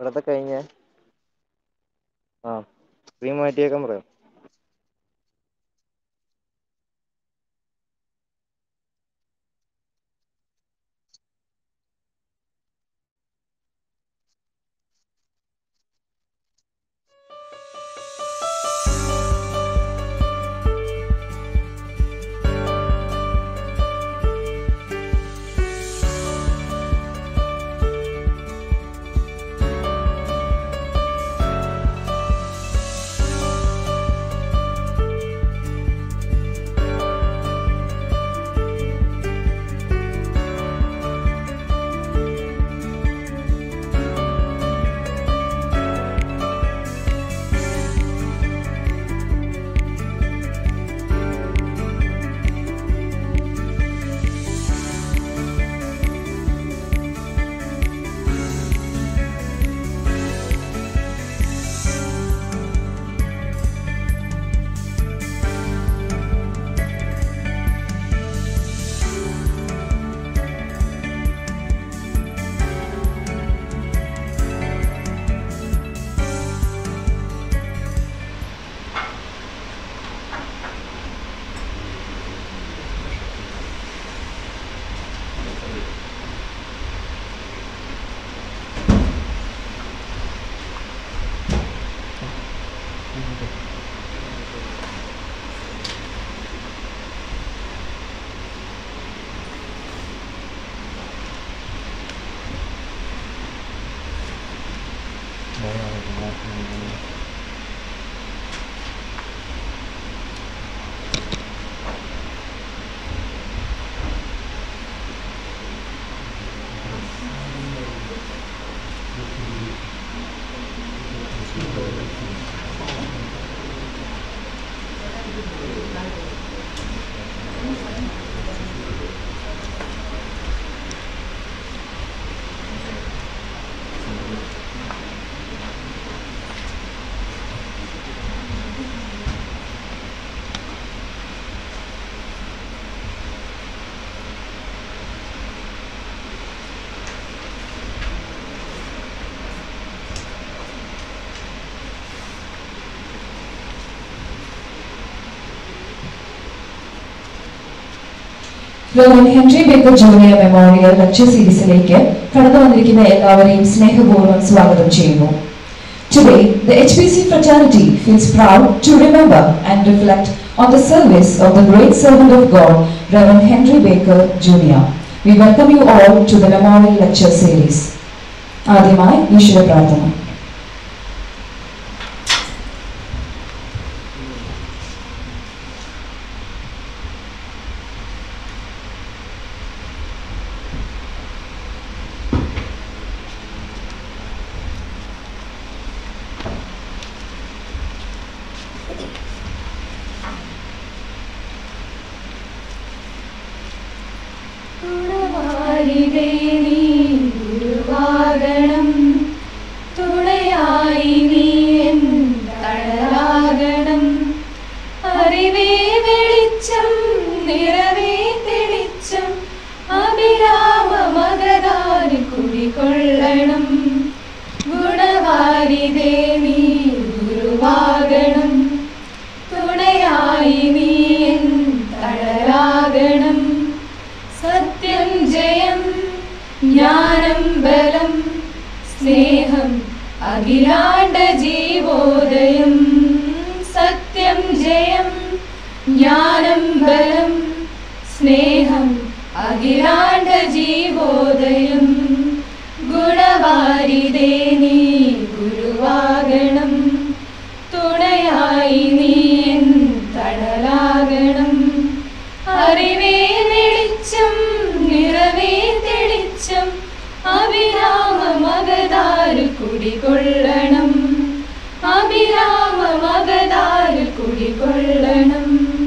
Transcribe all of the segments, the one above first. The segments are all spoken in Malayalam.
ഇവിടത്തെ കഴിഞ്ഞ ആ സ്ക്രീൻ മാറ്റിയേക്കാൻ പറയാം Roman Henry Baker junior memorial lecture സീരീസിലേക്ക് കടന്നു വന്നിരിക്കുന്ന എല്ലാവരെയും സ്നേഹപൂർവ്വം സ്വാഗതം ചെയ്യുന്നു Today, the HPC fraternity feels proud to remember and reflect on the service of the great servant of God, Reverend Henry Baker Jr. We welcome you all to the Memorial Lecture Series. ആദ്യമായി ഈശ്വര പ്രാർത്ഥന ഗുണവാരിതേ നീ ഗുരുവാകണം തുണയായി നീ എൻ തണലാകണം അറിവേ വെളിച്ചം നിറവേ തെളിച്ചം അഭിരാമ മകതാരി കുടികൊള്ളണം ഗുണവാരിതേ നീ ഗുരുവാകണം തുണയായി നീ എൻ തണലാകണം സത്യം ജയം ജ്ഞാനം ബലം സ്നേഹം അഖിലാണ്ട ജീവോദയം സത്യം ജയം ജ്ഞാനം ബലം സ്നേഹം അഖിലാണ്ട ജീവോദയം ഗുണവാരിതേ നീ ഗുരുവാകണം തുണയായി നീ എൻ തണലാകണം അറിവേ വെളിച്ചം നിറവേ തെളിച്ചം Abhirama മകതാരു കുടികൊള്ളണം Abhirama മകതാരു കുടികൊള്ളണം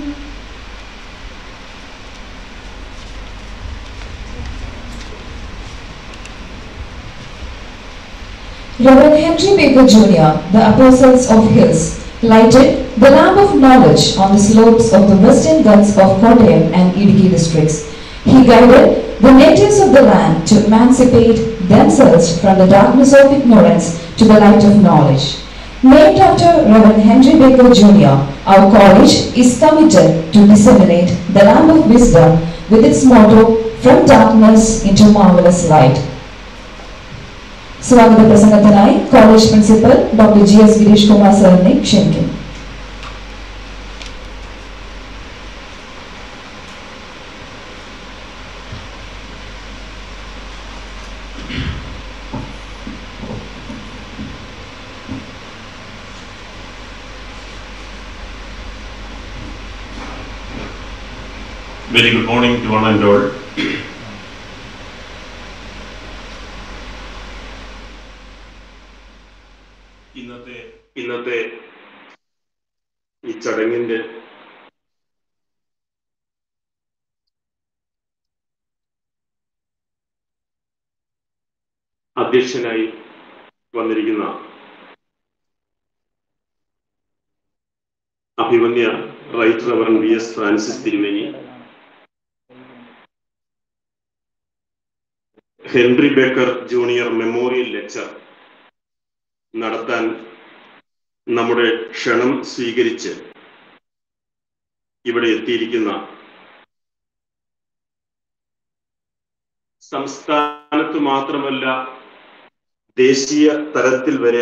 Reverend Henry Baker Jr., the Apostles of Hills, lighted the lamp of knowledge on the slopes of the western ghats of Kottayam and Idukki districts. He guided the natives of the land to emancipate themselves from the darkness of ignorance to the light of knowledge. Named after Reverend Henry Baker Jr., our college is committed to disseminate the lamp of wisdom with its motto, From Darkness into Marvelous Light. സ്വാഗത പ്രസംഗത്തിനായി college principal doctor G S Girish Kumar സാറിനെ ക്ഷണിക്കുന്നു Very good morning to one and all. ഇന്നത്തെ ഇന്നത്തെ ഈ ചടങ്ങിന്റെ അധ്യക്ഷനായി വന്നിരിക്കുന്ന അഭിമന്യ right reverend V S Francis തിരുമേനി Henry Baker junior memorial lecture നടത്താൻ നമ്മുടെ ക്ഷണം സ്വീകരിച്ച് ഇവിടെ എത്തിയിരിക്കുന്ന സംസ്ഥാനത്ത് മാത്രമല്ല ദേശീയ തലത്തിൽ വരെ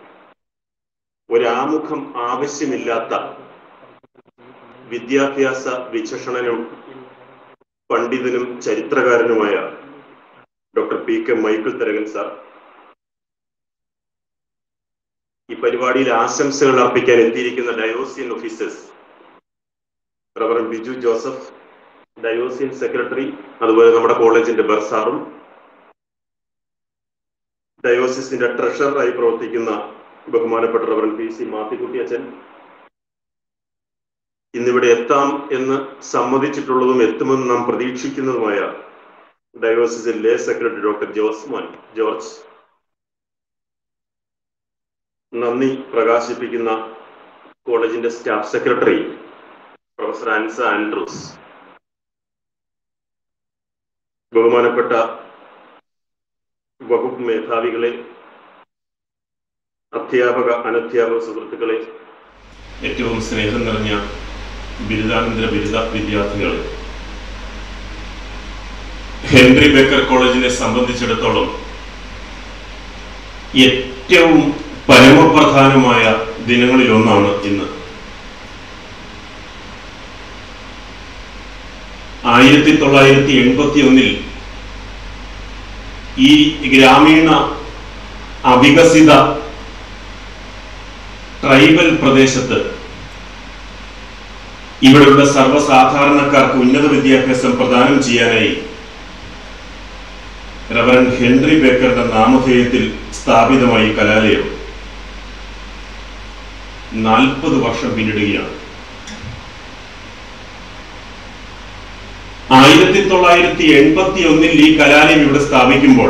ഒരാമുഖം ആവശ്യമില്ലാത്ത വിദ്യാഭ്യാസ വിചക്ഷണനും പണ്ഡിതനും ചരിത്രകാരനുമായ doctor P K Michael Tharakan sir ഈ പരിപാടിയിൽ ആശംസകൾ അർപ്പിക്കാൻ എത്തിയിരിക്കുന്ന diocesan officers reverend Biju Joseph diocesan secretary അതുപോലെ നമ്മുടെ കോളേജിന്റെ ബർസാറും ഡയോസിസിന്റെ ട്രഷററായി പ്രവർത്തിക്കുന്ന ബഹുമാനപ്പെട്ട റവറൻ പി സി മാത്തിക്കുട്ടി അച്ഛൻ ഇന്നിവിടെ എത്താം എന്ന് സമ്മതിച്ചിട്ടുള്ളതും എത്തുമെന്ന് നാം പ്രതീക്ഷിക്കുന്നതുമായ ഡയോസിസിൽ lay secretary doctor Jose Mon George നന്ദി പ്രകാശിപ്പിക്കുന്ന കോളേജിന്റെ staff secretary professor Ansa Andrews ബഹുമാനപ്പെട്ട വകുപ്പ് മേധാവികളെ അധ്യാപക അനധ്യാപക സുഹൃത്തുക്കളെ ഏറ്റവും സ്നേഹം നിറഞ്ഞ ബിരുദാനന്തര ബിരുദ വിദ്യാർത്ഥികളെ ഹെൻറി ബേക്കർ കോളേജിനെ സംബന്ധിച്ചിടത്തോളം ഏറ്റവും പരമപ്രധാനമായ ദിനങ്ങളിൽ ഒന്നാണ് ഇന്ന് ആയിരത്തി തൊള്ളായിരത്തി എൺപത്തി ഒന്നിൽ ഈ ഗ്രാമീണ അവികസിത ട്രൈബൽ പ്രദേശത്ത് ഇവിടെയുള്ള സർവ്വസാധാരണക്കാർക്ക് ഉന്നത വിദ്യാഭ്യാസം പ്രദാനം ചെയ്യാനായി റവറൻ ഹെൻറി ബേക്കറുടെ നാമധേയത്തിൽ സ്ഥാപിതമായി കലാലയം നാൽപ്പത് വർഷം പിന്നിടുകയാണ് ആയിരത്തി തൊള്ളായിരത്തി എൺപത്തി ഒന്നിൽ ഈ കലാലയം ഇവിടെ സ്ഥാപിക്കുമ്പോൾ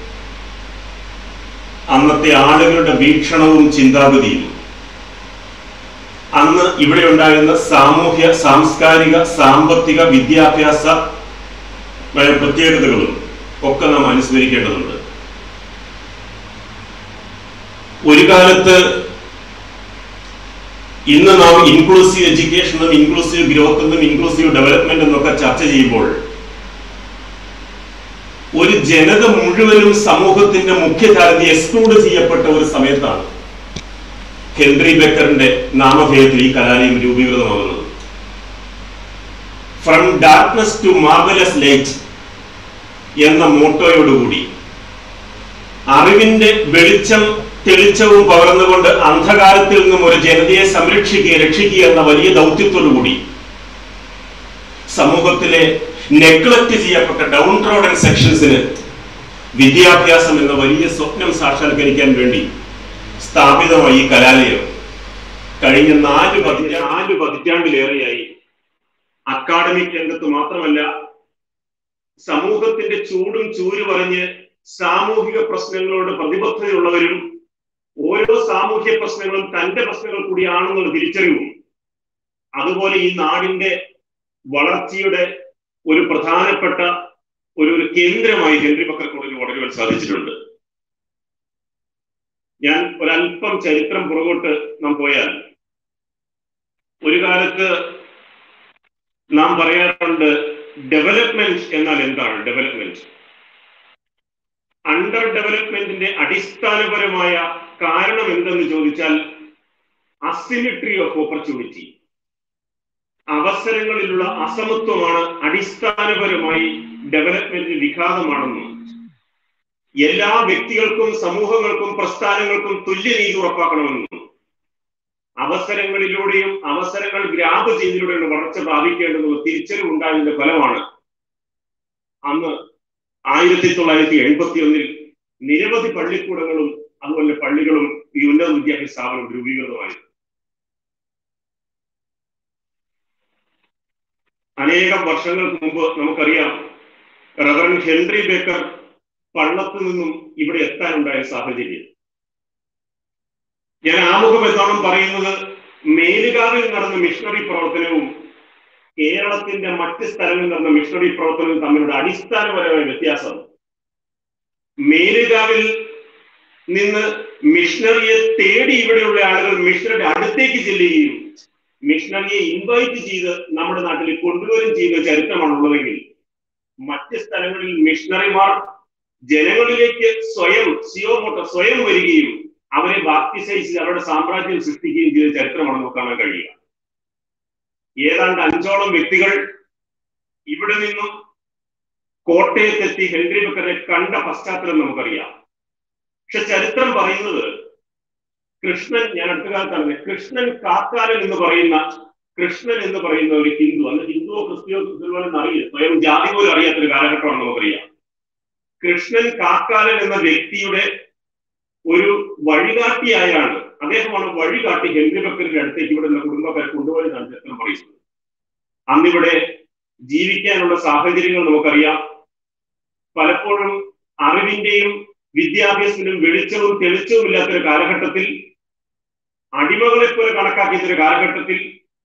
അന്നത്തെ ആളുകളുടെ വീക്ഷണവും ചിന്താഗതിയും അന്ന് ഇവിടെ ഉണ്ടായിരുന്ന സാമൂഹ്യ സാംസ്കാരിക സാമ്പത്തിക വിദ്യാഭ്യാസ പ്രത്യേകതകളും ഒക്കെ നാം അനുസ്മരിക്കേണ്ടതുണ്ട് ഒരു കാലത്ത് ഇന്ന് നാം ഇൻക്ലൂസീവ് എഡ്യൂക്കേഷനും ഇൻക്ലൂസീവ് ഗ്രോത്ത് എന്നും ഇൻക്ലൂസീവ് ഡെവലപ്മെന്റ് എന്നൊക്കെ ചർച്ച ചെയ്യുമ്പോൾ ഒരു ജനത മുഴുവനും സമൂഹത്തിന്റെ മുഖ്യധാരത്തെ എക്സ്ക്ലൂഡ് ചെയ്യപ്പെട്ട ഒരു സമയത്താണ് ഹെൻറി ബെക്കറിന്റെ നാമധേയത്തിൽ ഈ കലാലയം രൂപീകൃതമാകുന്നത് from darkness to marvellous light എന്ന മോട്ടോയോടുകൂടി അറിവിന്റെ വെളിച്ചം തെളിച്ചവും പകർന്നുകൊണ്ട് അന്ധകാരത്തിൽ നിന്നും ഒരു ജനതയെ സംരക്ഷിക്കുക രക്ഷിക്കുക എന്ന വലിയ ദൗത്യത്തോടുകൂടി സമൂഹത്തിലെ നെഗ്ലക്ട് ചെയ്യപ്പെട്ട ഡൗൺ ട്രോഡൻ സെക്ഷൻസിന് വിദ്യാഭ്യാസം എന്ന വലിയ സ്വപ്നം സാക്ഷാത്കരിക്കാൻ വേണ്ടി സ്ഥാപിതമായി ഈ കലാലയം കഴിഞ്ഞ നാല് പതിറ്റാ നാല് പതിറ്റാണ്ടിലേറെയായി അക്കാഡമിക് രംഗത്ത് മാത്രമല്ല സമൂഹത്തിന്റെ ചൂടും ചൂര് പറഞ്ഞ് സാമൂഹിക പ്രശ്നങ്ങളോട് പ്രതിബദ്ധതയുള്ളവരും ഓരോ സാമൂഹ്യ പ്രശ്നങ്ങളും തന്റെ പ്രശ്നങ്ങൾ കൂടിയാണെന്നുള്ള തിരിച്ചറിവും അതുപോലെ ഈ നാടിന്റെ വളർച്ചയുടെ ഒരു പ്രധാനപ്പെട്ട ഒരു ഒരു കേന്ദ്രമായി ഹെൻറി ബക്കർ കോളേജ് വളരുവാൻ സാധിച്ചിട്ടുണ്ട് ഞാൻ ഒരല്പം ചരിത്രം പുറകോട്ട് നാം പോയാൽ ഒരു കാലത്ത് നാം പറയാറുണ്ട് ഡെവലപ്മെന്റ് എന്നാൽ എന്താണ് ഡെവലപ്മെന്റ് അണ്ടർ ഡെവലപ്മെന്റിന്റെ അടിസ്ഥാനപരമായ കാരണം എന്തെന്ന് ചോദിച്ചാൽ അസിമിട്രി ഓഫ് ഓപ്പർച്യൂണിറ്റി അവസരങ്ങളിലുള്ള അസമത്വമാണ് അടിസ്ഥാനപരമായി ഡെവലപ്മെന്റിന് വിഘാതമാണെന്നും എല്ലാ വ്യക്തികൾക്കും സമൂഹങ്ങൾക്കും പ്രസ്ഥാനങ്ങൾക്കും തുല്യനീതി ഉറപ്പാക്കണമെന്നും അവസരങ്ങളിലൂടെയും അവസരങ്ങൾ ഗ്രാബ് ചെയ്യുന്നതിലൂടെയാണ് വളർച്ച പ്രാപിക്കേണ്ടതെന്നുള്ള തിരിച്ചറിവുണ്ടായതിന്റെ ഫലമാണ് അന്ന് ആയിരത്തി തൊള്ളായിരത്തി എൺപത്തി ഒന്നിൽ നിരവധി പള്ളിക്കൂടങ്ങളും അതുപോലെ പള്ളികളും ഈ ഉന്നത വിദ്യാഭ്യാസ സ്ഥാപനം രൂപീകൃതമായത് അനേകം വർഷങ്ങൾക്ക് മുമ്പ് നമുക്കറിയാം റവറൻ ഹെൻറി ബേക്കർ പള്ളത്തു നിന്നും ഇവിടെ എത്താനുണ്ടായ സാഹചര്യം ഞാൻ ആമുഖം എന്നോണം പറയുന്നത് മേലുകാവിൽ നടന്ന മിഷണറി പ്രവർത്തനവും കേരളത്തിന്റെ മറ്റ് സ്ഥലങ്ങളിൽ നടന്ന മിഷണറി പ്രവർത്തനവും തമ്മിലുള്ള അടിസ്ഥാനപരമായ വ്യത്യാസം മേലുകാവിൽ നിന്ന് മിഷണറിയെ തേടി ഇവിടെയുള്ള ആളുകൾ മിഷണറിയുടെ അടുത്തേക്ക് ചെല്ലുകയും മിഷണറിയെ ഇൻവൈറ്റ് ചെയ്ത് നമ്മുടെ നാട്ടിൽ കൊണ്ടുവരും ചെയ്യുന്ന ചരിത്രമാണുള്ളതെങ്കിൽ മറ്റ് സ്ഥലങ്ങളിൽ മിഷണറിമാർ ജനങ്ങളിലേക്ക് സ്വയം സിയോമോട്ട സ്വയം വരികയും അവരെ ബാപ്റ്റിസൈസ് ചെയ്ത് അവരുടെ സാമ്രാജ്യം സൃഷ്ടിക്കുകയും ചെയ്ത ചരിത്രമാണ് നമുക്ക് കാണാൻ കഴിയുക ഏതാണ്ട് അഞ്ചോളം വ്യക്തികൾ ഇവിടെ നിന്നും കോട്ടയത്തെത്തി ഹെൻറി ബക്കറെ കണ്ട പശ്ചാത്തലം നമുക്കറിയാം പക്ഷെ ചരിത്രം പറയുന്നത് കൃഷ്ണൻ ഞാൻ അടുത്ത കാലത്താണ് കൃഷ്ണൻ കാക്കാലൻ എന്ന് പറയുന്ന കൃഷ്ണൻ എന്ന് പറയുന്ന ഒരു ഹിന്ദു അന്ന് ഹിന്ദുവോ ക്രിസ്ത്യോ ക്രിസ്തുവോ അറിയില്ല സ്വയം ജാതി പോലും അറിയാത്തൊരു കാലഘട്ടമാണ് നമുക്കറിയാം കൃഷ്ണൻ കാക്കാലൻ എന്ന വ്യക്തിയുടെ ഒരു വഴികാട്ടിയായാണ് അദ്ദേഹമാണ് വഴികാട്ടി ഹെൻറി ബക്കറിന്റെ അടുത്തേക്ക് ഇവിടെ നിന്ന് കുടുംബക്കാരെ കൊണ്ടുപോയതാണ് ചരിത്രം പറയുന്നത് അന്നിവിടെ ജീവിക്കാനുള്ള സാഹചര്യങ്ങൾ നമുക്കറിയാം പലപ്പോഴും അറിവിന്റെയും വിദ്യാഭ്യാസത്തിനും വെളിച്ചവും തെളിച്ചവും ഇല്ലാത്തൊരു കാലഘട്ടത്തിൽ അടിമകളെ പോലെ കണക്കാക്കിയ കാലഘട്ടത്തിൽ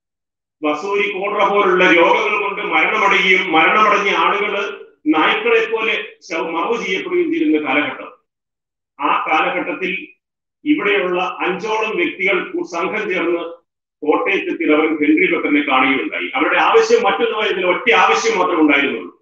വസൂരി കോട്ര പോലുള്ള രോഗങ്ങൾ കൊണ്ട് മരണമടയുകയും മരണമടഞ്ഞ ആളുകൾ നായ്ക്കളെ പോലെ മറവ് ചെയ്യപ്പെടുകയും ചെയ്യുന്ന കാലഘട്ടം ആ കാലഘട്ടത്തിൽ ഇവിടെയുള്ള അഞ്ചോളം വ്യക്തികൾ സംഘം ചേർന്ന് കോട്ടയത്തെത്തി റവൻ ഹെൻറി ബക്കറിനെ കാണുകയുണ്ടായി അവരുടെ ആവശ്യം മറ്റൊന്നുമായിരുന്നില്ല ഒറ്റ ആവശ്യം മാത്രമേ ഉണ്ടായിരുന്നുള്ളൂ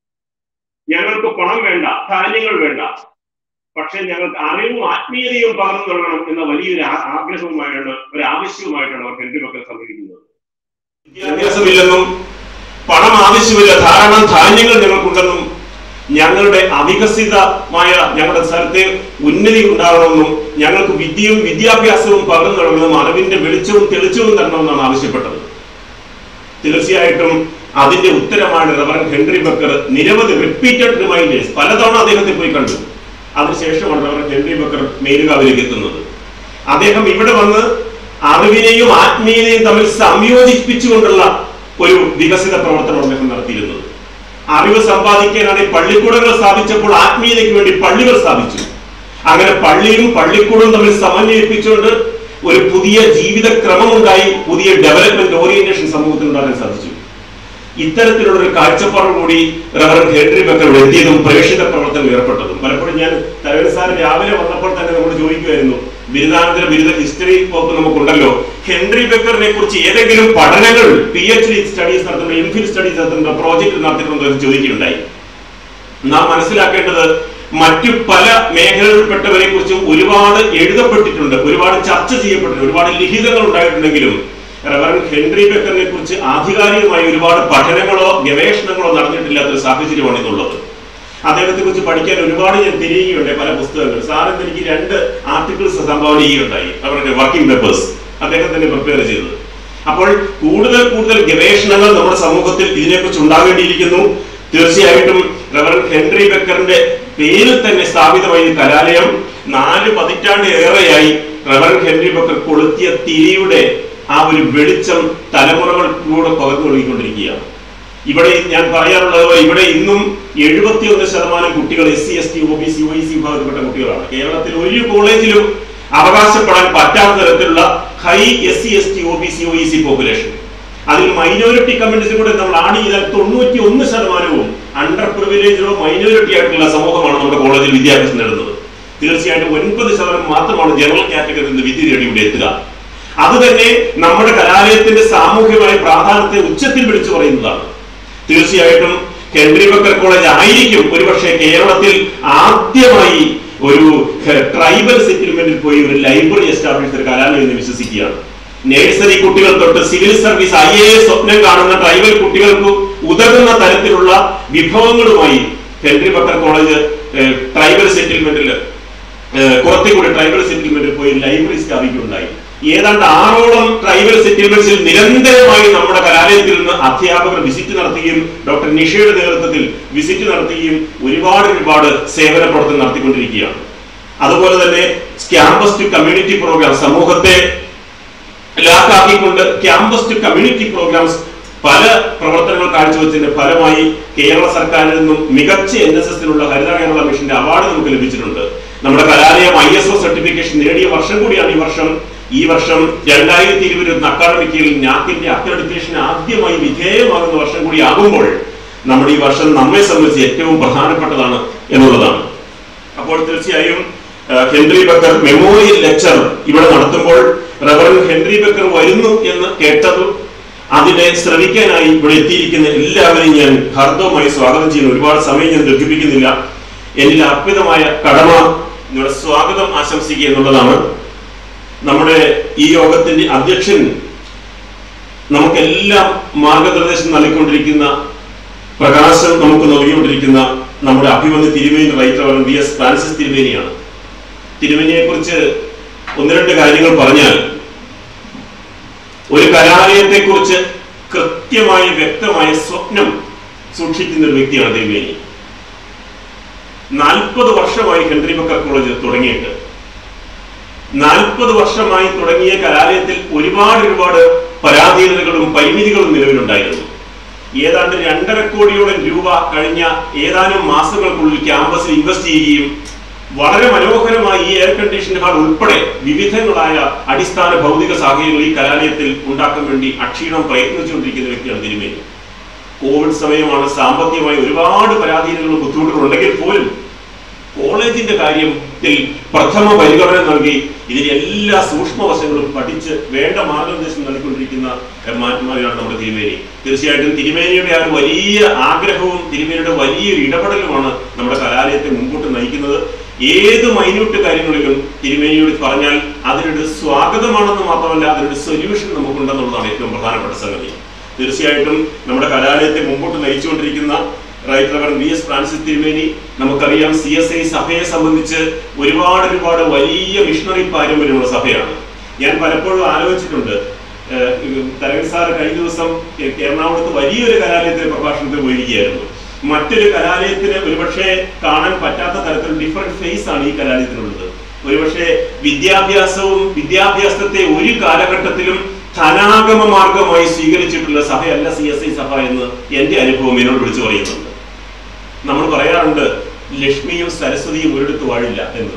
ഞങ്ങൾക്ക് പണം വേണ്ട ധാന്യങ്ങൾ വേണ്ട പക്ഷെ ഞങ്ങൾക്ക് അറിവും ആത്മീയതയും പകർന്നു നൽകണം എന്ന വലിയൊരു ആഗ്രഹവുമായാണ് ഒരു ആവശ്യവുമായിട്ടാണ് അവർ ഹെൻറി ബക്കർ സമീപിക്കുന്നത് വിദ്യാഭ്യാസമില്ലെന്നും പണം ആവശ്യമില്ല ധാരാളം ധാന്യങ്ങൾ ഞങ്ങൾക്കുണ്ടെന്നും ഞങ്ങളുടെ അവികസിതമായ ഞങ്ങളുടെ സ്ഥലത്തെ ഉന്നതി ഉണ്ടാകണമെന്നും ഞങ്ങൾക്ക് വിദ്യയും വിദ്യാഭ്യാസവും പകർന്നു നൽകണമെന്നും അറിവിന്റെ വെളിച്ചവും തെളിച്ചവും തരണമെന്നാണ് ആവശ്യപ്പെട്ടത് തീർച്ചയായിട്ടും അതിന്റെ ഉത്തരമാണ് റവറൻ ഹെൻറി ബക്കർ നിരവധി റിപ്പീറ്റഡ് റിമൈൻഡേഴ്സ് പലതവണ അദ്ദേഹത്തെ പോയി കണ്ടു അതിനുശേഷമാണ് റവറൻ ഹെൻറി ബക്കർ മേലുകാവിലേക്ക് എത്തുന്നത് അദ്ദേഹം ഇവിടെ വന്ന് അറിവിനെയും ആത്മീയതയും തമ്മിൽ സംയോജിപ്പിച്ചുകൊണ്ടുള്ള ഒരു വികസിത പ്രവർത്തനം അദ്ദേഹം നടത്തിയിരുന്നത് അറിവ് സമ്പാദിക്കാനാണ് പള്ളിക്കൂടങ്ങൾ സ്ഥാപിച്ചപ്പോൾ ആത്മീയതയ്ക്ക് വേണ്ടി പള്ളികൾ സ്ഥാപിച്ചു അങ്ങനെ പള്ളിയും പള്ളിക്കൂടവും തമ്മിൽ സമന്വയിപ്പിച്ചുകൊണ്ട് ഒരു പുതിയ ജീവിതക്രമം ഉണ്ടായി പുതിയ ഡെവലപ്മെന്റ് ഓറിയന്റേഷൻ സമൂഹത്തിൽ ഉണ്ടാകാൻ സാധിച്ചു ഇത്തരത്തിലുള്ള ഒരു കാഴ്ചപ്പാട് കൂടി റവറൻ ഹെൻറി ബക്കർ ഇവിടെ എത്തിയതും പ്രേക്ഷിത പ്രവർത്തനം ഏർപ്പെട്ടതും പലപ്പോഴും ഞാൻ തലവൻ സാർ രാവിലെ വന്നപ്പോൾ തന്നെ നമ്മൾ ചോദിക്കുമായിരുന്നു ബിരുദാനന്തര ബിരുദ ഹിസ്റ്ററി ഒക്കെ നമുക്കുണ്ടല്ലോ ഹെൻറി ബക്കറിനെ കുറിച്ച് ഏതെങ്കിലും പഠനങ്ങൾ പി എച്ച് ഡി സ്റ്റഡീസ് നടത്തുന്ന എംഫിൽ സ്റ്റഡീസ് നടത്തുന്ന പ്രോജക്റ്റ് നടത്തിയിട്ടുണ്ടോ എന്ന് ചോദിക്കുകയുണ്ടായി നാം മനസ്സിലാക്കേണ്ടത് മറ്റു പല മേഖലകളിൽപ്പെട്ടവരെ കുറിച്ചും ഒരുപാട് എഴുതപ്പെട്ടിട്ടുണ്ട് ഒരുപാട് ചർച്ച ചെയ്യപ്പെട്ടിട്ടുണ്ട് ഒരുപാട് ലിഖിതങ്ങൾ ഉണ്ടായിട്ടുണ്ടെങ്കിലും റവറൻ ഹെൻറി ബക്കറിനെ കുറിച്ച് ആധികാരികമായ ഒരുപാട് പഠനങ്ങളോ ഗവേഷണങ്ങളോ നടന്നിട്ടില്ലാത്ത ഒരു സാഹചര്യമാണ് ഇന്നുള്ളത് അദ്ദേഹത്തെ കുറിച്ച് പഠിക്കാൻ ഒരുപാട് ഞാൻ തിരിയുകയുണ്ട് പല പുസ്തകങ്ങൾ സാറിന് എനിക്ക് രണ്ട് ആർട്ടിക്കിൾസ് സംഭാവന ചെയ്യുകയുണ്ടായി അവരുടെ വർക്കിംഗ് പേപ്പേഴ്സ് അദ്ദേഹം തന്നെ പ്രിപ്പയർ ചെയ്തത് അപ്പോൾ കൂടുതൽ കൂടുതൽ ഗവേഷണങ്ങൾ നമ്മുടെ സമൂഹത്തിൽ ഇതിനെക്കുറിച്ച് ഉണ്ടാകേണ്ടിയിരിക്കുന്നു തീർച്ചയായിട്ടും റവറൻ ഹെൻറി ബക്കറിന്റെ പേരിൽ തന്നെ സ്ഥാപിതമായ ഈ കലാലയം നാല് പതിറ്റാണ്ട് ഏറെയായി റവറൻ ഹെൻറി ബക്കർ കൊളുത്തിയ തിരിയുടെ ആ ഒരു വെളിച്ചം തലമുറകളിലൂടെ പകർന്നു നൽകിക്കൊണ്ടിരിക്കുകയാണ് ഇവിടെ ഞാൻ പറയാറുള്ളത് പോലെ ഇവിടെ ഇന്നും എഴുപത്തിയൊന്ന് ശതമാനം കുട്ടികൾ S C S T O B C O C വിഭാഗത്തിൽപ്പെട്ട കുട്ടികളാണ് കേരളത്തിൽ ഒരു കോളേജിലും അവകാശപ്പെടാൻ പറ്റാത്ത തരത്തിലുള്ള high S C S T O B C O C population അതിൽ മൈനോറിറ്റി കമ്മ്യൂണിറ്റി കൂടെ നമ്മൾ ആഡ് ചെയ്താൽ തൊണ്ണൂറ്റി ഒന്ന് ശതമാനവും അണ്ടർ പ്രിവിലേജോ മൈനോറിറ്റി ആയിട്ടുള്ള സമൂഹമാണ് നമ്മുടെ കോളേജിൽ വിദ്യാഭ്യാസം നേടുന്നത് തീർച്ചയായിട്ടും ഒൻപത് ശതമാനം മാത്രമാണ് ജനറൽ കാറ്റഗറിയിൽ നിന്ന് വിദ്യ തേടി ഇവിടെ എത്തുക അത് തന്നെ നമ്മുടെ കലാലയത്തിന്റെ സാമൂഹ്യമായ പ്രാധാന്യത്തെ ഉച്ചത്തിൽ വിളിച്ചു പറയുന്നതാണ് തീർച്ചയായിട്ടും ഹെൻറി ബക്കർ കോളേജ് ആയിരിക്കും ഒരുപക്ഷെ കേരളത്തിൽ ആദ്യമായി ഒരു ട്രൈബൽ സെറ്റിൽമെന്റിൽ പോയി ഒരു ലൈബ്രറി എസ്റ്റാബ്ലിഷ് ചെയ്ത കലാലയം എന്ന് വിശ്വസിക്കുകയാണ് നേഴ്സറി കുട്ടികൾ തൊട്ട് civil service I A S സ്വപ്നം കാണുന്ന ട്രൈബൽ കുട്ടികൾക്ക് ഉതകുന്ന തരത്തിലുള്ള വിഭവങ്ങളുമായി ഹെൻറി ബക്കർ കോളേജ് ഏഹ്, ട്രൈബൽ സെറ്റിൽമെന്റിൽ ഏഹ്, കുറത്തിക്കൂടി ട്രൈബൽ സെറ്റിൽമെന്റിൽ പോയി ലൈബ്രറി സ്ഥാപിക്കുകയുണ്ടായി ഏതാണ്ട് ആറോളം ട്രൈബൽ സെറ്റിൽമെന്റ്സിൽ നിരന്തരമായി നമ്മുടെ കലാലയത്തിൽ നിന്ന് അധ്യാപകർ വിസിറ്റ് നടത്തുകയും ഡോക്ടർ നിഷയുടെ നേതൃത്വത്തിൽ വിസിറ്റ് നടത്തുകയും ഒരുപാട് ഒരുപാട് സേവന പ്രവർത്തനം നടത്തിക്കൊണ്ടിരിക്കുകയാണ് അതുപോലെ തന്നെ ക്യാമ്പസ് ടു കമ്മ്യൂണിറ്റി പ്രോഗ്രാം സമൂഹത്തെ ലാക്കാക്കിക്കൊണ്ട് ക്യാമ്പസ് ടു കമ്മ്യൂണിറ്റി പ്രോഗ്രാംസ് പല പ്രവർത്തനങ്ങൾ കാഴ്ചവെച്ചതിന്റെ ഫലമായി കേരള സർക്കാരിൽ നിന്നും മികച്ച എൻ എസ് എസിനുള്ള ഹരിത കേരള മിഷന്റെ അവാർഡ് നമുക്ക് ലഭിച്ചിട്ടുണ്ട് നമ്മുടെ കലാലയം ഐ എസ് ഒ സർട്ടിഫിക്കേഷൻ നേടിയ വർഷം കൂടിയാണ് ഈ വർഷം ഈ വർഷം രണ്ടായിരത്തി ഇരുപത്തി അക്കാഡമിക് ഇയറിൽ നാക്കിന്റെ അക്രഡിറ്റേഷൻ ആദ്യമായി വിധേയമാകുന്ന വർഷം കൂടി ആകുമ്പോൾ നമ്മുടെ ഈ വർഷം നമ്മെ സംബന്ധിച്ച് ഏറ്റവും പ്രധാനപ്പെട്ടതാണ് എന്നുള്ളതാണ് അപ്പോൾ തീർച്ചയായും ആ, ഹെൻറി ബക്കർ മെമ്മോറിയൽ ലെക്ചർ ഇവിടെ നടത്തുമ്പോൾ റവറൻ ഹെൻറി ബക്കർ വരുന്നു എന്ന് കേട്ടത് അതിനെ ശ്രമിക്കാനായി ഇവിടെ എത്തിയിരിക്കുന്ന എല്ലാവരെയും ഞാൻ ഹാർദവമായി സ്വാഗതം ചെയ്യുന്നു ഒരുപാട് സമയം ഞാൻ ദീർഘിപ്പിക്കുന്നില്ല എന്നിൽ അർപ്പിതമായ കടമ ഇവിടെ സ്വാഗതം ആശംസിക്കുക എന്നുള്ളതാണ് നമ്മുടെ ഈ യോഗത്തിന്റെ അധ്യക്ഷൻ നമുക്കെല്ലാം മാർഗനിർദ്ദേശം നൽകിക്കൊണ്ടിരിക്കുന്ന പ്രകാശം നമുക്ക് നൽകിക്കൊണ്ടിരിക്കുന്ന നമ്മുടെ അഭിമന്യ തിരുമേനി റൈറ്റർ വി എസ് ഫ്രാൻസിസ് തിരുമേനിയാണ് തിരുമേനിയെ കുറിച്ച് ഒന്ന് രണ്ട് കാര്യങ്ങൾ പറഞ്ഞാൽ ഒരു കലാലയത്തെ കുറിച്ച് കൃത്യമായ വ്യക്തമായ സ്വപ്നം സൂക്ഷിക്കുന്ന ഒരു വ്യക്തിയാണ് തിരുമേനി നാൽപ്പത് വർഷമായി ഹെൻറി ബക്കർ കോളേജ് തുടങ്ങിയിട്ട് നാൽപ്പത് വർഷമായി തുടങ്ങിയ കലാലയത്തിൽ ഒരുപാട് ഒരുപാട് പരാധീനതകളും പരിമിതികളും നിലവിലുണ്ടായിരുന്നു ഏതാണ്ട് രണ്ടര കോടിയോളം രൂപ കഴിഞ്ഞ ഏതാനും മാസങ്ങൾക്കുള്ളിൽ ക്യാമ്പസിൽ ഇൻവെസ്റ്റ് ചെയ്യുകയും വളരെ മനോഹരമായി ഈ എയർ കണ്ടീഷൻ ഹാൾ ഉൾപ്പെടെ വിവിധങ്ങളായ അടിസ്ഥാന ഭൗതിക സാഹചര്യങ്ങൾ ഈ കലാലയത്തിൽ ഉണ്ടാക്കാൻ വേണ്ടി അക്ഷീണം പ്രയത്നിച്ചുകൊണ്ടിരിക്കുന്ന വ്യക്തിയാണ് തിരുമേനി കോവിഡ് സമയമാണ് സാമ്പത്തികമായി ഒരുപാട് പരാധീനങ്ങളും ബുദ്ധിമുട്ടുകളും ഉണ്ടെങ്കിൽ പോലും കോളേജിന്റെ കാര്യത്തിൽ പ്രഥമ പരിഗണന നൽകി ഇതിന്റെ എല്ലാ സൂക്ഷ്മവശങ്ങളും പഠിച്ച് വേണ്ട മാർഗനിർദ്ദേശം നൽകിക്കൊണ്ടിരിക്കുന്ന മാന്മാരാണ് നമ്മുടെ തിരുമേനി തീർച്ചയായിട്ടും തിരുമേനിയുടെ ആ ഒരു വലിയ ആഗ്രഹവും തിരുമേനിയുടെ വലിയൊരു ഇടപെടലുമാണ് നമ്മുടെ കലാലയത്തെ മുമ്പോട്ട് നയിക്കുന്നത് ഏത് മൈന്യൂട്ട് കാര്യങ്ങളിലും തിരുമേനിയോട് പറഞ്ഞാൽ അതിനൊരു സ്വാഗതമാണെന്ന് മാത്രമല്ല അതിനൊരു സൊല്യൂഷൻ നമുക്കുണ്ടെന്നുള്ളതാണ് ഏറ്റവും പ്രധാനപ്പെട്ട സംഗതി തീർച്ചയായിട്ടും നമ്മുടെ കലാലയത്തെ മുമ്പോട്ട് നയിച്ചുകൊണ്ടിരിക്കുന്ന റൈറ്റ് റവർ വി എസ് ഫ്രാൻസിസ് തിരുമേനി നമുക്കറിയാം സി എസ് ഐ സഭയെ സംബന്ധിച്ച് ഒരുപാട് ഒരുപാട് വലിയ മിഷണറി പാരമ്പര്യമുള്ള സഭയാണ് ഞാൻ പലപ്പോഴും ആലോചിച്ചിട്ടുണ്ട് ഏഹ് തരകൻ സാർ കഴിഞ്ഞ ദിവസം എ- എറണാകുളത്ത് വലിയൊരു കലാലയത്തിൽ പ്രഭാഷണത്തിൽ പോയിരിക്കുകയായിരുന്നു മറ്റൊരു കലാലയത്തിന് ഒരുപക്ഷെ കാണാൻ പറ്റാത്ത തരത്തിൽ ഡിഫറെന്റ് ഫേസ് ആണ് ഈ കലാലയത്തിനുള്ളത് ഒരുപക്ഷെ വിദ്യാഭ്യാസവും വിദ്യാഭ്യാസത്തെ ഒരു കാലഘട്ടത്തിലും ധനാഗമ മാർഗമായി സ്വീകരിച്ചിട്ടുള്ള സഭയല്ല സി എസ് ഐ സഭ എന്ന് എന്റെ അനുഭവം എന്നോട് വിളിച്ചു പറയുന്നുണ്ട് നമ്മൾ പറയാറുണ്ട് ലക്ഷ്മിയും സരസ്വതിയും ഒരിടത്ത് വാഴില്ല എന്ന്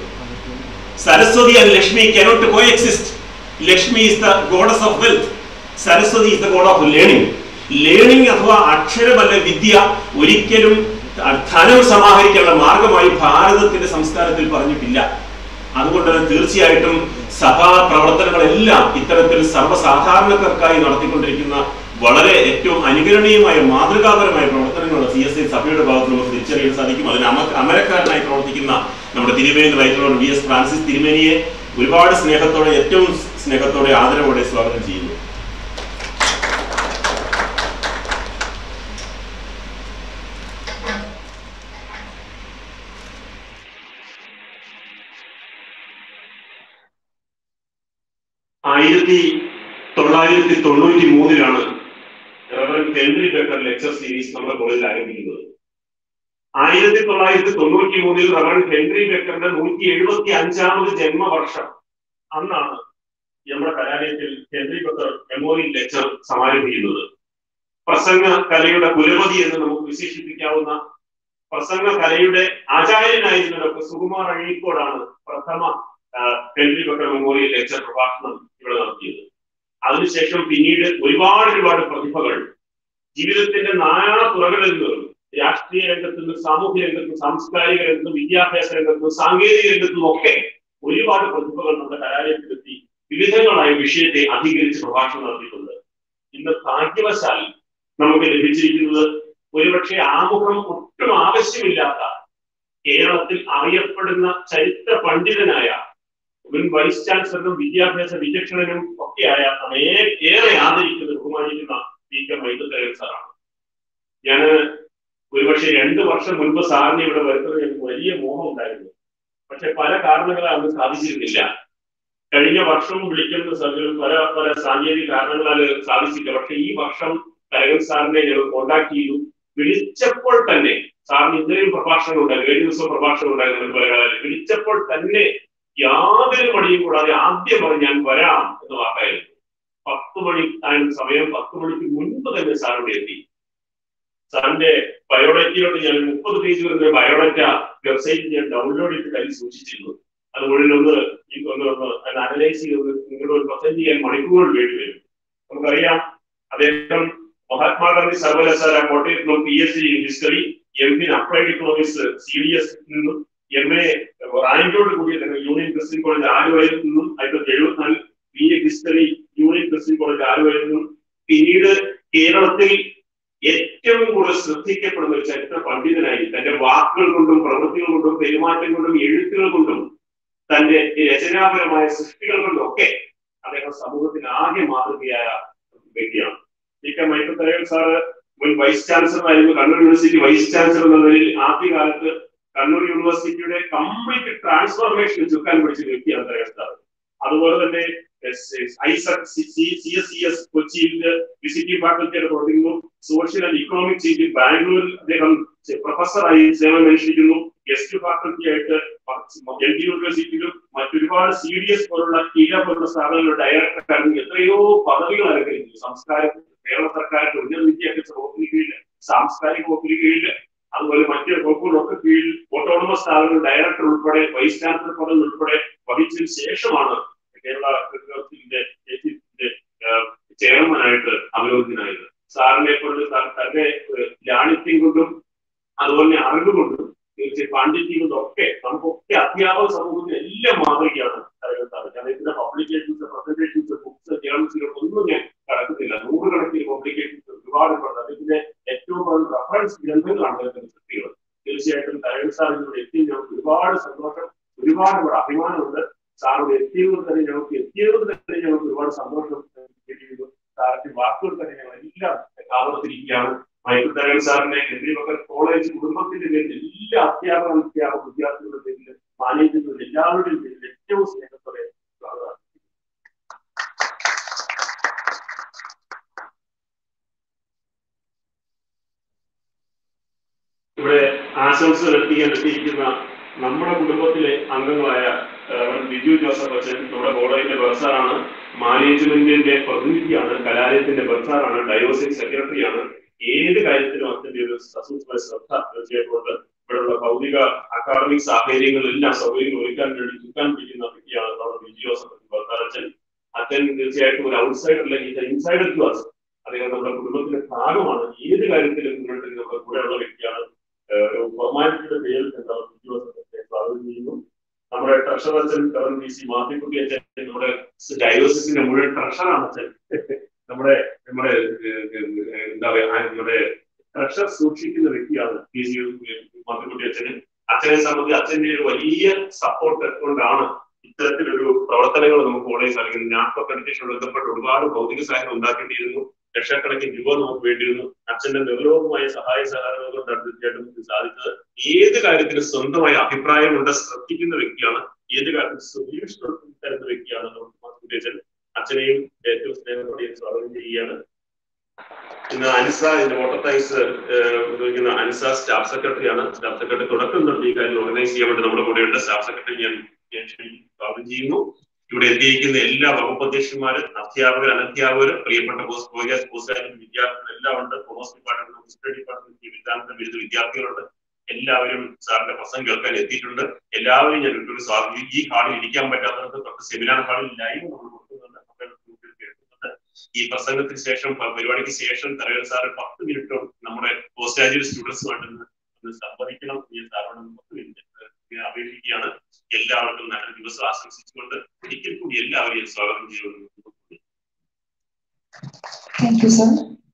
Saraswati and Lakshmi cannot coexist Lakshmi is the goddess of wealth Saraswati is the god of learning learning അഥവാ അക്ഷരമല്ല വിദ്യ ഒരിക്കലും ധനം സമാഹരിക്കാനുള്ള മാർഗമായി ഭാരതത്തിന്റെ സംസ്കാരത്തിൽ പറഞ്ഞിട്ടില്ല അതുകൊണ്ട് തന്നെ തീർച്ചയായിട്ടും സഭാ പ്രവർത്തനങ്ങളെല്ലാം ഇത്തരത്തിൽ സർവ്വസാധാരണക്കാർക്കായി നടത്തിക്കൊണ്ടിരിക്കുന്ന വളരെ ഏറ്റവും അനുകരണീയമായ മാതൃകാപരമായ പ്രവർത്തനങ്ങളാണ് സി എസ് ഐ സഭയുടെ ഭാഗത്ത് നമുക്ക് തിരിച്ചറിയാൻ സാധിക്കും അതിന് അമ അമരക്കാരനായി പ്രവർത്തിക്കുന്ന നമ്മുടെ തിരുമേനി റൈറ്ററോട് വി എസ് ഫ്രാൻസിസ് തിരുമേനിയെ ഒരുപാട് സ്നേഹത്തോടെ ഏറ്റവും സ്നേഹത്തോടെ ആദരവോടെ സ്വാഗതം ചെയ്യുന്നു ആയിരത്തി തൊള്ളായിരത്തി തൊണ്ണൂറ്റി മൂന്നിലാണ് reverend Henry Baker lecture series നമ്മുടെ കോളേജിൽ ആരംഭിക്കുന്നത് ആയിരത്തി തൊള്ളായിരത്തി തൊണ്ണൂറ്റി മൂന്നിൽ റവറൻ ഹെൻറി ബക്കറിന്റെ നൂറ്റി എഴുപത്തി അഞ്ചാമത് ജന്മവർഷം അന്നാണ് നമ്മുടെ കലാലയത്തിൽ ഹെൻറി ബക്കർ മെമ്മോറിയൽ ലെക്ചർ സമാരംഭിക്കുന്നത് പ്രസംഗ കലയുടെ കുലപതി എന്ന് നമുക്ക് വിശേഷിപ്പിക്കാവുന്ന പ്രസംഗ കലയുടെ ആചാര്യനായിരുന്ന ഡോക്ടർ സുകുമാർ അഴീക്കോടാണ് പ്രഥമ ആ, ഹെൻറി ബക്കർ മെമ്മോറിയൽ ലെക്ചർ പ്രഭാഷണം ഇവിടെ നടത്തിയത് അതിനുശേഷം പിന്നീട് ഒരുപാട് ഒരുപാട് പ്രതിഭകൾ ജീവിതത്തിന്റെ നാനാ തുറകളിൽ നിന്നും രാഷ്ട്രീയ രാഷ്ട്രീയ രംഗത്ത് നിന്ന് സാമൂഹ്യ രംഗത്തും സാംസ്കാരിക രംഗത്തും വിദ്യാഭ്യാസ രംഗത്തും സാങ്കേതിക രംഗത്തും ഒക്കെ ഒരുപാട് പ്രതിഭകൾ നമ്മുടെ കലാലയത്തിലെത്തി വിവിധങ്ങളായ വിഷയത്തെ അധികരിച്ച് പ്രഭാഷണം നടത്തിയിട്ടുണ്ട് ഇന്ന് ഭാഗ്യവശാൽ നമുക്ക് ലഭിച്ചിരിക്കുന്നത് ഒരുപക്ഷെ ആമുഖം ഒട്ടും ആവശ്യമില്ലാത്ത കേരളത്തിൽ അറിയപ്പെടുന്ന ചരിത്ര പണ്ഡിതനായ മുൻ വൈസ് ചാൻസലറും വിദ്യാഭ്യാസ വിചക്ഷണനും ഒക്കെയായ നമ്മെ ഏറെ ആദരിക്കുന്ന ബഹുമാനിക്കുന്ന പി കെ മൈതത്തരൻ സാറാണ് ഞാൻ ഒരുപക്ഷെ രണ്ട് വർഷം മുൻപ് സാറിനെ ഇവിടെ വരുന്നത് എനിക്ക് വലിയ മോഹം ഉണ്ടായിരുന്നു പക്ഷെ പല കാരണങ്ങളാൽ അത് സാധിച്ചിരുന്നില്ല കഴിഞ്ഞ വർഷവും വിളിക്കുന്ന സ്ഥലങ്ങളും പല പല സാങ്കേതിക കാരണങ്ങളാൽ സാധിച്ചില്ല പക്ഷെ ഈ വർഷം കരകൻ സാറിനെ ഞങ്ങൾ കോണ്ടാക്ട് ചെയ്തു വിളിച്ചപ്പോൾ തന്നെ സാറിന് ഇത്രയും പ്രഭാഷണം ഉണ്ടായിരുന്നു ഏഴ് ദിവസം പ്രഭാഷണം ഉണ്ടായിരുന്നു പല കാലം വിളിച്ചപ്പോൾ തന്നെ യാതൊരു മടിയും കൂടാതെ ആദ്യം പറഞ്ഞ് ഞാൻ വരാം എന്ന് വാക്കായിരുന്നു പത്ത് മണി ആയിരുന്നു സമയം പത്ത് മണിക്ക് മുൻപ് തന്നെ സാർ ഇവിടെ എത്തി സാറിന്റെ ബയോഡേറ്റയിലോട്ട് ഞാൻ മുപ്പത് പേജ് വരുന്ന ബയോഡേറ്റ വെബ്സൈറ്റിൽ ഞാൻ ഡൗൺലോഡ് ചെയ്ത് കയ്യിൽ സൂക്ഷിച്ചിരുന്നു അത് മുകളിൽ ഒന്ന് ഈ ഒന്ന് ഒന്ന് അത് അനലൈസ് ചെയ്ത് നിങ്ങളുടെ ഒരു പ്രസന്റ് ചെയ്യാൻ മണിക്കൂറുകൾ വേണ്ടി വരും നമുക്കറിയാം അദ്ദേഹം മഹാത്മാഗാന്ധി സർവകലാശാല കോട്ടയത്ത് നിന്നും B S C history M Phil applied economics C D S നിന്നും എം എ റാങ്കോട് കൂടി യൂണിയൻ ക്രിസ്ത്യൻ കോളേജ് ആലുവയിൽ നിന്നും ആയിരത്തി എഴുപത്തിനാല് B A history Union Christian College ആലുവയിൽ നിന്നും പിന്നീട് കേരളത്തിൽ ഏറ്റവും കൂടുതൽ ശ്രദ്ധിക്കപ്പെടുന്ന ഒരു ചരിത്ര പണ്ഡിതനായി തന്റെ വാക്കുകൾ കൊണ്ടും പ്രവൃത്തികൾ കൊണ്ടും പെരുമാറ്റം കൊണ്ടും എഴുത്തുകൾ കൊണ്ടും തന്റെ രചനാപരമായ സൃഷ്ടികൾ കൊണ്ടും ഒക്കെ അദ്ദേഹം സമൂഹത്തിന് ആകെ മാതൃകയായ വ്യക്തിയാണ് E K Michael Tharakan sir മുൻ വൈസ് ചാൻസലർ ആയിരുന്നു കണ്ണൂർ യൂണിവേഴ്സിറ്റി വൈസ് ചാൻസലർ എന്ന നിലയിൽ ആദ്യകാലത്ത് കണ്ണൂർ യൂണിവേഴ്സിറ്റിയുടെ കംപ്ലീറ്റ് ട്രാൻസ്ഫോർമേഷൻ ചുക്കാൻ പിടിച്ച വ്യക്തിയാണ് തരകൻ സാർ അതുപോലെ തന്നെ Isaac C C S C S കൊച്ചിയിൽ വിസിറ്റിംഗ് ഫാക്കൽറ്റിയുടെ പ്രവർത്തിക്കുന്നു സോഷ്യൽ ആൻഡ് ഇക്കണോമിക് സീറ്റിൽ ബാംഗ്ലൂരിൽ അദ്ദേഹം പ്രൊഫസറായി സേവനമനുഷ്ഠിക്കുന്നു ഗസ്റ്റ് ഫാക്കൽറ്റി ആയിട്ട് എൽ ഡി യൂണിവേഴ്സിറ്റിയിലും മറ്റൊരുപാട് സി ഡി എസ് പോലുള്ള കീഴ പോലുള്ള സ്ഥാപനങ്ങളുടെ ഡയറക്ടറായിരുന്നു എത്രയോ പദവികൾ അലങ്കരിക്കുന്നു സംസ്കാരം കേരള സർക്കാരിന്റെ ഉന്നത വിദ്യാഭ്യാസ വകുപ്പിന് കീഴിൽ സാംസ്കാരിക വകുപ്പിന് കീഴിൽ അതുപോലെ മറ്റ് വകുപ്പുകളൊക്കെ കീഴിൽ ഓട്ടോണമസ് സ്ഥാപനങ്ങൾ ഡയറക്ടർ ഉൾപ്പെടെ വൈസ് ചാൻസലർ പദവി ഉൾപ്പെടെ വഹിച്ചതിന് ശേഷമാണ് കേരള വിദ്യാഭ്യാസത്തിന്റെ ചെയർമാനായിട്ട് അവരോധിതനായത് സാറിനെ കൊണ്ട് തന്റെ ലാളിത്യം കൊണ്ടും അതുപോലെ അറിവ് കൊണ്ടും തീർച്ചയായും പാണ്ഡിത്യം കൊണ്ടും ഒക്കെ നമുക്കൊക്കെ അധ്യാപക സമൂഹത്തിന് എല്ലാം മാതൃകയാണ് കാരണം ഇതിന്റെ പബ്ലിക്കേഷൻസ് പ്രസന്റേഷൻസ് ബുക്സ് ജേർണൽസുകൾ ഒന്നും ഞാൻ കടക്കുന്നില്ല നൂറുകണക്കിന് പബ്ലിക്കേഷൻസ് ഒരുപാട് ഉണ്ട് അതിന്റെ ഏറ്റവും കൂടുതൽ റഫറൻസ് ഗ്രന്ഥങ്ങളാണ് അദ്ദേഹത്തിന്റെ സൃഷ്ടികൾ തീർച്ചയായിട്ടും തരകൻ സാറിനോട് എത്തി ഞങ്ങൾക്ക് ഒരുപാട് സന്തോഷം ഒരുപാട് അഭിമാനമുണ്ട് സാറിന്റെ എത്തിയതുകൊണ്ട് തന്നെ ഞങ്ങൾക്ക് എത്തിയതുകൊണ്ട് തന്നെ ഞങ്ങൾക്ക് ഒരുപാട് സന്തോഷം കിട്ടിയിരുന്നു സാറിന്റെ വാക്കുകൾ തന്നെ ഞങ്ങൾ എല്ലാം കാതർത്തിരിക്കുകയാണ് മൈക്കിൾ തരകൻ സാറിന്റെ കേന്ദ്രീയ മക്കൾ കോളേജ് കുടുംബത്തിന്റെ പേരിൽ എല്ലാ അധ്യാപക അധ്യാപക വിദ്യാർത്ഥികളുടെ പേരിൽ മാനേജ്മെന്റ് എല്ലാവരുടെയും പേരിൽ ഏറ്റവും സ്നേഹത്തോടെ സ്വാഗതം ഇവിടെ ആശംസകൾ എത്തിക്കാൻ എത്തിയിരിക്കുന്ന നമ്മുടെ കുടുംബത്തിലെ അംഗങ്ങളായ ബിജു ജോസഫ് അച്ഛൻ നമ്മുടെ കോളേജിന്റെ ബർസാറാണ് മാനേജ്മെന്റിന്റെ പ്രതിനിധിയാണ് കലാലയത്തിന്റെ ബർസാറാണ് ഡയോസിക് സെക്രട്ടറിയാണ് ഏത് കാര്യത്തിലും അച്ഛന്റെ ഒരു സസൂക്ഷ്മ ശ്രദ്ധ തീർച്ചയായിട്ടും ഉണ്ട് ഇവിടെയുള്ള ഭൗതിക അക്കാദമിക് സാഹചര്യങ്ങളെല്ലാം സൗകര്യങ്ങൾ ഒരുക്കാൻ വേണ്ടി ചുക്കാൻ പിടിക്കുന്ന വ്യക്തിയാണ് നമ്മുടെ ബിജു ജോസഫ് ബർസാർ അച്ഛൻ അച്ഛൻ തീർച്ചയായിട്ടും ഒരു ഔട്ട്സൈഡർ അല്ലെങ്കിൽ ഇൻസൈഡർ ടു അസ് അദ്ദേഹം നമ്മുടെ കുടുംബത്തിന്റെ ഭാഗമാണ് ഏത് കാര്യത്തിലും മുന്നോട്ട് നമ്മുടെ കൂടെയുള്ള വ്യക്തിയാണ് ഒരു ബഹുമാനത്തിന്റെ പേരിൽ എന്താണ് ബിജു ജോസഫ് സ്വാഗതം ചെയ്യുന്നു നമ്മുടെ ട്രഷറർ അച്ഛൻ കറൻ ബി സി മാത്തിക്കുട്ടി അച്ഛൻ നമ്മുടെ ഡയോസിന്റെ മുഴുവൻ ട്രഷറാണ് അച്ഛൻ നമ്മുടെ നമ്മുടെ എന്താ പറയാ നമ്മുടെ ട്രഷർ സൂക്ഷിക്കുന്ന വ്യക്തിയാണ് പി സി മാത്തിക്കുട്ടി അച്ഛന് അച്ഛനെ സംബന്ധിച്ച് അച്ഛന്റെ ഒരു വലിയ സപ്പോർട്ട് കൊണ്ടാണ് ഇത്തരത്തിലൊരു പ്രവർത്തനങ്ങൾ നമുക്ക് കോളേജ് അല്ലെങ്കിൽ നാപ്പ് അക്രഡിറ്റേഷൻ ബന്ധപ്പെട്ട് ഒരുപാട് ഭൗതിക സഹായം ഉണ്ടാക്കേണ്ടിയിരുന്നു ലക്ഷക്കണക്കിന് രൂപ നമുക്ക് വേണ്ടിയിരുന്നു അച്ഛന്റെ നിർലോഭമായ സഹായ സഹകരണങ്ങൾ കൊണ്ടാണ് തീർച്ചയായിട്ടും സാധിച്ചത് ഏത് കാര്യത്തിലും സ്വന്തമായ അഭിപ്രായമുണ്ട് ശ്രദ്ധിക്കുന്ന വ്യക്തിയാണ് ഏത് കാര്യത്തിലും സൊല്യൂഷൻ തരുന്ന വ്യക്തിയാണ് നമുക്ക് അച്ഛൻ അച്ഛനെയും ഏറ്റവും സ്നേഹത്തോടെ സ്വാഗതം ചെയ്യുകയാണ് ഇന്ന് അൻസ ഇതിന്റെ വാട്ടർ ടൈംസ് ഉപയോഗിക്കുന്ന അൻസ സ്റ്റാഫ് സെക്രട്ടറിയാണ് സ്റ്റാഫ് സെക്രട്ടറി തുടക്കം തൊട്ട് ഈ കാര്യം ഓർഗനൈസ് ചെയ്യാൻ വേണ്ടി നമ്മുടെ കൂടെയുണ്ട് സ്റ്റാഫ് സെക്രട്ടറി ഞാൻ സ്വാഗതം ചെയ്യുന്നു ഇവിടെ എത്തിയിരിക്കുന്ന എല്ലാ വകുപ്പ് അധ്യക്ഷന്മാരും അധ്യാപകർ അനധ്യാപകർ പ്രിയപ്പെട്ട പോസ്റ്റ് പോസ്റ്റ് പോസ്റ്റ് വിദ്യാർത്ഥികൾ എല്ലാം ഉണ്ട് കൊമേഴ്സ് ഡിപ്പാർട്ട്മെന്റ് ഹിസ്റ്ററി ഡിപ്പാർട്ട്മെന്റ് വിദ്യാർത്ഥി ബിരുദ വിദ്യാർത്ഥികളുണ്ട് എല്ലാവരും സാറിന്റെ പ്രസംഗം കേൾക്കാൻ എത്തിയിട്ടുണ്ട് എല്ലാവരും ഞാൻ ഒരു സ്വാഗതം ഈ ഹാളിൽ ഇരിക്കാൻ പറ്റാത്തവർക്ക് തൊട്ട് സെമിനാർ ഹാളിൽ ലൈവ് നമ്മൾ കൊടുക്കുന്നുണ്ട് കേൾക്കുന്നുണ്ട് ഈ പ്രസംഗത്തിന് ശേഷം പരിപാടിക്ക് ശേഷം തരകൻ സാറ് പത്ത് മിനിറ്റ് നമ്മുടെ പോസ്റ്റ് ഗ്രാജുവേറ്റ് സ്റ്റുഡൻസുമായിട്ട് ഒന്ന് സംവദിക്കണം ഞാൻ സാറിനോട് ഞാൻ അപേക്ഷിക്കുകയാണ് എല്ലാവർക്കും നല്ലൊരു ദിവസം ആശംസിച്ചുകൊണ്ട് ഒരിക്കൽ കൂടി എല്ലാവരെയും സ്വാഗതം ചെയ്യുന്നു താങ്ക് യു സർ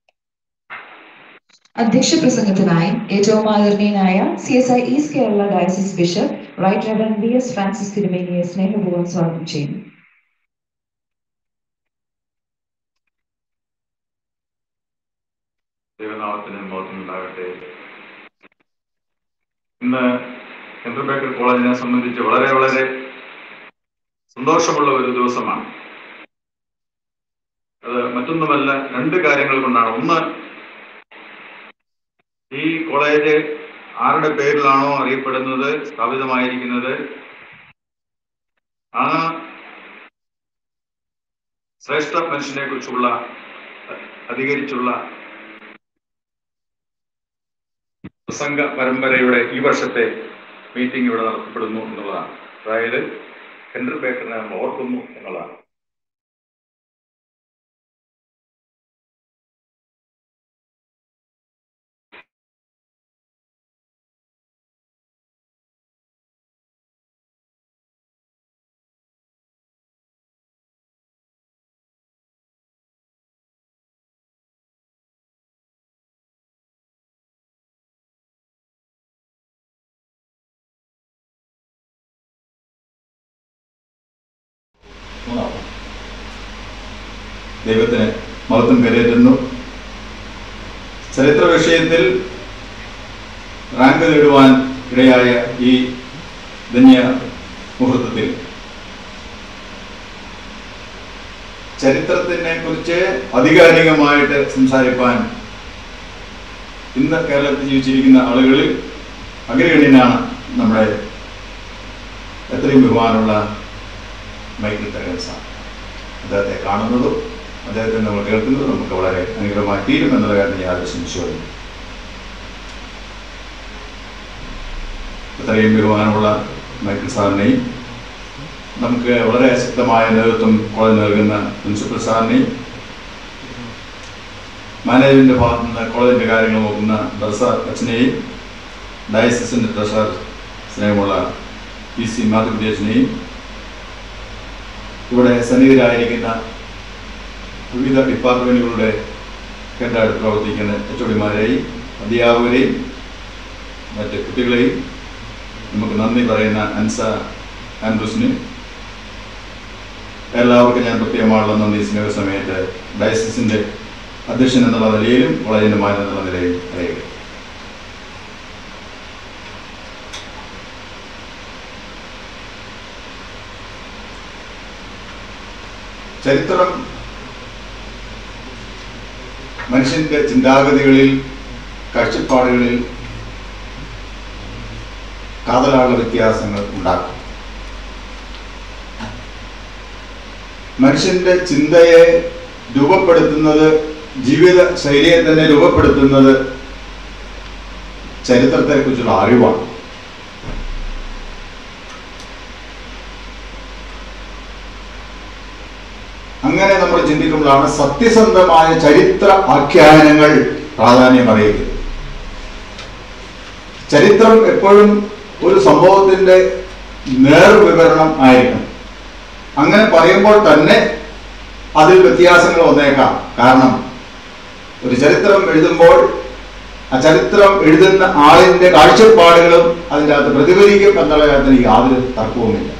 അധ്യക്ഷ പ്രസംഗത്തിനായി ഏറ്റവും ആദരണീയനായ C S I east Kerala diocese bishop right reverend V S Francis തിരുമേനിയെ സ്നേഹപൂർവ്വം സ്വാഗതം ചെയ്യുന്നു ദൈവനാമത്തിന് മോഹമുണ്ടാകട്ടെ ഇന്ന് സെൻട്രൽ ബേക്കർ കോളേജിനെ സംബന്ധിച്ച് വളരെ വളരെ സന്തോഷമുള്ള ഒരു ദിവസമാണ് അത് മറ്റൊന്നുമല്ല രണ്ട് കാര്യങ്ങൾ കൊണ്ടാണ് ഒന്ന് ഈ കോളേജ് ആരുടെ പേരിലാണോ അറിയപ്പെടുന്നത് സ്ഥാപിതമായിരിക്കുന്നത് ആ ശ്രേഷ്ഠ മനുഷ്യനെ കുറിച്ചുള്ള അധികരിച്ചുള്ള പ്രസംഗ പരമ്പരയുടെ ഈ വർഷത്തെ മീറ്റിംഗ് ഇവിടെ നടത്തപ്പെടുന്നു എന്നുള്ളതാണ് അതായത് ഹെൻറി ബേക്കറിനെ നമ്മൾ ഓർക്കുന്നു എന്നുള്ളതാണ് മൂന്നാം ദൈവത്തിന് മഹത്വം കരയറ്റുന്നു ചരിത്ര വിഷയത്തിൽ റാങ്ക് നേടുവാൻ ഇടയായ ഈ ധന്യ മുഹൂർത്തത്തിൽ ചരിത്രത്തിനെ കുറിച്ച് ആധികാരികമായിട്ട് സംസാരിപ്പാൻ ഇന്ന് കേരളത്തിൽ ജീവിച്ചിരിക്കുന്ന ആളുകളിൽ അഗ്രഗണ്യനാണ് നമ്മുടെ എത്രയും ബഹുമാനമുള്ള മൈക്കിൾ തെരേസ അദ്ദേഹത്തെ കാണുന്നതും അദ്ദേഹത്തെ നമ്മൾ കേൾക്കുന്നതും നമുക്ക് വളരെ അനുഗ്രഹമായി തീരും എന്നുള്ള കാര്യം യാതൊരു സംശയവും ഇത്രയും ബഹുമാനമുള്ള മൈക്കിൾ സാറിനെയും നമുക്ക് വളരെ ശക്തമായ നേതൃത്വം കോളേജ് നൽകുന്ന പ്രിൻസിപ്പൽ സാറിനെയും മാനേജ്മെന്റ് ഭാഗത്തു നിന്ന് കോളേജിന്റെ കാര്യങ്ങൾ നോക്കുന്ന ഡ്രസ്സർ അച്ഛനെയും ഡയസിന്റെ ട്രഷറർ സ്നേഹമുള്ള പി സി മാധുദേശിനെയും ഇവിടെ സന്നിഹിതരായിരിക്കുന്ന വിവിധ ഡിപ്പാർട്ട്മെന്റുകളുടെ ഹെഡായിട്ട് പ്രവർത്തിക്കുന്ന എച്ച് ഒടിമാരെയും അധ്യാപകരെയും മറ്റ് കുട്ടികളെയും നമുക്ക് നന്ദി പറയുന്ന അൻസ ആൻഡ്രൂസിനും എല്ലാവർക്കും ഞാൻ പ്രത്യേകമായുള്ള നന്ദി സ്നേഹ സമയത്ത് ഡയസിസിന്റെ അധ്യക്ഷൻ എന്നുള്ള നിലയിലും കോളേജിന്റെ മാനം എന്നുള്ള നിലയിലും അറിയുക ചരിത്രം മനുഷ്യന്റെ ചിന്താഗതികളിൽ കാഴ്ചപ്പാടുകളിൽ കാതലായുള്ള വ്യത്യാസങ്ങൾ ഉണ്ടാക്കും മനുഷ്യന്റെ ചിന്തയെ രൂപപ്പെടുത്തുന്നത് ജീവിത ശൈലിയെ തന്നെ രൂപപ്പെടുത്തുന്നത് ചരിത്രത്തെക്കുറിച്ചുള്ള അറിവാണ് അങ്ങനെ നമ്മൾ ചിന്തിക്കുമ്പോഴാണ് സത്യസന്ധമായ ചരിത്ര ആഖ്യാനങ്ങൾ പ്രാധാന്യം അറിയിക്കുന്നത് ചരിത്രം എപ്പോഴും ഒരു സംഭവത്തിന്റെ നേർവിവരണം ആയിരിക്കണം അങ്ങനെ പറയുമ്പോൾ തന്നെ അതിൽ വ്യത്യാസങ്ങൾ വന്നേക്കാം കാരണം ഒരു ചരിത്രം എഴുതുമ്പോൾ ആ ചരിത്രം എഴുതുന്ന ആളിന്റെ കാഴ്ചപ്പാടുകളും അതിൻ്റെ അകത്ത് പ്രതിഫലിക്കും എന്നുള്ള കാര്യത്തിൽ യാതൊരു തർക്കവുമില്ല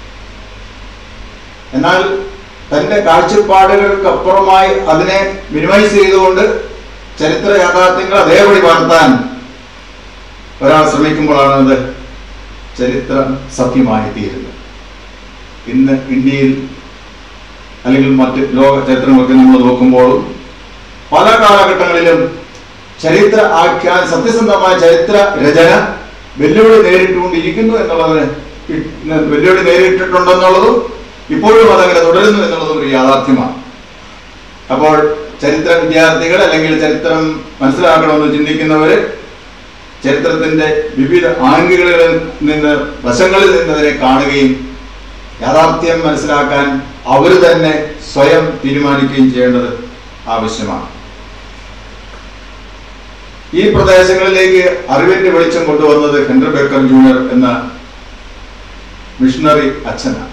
എന്നാൽ തന്റെ കാഴ്ചപ്പാടുകൾക്കപ്പുറമായി അതിനെ മിനിമൈസ് ചെയ്തുകൊണ്ട് ചരിത്ര യാഥാർത്ഥ്യങ്ങൾ അതേപടി വളർത്താൻ ഒരാൾ ശ്രമിക്കുമ്പോഴാണ് അത് ചരിത്രം സത്യമായി തീരുന്നത് ഇന്ന് ഇന്ത്യയിൽ അല്ലെങ്കിൽ മറ്റ് ലോക ചരിത്രങ്ങളൊക്കെ നമ്മൾ നോക്കുമ്പോഴും പല കാലഘട്ടങ്ങളിലും ചരിത്ര ആഖ്യാൻ സത്യസന്ധമായ ചരിത്ര രചന വെല്ലുവിളി നേരിട്ടുകൊണ്ടിരിക്കുന്നു എന്നുള്ളതിന് ഇ- വെല്ലുവിളി നേരിട്ടിട്ടുണ്ടെന്നുള്ളതും ഇപ്പോഴും അതങ്ങനെ തുടരുന്നു എന്നുള്ളതും ഒരു യാഥാർത്ഥ്യമാണ് അപ്പോൾ ചരിത്ര വിദ്യാർത്ഥികൾ അല്ലെങ്കിൽ ചരിത്രം മനസ്സിലാക്കണമെന്ന് ചിന്തിക്കുന്നവര് ചരിത്രത്തിന്റെ വിവിധ ആംഗിളുകളിൽ നിന്ന് വശങ്ങളിൽ നിന്ന് അതിനെ കാണുകയും യാഥാർത്ഥ്യം മനസ്സിലാക്കാൻ അവർ തന്നെ സ്വയം തീരുമാനിക്കുകയും ചെയ്യേണ്ടത് ആവശ്യമാണ് ഈ പ്രദേശങ്ങളിലേക്ക് അറിവിന്റെ വെളിച്ചം കൊണ്ടുവന്നത് ഹെൻറി ബേക്കർ ജൂനിയർ എന്ന മിഷണറി അച്ഛനാണ്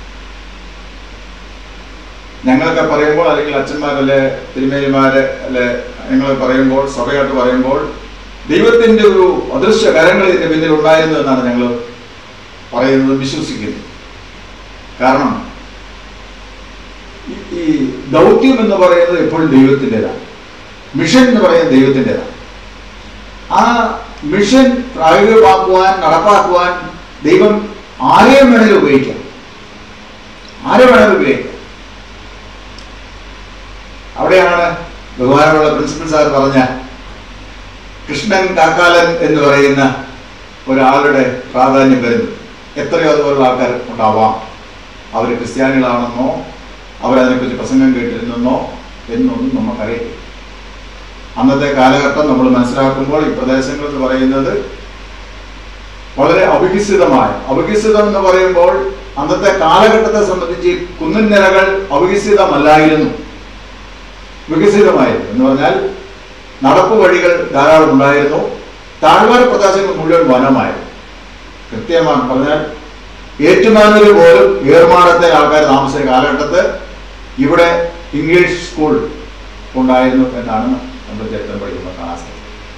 ഞങ്ങളൊക്കെ പറയുമ്പോൾ അല്ലെങ്കിൽ അച്ഛന്മാരല്ലേ തിരുമേനിമാര് അല്ലെ ഞങ്ങൾ പറയുമ്പോൾ സഭയായിട്ട് പറയുമ്പോൾ ദൈവത്തിന്റെ ഒരു അദൃശ്യ കരങ്ങൾ ഇതിന്റെ പിന്നിൽ ഉണ്ടായിരുന്നു എന്നാണ് ഞങ്ങൾ പറയുന്നത് വിശ്വസിക്കുന്നത് കാരണം ഈ- ഈ ദൗത്യം എന്ന് പറയുന്നത് എപ്പോഴും ദൈവത്തിൻ്റെതാണ് മിഷൻ എന്ന് പറയുന്നത് ദൈവത്തിൻ്റെതാണ് ആ മിഷൻ പ്രായോഗികമാക്കുവാൻ നടപ്പാക്കുവാൻ ദൈവം ആരെയും വേണേലും ഉപയോഗിക്കാം ആരെ വേണേലും ഉപയോഗിക്കാം അവിടെയാണ് ബഹുമാനമുള്ള പ്രിൻസിപ്പൽ സാർ പറഞ്ഞ കൃഷ്ണൻ കാക്കാലൻ എന്ന് പറയുന്ന ഒരാളുടെ പ്രാധാന്യം വരുന്നത് എത്രയോ അതുപോലുള്ള ആൾക്കാർ ഉണ്ടാവാം അവർ ക്രിസ്ത്യാനികളാണെന്നോ അവരതിനെക്കുറിച്ച് പ്രസംഗം കേട്ടിരുന്നെന്നോ എന്നൊന്നും നമുക്കറിയില്ല അന്നത്തെ കാലഘട്ടം നമ്മൾ മനസ്സിലാക്കുമ്പോൾ ഈ പ്രദേശങ്ങൾ എന്ന് പറയുന്നത് വളരെ അവികസിതമായ അവികസിതം എന്ന് പറയുമ്പോൾ അന്നത്തെ കാലഘട്ടത്തെ സംബന്ധിച്ച് കുന്നിൻ നിരകൾ അവികസിതമല്ലായിരുന്നു വികസിതമായിരുന്നു എന്ന് പറഞ്ഞാൽ നടപ്പ് വഴികൾ ധാരാളം ഉണ്ടായിരുന്നു താഴ്വാര പ്രദേശങ്ങൾ മുഴുവൻ വനമായിരുന്നു കൃത്യമാണ് പറഞ്ഞാൽ ഏറ്റുമാനൂര് പോലും ഏർമാടത്തെ ആൾക്കാർ താമസിച്ച കാലഘട്ടത്ത് ഇവിടെ ഇംഗ്ലീഷ് സ്കൂൾ ഉണ്ടായിരുന്നു എന്നാണ് നമ്മൾ ചരിത്രം പഠിക്കുമ്പോൾ കാണാൻ സാധിക്കും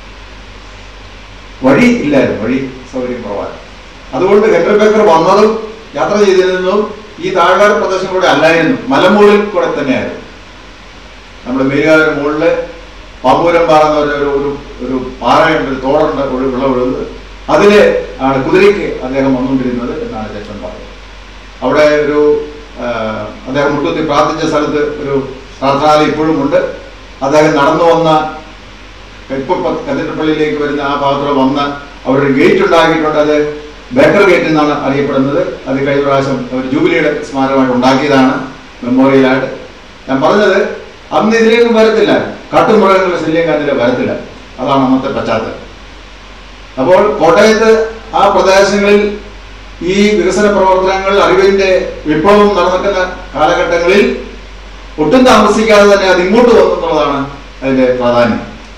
വഴി ഇല്ലായിരുന്നു വഴി സൗകര്യം കുറവായിരുന്നു അതുകൊണ്ട് ഹെൻറി ബേക്കർ വന്നതും യാത്ര ചെയ്തിരുന്നതും ഈ താഴ്വാര പ്രദേശങ്ങളിലൂടെ അല്ലായിരുന്നു മലമുകളിൽ കൂടെ തന്നെയായിരുന്നു നമ്മുടെ മേലുകാല മുകളില് പാമ്പൂരം പാറ എന്ന് പറഞ്ഞ ഒരു ഒരു ഒരു പാറയുണ്ട് ഒരു തോടുണ്ട് ഒരു വിളവുള്ളത് അതില് ആണ് കുതിരയ്ക്ക് അദ്ദേഹം വന്നുകൊണ്ടിരുന്നത് എന്നാണ് ചേട്ടൻ പറയുന്നത് അവിടെ ഒരു ആ, അദ്ദേഹം മുട്ടുത്തി പ്രാർത്ഥിച്ച സ്ഥലത്ത് ഒരു പ്രാർത്ഥനാലയം ഇപ്പോഴും ഉണ്ട് അദ്ദേഹം നടന്നു വന്ന ഇപ്പൊ കത്തിട്ടപ്പള്ളിയിലേക്ക് വരുന്ന ആ ഭാഗത്തൂടെ വന്ന് അവിടെ ഒരു ഗേറ്റ് ഉണ്ടാക്കിയിട്ടുണ്ട് അത് ബേക്കർ ഗേറ്റ് എന്നാണ് അറിയപ്പെടുന്നത് അത് കഴിഞ്ഞ പ്രാവശ്യം ഒരു ജൂബിലിയുടെ സ്മാരകമായിട്ട് ഉണ്ടാക്കിയതാണ് മെമ്മോറിയലായിട്ട് ഞാൻ പറഞ്ഞത് അന്ന് ഇതിലേക്കും വരത്തില്ല കാട്ടുമൃഗങ്ങളുടെ ശല്യം കാരണത്തില് വരത്തില്ല അതാണ് അന്നത്തെ പശ്ചാത്തലം അപ്പോൾ കോട്ടയത്ത് ആ പ്രദേശങ്ങളിൽ ഈ വികസന പ്രവർത്തനങ്ങൾ അറിവിന്റെ വിപ്ലവം നടന്നിട്ടുന്ന കാലഘട്ടങ്ങളിൽ ഒട്ടും താമസിക്കാതെ തന്നെ അത് ഇങ്ങോട്ട് വന്നു എന്നുള്ളതാണ് അതിന്റെ പ്രാധാന്യം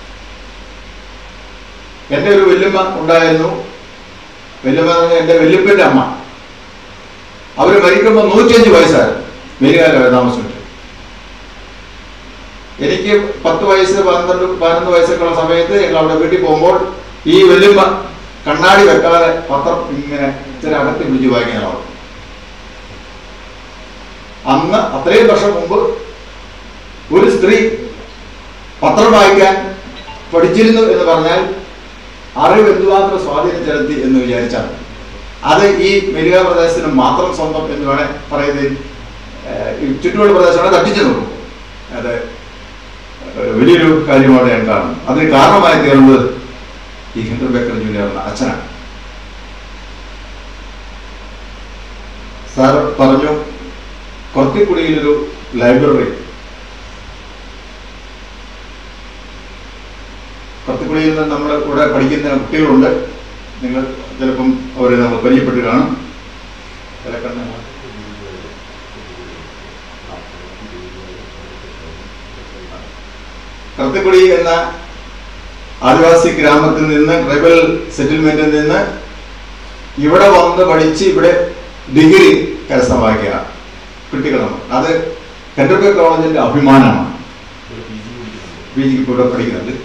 എൻ്റെ ഒരു വല്യമ്മ ഉണ്ടായിരുന്നു വല്യമ്മ എന്ന് പറഞ്ഞാൽ എൻ്റെ വല്യപ്പൻ്റെ അമ്മ അവർ മരിക്കുമ്പോൾ നൂറ്റിയഞ്ച് വയസ്സായിരുന്നു വെലികാലം താമസിച്ചിട്ട് എനിക്ക് പത്ത് വയസ്സ് പന്ത്രണ്ട് പതിനൊന്ന് വയസ്സൊക്കെ ഉള്ള സമയത്ത് ഞങ്ങൾ അവിടെ വീട്ടിൽ പോകുമ്പോൾ ഈ വല്യമ്മ കണ്ണാടി വെക്കാതെ പത്രം ഇങ്ങനെ ഇച്ചിരി അകത്തി പിടിച്ച് വായിക്കുന്ന ആളാണ് അന്ന് അത്രയും വർഷം മുമ്പ് ഒരു സ്ത്രീ പത്രം വായിക്കാൻ പഠിച്ചിരുന്നു എന്ന് പറഞ്ഞാൽ അറിവ് എന്തുമാത്രം സ്വാധീനം ചെലുത്തി എന്ന് വിചാരിച്ചാൽ അത് ഈ മെരുക പ്രദേശത്തിന് മാത്രം സ്വന്തം എന്ന് വേണേൽ പറയുന്നത് ഏഹ്, ഈ ചുറ്റുപാട് പ്രദേശങ്ങളെ തട്ടിച്ചു നോക്കും അത് ഒരു വലിയൊരു കാര്യമാണ് ഞാൻ കാണുന്നത് അതിന് കാരണമായി തീർന്നത് ഈ ഹിന്ദു ബേക്കർ ജൂനിയർ എന്ന അച്ഛനാണ് സാർ പറഞ്ഞു കൊത്തിക്കുടിയിലൊരു ലൈബ്രറി കൊത്തിക്കുടിയിൽ നിന്ന് നമ്മൾ ഇവിടെ പഠിക്കുന്ന കുട്ടികളുണ്ട് നിങ്ങൾ ചിലപ്പം അവരെ നമ്മൾ പരിചയപ്പെട്ട് കാണും ചിലക്കണ്ണ് കറുത്തക്കുടി എന്ന ആദിവാസി ഗ്രാമത്തിൽ നിന്ന് ട്രൈബൽ സെറ്റിൽമെന്റിൽ നിന്ന് ഇവിടെ വന്ന് പഠിച്ച് ഇവിടെ ഡിഗ്രി കരസ്ഥമാക്കിയ കുട്ടികളാണ് അത് കെൻഡർബേ കോളേജിന്റെ അഭിമാനമാണ് പി ജിക്ക് ഇവിടെ പഠിക്കുന്നത്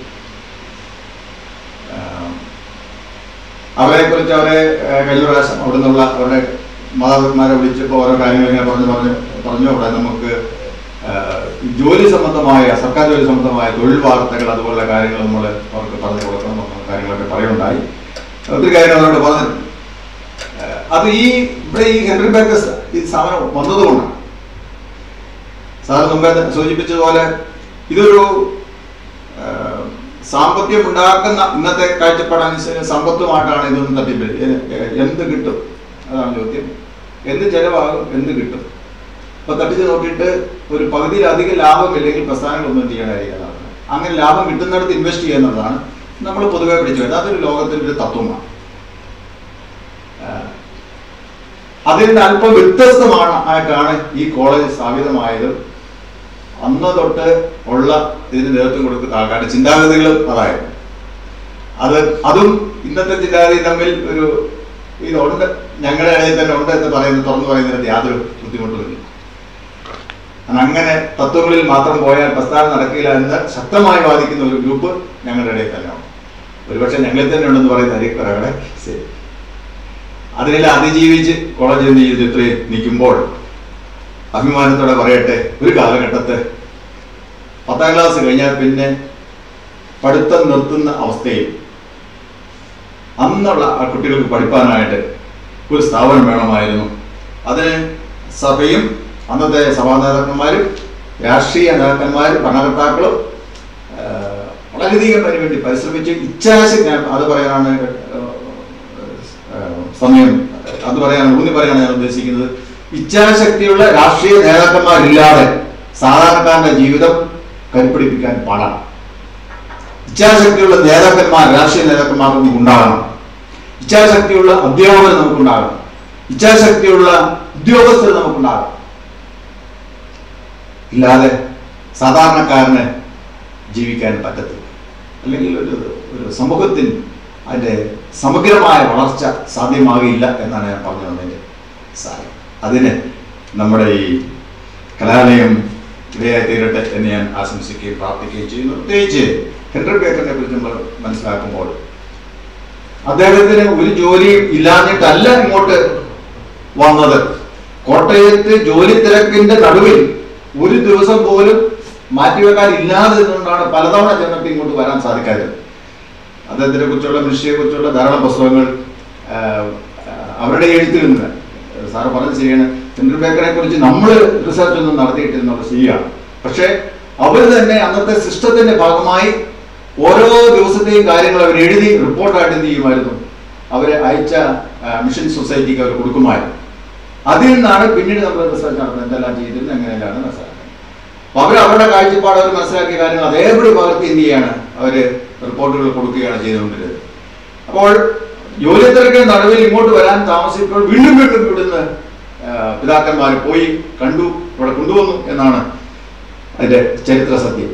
അവരെ കുറിച്ച് അവരെ ആ, കഴിഞ്ഞ പ്രാവശ്യം അവിടെ നിന്നുള്ള അവരുടെ മാതാപിതാക്കന്മാരെ വിളിച്ചപ്പോൾ ഓരോ കാര്യങ്ങൾ ഇങ്ങനെ പറഞ്ഞു പറഞ്ഞു പറഞ്ഞു അവിടെ നമുക്ക് ആ, ജോലി സംബന്ധമായ സർക്കാർ ജോലി സംബന്ധമായ തൊഴിൽ വാർത്തകൾ അതുപോലുള്ള കാര്യങ്ങൾ നമ്മൾ അവർക്ക് പറഞ്ഞു കൊടുക്കണം എന്നുള്ള കാര്യങ്ങളൊക്കെ പറയുണ്ടായി ഒത്തിരി കാര്യങ്ങൾ അവരോട് പറഞ്ഞു ആ, അത് ഈ ഇവിടെ ഈ ഹെൻറി ബേക്കേഴ്സ് ഈ സ്ഥാപനം വന്നതുകൊണ്ടാണ് സാർ മുമ്പേ സൂചിപ്പിച്ചതുപോലെ ഇതൊരു ആ, സാമ്പത്തികം ഉണ്ടാക്കുന്ന ഇന്നത്തെ കാഴ്ചപ്പാടനുസരിച്ച് സമ്പത്തുമായിട്ടാണ് ഇതൊന്നും തട്ടിപ്പ് എ- എ- എന്ത് കിട്ടും അതാണ് ചോദ്യം എന്ത് ചെലവാകും എന്ത് കിട്ടും അപ്പൊ തട്ടിച്ച് നോക്കിയിട്ട് ഒരു പകുതിയിലധികം ലാഭമില്ലെങ്കിൽ പ്രസ്ഥാനങ്ങളൊന്നും ചെയ്യാനായിരിക്കും അങ്ങനെ ലാഭം കിട്ടുന്നിടത്ത് ഇൻവെസ്റ്റ് ചെയ്യുന്നതാണ് നമ്മൾ പൊതുവെ പിടിച്ചു വരുന്നത് അതൊരു ലോകത്തിന്റെ ഒരു തത്വമാണ് ആ, അതിൽ നിന്ന് അല്പം വ്യത്യസ്തമാണ് ആയിട്ടാണ് ഈ കോളേജ് സ്ഥാപിതമായത് അന്ന് തൊട്ട് ഉള്ള ഇതിന് നേതൃത്വം കൊടുക്കുന്ന ആൾക്കാരുടെ ചിന്താഗതികളും അതായിരുന്നു അത് അതും ഇന്നത്തെ ചിന്താഗതി തമ്മിൽ ഒരു ഇതുണ്ട് ഞങ്ങളുടെ ഇടയിൽ തന്നെ ഉണ്ട് എന്ന് പറയുന്നത് തുറന്നു പറയുന്നതിനകത്ത് യാതൊരു ബുദ്ധിമുട്ടുമില്ല കാരണം അങ്ങനെ തത്വങ്ങളിൽ മാത്രം പോയാൽ പ്രസ്ഥാനം നടക്കില്ല എന്ന് ശക്തമായി വാദിക്കുന്ന ഒരു ഗ്രൂപ്പ് ഞങ്ങളുടെ ഇടയിൽ തന്നെ ഉണ്ട് ഒരുപക്ഷെ ഞങ്ങളിൽ തന്നെ ഉണ്ടെന്ന് പറയുന്ന അരിക്കറകളെ ശരി അതിനെല്ലാം അതിജീവിച്ച് കോളേജ് ജീവിതത്തിൽ നിൽക്കുമ്പോൾ അഭിമാനത്തോടെ പറയട്ടെ ഒരു കാലഘട്ടത്ത് പത്താം ക്ലാസ് കഴിഞ്ഞാൽ പിന്നെ പഠിത്തം നിർത്തുന്ന അവസ്ഥയിൽ അന്നുള്ള ആ കുട്ടികൾക്ക് പഠിപ്പാനായിട്ട് ഒരു സ്ഥാപനം വേണമായിരുന്നു അതിന് സഭയും അന്നത്തെ സഭാ നേതാക്കന്മാരും രാഷ്ട്രീയ നേതാക്കന്മാരും ഭരണകർത്താക്കളും ആ, വളരെയധികം അതിനു വേണ്ടി പരിശ്രമിച്ച് ഇച്ഛാശക്തി അത് പറയാനാണ് ആ, ആ, സമയം അത് പറയാൻ ഊന്നി പറയാനാണ് ഞാൻ ഉദ്ദേശിക്കുന്നത് ഇച്ഛാശക്തിയുള്ള രാഷ്ട്രീയ നേതാക്കന്മാരില്ലാതെ സാധാരണക്കാരന്റെ ജീവിതം കരുപ്പിടിപ്പിക്കാൻ പാടാണ് ഇച്ഛാശക്തിയുള്ള നേതാക്കന്മാർ രാഷ്ട്രീയ നേതാക്കന്മാർ നമുക്ക് ഉണ്ടാകണം ഇച്ഛാശക്തിയുള്ള അധ്യാപകർ നമുക്കുണ്ടാകണം ഇച്ഛാശക്തിയുള്ള ഉദ്യോഗസ്ഥർ നമുക്കുണ്ടാകണം ഇല്ലാതെ സാധാരണക്കാരന് ജീവിക്കാൻ പറ്റത്തില്ല അല്ലെങ്കിൽ ഒരു ഒരു സമൂഹത്തിന് അതിൻ്റെ സമഗ്രമായ വളർച്ച സാധ്യമാകില്ല എന്നാണ് ഞാൻ പറഞ്ഞു വന്നതിൻ്റെ സാരം അതിന് നമ്മുടെ ഈ കലാലയം ഇടയായി തീരട്ടെ എന്ന് ഞാൻ ആശംസിക്കുകയും പ്രാർത്ഥിക്കുകയും ചെയ്യുന്നു പ്രത്യേകിച്ച് ഹെൻറി ബേക്കറിനെ കുറിച്ച് നമ്മൾ മനസ്സിലാക്കുമ്പോൾ അദ്ദേഹത്തിന് ഒരു ജോലിയും ഇല്ലാഞ്ഞിട്ടല്ല ഇങ്ങോട്ട് വന്നത് കോട്ടയത്ത് ജോലി തിരക്കിന്റെ നടുവിൽ ഒരു ദിവസം പോലും മാറ്റിവെക്കാൻ ഇല്ലാതെ നിന്നുകൊണ്ടാണ് പലതവണ ജനങ്ങൾക്ക് ഇങ്ങോട്ട് വരാൻ സാധിക്കാത്തത് അദ്ദേഹത്തിനെ കുറിച്ചുള്ള മനുഷ്യയെ കുറിച്ചുള്ള ധാരാളം പുസ്തകങ്ങൾ ആ, ആ, അവരുടെ എഴുത്തിൽ നിന്ന് സാറ് പറഞ്ഞത് ശരിയാണ് ഹെൻറി ബേക്കറെ കുറിച്ച് നമ്മൾ റിസർച്ച് ഒന്നും നടത്തിയിട്ടില്ലെന്നുള്ള ശരിയാണ് പക്ഷേ അവർ തന്നെ അന്നത്തെ സിസ്റ്റത്തിന്റെ ഭാഗമായി ഓരോ ദിവസത്തെയും കാര്യങ്ങൾ അവർ എഴുതി റിപ്പോർട്ടായിട്ട് എന്ത് ചെയ്യുമായിരുന്നു അവരെ അയച്ച ആ, മിഷൻ സൊസൈറ്റിക്ക് അവർ കൊടുക്കുമായിരുന്നു അതിൽ നിന്നാണ് പിന്നീട് നമ്മൾ റിസർച്ച് നടത്തുന്നത് എന്തെല്ലാം ചെയ്തിരുന്നത് എങ്ങനെയാണ് മനസ്സിലാക്കുന്നത് അപ്പൊ അവർ അവരുടെ കാഴ്ചപ്പാട് അവർ മനസ്സിലാക്കിയ കാര്യങ്ങൾ അതേപടി പകർത്തി എന്ത് ചെയ്യാണ് അവര് റിപ്പോർട്ടുകൾ കൊടുക്കുകയാണ് ചെയ്തുകൊണ്ടിരുന്നത് അപ്പോൾ ജോലി തിരക്കിന് നടുവിൽ ഇങ്ങോട്ട് വരാൻ താമസിക്കുമ്പോൾ വീണ്ടും വീണ്ടും ഇവിടുന്ന് പിതാക്കന്മാർ പോയി കണ്ടു ഇവിടെ കൊണ്ടുവന്നു എന്നാണ് അതിന്റെ ചരിത്ര സത്യം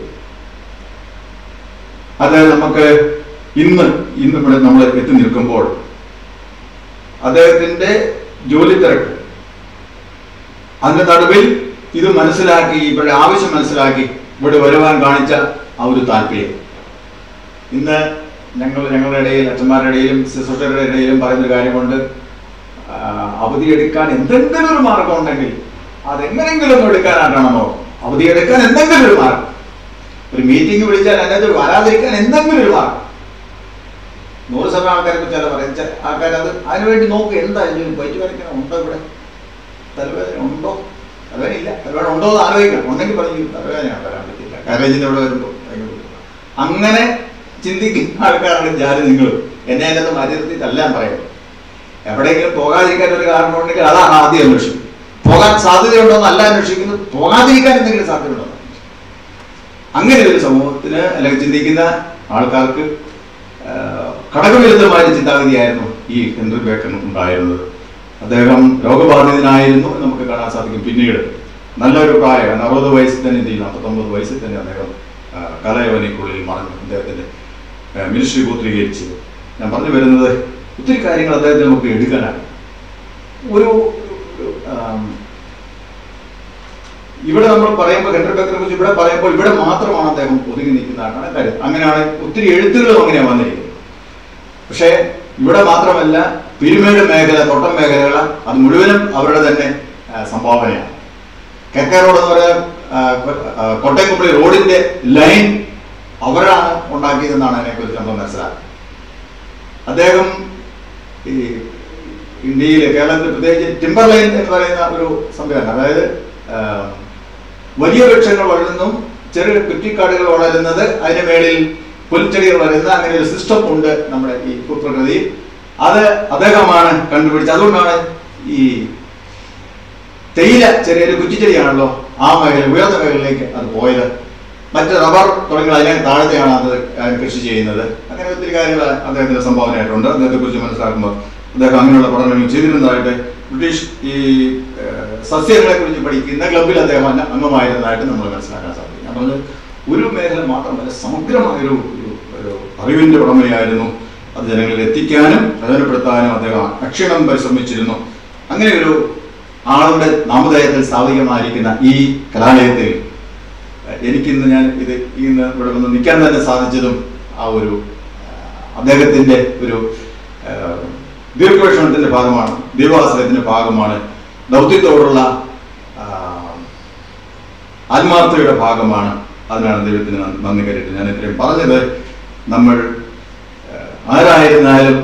അത് നമുക്ക് ഇന്ന് ഇന്ന് ഇവിടെ നമ്മൾ എത്തി നിൽക്കുമ്പോൾ അദ്ദേഹത്തിന്റെ ജോലി തിരക്ക് അതിന്റെ നടുവിൽ ഇത് മനസ്സിലാക്കി ഇവിടെ ആവശ്യം മനസ്സിലാക്കി ഇവിടെ വരുവാൻ കാണിച്ച ആ ഒരു താല്പര്യം ഇന്ന് ഞങ്ങൾ ഞങ്ങളുടെ ഇടയിൽ അച്ഛന്മാരുടെ ഇടയിലും സിസ്റ്ററുടെ ഇടയിലും പറയുന്ന കാര്യമുണ്ട് ആ, അവധിയെടുക്കാൻ എന്തെങ്കിലും ഒരു മാർഗം ഉണ്ടെങ്കിൽ അതെങ്ങനെങ്കിലും ഒന്ന് എടുക്കാനായിട്ടാണെന്നോ അവധിയെടുക്കാൻ എന്തെങ്കിലും ഒരു മാർഗം ഒരു മീറ്റിംഗ് വിളിച്ചാൽ അതിനകത്ത് വരാതിരിക്കാൻ എന്തെങ്കിലും ഒരു മാർഗം നൂറ് ശതമാനം ആൾക്കാരെ കുറിച്ച് അല്ല പറയും ചെ- ആൾക്കാർ അത് അതിനുവേണ്ടി നോക്കും എന്തായാലും വയറ്റ് വരയ്ക്കണം ഉണ്ടോ ഇവിടെ തലവേദന ഉണ്ടോ തലവേദന ഇല്ല തലവേദന ഉണ്ടോ എന്ന് ആലോചിക്കണം ഉണ്ടെങ്കിൽ പറഞ്ഞു തലവേദനയാണ് വരാൻ പറ്റില്ല കാരേജിന്റെ ഇവിടെ വരുമ്പോൾ ഭയങ്കര ബുദ്ധിമുട്ടാണ്. അങ്ങനെ ചിന്തിക്കുന്ന ആൾക്കാരാണ് ഞാൻ നിങ്ങൾ എന്നെ അതിനകത്ത് മാറ്റി ഞാൻ പറയുന്നത് എവിടെയെങ്കിലും പോകാതിരിക്കാൻ ഒരു കാരണം ഉണ്ടെങ്കിൽ അതാണ് ആദ്യം അന്വേഷിക്കുന്നത് പോകാൻ സാധ്യതയുണ്ടോ എന്നല്ല അന്വേഷിക്കുന്നത് പോകാതിരിക്കാൻ എന്തെങ്കിലും സാധ്യതയുണ്ടോ എന്ന് അന്വേഷിക്കുന്നത്. അങ്ങനെ ഒരു സമൂഹത്തിന് അല്ലെങ്കിൽ ചിന്തിക്കുന്ന ആൾക്കാർക്ക് ആ, ഘടകവിരുദ്ധമായ ഒരു ചിന്താഗതിയായിരുന്നു ഈ ഹെൻറി ബേക്കറിന് ഉണ്ടായിരുന്നത് അദ്ദേഹം രോഗബാധിതനായിരുന്നു എന്ന് നമുക്ക് കാണാൻ സാധിക്കും പിന്നീട് നല്ലൊരു പ്രായം അറുപത് വയസ്സിൽ തന്നെ എന്ത് ചെയ്യുന്നു നാൽപ്പത്തൊമ്പത് വയസ്സിൽ തന്നെ അദ്ദേഹം ആ, കലയവനിക്കുള്ളിൽ മറഞ്ഞു അദ്ദേഹത്തിന്റെ മിനിസ്ട്രി പൂർത്തീകരിച്ചു ഞാൻ പറഞ്ഞു വരുന്നത് ഒത്തിരി കാര്യങ്ങൾ അദ്ദേഹത്തിന് നമുക്ക് എടുക്കാനാണ് ഒരു ഒരു, ആം, ഇവിടെ നമ്മൾ പറയുമ്പോൾ ഹെൻറി ബേക്കറിനെ കുറിച്ച് ഇവിടെ പറയുമ്പോൾ ഇവിടെ മാത്രമാണ് അദ്ദേഹം ഒതുങ്ങി നിൽക്കുന്നതാണ് കാര്യം അങ്ങനെയാണ് ഒത്തിരി എഴുത്തുകളും അങ്ങനെയാണ് വന്നിരിക്കുന്നത് പക്ഷേ ഇവിടെ മാത്രമല്ല പിരിമേട് മേഖല തോട്ടം മേഖലകൾ അത് മുഴുവനും അവരുടെ തന്നെ ആ, സംഭാവനയാണ് കെക്കെ റോഡ് എന്ന് പറയാൻ കൊട്ടയംകുമ്പളി റോഡിന്റെ ലൈൻ അവരാണ് ഉണ്ടാക്കിയതെന്നാണ് അതിനെക്കുറിച്ച് നമ്മൾ മനസ്സിലാക്കുന്നത് അദ്ദേഹം ഈ ഇന്ത്യയിലെ കേരളത്തിൽ പ്രത്യേകിച്ച് ടിമ്പർ ലൈൻ എന്ന് പറയുന്ന ഒരു സംവിധാനം അതായത് ആ, വലിയ വൃക്ഷങ്ങൾ വളരുന്നതും ചെറിയ കുറ്റിക്കാടുകൾ വളരുന്നത് അതിന് മേളിൽ പുൽച്ചെടികൾ വളരുന്ന അങ്ങനെ ഒരു സിസ്റ്റം ഉണ്ട് നമ്മുടെ ഈ ഭൂപ്രകൃതിയിൽ അത് അദ്ദേഹമാണ് കണ്ടുപിടിച്ചത് അതുകൊണ്ടാണ് ഈ തേയില ചെറിയൊരു കുറ്റിച്ചെടിയാണല്ലോ ആ മേഖല ഉയർന്ന മേഖലയിലേക്ക് അത് പോയത് മറ്റ് റബ്ബർ തുടങ്ങിയ അതിനെ താഴത്തെയാണ് അത് കൃഷി ചെയ്യുന്നത് അങ്ങനെ ഒത്തിരി കാര്യങ്ങൾ അദ്ദേഹത്തിന്റെ സംഭാവനയായിട്ടുണ്ട് അദ്ദേഹത്തെ കുറിച്ച് മനസ്സിലാക്കുമ്പോൾ അദ്ദേഹം അങ്ങനെയുള്ള പഠനങ്ങൾ ചെയ്തിരുന്നതായിട്ട് ബ്രിട്ടീഷ് ഈ ഏഹ്, സസ്യങ്ങളെ കുറിച്ച് പഠിക്കുന്ന ക്ലബിൽ അദ്ദേഹം അംഗ- അംഗമായിരുന്നതായിട്ട് നമ്മൾ മനസ്സിലാക്കാൻ സാധിക്കും ഞാൻ പറഞ്ഞത് ഒരു മേഖല മാത്രമല്ല സമഗ്രമായൊരു ഒരു ഒരു അറിവിന്റെ ഉടമയായിരുന്നു അത് ജനങ്ങളിൽ എത്തിക്കാനും പ്രയോജനപ്പെടുത്താനും അദ്ദേഹം അക്ഷീണം പരിശ്രമിച്ചിരുന്നു അങ്ങനെ ഒരു ആളുടെ നാമധേയത്തിൽ സ്ഥാപികമായിരിക്കുന്ന ഈ കലാലയത്തിൽ ഏഹ്, എനിക്കിന്ന് ഞാൻ ഇത് ഇന്ന് ഇവിടെ വന്ന് നിൽക്കാൻ തന്നെ സാധിച്ചതും ആ ഒരു ഏഹ്, അദ്ദേഹത്തിന്റെ ഒരു ഏഹ്, ദീർഘവീക്ഷണത്തിന്റെ ഭാഗമാണ് ദീർഘാശ്രയത്തിന്റെ ഭാഗമാണ് ദൗത്യത്തോടുള്ള ആ, ആത്മാർത്ഥതയുടെ ഭാഗമാണ് അതിനാണ് ദൈവത്തിന് നന്ദി- നന്ദി കരുതി ഞാൻ ഇത്രയും പറഞ്ഞത് നമ്മൾ ഏഹ്, ആരായിരുന്നാലും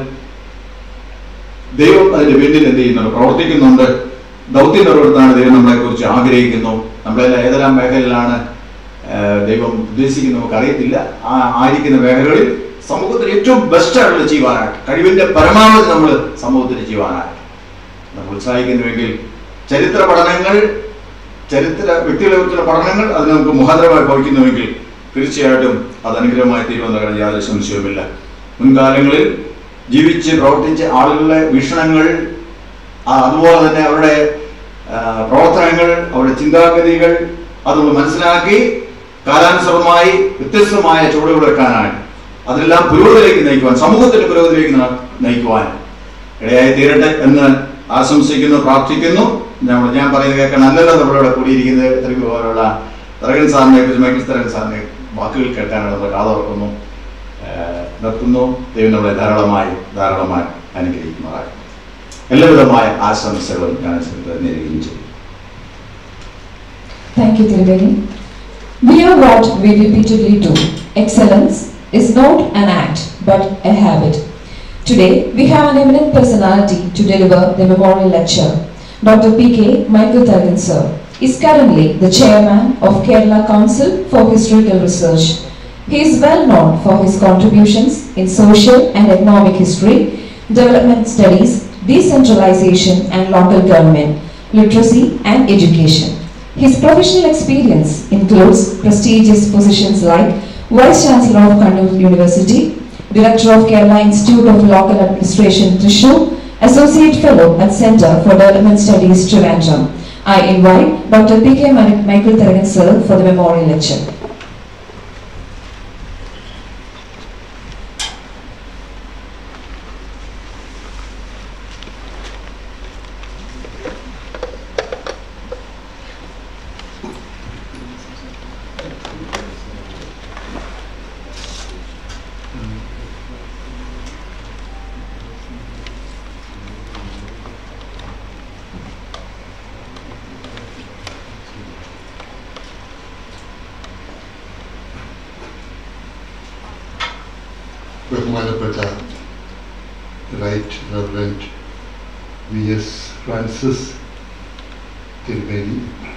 ദൈവം അതിന്റെ പിന്നിൽ എന്ത് ചെയ്യുന്നുണ്ട് പ്രവർത്തിക്കുന്നുണ്ട് ദൗത്യം നിറവേറ്റാണ് ദൈവം നമ്മളെ കുറിച്ച് ആഗ്രഹിക്കുന്നു നമ്മളെല്ലാം ഏതെല്ലാം മേഖലയിലാണ് ഏഹ്, ദൈവം ഉദ്ദേശിക്കുന്നത് നമുക്ക് അറിയത്തില്ല ആ ആയിരിക്കുന്ന മേഖലകളിൽ സമൂഹത്തിൽ ഏറ്റവും ബെസ്റ്റ് ആയിട്ടുള്ള ചെയ്യുവാനായിട്ട് കഴിവിന്റെ പരമാവധി നമ്മൾ സമൂഹത്തിന് ചെയ്യുവാനായിട്ട് നമ്മൾ ഉത്സാഹിക്കുന്നുവെങ്കിൽ ചരിത്ര പഠനങ്ങൾ ചരിത്ര വ്യക്തികളെ കുറിച്ചുള്ള പഠനങ്ങൾ അത് നമുക്ക് മുഖാന്തരമായി ഭവിക്കുന്നുവെങ്കിൽ തീർച്ചയായിട്ടും അത് അനുഗ്രഹമായി തീരുമെന്ന കാര്യം യാതൊരു സംശയവുമില്ല മുൻകാലങ്ങളിൽ ജീവിച്ച് പ്രവർത്തിച്ച ആളുകളുടെ വീക്ഷണങ്ങൾ ആ, അതുപോലെ തന്നെ അവരുടെ ആ, പ്രവർത്തനങ്ങൾ അവരുടെ ചിന്താഗതികൾ അത് നമ്മൾ മനസ്സിലാക്കി കാലാനുസൃതമായി വ്യത്യസ്തമായ ചുവടുകൾ വെക്കാനാണ് അതെല്ലാം പുരോഗതിയിലേക്ക് നയിക്കുവാൻ സമൂഹത്തിന്റെ പുരോഗതിയിലേക്ക് ന- നയിക്കുവാൻ ഇടയായി തീരട്ടെ എന്ന് ആശംസിക്കുന്നു പ്രാർത്ഥിക്കുന്നു നമ്മൾ ഞാൻ പറയുന്നത് കേൾക്കാൻ നല്ലല്ലോ നമ്മളിവിടെ കൂടിയിരിക്കുന്നത് എത്രയും പോലുള്ള തരകൻ സാറിനെ കുറിച്ച് മൈക്കിൾ തരകൻ സാറിനെ വാക്കുകൾ കേൾക്കാനാണ് നമ്മൾ കാതോർക്കുന്നു ഏഹ് നിർത്തുന്നു ദൈവം നമ്മളെ ധാരാളമായി ധാരാളമായി അനുഗ്രഹിക്കുന്നതായി എല്ലാവിധമായ ആശംസകളും ഞാൻ നേരുകയും ചെയ്യും Thank you, Tiruveni. We are what we repeatedly do. Excellence is not an act, but a habit. Today, we have an eminent personality to deliver the memorial lecture. Dr. P.K. Michael Thagan, sir, is currently the chairman of Kerala Council for Historical Research. He is well known for his contributions in social and economic history, development studies, decentralization and local government, literacy and education. His professional experience includes prestigious positions like Vice Chancellor of Kannur University, Director of Kerala Institute of Local Administration, Thrissur, Associate Fellow at Center for Development Studies, Trivandrum. I invite Dr. P.K. Mani- Michael Tharagan sir for the memorial lecture. ബഹുമാനപ്പെട്ട right reverend V S Francis തിരുമേനി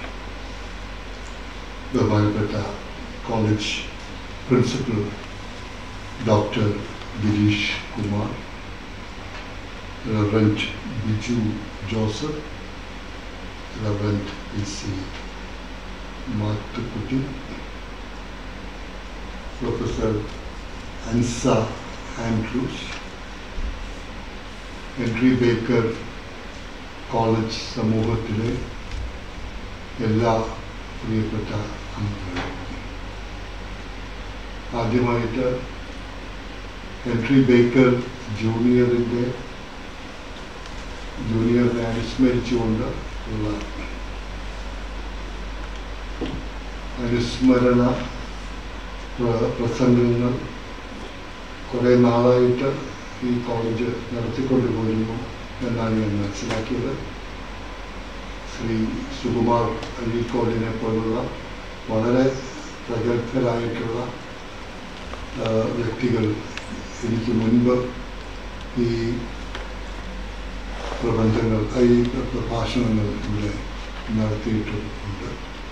ബഹുമാനപ്പെട്ട college principal doctor Girish Kumar reverend Biju Joseph reverend P C Mathukutty professor Ansa Andrews Henry Baker college സമൂഹത്തിലെ എല്ലാ പ്രിയപ്പെട്ട അംഗങ്ങളും ആദ്യമായിട്ട് ഹെൻറി ബേക്കർ ജൂനിയറിൻ്റെ ജൂനിയറിനെ അനുസ്മരിച്ചുകൊണ്ട് ഉള്ള അനുസ്മരണ പ്ര- പ്രസംഗങ്ങൾ കുറേ നാളായിട്ട് ഈ കോളേജ് നടത്തിക്കൊണ്ട് പോരുന്നു എന്നാണ് ഞാൻ മനസ്സിലാക്കിയത് ശ്രീ സുകുമാർ അഴീക്കോടിനെ പോലുള്ള വളരെ പ്രഗത്ഭരായിട്ടുള്ള ആ, വ്യക്തികൾ എനിക്ക് മുൻപ് ഈ പ്രബന്ധങ്ങൾ ഈ പ്രഭാഷണങ്ങൾ ഇവിടെ നടത്തിയിട്ടുണ്ട്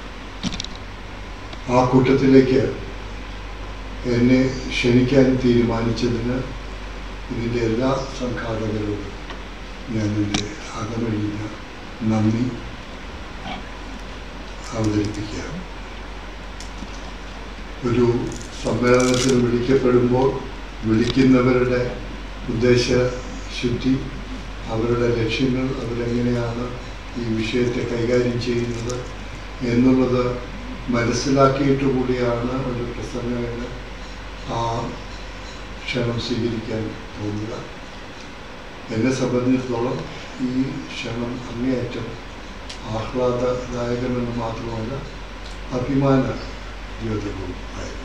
ആ കൂട്ടത്തിലേക്ക് എന്നെ ക്ഷണിക്കാൻ തീരുമാനിച്ചതിന് ഇതിൻ്റെ എല്ലാ സംഘാടകരോടും ഞാൻ എൻ്റെ അകമഴിഞ്ഞ നന്ദി അവതരിപ്പിക്കുക ഒരു സമ്മേളനത്തിൽ വിളിക്കപ്പെടുമ്പോൾ വിളിക്കുന്നവരുടെ ഉദ്ദേശ ശുദ്ധി അവരുടെ ലക്ഷ്യങ്ങൾ അവരെങ്ങനെയാണ് ഈ വിഷയത്തെ കൈകാര്യം ചെയ്യുന്നത് എന്നുള്ളത് മനസ്സിലാക്കിയിട്ട് കൂടിയാണ് ഒരു പ്രസംഗകന് ആ ക്ഷണം സ്വീകരിക്കാൻ തോന്നുക എന്നെ സംബന്ധിച്ചിടത്തോളം ഈ ക്ഷണം അങ്ങേയറ്റം ആഹ്ലാദദായകമെന്ന് മാത്രമല്ല അഭിമാന ദ്യോതകവും ആയിരുന്നു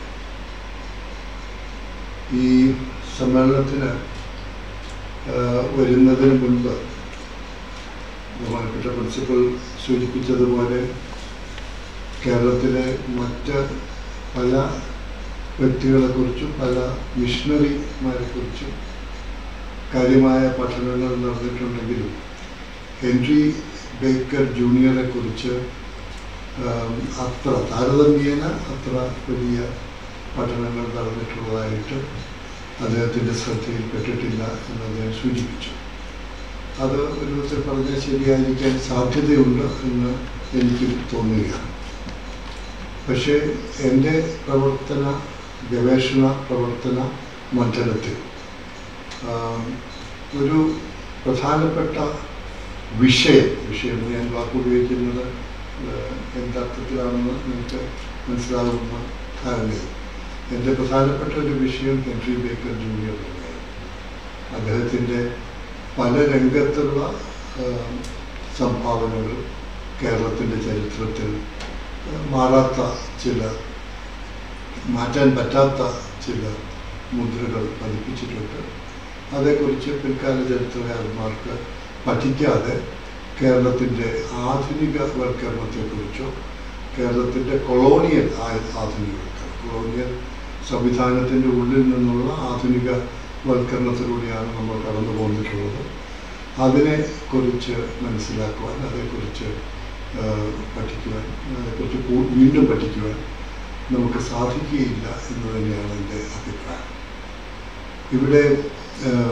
ഈ സമ്മേളനത്തിന് ആ, വരുന്നതിന് മുൻപ് ബഹുമാനപ്പെട്ട പ്രിൻസിപ്പൽ സൂചിപ്പിച്ചതുപോലെ കേരളത്തിലെ മറ്റ് പല വ്യക്തികളെക്കുറിച്ചും പല മിഷണറിമാരെക്കുറിച്ചും കാര്യമായ പഠനങ്ങൾ നടന്നിട്ടുണ്ടെങ്കിലും ഹെൻറി ബേക്കർ ജൂനിയറെ കുറിച്ച് അത്ര താരതമ്യേന അത്ര വലിയ പഠനങ്ങൾ നടന്നിട്ടുള്ളതായിട്ട് അദ്ദേഹത്തിൻ്റെ ശ്രദ്ധയിൽപ്പെട്ടിട്ടില്ല എന്ന് അദ്ദേഹം സൂചിപ്പിച്ചു അത് ഒരു വിധത്തിൽ പറഞ്ഞാൽ ശരിയായിരിക്കാൻ സാധ്യതയുണ്ട് എന്ന് എനിക്ക് തോന്നുകയാണ് പക്ഷേ എൻ്റെ പ്രവർത്തന ഗവേഷണ പ്രവർത്തന മണ്ഡലത്തിൽ ആം, ഒരു പ്രധാനപ്പെട്ട വിഷയം വിഷയം ഞാൻ വാക്കുപയോഗിക്കുന്നത് ഏഹ്, എന്തർത്ഥത്തിലാണെന്ന് നിങ്ങൾക്ക് മനസ്സിലാകുന്ന ധാരണയും എൻ്റെ പ്രധാനപ്പെട്ട ഒരു വിഷയം ഹെൻറി ബേക്കർ ജൂനിയർ തന്നെയായിരുന്നു അദ്ദേഹത്തിൻ്റെ പല രംഗത്തുള്ള ആം, സംഭാവനകൾ കേരളത്തിൻ്റെ ചരിത്രത്തിൽ ഏഹ്, മാറാത്ത ചില മാറ്റാൻ പറ്റാത്ത ചില മുദ്രകൾ പതിപ്പിച്ചിട്ടുണ്ട് അതേക്കുറിച്ച് പിൽക്കാല ചരിത്രകാരന്മാർക്ക് പഠിക്കാതെ കേരളത്തിൻ്റെ ആധുനികവൽക്കരണത്തെക്കുറിച്ചോ കേരളത്തിൻ്റെ കൊളോണിയൽ ആ- ആധുനികവൽക്കരണം കൊളോണിയൽ സംവിധാനത്തിൻ്റെ ഉള്ളിൽ നിന്നുള്ള ആധുനികവൽക്കരണത്തിലൂടെയാണ് നമ്മൾ കടന്നു പോന്നിട്ടുള്ളത് അതിനെ കുറിച്ച് മനസ്സിലാക്കുവാൻ അതേക്കുറിച്ച് ആ, പഠിക്കുവാൻ അതേക്കുറിച്ച് കൂ- വീണ്ടും പഠിക്കുവാൻ നമുക്ക് സാധിക്കുകയില്ല എന്ന് തന്നെയാണ് എൻ്റെ അഭിപ്രായം ഇവിടെ ആം,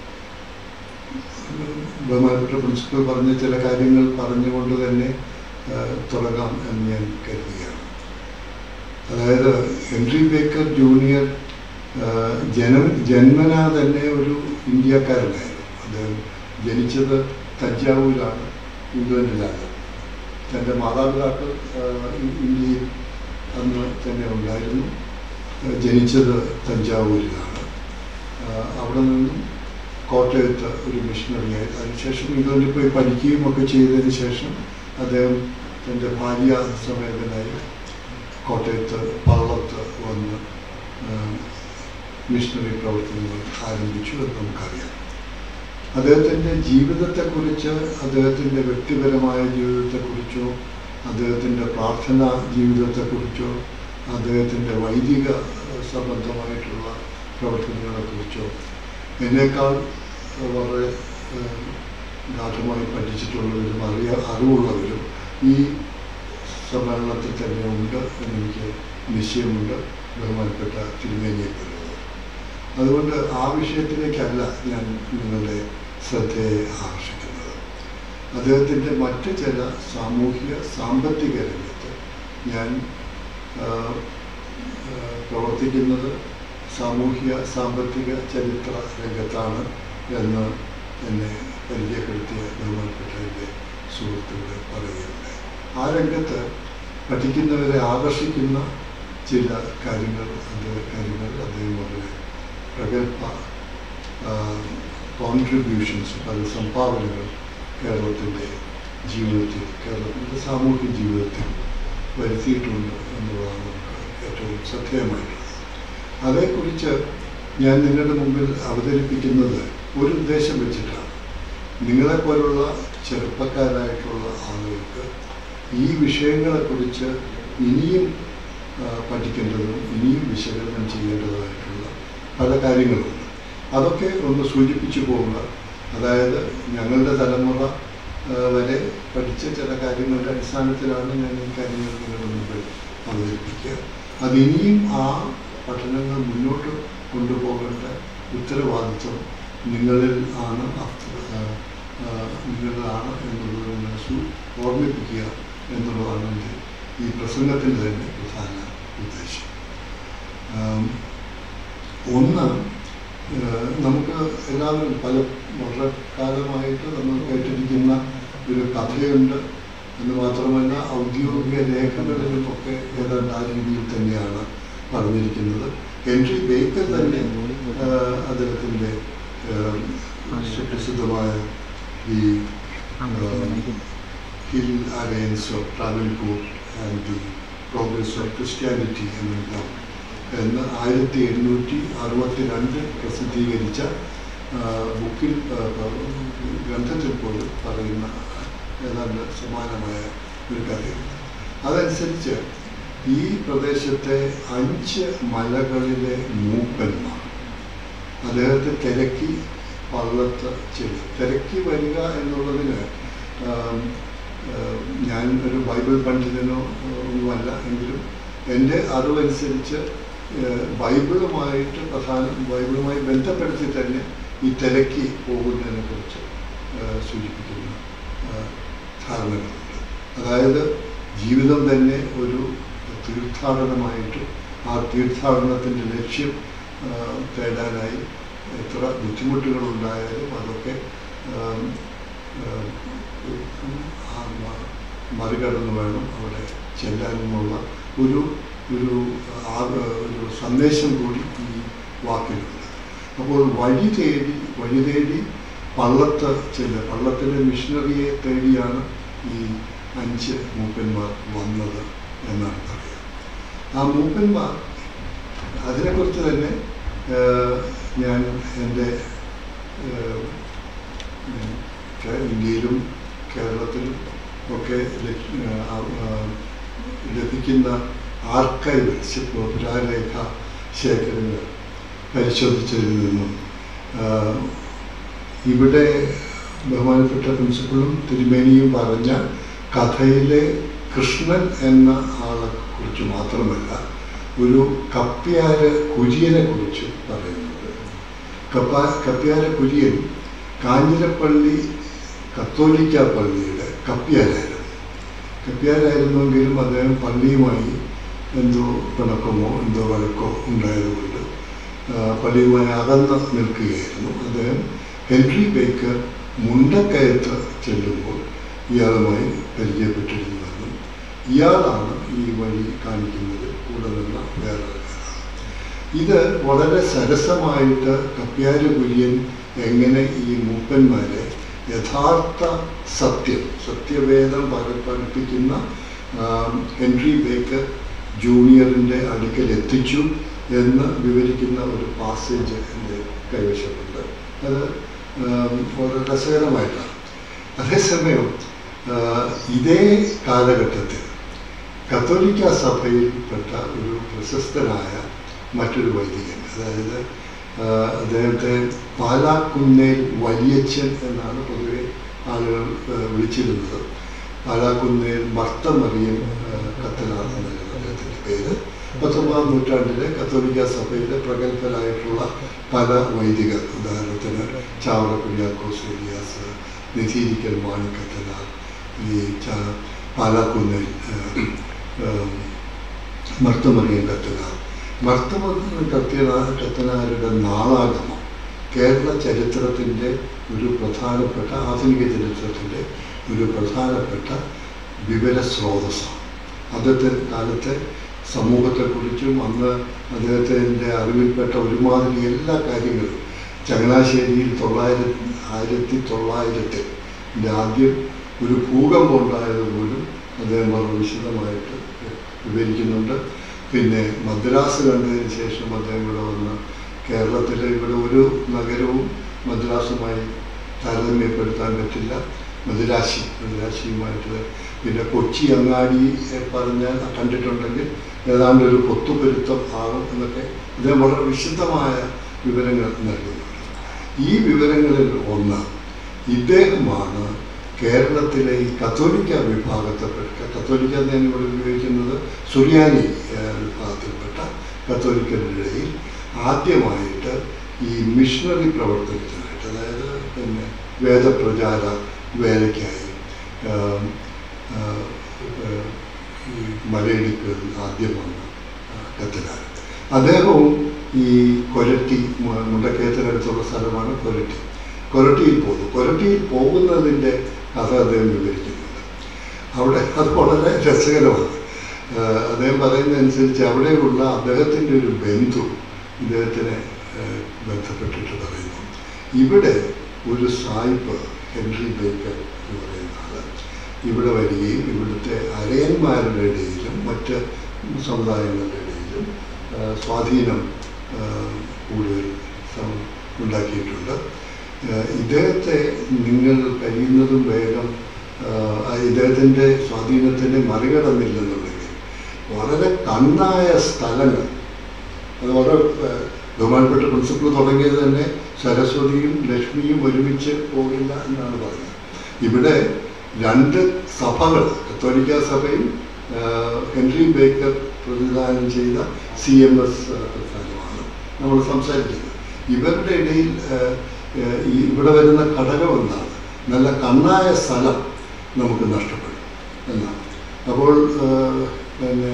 ബഹുമാനപ്പെട്ട പ്രിൻസിപ്പൽ പറഞ്ഞ ചില കാര്യങ്ങൾ പറഞ്ഞുകൊണ്ട് തന്നെ ആ, തുടങ്ങാം എന്ന് ഞാൻ കരുതുകയാണ് അതായത് ഹെൻറി ബേക്കർ ജൂനിയർ ആ, ജനം ജന്മനാ തന്നെ ഒരു ഇന്ത്യക്കാരനായിരുന്നു അദ്ദേഹം ജനിച്ചത് തഞ്ചാവൂരാണ് ഇംഗ്ലണ്ടിലാണ് തൻ്റെ മാതാപിതാക്കൾ ആ, ഇ- ഇന്ത്യയിൽ അന്ന് തന്നെ ഉണ്ടായിരുന്നു ആ, ജനിച്ചത് തഞ്ചാവൂരിലാണ് ആ, അവിടെ നിന്നും കോട്ടയത്ത് ഒരു മിഷണറിയായി അതിനുശേഷം ഇംഗ്ലണ്ടിൽ പോയി പഠിക്കുകയും ഒക്കെ ചെയ്തതിന് ശേഷം അദ്ദേഹം തൻ്റെ ഭാര്യ സമേതനായി കോട്ടയത്ത് പള്ളത്ത് വന്ന് ആ, മിഷണറി പ്രവർത്തനങ്ങൾ ആരംഭിച്ചു എന്ന് നമുക്കറിയാം അദ്ദേഹത്തിൻ്റെ ജീവിതത്തെക്കുറിച്ച് അദ്ദേഹത്തിൻ്റെ വ്യക്തിപരമായ ജീവിതത്തെക്കുറിച്ചോ അദ്ദേഹത്തിൻ്റെ പ്രാർത്ഥന ജീവിതത്തെക്കുറിച്ചോ അദ്ദേഹത്തിൻ്റെ വൈദിക ഏഹ്, സംബന്ധമായിട്ടുള്ള പ്രവർത്തനങ്ങളെക്കുറിച്ചോ എന്നേക്കാൾ ഏഹ്, വളരെ ഏഹ്, ഗാഠമായി പഠിച്ചിട്ടുള്ളവരും അറിയ അറിവുള്ളവരും ഈ സമ്മേളനത്തിൽ തന്നെ ഉണ്ട് എന്നെനിക്ക് നിശ്ചയമുണ്ട് ബഹുമാനപ്പെട്ട തിരുമേനിയെപ്പോലുള്ളത് അതുകൊണ്ട് ആ വിഷയത്തിലേക്കല്ല ഞാൻ നിങ്ങളുടെ ശ്രദ്ധയെ ആകർഷിക്കുന്നത് അദ്ദേഹത്തിൻ്റെ മറ്റ് ചില സാമൂഹിക സാമ്പത്തിക രംഗത്ത് ഞാൻ ആ, ആ, പ്രവർത്തിക്കുന്നത് സാമൂഹിക സാമ്പത്തിക ചരിത്ര രംഗത്താണ് എന്ന് എന്നെ പരിചയപ്പെടുത്തിയ ബഹുമാനപ്പെട്ട എൻ്റെ സുഹൃത്തുക്കൾ പറയുകയുണ്ടായി ആ രംഗത്ത് പഠിക്കുന്നവരെ ആകർഷിക്കുന്ന ചില കാര്യങ്ങൾ അത് കാര്യങ്ങൾ അദ്ദേഹം വളരെ പ്രഗത്ഭ കോൺട്രിബ്യൂഷൻസ് പല സംഭാവനകൾ കേരളത്തിൻ്റെ ജീവിതത്തിൽ കേരളത്തിൻ്റെ സാമൂഹ്യ ജീവിതത്തിൽ വരുത്തിയിട്ടുണ്ട് എന്നുള്ളതാണ് നമുക്ക് ഏറ്റവും ശ്രദ്ധേയമായിട്ടുള്ളത് അതേക്കുറിച്ച് ഞാൻ നിങ്ങളുടെ മുമ്പിൽ അവതരിപ്പിക്കുന്നത് ഒരു ഉദ്ദേശം വെച്ചിട്ടാണ് നിങ്ങളെപ്പോലുള്ള ചെറുപ്പക്കാരായിട്ടുള്ള ആളുകൾക്ക് ഈ വിഷയങ്ങളെക്കുറിച്ച് ഇനിയും ആ, പഠിക്കേണ്ടതും ഇനിയും വിശകലനം ചെയ്യേണ്ടതായിട്ടുള്ള പല കാര്യങ്ങളുണ്ട് അതൊക്കെ ഒന്ന് സൂചിപ്പിച്ചു പോവുക അതായത് ഞങ്ങളുടെ തലമുറ ആ, വരെ പഠിച്ച ചില കാര്യങ്ങളുടെ അടിസ്ഥാനത്തിലാണ് ഞാൻ ഈ കാര്യങ്ങൾ നിങ്ങളുടെ മുമ്പിൽ അവതരിപ്പിക്കുക അതിനിയും ആ പഠനങ്ങൾ മുന്നോട്ട് കൊണ്ടുപോകേണ്ട ഉത്തരവാദിത്വം നിങ്ങളിൽ ആണ് അർത്ഥ- ആ, ആ, നിങ്ങളിലാണ് എന്നുള്ളത് നിങ്ങൾ സു- ഓർമ്മിപ്പിക്കുക എന്നുള്ളതാണ് എൻ്റെ ഈ പ്രസംഗത്തിൻ്റെ തന്നെ പ്രധാന ഉദ്ദേശം ആം, ഒന്ന് ഏഹ്, നമുക്ക് എല്ലാവരും പല വളരെ കാലമായിട്ട് നമ്മൾ കേട്ടിരിക്കുന്ന ഒരു കഥയുണ്ട് എന്ന് മാത്രമല്ല ഔദ്യോഗിക രേഖകളിലും ഒക്കെ ഏതാണ്ട് ആ രീതിയിൽ തന്നെയാണ് പറഞ്ഞിരിക്കുന്നത് ഹെൻറി ബേക്കർ തന്നെ ആ, അദ്ദേഹത്തിൻ്റെ ആ, സുപ്രസിദ്ധമായ ഈ hill alliance of Travancore and the progress of Christianity എന്നെല്ലാം എന്ന് ആയിരത്തി എണ്ണൂറ്റി അറുപത്തി രണ്ട് പ്രസിദ്ധീകരിച്ച ആ, ബുക്കിൽ ആ, പ- ഗ്രന്ഥത്തിൽ പോലും പറയുന്ന ഏതാണ്ട് സമാനമായ ഒരു കാര്യമുണ്ട് അതനുസരിച്ച് ഈ പ്രദേശത്തെ അഞ്ച് മലകളിലെ മൂപ്പന്മാർ അദ്ദേഹത്തെ തിരക്കി വള്ളത്ത് ചെല്ലും തിരക്കി വരിക എന്നുള്ളതിന് ആം, ആം, ഞാൻ ഒരു ബൈബിൾ പണ്ഡിതനോ ആ, ഒന്നുമല്ല എങ്കിലും എൻ്റെ അറിവനുസരിച്ച് ആ, ബൈബിളുമായിട്ട് പ്രധാന ബൈബിളുമായി ബന്ധപ്പെടുത്തി തന്നെ ഈ തിരക്കി പോകുന്നതിനെ കുറിച്ച് സൂചിപ്പിക്കുന്ന ആ, ധാരണകളുണ്ട് അതായത് ജീവിതം തന്നെ ഒരു തീർത്ഥാടനമായിട്ടും ആ തീർത്ഥാടനത്തിൻ്റെ ലക്ഷ്യം ആ, തേടാനായി എത്ര ബുദ്ധിമുട്ടുകളുണ്ടായാലും അതൊക്കെ ആം, ആം, ആ മ- മറികടന്ന് വേണം അവിടെ ചെല്ലാനെന്നുള്ള ഒരു ഒരു ആ- ഒരു സന്ദേശം കൂടി ഈ വാക്കിലുണ്ട് അപ്പോൾ വഴി തേടി വഴി തേടി പള്ളത്ത് ചെല്ല പള്ളത്തിലെ മിഷണറിയെ തേടിയാണ് ഈ അഞ്ച് മൂപ്പന്മാർ വന്നത് എന്നാണ് പറയുക ആ മൂപ്പന്മാർ അതിനെക്കുറിച്ച് തന്നെ ഏഹ്, ഞാൻ എൻ്റെ ഏഹ്, ഉം, കേ- ഇന്ത്യയിലും കേരളത്തിലും ഒക്കെ ലഭി- ഏഹ്, ആ- ആ, ലഭിക്കുന്ന ആർക്കൈവ് പുരാരേഖ ശേഖരങ്ങൾ പരിശോധിച്ചതിൽ നിന്നും ആഹ്, ഇവിടെ ബഹുമാനപ്പെട്ട പ്രിൻസിപ്പളും തിരുമേനിയും പറഞ്ഞ കഥയിലെ കൃഷ്ണൻ എന്ന ആളെ കുറിച്ച് മാത്രമല്ല ഒരു കപ്പ്യാര കുര്യനെ കുറിച്ച് പറയുന്നുണ്ട് കപ്പ കപ്പ്യാര കുര്യൻ കാഞ്ഞിരപ്പള്ളി കത്തോലിക്ക പള്ളിയുടെ കപ്പ്യാരായിരുന്നു കപ്പ്യാരായിരുന്നുവെങ്കിലും അദ്ദേഹം പള്ളിയുമായി എന്തോ പിണക്കമോ എന്തോ വഴക്കോ ഉണ്ടായതുകൊണ്ട് ആ, പള്ളിയുമായി അകന്ന് നിൽക്കുകയായിരുന്നു അദ്ദേഹം ഹെൻറി ബേക്കർ മുണ്ടക്കയത്ത് ചെല്ലുമ്പോൾ ഇയാളുമായി പരിചയപ്പെട്ടിരുന്നുവെന്നും ഇയാളാണ് ഈ വഴി കാണിക്കുന്നത് കൂടെ നിന്ന വേറെ ഒരാളാണ് ഇത് വളരെ സരസമായിട്ട് കപ്പ്യാര കുര്യൻ എങ്ങനെ ഈ മൂപ്പന്മാരെ യഥാർത്ഥ സത്യം സത്യവേദം പര- പഠിപ്പിക്കുന്ന ആ, ഹെൻറി ബേക്കർ ജൂനിയറിൻ്റെ അടുക്കൽ എത്തിച്ചു എന്ന് വിവരിക്കുന്ന ഒരു പാസേജ് എൻ്റെ കൈവശമുണ്ട് അത് ആം, വളരെ രസകരമായിട്ടാണ് അതേസമയം ആ, ഇതേ കാലഘട്ടത്തിൽ കത്തോലിക്ക സഭയിൽപ്പെട്ട ഒരു പ്രശസ്തനായ മറ്റൊരു വൈദികൻ അതായത് ആ, അദ്ദേഹത്തെ പാലാക്കുന്നേൽ വലിയച്ഛൻ എന്നാണ് പൊതുവെ ആളുകൾ ആ, വിളിച്ചിരുന്നത് പാലാക്കുന്നേൽ മർത്തമറിയൻ കത്തനാർ എന്നായിരുന്നു അദ്ദേഹത്തിൻ്റെ പേര് പത്തൊമ്പതാം നൂറ്റാണ്ടിലെ കത്തോലിക്ക സഭയിലെ പ്രഗത്ഭരായിട്ടുള്ള പല വൈദികർ ഉദാഹരണത്തിന് ചാവറ കുര്യാക്കോസ് ഏലിയാസ് നിധീരിക്കൽ മാണിക്കത്തനാർ ഈ ചാ- പാലാക്കുന്നേൽ ആ, ആ, മർത്തമറിയൻ കത്തനാർ മർത്തമറിയൻ കത്തനാ കത്തനാരുടെ നാളാഗമം കേരള ചരിത്രത്തിൻ്റെ ഒരു പ്രധാനപ്പെട്ട ആധുനിക ചരിത്രത്തിൻ്റെ ഒരു പ്രധാനപ്പെട്ട വിവര സ്രോതസ്സാണ് അന്നത്തെ കാലത്തെ സമൂഹത്തെക്കുറിച്ചും അന്ന് അദ്ദേഹത്തിൻ്റെ അറിവിൽപ്പെട്ട ഒരുമാതിരി എല്ലാ കാര്യങ്ങളും ചങ്ങനാശ്ശേരിയിൽ തൊള്ളായിരത്തി ആയിരത്തി തൊള്ളായിരത്തിൽ ഇതിൻ്റെ ആദ്യം ഒരു ഭൂകമ്പം ഉണ്ടായത് പോലും അദ്ദേഹം വളരെ വിശദമായിട്ട് വിവരിക്കുന്നുണ്ട് പിന്നെ മദ്രാസ് കണ്ടതിന് ശേഷം അദ്ദേഹം ഇവിടെ വന്ന് കേരളത്തിലെ ഇവിടെ ഒരു നഗരവും മദ്രാസുമായി താരതമ്യപ്പെടുത്താൻ പറ്റില്ല മദുരാശി മദുരാശിയുമായിട്ട് പിന്നെ കൊച്ചി അങ്ങാടി എ, പറഞ്ഞാൽ കണ്ടിട്ടുണ്ടെങ്കിൽ ഏതാണ്ട് ഒരു പൊത്തുപൊരുത്തം ആകും എന്നൊക്കെ ഇദ്ദേഹം വളരെ വിശദമായ വിവരങ്ങൾ നൽകുന്നുണ്ട് ഈ വിവരങ്ങളിൽ ഒന്ന് ഇദ്ദേഹമാണ് കേരളത്തിലെ ഈ കത്തോലിക്ക വിഭാഗത്തിൽപ്പെട്ട കത്തോലിക്ക എന്ന് ഞാൻ ഇവിടെ ഉപയോഗിക്കുന്നത് സുറിയാനി ഏഹ്, വിഭാഗത്തിൽപ്പെട്ട കത്തോലിക്കരുടെ ഇടയിൽ ആദ്യമായിട്ട് ഈ മിഷണറി പ്രവർത്തനത്തിനായിട്ട് അതായത് പിന്നെ വേദപ്രചാര വേലയ്ക്കായി ആം, ആ, ഏഹ്, ഈ മലയിടിക്ക് ആദ്യം വന്ന കത്തനാർ അദ്ദേഹവും ഈ കൊരട്ടി മു- മുണ്ടക്കയത്തിനടുത്തുള്ള സ്ഥലമാണ് കൊരട്ടി കൊരട്ടിയിൽ പോകുന്നു കൊരട്ടിയിൽ പോകുന്നതിൻ്റെ കഥ അദ്ദേഹം വിവരിക്കുന്നുണ്ട് അവിടെ അത് വളരെ രസകരമാണ് ആഹ് അദ്ദേഹം പറയുന്നതനുസരിച്ച് അവിടെയുള്ള അദ്ദേഹത്തിൻ്റെ ഒരു ബന്ധു ഇദ്ദേഹത്തിനെ ഏഹ്, ബന്ധപ്പെട്ടിട്ട് പറയുന്നു ഇവിടെ ഒരു സായിപ്പ് ഹെൻറി ബേക്കർ എന്ന് പറയുന്ന ആള് ഇവിടെ വരികയും ഇവിടുത്തെ അരയന്മാരുടെ ഇടയിലും മറ്റ് സമുദായങ്ങളുടെ ഇടയിലും ആ, സ്വാധീനം ആ, കൂടുതൽ സം- ഉണ്ടാക്കിയിട്ടുണ്ട് ആ, ഇദ്ദേഹത്തെ നിങ്ങൾ കഴിയുന്നതും വേഗം ആ, ഇദ്ദേഹത്തിൻ്റെ സ്വാധീനത്തിനെ മറികടന്നില്ലെന്നുണ്ടെങ്കിൽ വളരെ കണ്ണായ സ്ഥലങ്ങൾ അത് വളരെ ഏഹ്, ബഹുമാനപ്പെട്ട പ്രിൻസിപ്പൾ തുടങ്ങിയത് തന്നെ സരസ്വതിയും ലക്ഷ്മിയും ഒരുമിച്ച് പോകില്ല എന്നാണ് പറയുന്നത് ഇവിടെ രണ്ട് സഭകൾ കത്തോലിക്ക സഭയും ഏഹ്, ഹെൻറി ബേക്കർ പ്രതിദാനം ചെയ്ത സി എം എസ് പ്രസ്ഥാനമാണ് നമ്മൾ സംസാരിക്കുന്നത് ഇവരുടെ ഇടയിൽ ഏഹ്, ഏഹ്, ഈ ഇവിടെ വരുന്ന ഘടകം എന്താണ് നല്ല കണ്ണായ സ്ഥലം നമുക്ക് നഷ്ടപ്പെടും എന്നാണ് അപ്പോൾ ഏഹ്, പിന്നെ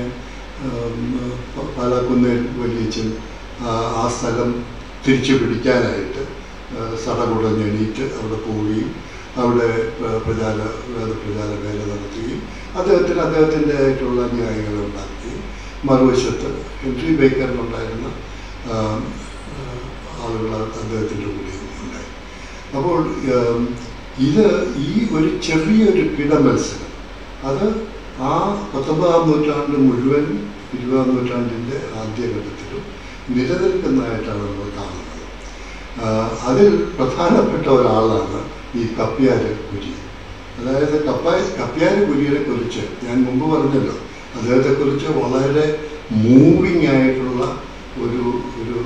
ഏഹ്, പാലാക്കുന്നേൽ വലിയച്ഛൻ ആ ആ സ്ഥലം തിരിച്ചു പിടിക്കാനായിട്ട് ഏഹ്, സടകുടഞ്ഞെണീറ്റ് അവിടെ പോവുകയും അവിടെ പ്ര- പ്രചാര വേദപ്രചാര വേല നടത്തുകയും അദ്ദേഹത്തിന് അദ്ദേഹത്തിൻ്റെ ആയിട്ടുള്ള ന്യായങ്ങൾ ഉണ്ടാക്കുകയും മറുവശത്ത് ഹെൻറി ബേക്കറിനുണ്ടായിരുന്ന ആം, ആ, ആളുകൾ അദ്ദേഹത്തിൻ്റെ കൂടെയും ഉണ്ടായി അപ്പോൾ ഏം, ഇത് ഈ ഒരു ചെറിയൊരു കിടമത്സരം അത് ആ പത്തൊമ്പതാം നൂറ്റാണ്ട് മുഴുവൻ ഇരുപതാം നൂറ്റാണ്ടിൻ്റെ ആദ്യഘട്ടത്തിലും നിലനിൽക്കുന്നതായിട്ടാണ് നമ്മൾ കാണുന്നത് ആ, അതിൽ പ്രധാനപ്പെട്ട ഒരാളാണ് ഈ കപ്പ്യാര് കുര്യൻ അതായത് കപ്പായ കപ്പ്യാര് കുര്യനെ കുറിച്ച് ഞാൻ മുമ്പ് പറഞ്ഞല്ലോ അദ്ദേഹത്തെക്കുറിച്ച് വളരെ മൂവിങ് ആയിട്ടുള്ള ഒരു ഒരു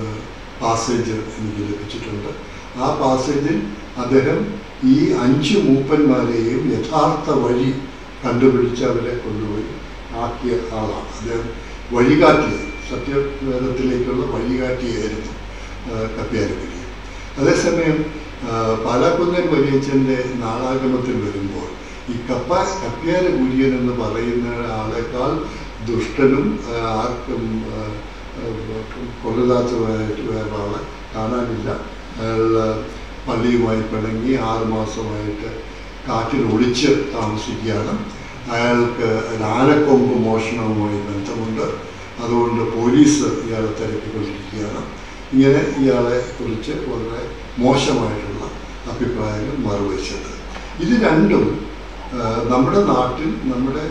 പാസേജ് എനിക്ക് ലഭിച്ചിട്ടുണ്ട് ആ പാസേജിൽ അദ്ദേഹം ഈ അഞ്ച് മൂപ്പന്മാരെയും യഥാർത്ഥ വഴി കണ്ടുപിടിച്ച് അവരെ കൊണ്ടുപോയി ആക്കിയ ആളാണ് അദ്ദേഹം വഴികാട്ടിയത് സത്യവേദത്തിലേക്കുള്ള വഴികാട്ടിയായിരുന്നു കപ്പ്യാര് കുര്യൻ അതേസമയം ആ, പാലാക്കുന്നൻ വലിയച്ഛൻ്റെ നാടാഗമത്തിൽ വരുമ്പോൾ ഈ കപ്പ കപ്പ്യാര കുര്യൻ എന്ന് പറയുന്ന ആളെക്കാൾ ദുഷ്ടനും ആ, ആർക്കും ആ, ആ, കൊള്ളരുതാത്തതായിട്ട് വേറെ ആളെ കാണാനില്ല അയാൾ പള്ളിയുമായി പിണങ്ങി ആറ് മാസമായിട്ട് കാറ്റിൽ ഒളിച്ച് താമസിക്കുകയാണ് അയാൾക്ക് ഒരു ആനക്കൊമ്പ് മോഷണവുമായി ബന്ധമുണ്ട് അതുകൊണ്ട് പോലീസ് ഇയാളെ തിരക്കിക്കൊണ്ടിരിക്കുകയാണ് ഇങ്ങനെ ഇയാളെ കുറിച്ച് വളരെ മോശമായിട്ടുള്ള അഭിപ്രായങ്ങൾ മറുവശത്ത് ഇത് രണ്ടും ആ, നമ്മുടെ നാട്ടിൽ നമ്മുടെ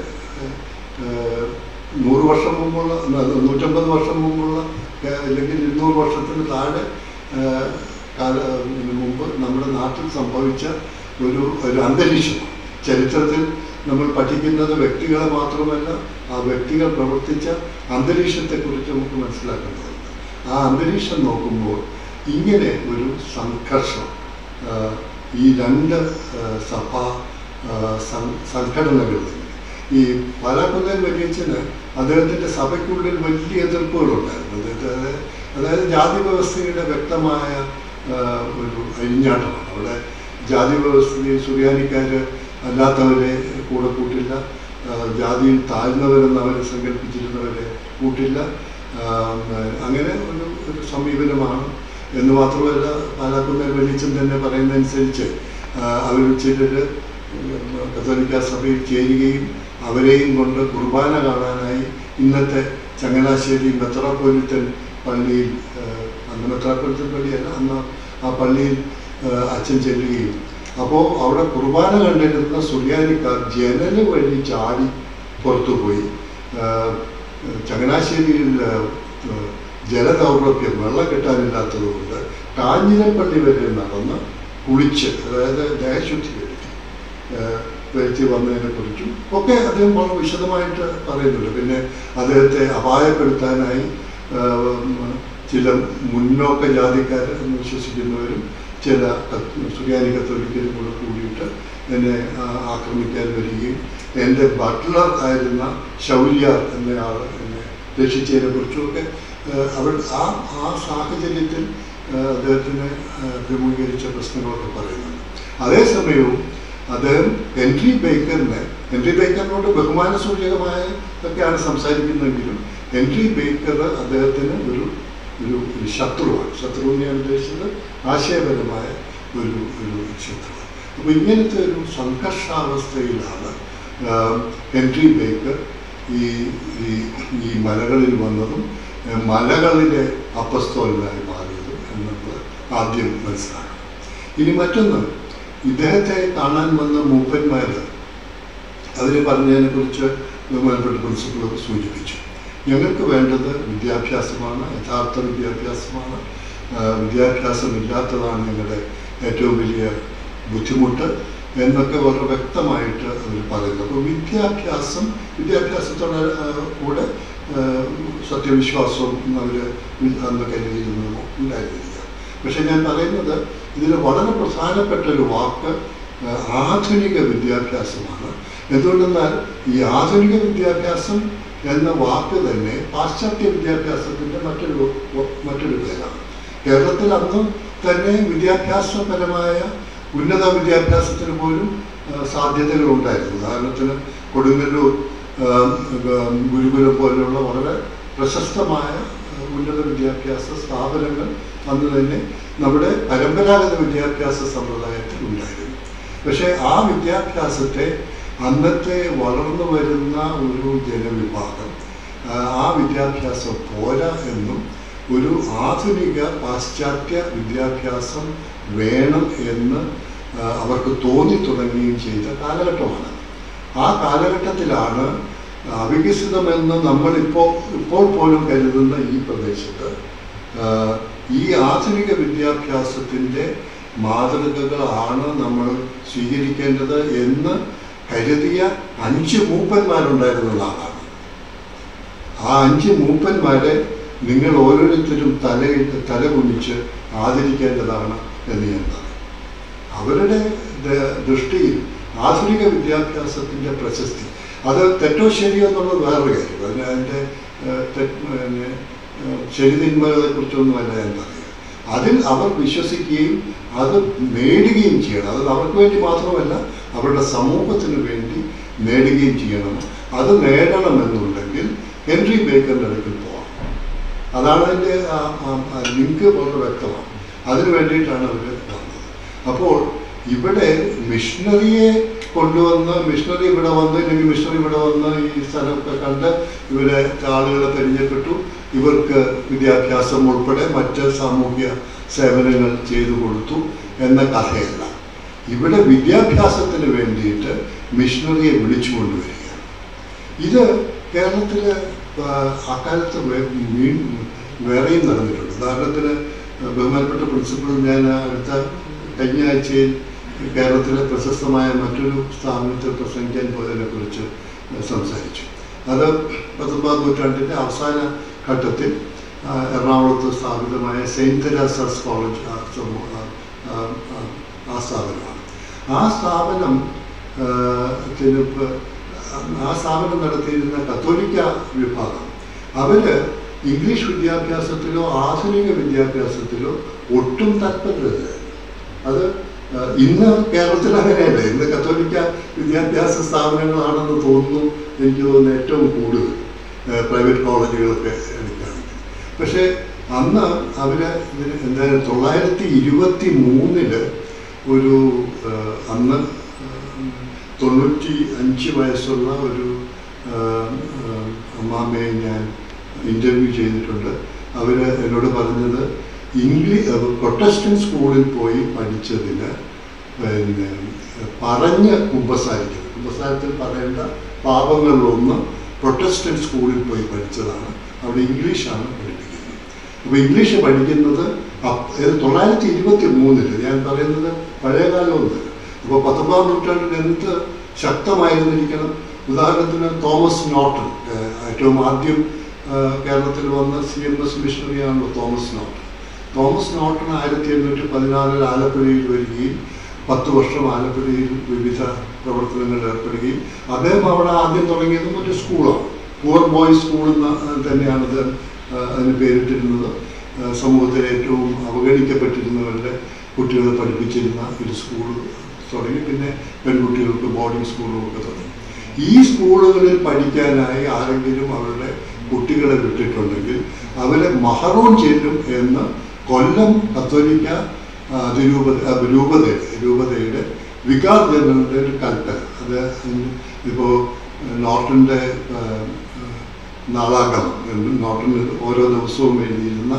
ആ, നൂറ് വർഷം മുമ്പുള്ള ന- നൂറ്റമ്പത് വർഷം മുമ്പുള്ള ആ, അല്ലെങ്കിൽ ഇരുന്നൂറ് വർഷത്തിന് താഴെ ആ, കാല ഇതിന് മുമ്പ് നമ്മുടെ നാട്ടിൽ സംഭവിച്ച ഒരു ഒരു അന്തരീക്ഷം ചരിത്രത്തിൽ നമ്മൾ പഠിക്കുന്നത് വ്യക്തികളെ മാത്രമല്ല ആ വ്യക്തികൾ പ്രവർത്തിച്ച അന്തരീക്ഷത്തെക്കുറിച്ച് നമുക്ക് മനസ്സിലാക്കേണ്ടതുണ്ട് ആ അന്തരീക്ഷം നോക്കുമ്പോൾ ഇങ്ങനെ ഒരു സംഘർഷം ആ, ഈ രണ്ട് ആ, സഭാ ആ, സം- സംഘടനകളിൽ ഈ പാലാക്കുന്നേൽ വലിയച്ഛന് അദ്ദേഹത്തിൻ്റെ സഭയ്ക്കുള്ളിൽ വലിയ എതിർപ്പുകളുണ്ടായിരുന്നു അതായത് അതായത് ജാതി വ്യവസ്ഥയുടെ വ്യക്തമായ ആ, ഒരു അഴിഞ്ഞാട്ടമാണ് അവിടെ ജാതി വ്യവസ്ഥയിൽ സുറിയാനിക്കാർ അല്ലാത്തവരെ കൂടെ കൂട്ടില്ല ആ, ജാതിയിൽ താഴ്ന്നവരെന്ന് അവർ സങ്കല്പിച്ചിരുന്നവരെ കൂട്ടില്ല ആ, അങ്ങനെ ഒരു ഒരു സമീപനമാണ് എന്ന് മാത്രമല്ല പാലാക്കുന്നേൽ വെളിച്ചം തന്നെ പറയുന്നതനുസരിച്ച് അവർ ചിലർ കത്തോലിക്ക സഭയിൽ ചേരുകയും അവരെയും കൊണ്ട് കുർബാന കാണാനായി ഇന്നത്തെ ചങ്ങനാശ്ശേരി മെത്രാപ്പൊലിത്തൻ പള്ളിയിൽ ആ, അന്ന് മെത്രാപ്പൊലിത്തൻ പള്ളിയല്ല അന്ന് ആ പള്ളിയിൽ ആ, അച്ഛൻ ചെല്ലുകയും അപ്പോൾ അവിടെ കുർബാന കണ്ടിരുന്ന സുറിയാനിക്കാർ ജനൽ വഴി ചാടി പുറത്തുപോയി ആ, ചങ്ങനാശ്ശേരിയിൽ ആ, ആ, ജലദൗർലഭ്യം വെള്ളം കിട്ടാനില്ലാത്തത് കൊണ്ട് കാഞ്ഞിരപ്പള്ളി വരെ നടന്ന് കുളിച്ച് അതായത് ദേഹശുദ്ധി വരുത്തി ആ, വരുത്തി വന്നതിനെ കുറിച്ചും ഒക്കെ അദ്ദേഹം വളരെ വിശദമായിട്ട് പറയുന്നുണ്ട് പിന്നെ അദ്ദേഹത്തെ അപായപ്പെടുത്താനായി ആ, ഉം, ചില മുന്നോക്ക ജാതിക്കാർ എന്ന് വിശ്വസിക്കുന്നവരും ചില കത്ത് സുറിയാനി കത്തോലിക്കരും കൂടെ കൂടിയിട്ട് എന്നെ ആ, ആക്രമിക്കാൻ വരികയും എൻ്റെ ബട്ട്ലർ ആയിരുന്ന ശൗര്യാർ എന്നയാൾ എന്നെ രക്ഷിച്ചതിനെ കുറിച്ചുമൊക്കെ അവർ ആ ആ സാഹചര്യത്തിൽ ആ, അദ്ദേഹത്തിന് ആ, അഭിമുഖീകരിച്ച പ്രശ്നങ്ങളൊക്കെ പറയുന്നുണ്ട് അതേസമയവും അദ്ദേഹം ഹെൻറി ബേക്കറിനെ ഹെൻറി ബേക്കറിനോട് ബഹുമാന സൂചകമായ ഒക്കെയാണ് സംസാരിക്കുന്നതെങ്കിലും ഹെൻറി ബേക്കർ അദ്ദേഹത്തിന് ഒരു ഒരു ഒരു ശത്രുവാണ് ശത്രു എന്ന് ഞാൻ ഉദ്ദേശിച്ചത് ആശയപരമായ ഒരു ഒരു ശത്രുവാണ് അപ്പോൾ ഇങ്ങനത്തെ ഒരു സംഘർഷാവസ്ഥയിലാണ് ആ, ഹെൻറി ബേക്കർ ഈ ഈ ഈ മലകളിൽ വന്നതും ആ, മലകളിലെ അപ്പസ്തോലനായി മാറിയത് എന്ന് നമ്മൾ ആദ്യം മനസ്സിലാക്കണം ഇനി മറ്റൊന്ന് ഇദ്ദേഹത്തെ കാണാൻ വന്ന മൂപ്പന്മാർ അവർ പറഞ്ഞതിനെക്കുറിച്ച് ബഹുമാനപ്പെട്ട പ്രിൻസിപ്പൾ സൂചിപ്പിച്ചു ഞങ്ങൾക്ക് വേണ്ടത് വിദ്യാഭ്യാസമാണ് യഥാർത്ഥ വിദ്യാഭ്യാസമാണ് ആ, വിദ്യാഭ്യാസമില്ലാത്തതാണ് ഞങ്ങളുടെ ഏറ്റവും വലിയ ബുദ്ധിമുട്ട് എന്നൊക്കെ വളരെ വ്യക്തമായിട്ട് അവർ പറയുന്നു അപ്പോൾ വിദ്യാഭ്യാസം വിദ്യാഭ്യാസത്തോടെ ആ, കൂടെ ആ, സത്യവിശ്വാസവും അവർ അന്ന് കരുതിയിരുന്നു ഉണ്ടായിരുന്നില്ല പക്ഷെ ഞാൻ പറയുന്നത് ഇതിൽ വളരെ പ്രധാനപ്പെട്ട ഒരു വാക്ക് ആ, ആധുനിക വിദ്യാഭ്യാസമാണ് എന്തുകൊണ്ടെന്നാൽ ഈ ആധുനിക വിദ്യാഭ്യാസം എന്ന വാക്ക് തന്നെ പാശ്ചാത്യ വിദ്യാഭ്യാസത്തിൻ്റെ മറ്റൊരു മറ്റൊരു പേരാണ് കേരളത്തിൽ അന്നും തന്നെ വിദ്യാഭ്യാസപരമായ ഉന്നത വിദ്യാഭ്യാസത്തിന് പോലും ആ, സാധ്യതകളുണ്ടായിരുന്നു ഉദാഹരണത്തിന് കൊടുങ്ങല്ലൂർ ആ, ആ, ഗുരുകുലം പോലെയുള്ള വളരെ പ്രശസ്തമായ ആ, ഉന്നത വിദ്യാഭ്യാസ സ്ഥാപനങ്ങൾ അന്ന് തന്നെ നമ്മുടെ പരമ്പരാഗത വിദ്യാഭ്യാസ സമ്പ്രദായത്തിൽ ഉണ്ടായിരുന്നു പക്ഷേ ആ വിദ്യാഭ്യാസത്തെ അന്നത്തെ വളർന്നു വരുന്ന ഒരു ജനവിഭാഗം ആ, ആ വിദ്യാഭ്യാസം പോരാ എന്നും ഒരു ആധുനിക പാശ്ചാത്യ വിദ്യാഭ്യാസം വേണം എന്ന് ആ, അവർക്ക് തോന്നി തുടങ്ങുകയും ചെയ്ത കാലഘട്ടമാണ് ആ കാലഘട്ടത്തിലാണ് അവികസിതമെന്ന് നമ്മളിപ്പോൾ ഇപ്പോൾ പോലും കരുതുന്ന ഈ പ്രദേശത്ത് ആ, ഈ ആധുനിക വിദ്യാഭ്യാസത്തിൻ്റെ മാതൃകകളാണ് നമ്മൾ സ്വീകരിക്കേണ്ടത് എന്ന് കരുതിയ അഞ്ച് മൂപ്പന്മാരുണ്ടായിരുന്ന ആളാണ് ആ അഞ്ച് മൂപ്പന്മാരെ നിങ്ങൾ ഓരോരുത്തരും തലയിട്ട് തല കുനിച്ച് ആദരിക്കേണ്ടതാണ് എന്ന് ഞാൻ പറയും അവരുടെ ദ- ദൃഷ്ടിയിൽ ആധുനിക വിദ്യാഭ്യാസത്തിൻ്റെ പ്രശസ്തി അത് തെറ്റോ ശരിയോ എന്നുള്ളത് വേറൊരു കാര്യം അതിന് അതിൻ്റെ ഏഹ്, തെറ്റ് പിന്നെ, ഏഹ്, ശരിതിന്മകളെക്കുറിച്ചൊന്നുമല്ല ഞാൻ പറയുക അതിൽ അവർ വിശ്വസിക്കുകയും അത് നേടുകയും ചെയ്യണം അത് അവർക്ക് വേണ്ടി മാത്രമല്ല അവരുടെ സമൂഹത്തിന് വേണ്ടി നേടുകയും ചെയ്യണം അത് നേടണമെന്നുണ്ടെങ്കിൽ ഹെൻറി ബേക്കറിൻ്റെ അടുക്കൽ പോകണം അതാണ് അതിൻ്റെ ലിങ്ക് വളരെ വ്യക്തമാണ് അതിനു വേണ്ടിയിട്ടാണ് അവർ വന്നത് അപ്പോൾ ഇവിടെ മിഷണറിയെ കൊണ്ടുവന്ന് മിഷണറി ഇവിടെ വന്ന് ഇല്ലെങ്കിൽ മിഷണറി ഇവിടെ വന്ന് ഈ സ്ഥലമൊക്കെ കണ്ട് ഇവരെ ആളുകളെ പരിചയപ്പെട്ടു ഇവർക്ക് വിദ്യാഭ്യാസം ഉൾപ്പെടെ മറ്റ് സാമൂഹ്യ സേവനങ്ങൾ ചെയ്തു കൊടുത്തു എന്ന കഥയല്ല ഇവിടെ വിദ്യാഭ്യാസത്തിന് വേണ്ടിയിട്ട് മിഷണറിയെ വിളിച്ചു കൊണ്ടുവരികയാണ് ഇത് കേരളത്തിൽ അക്കാലത്ത് വേ- വീ- വേറെയും നടന്നിട്ടുണ്ട് ഉദാഹരണത്തിന് ബഹുമാനപ്പെട്ട പ്രിൻസിപ്പൾ ഞാൻ അടുത്ത കഴിഞ്ഞ ആഴ്ചയിൽ കേരളത്തിലെ പ്രശസ്തമായ മറ്റൊരു സ്ഥാപനത്തിൽ പ്രസംഗിക്കാൻ പോയതിനെ കുറിച്ച് സംസാരിച്ചു അത് പത്തൊമ്പതാം നൂറ്റാണ്ടിൻ്റെ അവസാന ഘട്ടത്തിൽ ആ, എറണാകുളത്ത് സ്ഥാപിതമായ സെയിൻറ്റ് തെരാസസ് കോളേജ് ആ സമൂ- ആ- ആ- ആ- ആ സ്ഥാപനമാണ് ആ സ്ഥാപനം ആ, ത്തിന് ഇപ്പ- ആ സ്ഥാപനം നടത്തിയിരുന്ന കത്തോലിക്ക വിഭാഗം അവര് ഇംഗ്ലീഷ് വിദ്യാഭ്യാസത്തിലോ ആധുനിക വിദ്യാഭ്യാസത്തിലോ ഒട്ടും താല്പര്യമില്ലായിരുന്നു അത് ആ, ഇന്ന് കേരളത്തിൽ അങ്ങനെയല്ല ഇന്ന് കത്തോലിക്ക വിദ്യാഭ്യാസ സ്ഥാപനങ്ങളാണെന്ന് തോന്നുന്നു എനിക്ക് തോന്നുന്നു ഏറ്റവും കൂടുതൽ പ്രൈവറ്റ് കോളേജുകളൊക്കെ എടുക്കുകയാണെങ്കിൽ പക്ഷേ അന്ന് അവർ ഇതിന് എന്തായാലും തൊള്ളായിരത്തി ഇരുപത്തി മൂന്നില് ഒരു ആ, അന്ന് ആ, തൊണ്ണൂറ്റി അഞ്ച് വയസ്സുള്ള ഒരു ആ, ആ, അമ്മാമ്മയെ ഞാൻ ഇൻ്റർവ്യൂ ചെയ്തിട്ടുണ്ട് അവർ എന്നോട് പറഞ്ഞത് ഇംഗ്ലീഷ് പ്രൊട്ടസ്റ്റൻ സ്കൂളിൽ പോയി പഠിച്ചതിന് പിന്നെ പറഞ്ഞ് കുമ്പസാരിക്കുന്നത് കുമ്പസാരത്തിൽ പറയേണ്ട പാപങ്ങളിലൊന്ന് പ്രൊട്ടസ്റ്റന്റ് സ്കൂളിൽ പോയി പഠിച്ചതാണ് അവിടെ ഇംഗ്ലീഷാണ് പഠിപ്പിക്കുന്നത് അപ്പോൾ ഇംഗ്ലീഷ് പഠിക്കുന്നത് അപ്- ഏത് തൊള്ളായിരത്തി ഇരുപത്തി മൂന്നില് ഞാൻ പറയുന്നത് പഴയകാലമൊന്നുമല്ല അപ്പോൾ പത്തൊമ്പതാം നൂറ്റാണ്ടിൽ എന്ത് ശക്തമായിരുന്നിരിക്കണം ഉദാഹരണത്തിന് തോമസ് നോട്ടൺ ഏഹ് ഏറ്റവും ആദ്യം ഏഹ് കേരളത്തിൽ വന്ന സി എം എസ് മിഷണറിയാണല്ലോ തോമസ് നോട്ടൺ തോമസ് നോട്ടൺ ആയിരത്തി എണ്ണൂറ്റി പതിനാറിൽ ആലപ്പുഴയിൽ വരികയും പത്ത് വർഷം ആലപ്പുഴയിൽ വിവിധ പ്രവർത്തനങ്ങളിൽ ഏർപ്പെടുകയും അദ്ദേഹം അവിടെ ആദ്യം തുടങ്ങിയതും ഒരു സ്കൂളാണ് പുവർ ബോയ്സ് സ്കൂൾ എന്ന് തന്നെയാണ് അത് അതിന് പേരിട്ടിരുന്നത് ആ, സമൂഹത്തിലെ ഏറ്റവും അവഗണിക്കപ്പെട്ടിരുന്നവരുടെ കുട്ടികളെ പഠിപ്പിച്ചിരുന്ന ഒരു സ്കൂൾ തുടങ്ങി പിന്നെ പെൺകുട്ടികൾക്ക് ബോർഡിംഗ് സ്കൂളും ഒക്കെ തുടങ്ങി ഈ സ്കൂളുകളിൽ പഠിക്കാനായി ആരെങ്കിലും അവരുടെ കുട്ടികളെ വിട്ടിട്ടുണ്ടെങ്കിൽ അവരെ മഹറൂൺ ചെല്ലും എന്ന് കൊല്ലം കത്തോലിക്ക ആ, അതിരൂപത ആ, രൂപതയുടെ രൂപതയുടെ വികാർ ജനറലിൻ്റെ ഒരു കൽപ്പന അത് ഇപ്പോൾ നോർട്ടൻ്റെ നാളാഗമം നോർട്ടൻ ഓരോ ദിവസവും എഴുതിയിരുന്ന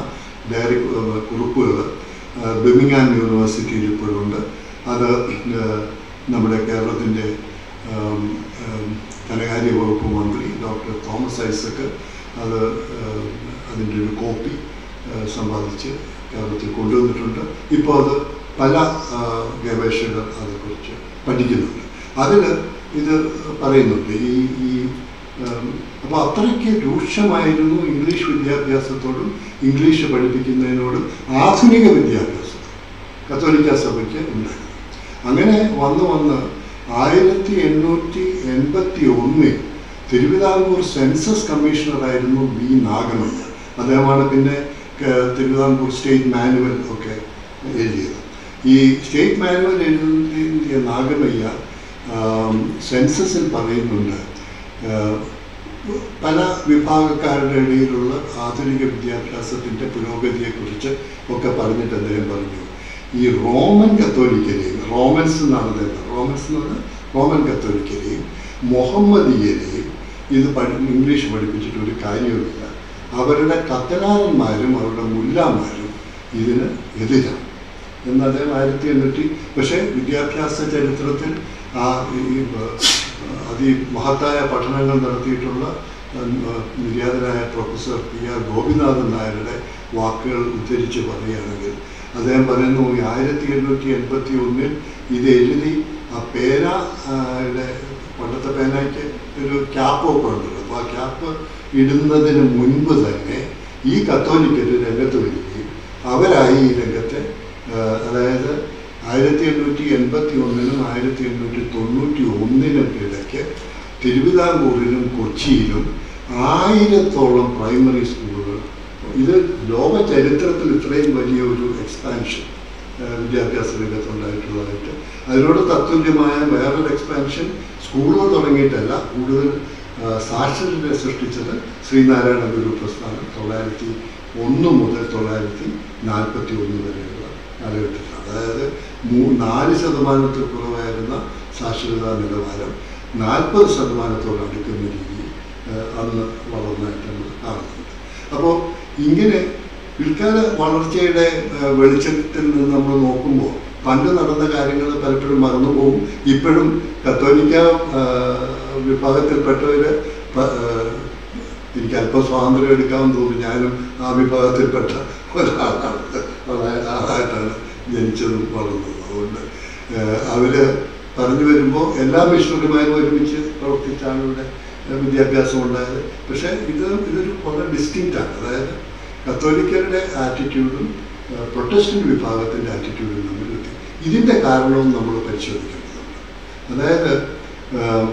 ഡയറി ഏഹ്, കുറിപ്പുകൾ ബിർമിംഗാം യൂണിവേഴ്സിറ്റിയിൽ ഇപ്പോഴുണ്ട് അത് ഏഹ്, നമ്മുടെ കേരളത്തിൻ്റെ ഏം, ഏം, ധനകാര്യ വകുപ്പ് മന്ത്രി ഡോക്ടർ തോമസ് ഐസക്ക് അത് ഏഹ്, അതിൻ്റെ ഒരു കോപ്പി ഏഹ്, സമ്പാദിച്ച് കേരളത്തിൽ കൊണ്ടുവന്നിട്ടുണ്ട് ഇപ്പോൾ അത് പല ആ, ഗവേഷകർ അതേക്കുറിച്ച് പഠിക്കുന്നുണ്ട് അതിൽ ഇത് പറയുന്നുണ്ട് ഈ ഈ അപ്പോൾ അത്രയ്ക്ക് രൂക്ഷമായിരുന്നു ഇംഗ്ലീഷ് വിദ്യാഭ്യാസത്തോടും ഇംഗ്ലീഷ് പഠിപ്പിക്കുന്നതിനോടും ആധുനിക വിദ്യാഭ്യാസം കത്തോലിക്ക സഭയ്ക്ക് ഉണ്ടായിരുന്നു അങ്ങനെ വന്ന് വന്ന് ആയിരത്തി എണ്ണൂറ്റി എൺപത്തി ഒന്നിൽ തിരുവിതാംകൂർ സെൻസസ് കമ്മീഷണറായിരുന്നു വി നാഗമയ്യ അദ്ദേഹമാണ് പിന്നെ ക- തിരുവിതാംകൂർ സ്റ്റേറ്റ് മാനുവൽ ഒക്കെ എഴുതിയത് ഈ സ്റ്റേറ്റ് മാനുവൽ എഴുതിയ നാഗമയ്യ ആം, സെൻസസിൽ പറയുന്നുണ്ട് ആ, പല വിഭാഗക്കാരുടെ ഇടയിലുള്ള ആധുനിക വിദ്യാഭ്യാസത്തിൻ്റെ പുരോഗതിയെക്കുറിച്ച് ഒക്കെ പറഞ്ഞിട്ട് അദ്ദേഹം പറഞ്ഞു ഈ റോമൻ കത്തോലിക്കരെയും റോമൻസ് എന്നാണ് അദ്ദേഹം റോമൻസ് എന്ന് പറഞ്ഞാൽ റോമൻ കത്തോലിക്കരെയും മുഹമ്മദീയരെയും ഇത് പഠി ഇംഗ്ലീഷ് പഠിപ്പിച്ചിട്ട് ഒരു കാര്യവുമില്ല അവരുടെ കത്തനാരന്മാരും അവരുടെ മുല്ലാമാരും ഇതിന് എതിരാണ് എന്ന് അദ്ദേഹം ആയിരത്തി എണ്ണൂറ്റി പക്ഷേ വിദ്യാഭ്യാസ ചരിത്രത്തിൽ ആ ഈ ബ- അതിമഹത്തായ പഠനങ്ങൾ നടത്തിയിട്ടുള്ള ഉം, നിര്യാതനായ പ്രൊഫസർ പി ആർ ഗോപിനാഥൻ നായരുടെ വാക്കുകൾ ഉദ്ധരിച്ച് പറയുകയാണെങ്കിൽ അദ്ദേഹം പറയുന്നു ഈ ആയിരത്തി എണ്ണൂറ്റി എൺപത്തി ഒന്നിൽ ഇത് എഴുതി ആ പേന ആ, യുടെ പണ്ടത്തെ പേനയ്ക്ക് ഒരു ക്യാപ്പ് ഒക്കെ ഉണ്ടല്ലോ അപ്പോൾ ആ ക്യാപ്പ് ഇടുന്നതിന് മുൻപ് തന്നെ ഈ കത്തോലിക്കർ രംഗത്ത് വരികയും അവരായി ഈ രംഗത്തെ ആ, അതായത് ആയിരത്തി എണ്ണൂറ്റി എൺപത്തി ഒന്നിനും ആയിരത്തി എണ്ണൂറ്റി തൊണ്ണൂറ്റി ഒന്നിനും ഇടയ്ക്ക് തിരുവിതാംകൂറിലും കൊച്ചിയിലും ആയിരത്തോളം പ്രൈമറി സ്കൂളുകൾ ഇത് ലോക ചരിത്രത്തിൽ ഇത്രയും വലിയ ഒരു എക്സ്പാൻഷൻ വിദ്യാഭ്യാസ രംഗത്തുണ്ടായിട്ടുള്ളതായിട്ട് അതിനോട് തത്തുല്യമായ വേറൊരു എക്സ്പാൻഷൻ സ്കൂളുകൾ തുടങ്ങിയിട്ടല്ല കൂടുതൽ ആ, സാക്ഷരരെ സൃഷ്ടിച്ചത് ശ്രീനാരായണ ഗുരു പ്രസ്ഥാനം തൊള്ളായിരത്തി ഒന്ന് മുതൽ തൊള്ളായിരത്തി നാൽപ്പത്തി ഒന്ന് വരെയുള്ള കാലഘട്ടത്തിൽ അതായത് മൂ നാല് ശതമാനത്തിൽ കുറവായിരുന്ന സാക്ഷരതാ നിലവാരം നാൽപ്പത് ശതമാനത്തോട് അടുക്കുന്ന രീതിയിൽ ആ, അന്ന് വളർന്നതായിട്ട് നമ്മൾ കാണുന്നുണ്ട് അപ്പോൾ ഇങ്ങനെ പിൽക്കാല വളർച്ചയുടെ ആ, വെളിച്ചത്തിൽ നിന്ന് നമ്മൾ നോക്കുമ്പോൾ പണ്ട് നടന്ന കാര്യങ്ങൾ പലപ്പോഴും മറന്നുപോകും ഇപ്പോഴും കത്തോലിക്ക ആ, വിഭാഗത്തിൽപ്പെട്ടവർ എനിക്ക് അല്പം സ്വാതന്ത്ര്യം എടുക്കാമെന്ന് തോന്നുന്നു ഞാനും ആ വിഭാഗത്തിൽപ്പെട്ട ഒരാളാണ് വളരെ ആളായിട്ടാണ് ജനിച്ചതും വളർന്നതും അതുകൊണ്ട് ഏഹ്, അവര് പറഞ്ഞു വരുമ്പോൾ എല്ലാ മിഷണറിമാരും ഒരുമിച്ച് പ്രവർത്തിച്ചാണ് ഇവിടെ ഏഹ്, വിദ്യാഭ്യാസം ഉണ്ടായത് പക്ഷേ ഇത് ഇതൊരു വളരെ ഡിസ്റ്റിങ്റ്റാണ് അതായത് കത്തോലിക്കരുടെ ആറ്റിറ്റ്യൂഡും പ്രൊട്ടസ്റ്റന്റ് വിഭാഗത്തിൻ്റെ ആറ്റിറ്റ്യൂഡും തമ്മിൽ വ്യത്യ- ഇതിൻ്റെ കാരണവും നമ്മൾ പരിശോധിക്കേണ്ടതുണ്ട് അതായത് ആം,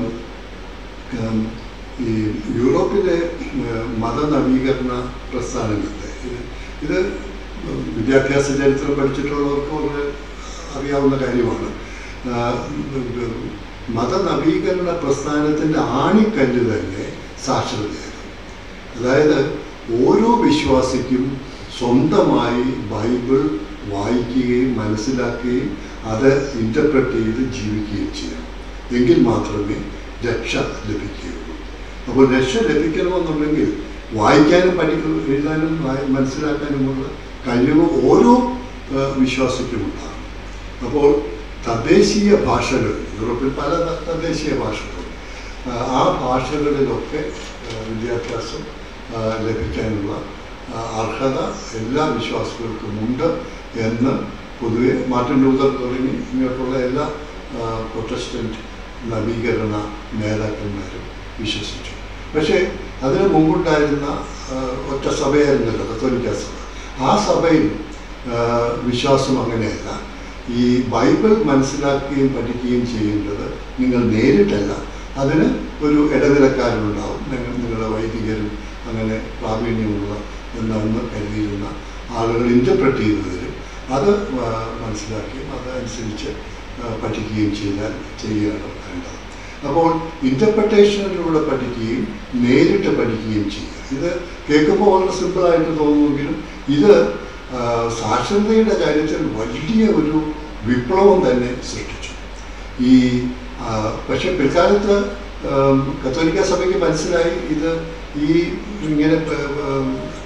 ഉം, ഈ യൂറോപ്പിലെ ഉം, മതനവീകരണ പ്രസ്ഥാനങ്ങളുടെ ഇത് ഇത് വിദ്യാഭ്യാസ ചരിത്രം പഠിച്ചിട്ടുള്ളവർക്ക് വളരെ അറിയാവുന്ന കാര്യമാണ് ആ, ഉം, മതനവീകരണ പ്രസ്ഥാനത്തിൻ്റെ ആണിക്കല്ല് തന്നെ സാക്ഷരതയായിരുന്നു അതായത് ഓരോ വിശ്വാസിക്കും സ്വന്തമായി ബൈബിൾ വായിക്കുകയും മനസ്സിലാക്കുകയും അത് ഇൻ്റർപ്രറ്റ് ചെയ്ത് ജീവിക്കുകയും ചെയ്യണം എങ്കിൽ മാത്രമേ രക്ഷ ലഭിക്കുകയുള്ളൂ അപ്പോൾ രക്ഷ ലഭിക്കണമെന്നുണ്ടെങ്കിൽ വായിക്കാനും പഠിക്കും എഴുതാനും വായി- മനസ്സിലാക്കാനുമുള്ള കഴിവ് ഓരോ ആ, വിശ്വാസിക്കും ഉണ്ടാകും അപ്പോൾ തദ്ദേശീയ ഭാഷകൾ യൂറോപ്പിൽ പല ത- തദ്ദേശീയ ഭാഷകളുണ്ട് ആ, ആ ഭാഷകളിലൊക്കെ ആ, വിദ്യാഭ്യാസം ആ, ലഭിക്കാനുള്ള ആ, അർഹത എല്ലാ വിശ്വാസികൾക്കും ഉണ്ട് എന്ന് പൊതുവെ മാർട്ടിൻ ലൂതർ തുടങ്ങി ഇങ്ങോട്ടുള്ള എല്ലാ ആ, പ്രൊട്ടസ്റ്റന്റ് നവീകരണ നേതാക്കന്മാരും വിശ്വസിച്ചു പക്ഷേ അതിന് മുമ്പുണ്ടായിരുന്ന ആ, ഒറ്റ സഭയായിരുന്നല്ലോ കത്തോലിക്ക സഭ ആ സഭയിൽ ആ, വിശ്വാസം അങ്ങനെയല്ല ഈ ബൈബിൾ മനസ്സിലാക്കുകയും പഠിക്കുകയും ചെയ്യേണ്ടത് നിങ്ങൾ നേരിട്ടല്ല അതിന് ഒരു ഇടനിലക്കാരുണ്ടാവും നിങ്ങൾ നിങ്ങളുടെ വൈദികരും അങ്ങനെ പ്രാവീണ്യമുള്ള എന്നന്ന് കരുതിയിരുന്ന ആളുകൾ ഇൻ്റർപ്രറ്റ് ചെയ്യുന്നതിലും അത് ആ, മനസ്സിലാക്കുകയും അതനുസരിച്ച് ആ, പഠിക്കുകയും ചെയ്താൽ ചെയ്യുകയാണ് വേണ്ടത് അപ്പോൾ ഇൻ്റർപ്രട്ടേഷനിലൂടെ പഠിക്കുകയും നേരിട്ട് പഠിക്കുകയും ചെയ്യുക ഇത് കേൾക്കുമ്പോൾ വളരെ സിമ്പിളായിട്ട് തോന്നുമെങ്കിലും ഇത് ആ, സാക്ഷരതയുടെ കാര്യത്തിൽ വലിയ ഒരു വിപ്ലവം തന്നെ സൃഷ്ടിച്ചു ഈ ആ, പക്ഷെ പിൽക്കാലത്ത് ആം, കത്തോലിക്ക സഭയ്ക്ക് മനസ്സിലായി ഇത് ഈ ഇങ്ങനെ പ- ആം,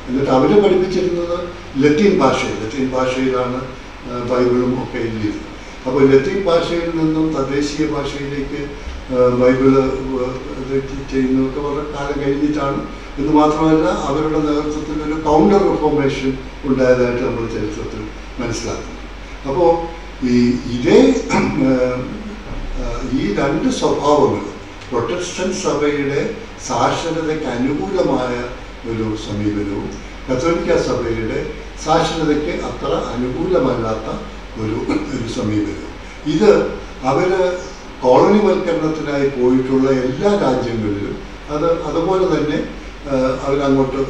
എന്നിട്ട് അവർ പഠിപ്പിച്ചിരുന്നത് ലത്തീൻ ഭാഷയിൽ ലത്തീൻ ഭാഷയിലാണ് ആ, ബൈബിളും ഒക്കെ എഴുതിയത് അപ്പോൾ ലത്തീൻ ഭാഷയിൽ നിന്നും തദ്ദേശീയ ഭാഷയിലേക്ക് ആ, ബൈബിള് വ- ഇത് ചെയ്യുന്നതൊക്കെ വളരെ കാലം കഴിഞ്ഞിട്ടാണ് എന്ന് മാത്രമല്ല അവരുടെ നേതൃത്വത്തിൽ ഒരു കൗണ്ടർ റിഫോർമേഷൻ ഉണ്ടായതായിട്ട് നമ്മൾ ചരിത്രത്തിൽ മനസ്സിലാക്കുന്നു അപ്പോൾ ഈ ഇതേ ആ, ആ, ഈ രണ്ട് സ്വഭാവങ്ങൾ പ്രൊട്ടസ്റ്റന്റ് സഭയുടെ സാക്ഷരതയ്ക്ക് അനുകൂലമായ ഒരു സമീപനവും കത്തോലിക്ക സഭയുടെ സാക്ഷരതയ്ക്ക് അത്ര അനുകൂലമല്ലാത്ത ഒരു ഒരു സമീപനവും ഇത് അവര് കോളനിവൽക്കരണത്തിനായി പോയിട്ടുള്ള എല്ലാ രാജ്യങ്ങളിലും അത് അതുപോലെ തന്നെ ആ, അവരങ്ങോട്ട്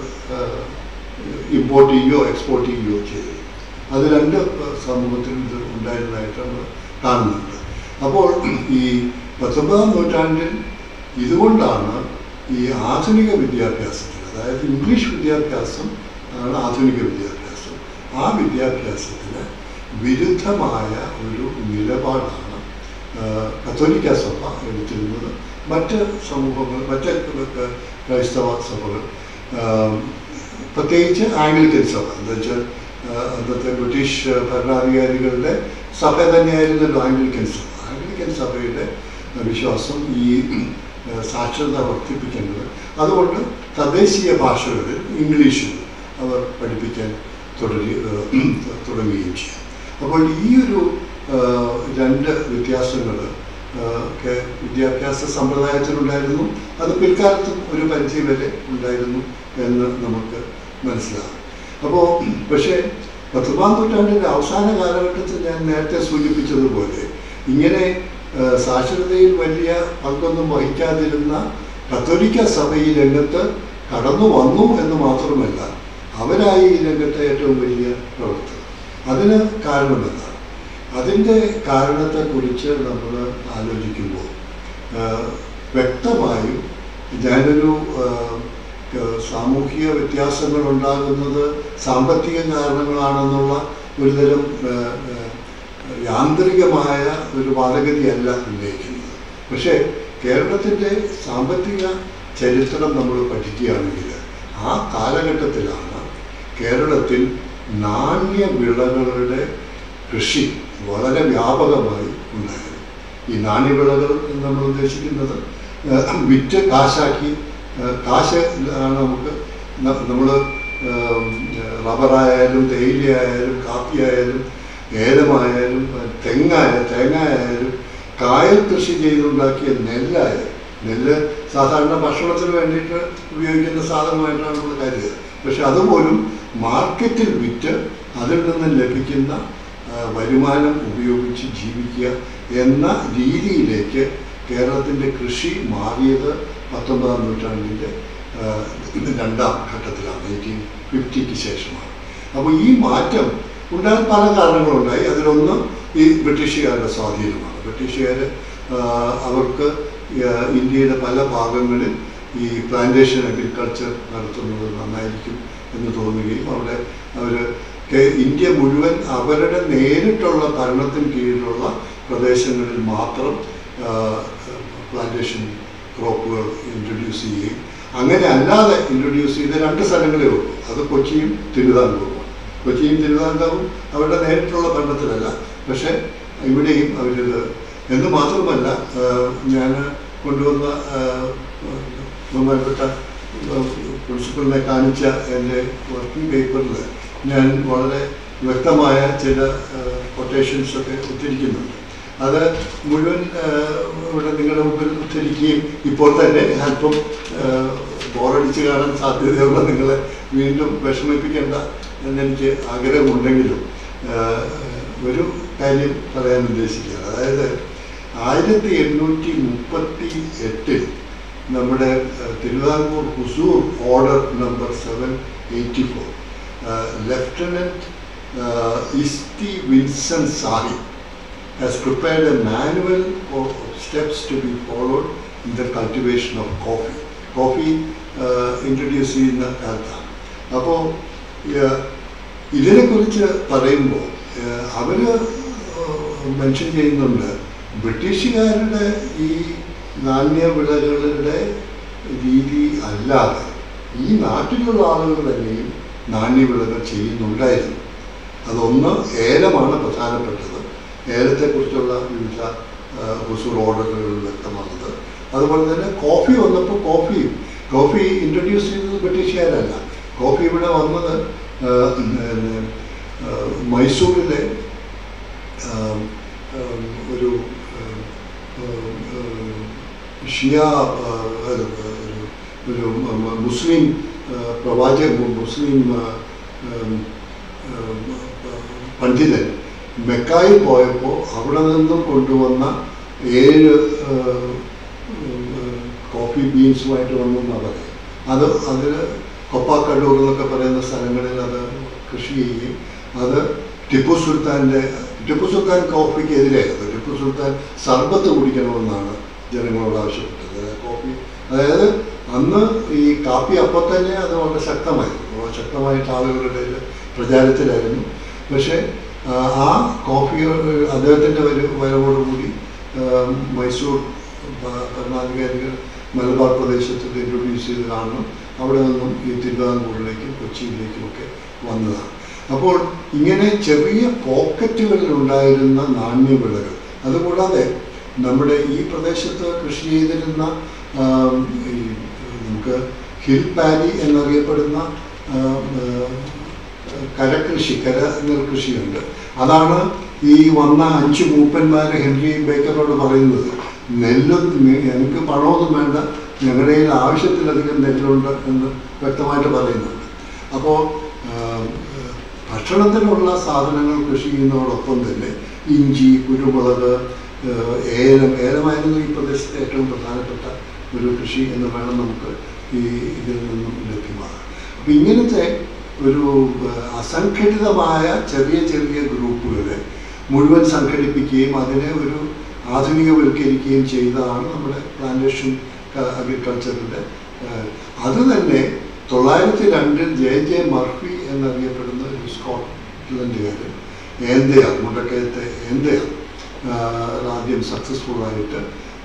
ഇമ്പോർട്ട് ചെയ്യുകയോ എക്സ്പോർട്ട് ചെയ്യുകയോ ചെയ്തു അത് രണ്ട് സമൂഹത്തിൽ ഇത് ഉണ്ടായിരുന്നതായിട്ട് നമ്മൾ കാണുന്നുണ്ട് അപ്പോൾ ഈ പത്തൊമ്പതാം നൂറ്റാണ്ടിൽ ഇതുകൊണ്ടാണ് ഈ ആധുനിക വിദ്യാഭ്യാസത്തിൽ അതായത് ഇംഗ്ലീഷ് വിദ്യാഭ്യാസം ആണ് ആധുനിക വിദ്യാഭ്യാസം ആ വിദ്യാഭ്യാസത്തിന് വിരുദ്ധമായ ഒരു നിലപാടാണ് ആ, കത്തോലിക്ക സഭ എടുത്തിരുന്നത് മറ്റ് സമൂഹങ്ങൾ മറ്റ് ക- ക്രൈസ്തവ സഭകൾ ആ, പ്രത്യേകിച്ച് ആംഗ്ലിക്കൻ സഭ എന്താ വെച്ചാൽ ആ, അന്നത്തെ ബ്രിട്ടീഷ് ഭരണാധികാരികളുടെ സഭ തന്നെയായിരുന്നല്ലോ ആംഗ്ലിക്കൻ സഭ ആംഗ്ലിക്കൻ സഭയുടെ വിശ്വാസം ഈ ആ, സാക്ഷരത വർദ്ധിപ്പിക്കേണ്ടത് അതുകൊണ്ട് തദ്ദേശീയ ഭാഷകളിൽ ഇംഗ്ലീഷിൽ അവർ പഠിപ്പിക്കാൻ തുടരുക തുടങ്ങുകയും ചെയ്യും അപ്പോൾ ഈ ഒരു ആ, രണ്ട് വ്യത്യാസങ്ങൾ ഒക്കെ വിദ്യാഭ്യാസ സമ്പ്രദായത്തിലുണ്ടായിരുന്നു അത് പിൽക്കാലത്തും ഒരു പരിധി വരെ ഉണ്ടായിരുന്നു എന്ന് നമുക്ക് മനസ്സിലാകും അപ്പോൾ പക്ഷേ പത്തൊമ്പതാം നൂറ്റാണ്ടിൻ്റെ അവസാന കാലഘട്ടത്തിൽ ഞാൻ നേരത്തെ സൂചിപ്പിച്ചതുപോലെ ഇങ്ങനെ ആ, സാക്ഷരതയിൽ വലിയ പങ്കൊന്നും വഹിക്കാതിരുന്ന കത്തോലിക്ക സഭ ഈ രംഗത്ത് കടന്നു വന്നു എന്ന് മാത്രമല്ല അവരായി ഈ രംഗത്തെ ഏറ്റവും വലിയ പ്രവർത്തകർ അതിന് കാരണമെന്താണ് അതിൻ്റെ കാരണത്തെക്കുറിച്ച് നമ്മൾ ആലോചിക്കുമ്പോൾ ആ, വ്യക്തമായും ഞാനൊരു ആ, ക- സാമൂഹിക വ്യത്യാസങ്ങൾ ഉണ്ടാകുന്നത് സാമ്പത്തിക കാരണങ്ങളാണെന്നുള്ള ഒരുതരം ആ, ആ, യാന്ത്രികമായ ഒരു വാദഗതിയല്ല ഉന്നയിക്കുന്നത് പക്ഷേ കേരളത്തിൻ്റെ സാമ്പത്തിക ചരിത്രം നമ്മൾ പഠിക്കുകയാണെങ്കിൽ ആ കാലഘട്ടത്തിലാണ് കേരളത്തിൽ നാണ്യവിളകളുടെ കൃഷി വളരെ വ്യാപകമായി ഉണ്ടായത് ഈ നാണ്യവിളകൾ എന്ന് നമ്മൾ ഉദ്ദേശിക്കുന്നത് ഏഹ്, വിറ്റ് കാശാക്കി ഏഹ്, കാശ് ആണ് നമുക്ക് നമ്മൾ റബ്ബറായാലും തേയിലയായാലും കാപ്പിയായാലും ഏലമായാലും തെങ്ങായ തേങ്ങായാലും കായൽ കൃഷി ചെയ്തുണ്ടാക്കിയ നെല്ലായാലും നെല്ല് സാധാരണ ഭക്ഷണത്തിന് വേണ്ടിയിട്ട് ഉപയോഗിക്കുന്ന സാധനമായിട്ടാണ് നമ്മൾ കരുതുക പക്ഷെ അതുപോലും മാർക്കറ്റിൽ വിറ്റ് അതിൽ നിന്ന് ലഭിക്കുന്ന ആ, വരുമാനം ഉപയോഗിച്ച് ജീവിക്കുക എന്ന രീതിയിലേക്ക് കേരളത്തിൻ്റെ കൃഷി മാറിയത് പത്തൊമ്പതാം നൂറ്റാണ്ടിൻ്റെ ആ, രണ്ടാം ഘട്ടത്തിലാണ് എയ്റ്റീൻ ഫിഫ്റ്റിക്ക് ശേഷമാണ് അപ്പോൾ ഈ മാറ്റം ഉണ്ടാകാൻ പല കാരണങ്ങളുണ്ടായി അതിലൊന്ന് ഈ ബ്രിട്ടീഷുകാരുടെ സ്വാധീനമാണ് ബ്രിട്ടീഷുകാർ അവർക്ക് ആ, ഇന്ത്യയുടെ പല ഭാഗങ്ങളിൽ ഈ പ്ലാന്റേഷൻ അഗ്രികൾച്ചർ നടത്തുന്നത് നന്നായിരിക്കും എന്ന് തോന്നുകയും അവിടെ അവർ ഇന്ത്യ മുഴുവൻ അവരുടെ നേരിട്ടുള്ള ഭരണത്തിന് കീഴിലുള്ള പ്രദേശങ്ങളിൽ മാത്രം പ്ലാന്റേഷൻ ക്രോപ്പുകൾ ഇൻട്രൊഡ്യൂസ് ചെയ്യുകയും അങ്ങനെ അല്ലാതെ ഇൻട്രൊഡ്യൂസ് ചെയ്ത രണ്ട് സ്ഥലങ്ങളേ ഉള്ളൂ അത് കൊച്ചിയും തിരുവിതാംകൂറുമാണ് കൊച്ചിയും തിരുവിതാംകൂറും അവരുടെ നേരിട്ടുള്ള ഭരണത്തിലല്ല പക്ഷേ ഇവിടെയും അവരിത് എന്ന് മാത്രമല്ല ഞാൻ കൊണ്ടുവന്ന ആ, ബഹുമാനപ്പെട്ട പ്രിൻസിപ്പലിനെ കാണിച്ച എൻ്റെ വർക്കിംഗ് പേപ്പറിൽ ഞാൻ വളരെ വ്യക്തമായ ചില കൊട്ടേഷൻസ് ഒക്കെ ഉദ്ധരിക്കുന്നുണ്ട് അത് മുഴുവൻ ആ, ഇവിടെ നിങ്ങളുടെ മുമ്പിൽ ഉദ്ധരിക്കുകയും ഇപ്പോൾ തന്നെ അല്പം ബോറടിച്ച് കാണാൻ സാധ്യതയുള്ള നിങ്ങളെ വീണ്ടും വിഷമിപ്പിക്കേണ്ട എന്നെനിക്ക് ആഗ്രഹമുണ്ടെങ്കിലും ആ, ഒരു കാര്യം പറയാൻ ഉദ്ദേശിക്കുകയാണ് അതായത് ആയിരത്തി എണ്ണൂറ്റി മുപ്പത്തി എട്ടിൽ നമ്മുടെ ആ, Thiruvithamkoor Huzur order number seven eighty four lieutenant ഇസ്തി വിൻസൺ സാഹി has prepared a manual of steps to be followed in the cultivation of coffee. Coffee introduce ചെയ്യുന്ന കാലത്താണ് അപ്പോൾ ഇതിനെക്കുറിച്ച് പറയുമ്പോൾ അവർ മെൻഷൻ ചെയ്യുന്നുണ്ട് ബ്രിട്ടീഷുകാരുടെ ഈ നാണ്യവിളകളുടെ രീതി അല്ലാതെ ഈ നാട്ടിലുള്ള ആളുകൾ തന്നെയും നാണ്യവിളകൾ ചെയ്യുന്നുണ്ടായിരുന്നു അതൊന്ന് ഏലമാണ് പ്രധാനപ്പെട്ടത് ഏലത്തെക്കുറിച്ചുള്ള വിവിധ ആ, ഹുസൂർ ഓർഡറുകൾ വ്യക്തമാകുന്നത് അതുപോലെ തന്നെ കോഫി വന്നപ്പോൾ കോഫി കോഫി ഇൻട്രൊഡ്യൂസ് ചെയ്തത് ബ്രിട്ടീഷുകാരല്ല കോഫി ഇവിടെ വന്നത് ആ, പിന്നെ, ആ, മൈസൂരിലെ ആ, ആ, ഒരു ആ, ആ, ആ, ഷിയ ആ, ഒരു ഒരു മ- മ- മുസ്ലിം ആ, പ്രവാചക മുസ്ലിം ആ, ഉം, ഉം, പണ്ഡിതൻ മെക്കായിൽ പോയപ്പോൾ അവിടെ നിന്നും കൊണ്ടുവന്ന ഏഴ് ആ, ഉം, കോഫി ബീൻസുമായിട്ട് വന്നു എന്നാണ് പറയുക അത് അതിൽ കൊപ്പാക്കടൂർ എന്നൊക്കെ പറയുന്ന സ്ഥലങ്ങളിൽ അത് കൃഷി ചെയ്യുകയും അത് ടിപ്പു സുൽത്താൻ്റെ ടിപ്പു സുൽത്താൻ കോഫിക്ക് എതിരായിരുന്നു ടിപ്പു സുൽത്താൻ സർബത്ത് കുടിക്കണമെന്നാണ് ജനങ്ങളോട് ആവശ്യപ്പെട്ടത് അതായത് കോഫി അതായത് അന്ന് ഈ കാപ്പി അപ്പം തന്നെ അത് വളരെ ശക്തമായിരുന്നു വളരെ ശക്തമായിട്ട് ആളുകളുടെ ഇടയിൽ പ്രചാരത്തിലായിരുന്നു പക്ഷേ ആ, ആ കോഫി അദ്ദേഹത്തിൻ്റെ ഒരു വരവോടുകൂടി ആ, മൈസൂർ ഭ- ഭരണാധികാരികൾ മലബാർ പ്രദേശത്ത് ഇത് ഇൻട്രൊഡ്യൂസ് ചെയ്ത് കാണണം അവിടെ നിന്നും ഈ തിരുവിതാംകൂറിലേക്കും കൊച്ചിയിലേക്കും ഒക്കെ വന്നതാണ് അപ്പോൾ ഇങ്ങനെ ചെറിയ പോക്കറ്റുകളിൽ ഉണ്ടായിരുന്ന നാണ്യവിളകൾ അതുകൂടാതെ നമ്മുടെ ഈ പ്രദേശത്ത് കൃഷി ചെയ്തിരുന്ന ആം, ഈ നമുക്ക് ഹിൽ പാലി എന്നറിയപ്പെടുന്ന ആം, ആ, കരകൃഷി കര നെൽകൃഷിയുണ്ട് അതാണ് ഈ വന്ന അഞ്ച് മൂപ്പന്മാർ ഹെൻറി ബേക്കറോട് പറയുന്നത് നെല്ല് നി- എനിക്ക് പണമൊന്നും വേണ്ട ഞങ്ങളുടെ കയ്യിൽ ആവശ്യത്തിലധികം നെല്ലുണ്ട് എന്ന് വ്യക്തമായിട്ട് പറയുന്നുണ്ട് അപ്പോൾ ഭക്ഷണത്തിനുള്ള സാധനങ്ങൾ കൃഷി ചെയ്യുന്നതോടൊപ്പം തന്നെ ഇഞ്ചി കുരുമുളക് ആ, ഏലം ഏലമായിരുന്നു ഈ പ്രദേശത്തെ ഏറ്റവും പ്രധാനപ്പെട്ട ഒരു കൃഷി എന്ന് വേണം നമുക്ക് ഈ ഇതിൽ നിന്നും ലഭ്യമാകാം അപ്പം ഇങ്ങനത്തെ ഒരു ആ, അസംഘടിതമായ ചെറിയ ചെറിയ ഗ്രൂപ്പുകളെ മുഴുവൻ സംഘടിപ്പിക്കുകയും അതിനെ ഒരു ആധുനികവൽക്കരിക്കുകയും ചെയ്തതാണ് നമ്മുടെ പ്ലാന്റേഷൻ അഗ്രികൾച്ചറിൻ്റെ അത് തന്നെ തൊള്ളായിരത്തി രണ്ടിൽ ജെ ജെ മർഫി എന്നറിയപ്പെടുന്ന ഒരു സ്കോട്ട്ലൻഡുകാരൻ ഏന്തയാർ മുണ്ടക്കയത്തെ ഏന്തയാർ ആ, ആദ്യം സക്സസ്ഫുള്ളായിട്ട്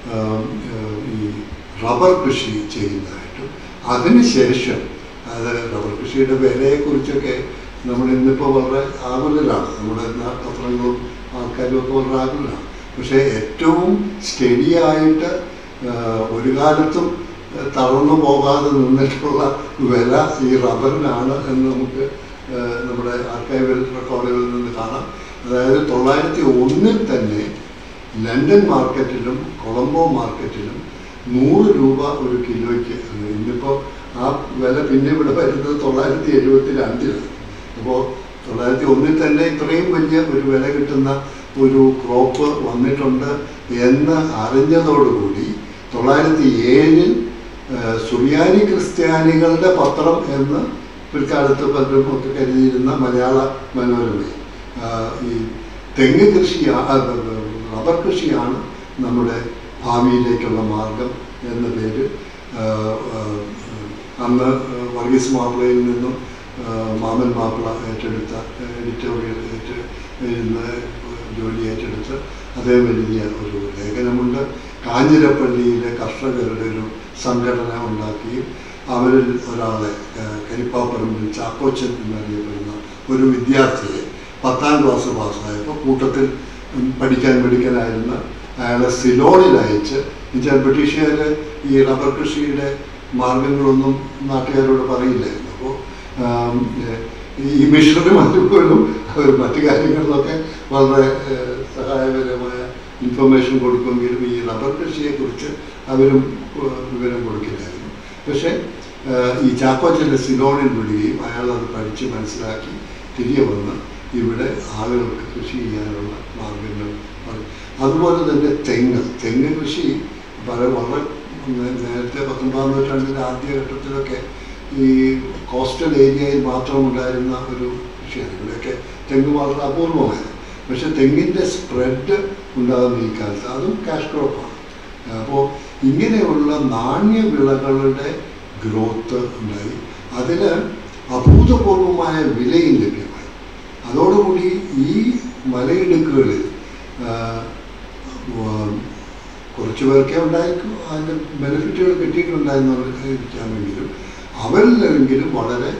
ഈ റബ്ബർ കൃഷി ചെയ്യുന്നതായിട്ടും അതിനുശേഷം അത് റബ്ബർ കൃഷിയുടെ വിലയെക്കുറിച്ചൊക്കെ നമ്മൾ ഇന്നിപ്പോൾ വളരെ ആകുലരാണ് നമ്മുടെ നാ- പത്രങ്ങളും ആൾക്കാരും ഒക്കെ വളരെ ആകുലരാണ് പക്ഷേ ഏറ്റവും സ്റ്റഡിയായിട്ട് ഒരു കാലത്തും ആ, തളർന്നു പോകാതെ നിന്നിട്ടുള്ള വില ഈ റബ്ബറിനാണ് എന്ന് നമുക്ക് ആ, നമ്മുടെ ആർക്കൈവൽ റെക്കോർഡുകളിൽ നിന്ന് കാണാം അതായത് തൊള്ളായിരത്തി ഒന്നിൽ തന്നെ ലണ്ടൻ മാർക്കറ്റിലും കൊളംബോ മാർക്കറ്റിലും നൂറ് രൂപ ഒരു കിലോയ്ക്ക് ഇന്നിപ്പോൾ ആ വില പിന്നെ ഇവിടെ വരുന്നത് തൊള്ളായിരത്തി എഴുപത്തി രണ്ടിലാണ് അപ്പോൾ തൊള്ളായിരത്തി ഒന്നിൽ തന്നെ ഇത്രയും വലിയ ഒരു വില കിട്ടുന്ന ഒരു ക്രോപ്പ് വന്നിട്ടുണ്ട് എന്ന് അറിഞ്ഞതോടുകൂടി തൊള്ളായിരത്തി ഏഴിൽ സുറിയാനി ക്രിസ്ത്യാനികളുടെ പത്രം എന്ന് പിൽക്കാലത്ത് പലരും ഒക്കെ കരുതിയിരുന്ന മലയാള മനോരമ ആ, ഈ തെങ്ങ് കൃഷിയാണ് റബ്ബർ കൃഷിയാണ് നമ്മുടെ ഭാവിയിലേക്കുള്ള മാർഗം എന്ന പേര് ആ, ആ, അന്ന് വർഗീസ് മാപ്പിളയിൽ നിന്നും ആ, മാമൻ മാപ്പിള ഏറ്റെടുത്ത എഡിറ്റോറിയൽ ഏറ്റ എഴുതുന്ന ജോലി ഏറ്റെടുത്ത് അദ്ദേഹം എഴുതിയ ഒരു ലേഖനമുണ്ട് കാഞ്ഞിരപ്പള്ളിയിലെ കർഷകരുടെ ഒരു സംഘടന ഉണ്ടാക്കുകയും അവരിൽ ഒരാളെ ആ, കരിപ്പാപ്പറമ്പിൽ ചാക്കോച്ചൻ എന്നറിയപ്പെടുന്ന ഒരു വിദ്യാർത്ഥിയെ പത്താം ക്ലാസ് പാസ്സായപ്പോൾ കൂട്ടത്തിൽ ഉം, പഠിക്കാൻ പഠിക്കാനായിരുന്ന അയാളെ സിലോണിൽ അയച്ച് എന്നുവെച്ചാൽ ബ്രിട്ടീഷുകാർ ഈ റബ്ബർ കൃഷിയുടെ മാർഗങ്ങളൊന്നും നാട്ടുകാരോട് പറയില്ലായിരുന്നു അപ്പോൾ ഈ മിഷണറിമാർ പോലും അവർ മറ്റു കാര്യങ്ങളിലൊക്കെ വളരെ ഏഹ്, സഹായകരമായ ഇൻഫർമേഷൻ കൊടുക്കുമെങ്കിലും ഈ റബ്ബർ കൃഷിയെക്കുറിച്ച് അവരും ഏഹ്, വിവരം കൊടുക്കില്ലായിരുന്നു പക്ഷേ ഏഹ്, ഈ ചാക്കോച്ചൻ്റെ സിലോണിൽ വിടുകയും അയാൾ അത് പഠിച്ച് മനസ്സിലാക്കി തിരികെ വന്ന് ഇവിടെ ആളുകൾക്ക് കൃഷി ചെയ്യാനുള്ള മാർഗങ്ങൾ പറയും അതുപോലെ തന്നെ തെങ്ങ് തെങ്ങ് കൃഷി പല വളരെ നേ- നേരത്തെ പത്തൊമ്പതാം നൂറ്റാണ്ടിൻ്റെ ആദ്യഘട്ടത്തിലൊക്കെ ഈ കോസ്റ്റൽ ഏരിയയിൽ മാത്രം ഉണ്ടായിരുന്ന ഒരു കൃഷിയാണ് ഇവിടെയൊക്കെ തെങ്ങ് വളരെ അപൂർവമായിരുന്നു പക്ഷെ തെങ്ങിൻ്റെ സ്പ്രെഡ് ഉണ്ടാകുന്ന ഈ കാലത്ത് അതും ക്യാഷ് ക്രോപ്പാണ് അപ്പോൾ ഇങ്ങനെയുള്ള നാണ്യവിളകളുടെ ഗ്രോത്ത് ഉണ്ടായി അതിന് അഭൂതപൂർവമായ വിലയും ലഭ്യമായി അതോടുകൂടി ഈ മലയിടുക്കുകളിൽ ആ, വ- കുറച്ച് പേർക്കേ ഉണ്ടായിരിക്കും അതിൻ്റെ ബെനിഫിറ്റുകൾ കിട്ടിയിട്ടുണ്ടായിരുന്നിരിക്കാമെങ്കിലും അവരിലെങ്കിലും വളരെ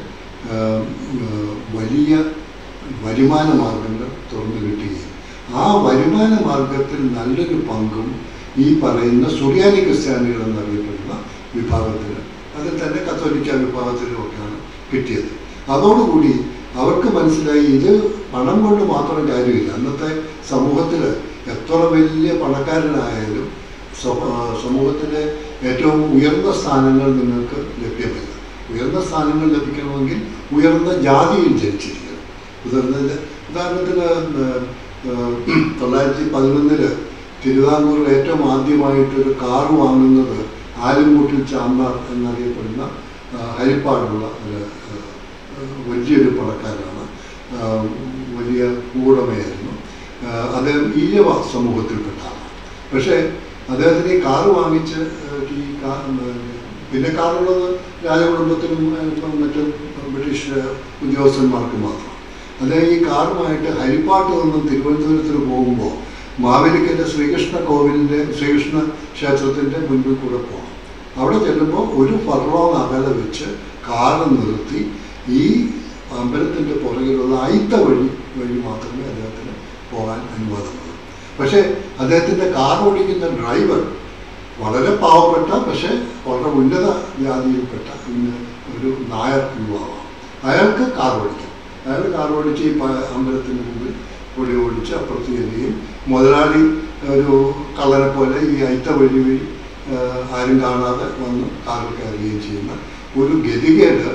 ആ, ആ, വലിയ വരുമാന മാർഗങ്ങൾ തുറന്നു കിട്ടുകയും ആ വരുമാന മാർഗത്തിൽ നല്ലൊരു പങ്കും ഈ പറയുന്ന സുറിയാനി ക്രിസ്ത്യാനികൾ എന്നറിയപ്പെടുന്ന വിഭാഗത്തിന് അതിൽ തന്നെ കത്തോലിക്ക വിഭാഗത്തിലുമൊക്കെയാണ് കിട്ടിയത് അതോടുകൂടി അവർക്ക് മനസ്സിലായി ഇത് പണം കൊണ്ട് മാത്രം കാര്യമില്ല അന്നത്തെ സമൂഹത്തിൽ എത്ര വലിയ പണക്കാരനായാലും സമ- ആ, സമൂഹത്തിലെ ഏറ്റവും ഉയർന്ന സ്ഥാനങ്ങൾ നിങ്ങൾക്ക് ലഭ്യമല്ല ഉയർന്ന സ്ഥാനങ്ങൾ ലഭിക്കണമെങ്കിൽ ഉയർന്ന ജാതിയിൽ ജനിച്ചിരിക്കണം ഉദാഹരണത്തിന് ഉദാഹരണത്തിന് ആ, ആ, തൊള്ളായിരത്തി പതിനൊന്നില് തിരുവിതാംകൂറിൽ ഏറ്റവും ആദ്യമായിട്ടൊരു കാർ വാങ്ങുന്നത് ആലുംകൂട്ടിൽ ചാമ്പാർ എന്നറിയപ്പെടുന്ന ആ, ഹരിപ്പാടുള്ള ഒരു ആ, വലിയൊരു പണക്കാരനാണ് ആ, വലിയ ഭൂവുടമയായിരുന്നു ആ, അദ്ദേഹം ഈഴവ സമൂഹത്തിൽപ്പെട്ടാണ് പക്ഷേ അദ്ദേഹത്തിന് ഈ കാറ് വാങ്ങിച്ച് ആ, ഈ കാ- ഉം, പിന്നെ കാറുള്ളത് രാജകുടുംബത്തിനും ആ, ഇപ്പം മറ്റും ബ്രിട്ടീഷ് ഉദ്യോഗസ്ഥന്മാർക്ക് മാത്രം അദ്ദേഹം ഈ കാറുമായിട്ട് ഹരിപ്പാട്ട് നിന്നും തിരുവനന്തപുരത്തിന് പോകുമ്പോൾ മാവേലിക്കൻ്റെ ശ്രീകൃഷ്ണ കോവിലിൻ്റെ ശ്രീകൃഷ്ണ ക്ഷേത്രത്തിൻ്റെ മുൻപിൽ കൂടെ പോകണം അവിടെ ചെല്ലുമ്പോൾ ഒരു ഫർലോങ് അകലെ വെച്ച് കാറ് നിർത്തി ഈ അമ്പലത്തിൻ്റെ പുറകിലുള്ള അയിത്ത വഴി വഴി മാത്രമേ അദ്ദേഹത്തിന് പോകാൻ അനുവാദമുള്ളൂ പക്ഷേ അദ്ദേഹത്തിൻ്റെ കാർ ഓടിക്കുന്ന ഡ്രൈവർ വളരെ പാവപ്പെട്ട പക്ഷേ വളരെ ഉന്നത ജാതിയിൽപ്പെട്ട ഇന്ന് ഒരു നായർ യുവാവാണ് അയാൾക്ക് കാർ ഓടിക്കാം അയാൾ കാർ ഓടിച്ച് ഈ പ- അമ്പലത്തിന് മുമ്പിൽ പൊടി ഓടിച്ച് അപ്പുറത്ത് ചെല്ലുകയും മുതലാളി ഒരു കള്ളനെ പോലെ ഈ അയിത്ത വഴി വഴി ആ, ആരും കാണാതെ വന്ന് കാറിൽ കയറുകയും ചെയ്യുന്ന ഒരു ഗതികേട്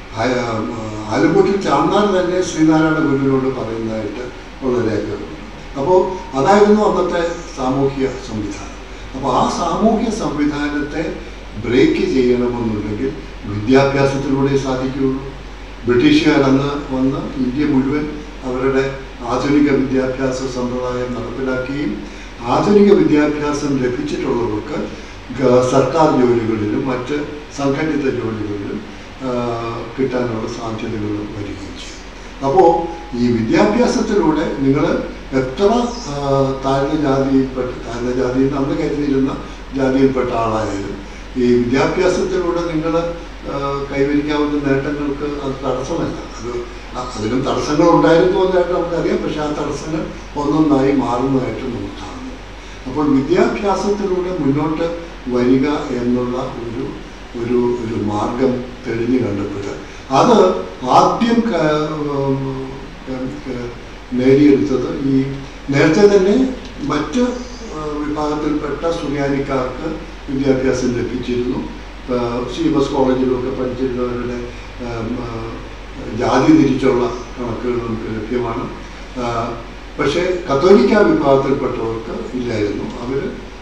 ആലപ്പൂട്ടിൽ ചാന്നാർ തന്നെ ശ്രീനാരായണ ഗുരുവിനോട് പറയുന്നതായിട്ട് ഉള്ള രേഖകളുണ്ട് അപ്പോൾ അതായിരുന്നു അന്നത്തെ സാമൂഹ്യ സംവിധാനം അപ്പോൾ ആ സാമൂഹ്യ സംവിധാനത്തെ ബ്രേക്ക് ചെയ്യണമെന്നുണ്ടെങ്കിൽ വിദ്യാഭ്യാസത്തിലൂടെ സാധിക്കുകയുള്ളൂ ബ്രിട്ടീഷുകാർ അന്ന് വന്ന് ഇന്ത്യ മുഴുവൻ അവരുടെ ആധുനിക വിദ്യാഭ്യാസ സമ്പ്രദായം നടപ്പിലാക്കുകയും ആധുനിക വിദ്യാഭ്യാസം ലഭിച്ചിട്ടുള്ളവർക്ക് ഗ- സർക്കാർ ജോലികളിലും മറ്റ് സംഘടിത ജോലികളിലും ആ, കിട്ടാനുള്ള സാധ്യതകൾ വരികയും ചെയ്യും അപ്പോൾ ഈ വിദ്യാഭ്യാസത്തിലൂടെ നിങ്ങൾ എത്ര ആ, താഴ്ന്ന ജാതിയിൽപ്പെട്ട താഴ്ന്ന ജാതിയിൽ നിന്ന് അന്ന് കരുതിയിരുന്ന ജാതിയിൽപ്പെട്ട ആളായാലും ഈ വിദ്യാഭ്യാസത്തിലൂടെ നിങ്ങൾ കൈവരിക്കാവുന്ന നേട്ടങ്ങൾക്ക് അത് തടസ്സമല്ല അത് അ- അതിനും തടസ്സങ്ങൾ ഉണ്ടായിരുന്നു എന്നതായിട്ട് നമുക്കറിയാം പക്ഷെ ആ തടസ്സങ്ങൾ ഒന്നൊന്നായി മാറുന്നതായിട്ട് നമുക്ക് കാണുന്നു അപ്പോൾ വിദ്യാഭ്യാസത്തിലൂടെ മുന്നോട്ട് വരിക എന്നുള്ള ഒരു ഒരു ഒരു മാർഗം തെളിഞ്ഞു കണ്ടപ്പോൾ അത് ആദ്യം ക- ഉം, ഉം, ക- നേടിയെടുത്തത് ഈ നേരത്തെ തന്നെ മറ്റ് ആ, വിഭാഗത്തിൽപ്പെട്ട സുറിയാനിക്കാർക്ക് വിദ്യാഭ്യാസം ലഭിച്ചിരുന്നു ആ, സി എം എസ് കോളേജിലൊക്കെ പഠിച്ചിരുന്നവരുടെ ആം, ആ, ജാതി തിരിച്ചുള്ള കണക്കുകൾ നമുക്ക് ലഭ്യമാണ് ആ, പക്ഷേ കത്തോലിക്ക വിഭാഗത്തിൽപ്പെട്ടവർക്ക് ഇല്ലായിരുന്നു അവർ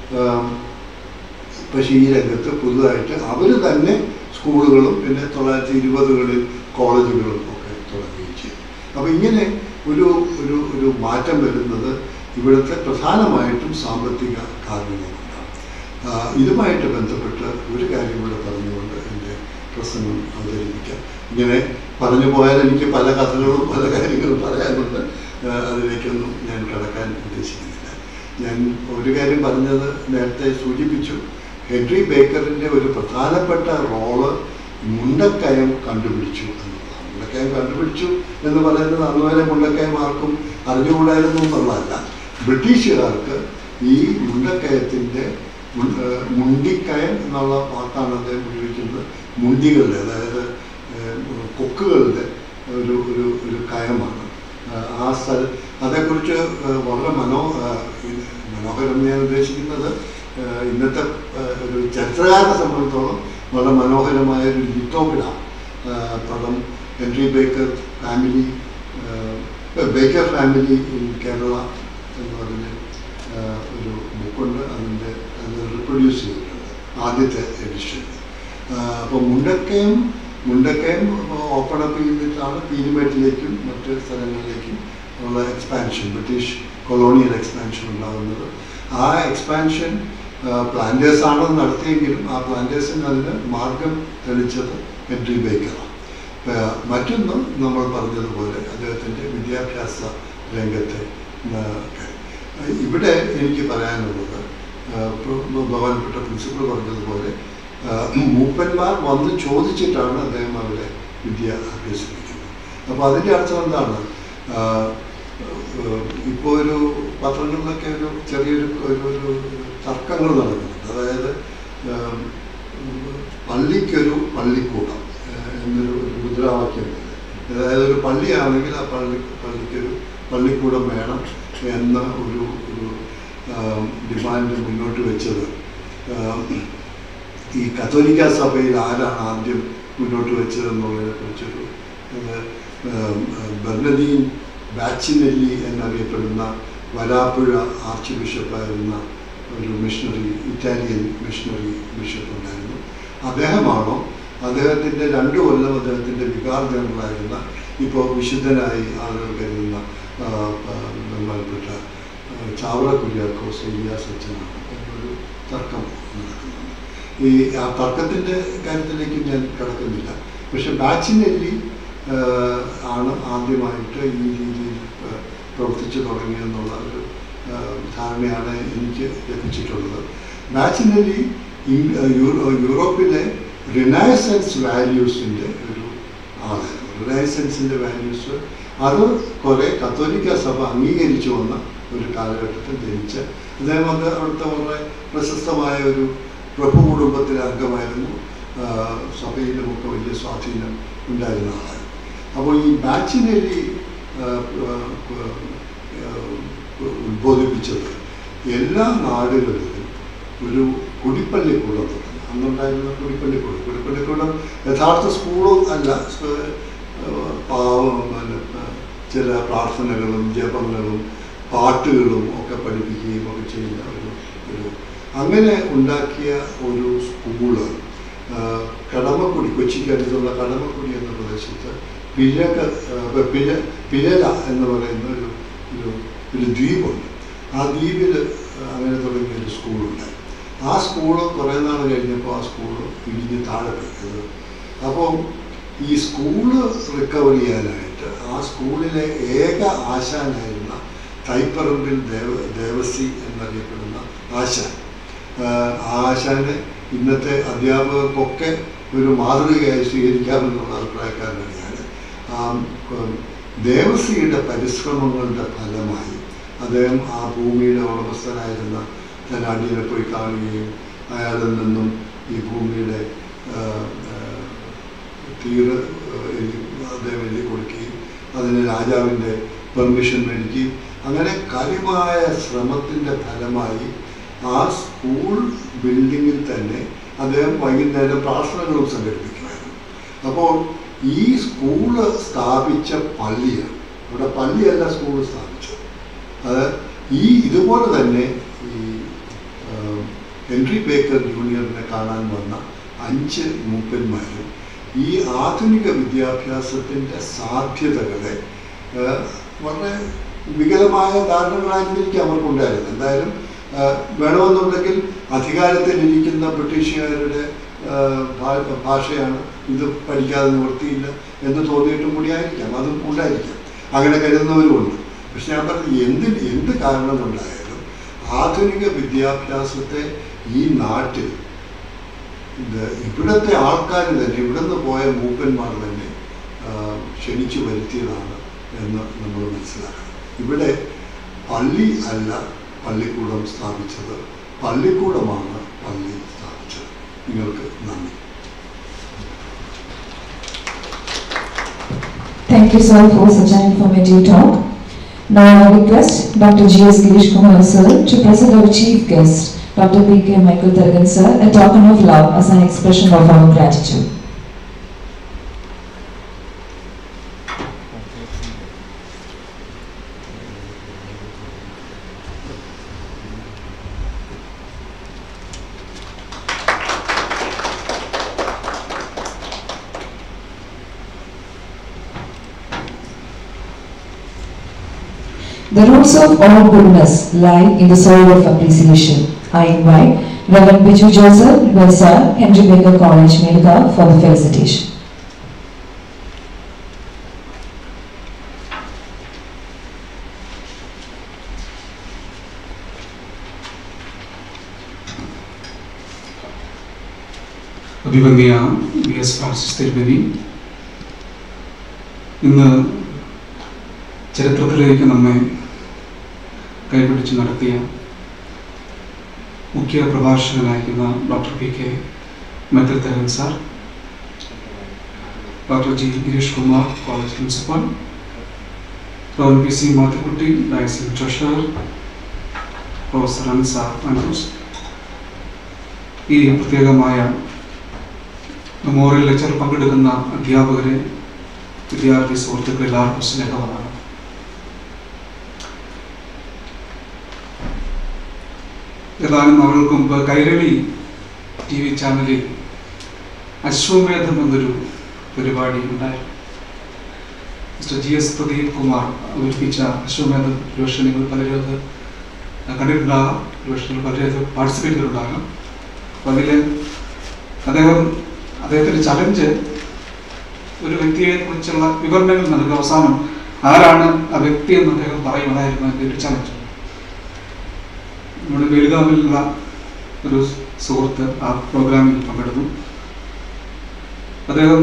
പക്ഷേ ഈ രംഗത്ത് പുതുതായിട്ട് അവർ തന്നെ സ്കൂളുകളും പിന്നെ തൊള്ളായിരത്തി ഇരുപതുകളിൽ കോളേജുകളും ഒക്കെ തുടങ്ങുകയും ചെയ്തു അപ്പോൾ ഇങ്ങനെ ഒരു ഒരു ഒരു മാറ്റം വരുന്നത് ഇവിടുത്തെ പ്രധാനമായിട്ടും സാമ്പത്തിക കാരണങ്ങളുണ്ടാണ് ആ, ഇതുമായിട്ട് ബന്ധപ്പെട്ട് ഒരു കാര്യം കൂടെ പറഞ്ഞുകൊണ്ട് എൻ്റെ പ്രസംഗം അവതരിപ്പിക്കാം ഇങ്ങനെ പറഞ്ഞു പോയാൽ എനിക്ക് പല കഥകളും പല കാര്യങ്ങളും പറയാനുണ്ട് ആ, അതിലേക്കൊന്നും ഞാൻ കടക്കാൻ ഉദ്ദേശിക്കുന്നില്ല ഞാൻ ഒരു കാര്യം പറഞ്ഞത് നേരത്തെ സൂചിപ്പിച്ചു ഹെൻറി ബേക്കറിൻ്റെ ഒരു പ്രധാനപ്പെട്ട റോള് മുണ്ടക്കയം കണ്ടുപിടിച്ചു എന്നുള്ളതാണ് മുണ്ടക്കയം കണ്ടുപിടിച്ചു എന്ന് പറയുന്നത് അതുപോലെ മുണ്ടക്കയം ആർക്കും അറിഞ്ഞുകൂടായിരുന്നു എന്നുള്ളതല്ല ബ്രിട്ടീഷുകാർക്ക് ഈ മുണ്ടക്കയത്തിൻ്റെ മുൻ- ഏഹ് മുണ്ടിക്കയം എന്നുള്ള വാക്കാണ് അദ്ദേഹം ഉപയോഗിക്കുന്നത് മുണ്ടികളുടെ അതായത് ഏഹ് കൊക്കുകളുടെ ഒരു ഒരു ഒരു കയമാണ് ഏഹ് ആ സ്ഥല അതേക്കുറിച്ച് ഏഹ് വളരെ മനോ ഏഹ് ഇത് മനോഹരം ഞാൻ ഉദ്ദേശിക്കുന്നത് ഏഹ് ഇന്നത്തെ ഏഹ് ഒരു ചരിത്രകാരനെ സംബന്ധിച്ചോളം വളരെ മനോഹരമായ ഒരു ലിത്തോഗ്രാം പടം Henry Baker family Baker family in Kerala എന്ന് പറഞ്ഞ ഏഹ് ഒരു ബുക്കുണ്ട് അതിൻ്റെ അത് റിപ്രൊഡ്യൂസ് ചെയ്തിട്ടുണ്ട് ആദ്യത്തെ എഡിഷൻ അപ്പോൾ മുണ്ടക്കയം മുണ്ടക്കയം ഓപ്പൺ അപ്പ് ചെയ്തിട്ടാണ് പീരുമേട്ടിലേക്കും മറ്റ് സ്ഥലങ്ങളിലേക്കും ഉള്ള എക്സ്പാൻഷൻ ബ്രിട്ടീഷ് കൊളോണിയൽ എക്സ്പാൻഷൻ ഉണ്ടാകുന്നത് ആ എക്സ്പാൻഷൻ പ്ലാന്റേഴ്സ് ആണ് നടത്തിയെങ്കിലും ആ പ്ലാന്റേഴ്സിന് അതിന് മാർഗം തെളിച്ചത് ഹെൻറി ബേക്കറാണ് ഏഹ് മറ്റൊന്ന് നമ്മൾ പറഞ്ഞതുപോലെ അദ്ദേഹത്തിൻ്റെ വിദ്യാഭ്യാസ രംഗത്തെ ഏഹ് ഒക്കെ. ഏഹ് ഇവിടെ എനിക്ക് പറയാനുള്ളത് ഏഹ് പ്ര- ബഹുമാനപ്പെട്ട പ്രിൻസിപ്പൾ പറഞ്ഞതുപോലെ ഏഹ് മൂപ്പന്മാർ വന്ന് ചോദിച്ചിട്ടാണ് അദ്ദേഹം അവരെ വിദ്യ അഭ്യസിപ്പിക്കുന്നു അപ്പോൾ അതിൻ്റെ അർത്ഥം എന്താണ് ഇപ്പോൾ ഒരു പത്രങ്ങളിലൊക്കെ ഒരു ചെറിയൊരു ഒരു ഒരു തർക്കങ്ങൾ നടക്കുന്നുണ്ട് അതായത് ആം, പള്ളിക്കൊരു പള്ളിക്കൂടം ഏഹ് എന്നൊരു ഒരു മുദ്രാവാക്യമുണ്ട് അതായത് ഒരു പള്ളിയാണെങ്കിൽ ആ പള്ളി പള്ളിക്കൊരു പള്ളിക്കൂടം വേണം എന്ന ഒരു ഒരു ആം, ഡിമാൻഡ് മുന്നോട്ട് വെച്ചത് ആം, ഈ കത്തോലിക്ക സഭയിൽ ആരാണ് ആദ്യം മുന്നോട്ട് വെച്ചതെന്നുള്ളതിനെ കുറിച്ചൊരു ബർണദീൻ ബാച്ചിനെല്ലി എന്നറിയപ്പെടുന്ന വരാപ്പുഴ ആർച്ച് ബിഷപ്പായിരുന്ന ഒരു മിഷണറി ഇറ്റാലിയൻ മിഷണറി ബിഷപ്പ് ഉണ്ടായിരുന്നു അദ്ദേഹമാണോ അദ്ദേഹത്തിൻ്റെ രണ്ട് കൊല്ലം അദ്ദേഹത്തിൻ്റെ വികാർ ജനറലായിരുന്ന ഇപ്പോൾ വിശുദ്ധനായി ആളുകൾ കരുതുന്ന ആ, ആ, ബഹുമാനപ്പെട്ട ആ, ചാവറ കുര്യാക്കോസ് ഇലിയാസ് അച്ഛനാണ് എന്നൊരു തർക്കം നടക്കുന്നുണ്ട് ഈ ആ തർക്കത്തിൻ്റെ കാര്യത്തിലേക്ക് ഞാൻ കിടക്കുന്നില്ല പക്ഷെ ബാച്ചിനെല്ലി ആഹ്, ആണ് ആദ്യമായിട്ട് ഈ രീതിയിൽ ആഹ്, പ്രവർത്തിച്ചു തുടങ്ങിയെന്നുള്ള ഒരു ആഹ്, ധാരണയാണ് എനിക്ക് ലഭിച്ചിട്ടുള്ളത് ബാച്ചിനെല്ലി ഇൻ- ആഹ്, യൂറോ- യൂറോപ്പിലെ റിനൈസൻസ് വാല്യൂസിൻ്റെ ഒരു ആളായിരുന്നു റിനൈസൻസിൻ്റെ വാല്യൂസ് അത് കുറേ കത്തോലിക്ക സഭ അംഗീകരിച്ചു വന്ന ഒരു കാലഘട്ടത്തിൽ ജനിച്ച അദ്ദേഹം അത് അവിടുത്തെ വളരെ പ്രശസ്തമായ ഒരു പ്രഭു കുടുംബത്തിലെ അംഗമായിരുന്നു ആ, സഭയിലുമൊക്കെ വലിയ സ്വാധീനം ഉണ്ടായിരുന്ന ആളായിരുന്നു അപ്പോൾ ഈ ബാച്ചിനെല്ലി ആ, ആ, ആ, ഉദ്ബോധിപ്പിച്ചത് എല്ലാ നാടുകളിലും ഒരു കുടിപ്പള്ളിക്കൂടം തുടങ്ങി അന്നുണ്ടായിരുന്ന കുടിപ്പള്ളിക്കൂടം കുടിപ്പള്ളിക്കൂടം യഥാർത്ഥ സ്കൂളും അല്ല സ്- ഏഹ് പാവം പിന്നെ, ഏഹ് ചില പ്രാർത്ഥനകളും ജപങ്ങളും പാട്ടുകളും ഒക്കെ പഠിപ്പിക്കുകയും ഒക്കെ ചെയ്യുന്ന ഒരു ഒരു അങ്ങനെ ഉണ്ടാക്കിയ ഒരു സ്കൂള് ആഹ് കടമക്കുടി കൊച്ചിക്കടുത്തുള്ള കടമക്കുടി എന്ന പ്രദേശത്ത് പിഴക ആഹ് പിഴ പിഴല എന്ന് പറയുന്ന ഒരു ഒരു ഒരു ദ്വീപുണ്ട് ആ ദ്വീപിൽ അങ്ങനെ തുടങ്ങിയ ഒരു സ്കൂളുണ്ട് ആ സ്കൂള് കുറേ നാൾ കഴിഞ്ഞപ്പോൾ ആ സ്കൂള് ഇടിഞ്ഞ് താഴെ പോയത് അപ്പോൾ ഈ സ്കൂള് റിക്കവർ ചെയ്യാനായിട്ട് ആ സ്കൂളിലെ ഏക ആശാനായിരുന്ന തൈപ്പറമ്പിൽ ദേവ ദേവസി എന്നറിയപ്പെടുന്ന ആശാൻ ആഹ് ആ ആശാനെ ഇന്നത്തെ അധ്യാപകർക്കൊക്കെ ഒരു മാതൃകയായി സ്വീകരിക്കാമെന്നുള്ള അഭിപ്രായക്കാരനാണ് ഞാൻ ആ ഉം, ദേവസിയുടെ പരിശ്രമങ്ങളുടെ ഫലമായി അദ്ദേഹം ആ ഭൂമിയുടെ ഉടമസ്ഥനായിരുന്ന ധനാഢ്യനെ പോയി കാണുകയും അയാളിൽ നിന്നും ഈ ഭൂമിയുടെ ആഹ്, ആഹ്, തീര് ആഹ്, എഴുതി അദ്ദേഹം എഴുതി കൊടുക്കുകയും അതിന് രാജാവിൻ്റെ പെർമിഷൻ മേടിക്കുകയും അങ്ങനെ കാര്യമായ ശ്രമത്തിൻ്റെ ഫലമായി ആ സ്കൂൾ ബിൽഡിങ്ങിൽ തന്നെ അദ്ദേഹം വൈകുന്നേരം പ്രാർത്ഥനകളും സംഘടിപ്പിക്കുമായിരുന്നു അപ്പോൾ ഈ സ്കൂള് സ്ഥാപിച്ച പള്ളിയാണ് ഇവിടെ പള്ളിയല്ല സ്കൂൾ സ്ഥാപിച്ചത് അത് ഈ ഇതുപോലെ തന്നെ ഈ ആ, ഹെൻറി ബേക്കർ ജൂനിയറിനെ കാണാൻ വന്ന അഞ്ച് മൂപ്പന്മാരും ഈ ആധുനിക വിദ്യാഭ്യാസത്തിൻ്റെ സാധ്യതകളെ ആ, വളരെ വികലമായ ധാരണകളായിരുന്നിരിക്കും അവർക്കുണ്ടായിരുന്നത് എന്തായാലും ആ, വേണമെന്നുണ്ടെങ്കിൽ അധികാരത്തിലിരിക്കുന്ന ബ്രിട്ടീഷുകാരുടെ ആ, ഭാ- ഭാഷയാണ് ഇത് പഠിക്കാതെ നിവൃത്തിയില്ല എന്ന് തോന്നിയിട്ടും കൂടി ആയിരിക്കാം അതും ഉണ്ടായിരിക്കാം അങ്ങനെ കരുതുന്നവരുമുണ്ട് പക്ഷെ ഞാൻ പറഞ്ഞത് എന്ത് എന്ത് കാരണം കൊണ്ടായാലും ആധുനിക വിദ്യാഭ്യാസത്തെ ഈ നാട്ടിൽ ഇത് ഇവിടുത്തെ ആൾക്കാർ തന്നെ ഇവിടുന്ന് പോയ മൂപ്പന്മാർ തന്നെ ആ, ക്ഷണിച്ചു വരുത്തിയതാണ് എന്ന് നമ്മൾ മനസ്സിലാക്കണം ഇവിടെ പള്ളി അല്ല പള്ളിക്കൂടം സ്ഥാപിച്ചത് പള്ളിക്കൂടമാണ് പള്ളി സ്ഥാപിച്ചത് നിങ്ങൾക്ക് നന്ദി Thank you, sir, for such an informative talk. Now I request Dr. G.S. Girish Kumar, sir, to present our chief guest, Dr. P.K. Michael Tharagan, sir, a token of love as an expression of our gratitude. The roots of all goodness lie in the soul of appreciation. I invite Reverend Biju Joseph, Wesar, Henry Baker College, Melga for the felicitation. അഭിവന്യ വി എസ് ഫ്രാൻസിസ് തിരുമതി ഇന്ന് ചരിത്രത്തിലേക്ക് നമ്മെ കൈപിടിച്ച് നടത്തിയ മുഖ്യ പ്രഭാഷകനായിരിക്കുന്ന ഡോക്ടർ പി കെ മെത്തത്തരൻ sir doctor G Girish Kumar college principal doctor P C Mathukutty ഡയസിൻ ട്രഷറർ പ്രൊഫസർ അൻസ ആൻഡ്രൂസ് ഈ പ്രത്യേകമായ മെമ്മോറിയൽ ലെക്ചർ പങ്കെടുക്കുന്ന അധ്യാപകരെ വിദ്യാർത്ഥി സുഹൃത്തുക്കൾ എല്ലാവർക്കും സ്നേഹമാണ് ഏതാനും നാളുകൾക്ക് മുമ്പ് കൈരളി ടി വി ചാനലിൽ അശ്വമേധം എന്നൊരു പരിപാടി ഉണ്ടായിരുന്നു mister G S Pradeep Kumar അവതരിപ്പിച്ച അശ്വമേധ ഒരുപക്ഷെ നിങ്ങൾ പലരും അത് കണ്ടിട്ടുണ്ടാകാം ഒരുപക്ഷെ നിങ്ങൾ പലരും അത് പാർട്ടിസിപ്പേറ്റ് ചെയ്തിട്ടുണ്ടാകാം അപ്പം അതിൽ അദ്ദേഹം അദ്ദേഹത്തിൻ്റെ ചലഞ്ച് ഒരു വ്യക്തിയെ കുറിച്ചുള്ള വിവരണങ്ങൾ നൽകുക അവസാനം ആരാണ് ആ വ്യക്തി എന്ന് അദ്ദേഹം പറയും അതായിരുന്നു എൻ്റെ ഒരു ചലഞ്ച് നമ്മുടെ ബലിതാമിലുള്ള ഒരു സുഹൃത്ത് ആ പ്രോഗ്രാമിൽ പങ്കെടുത്തു അദ്ദേഹം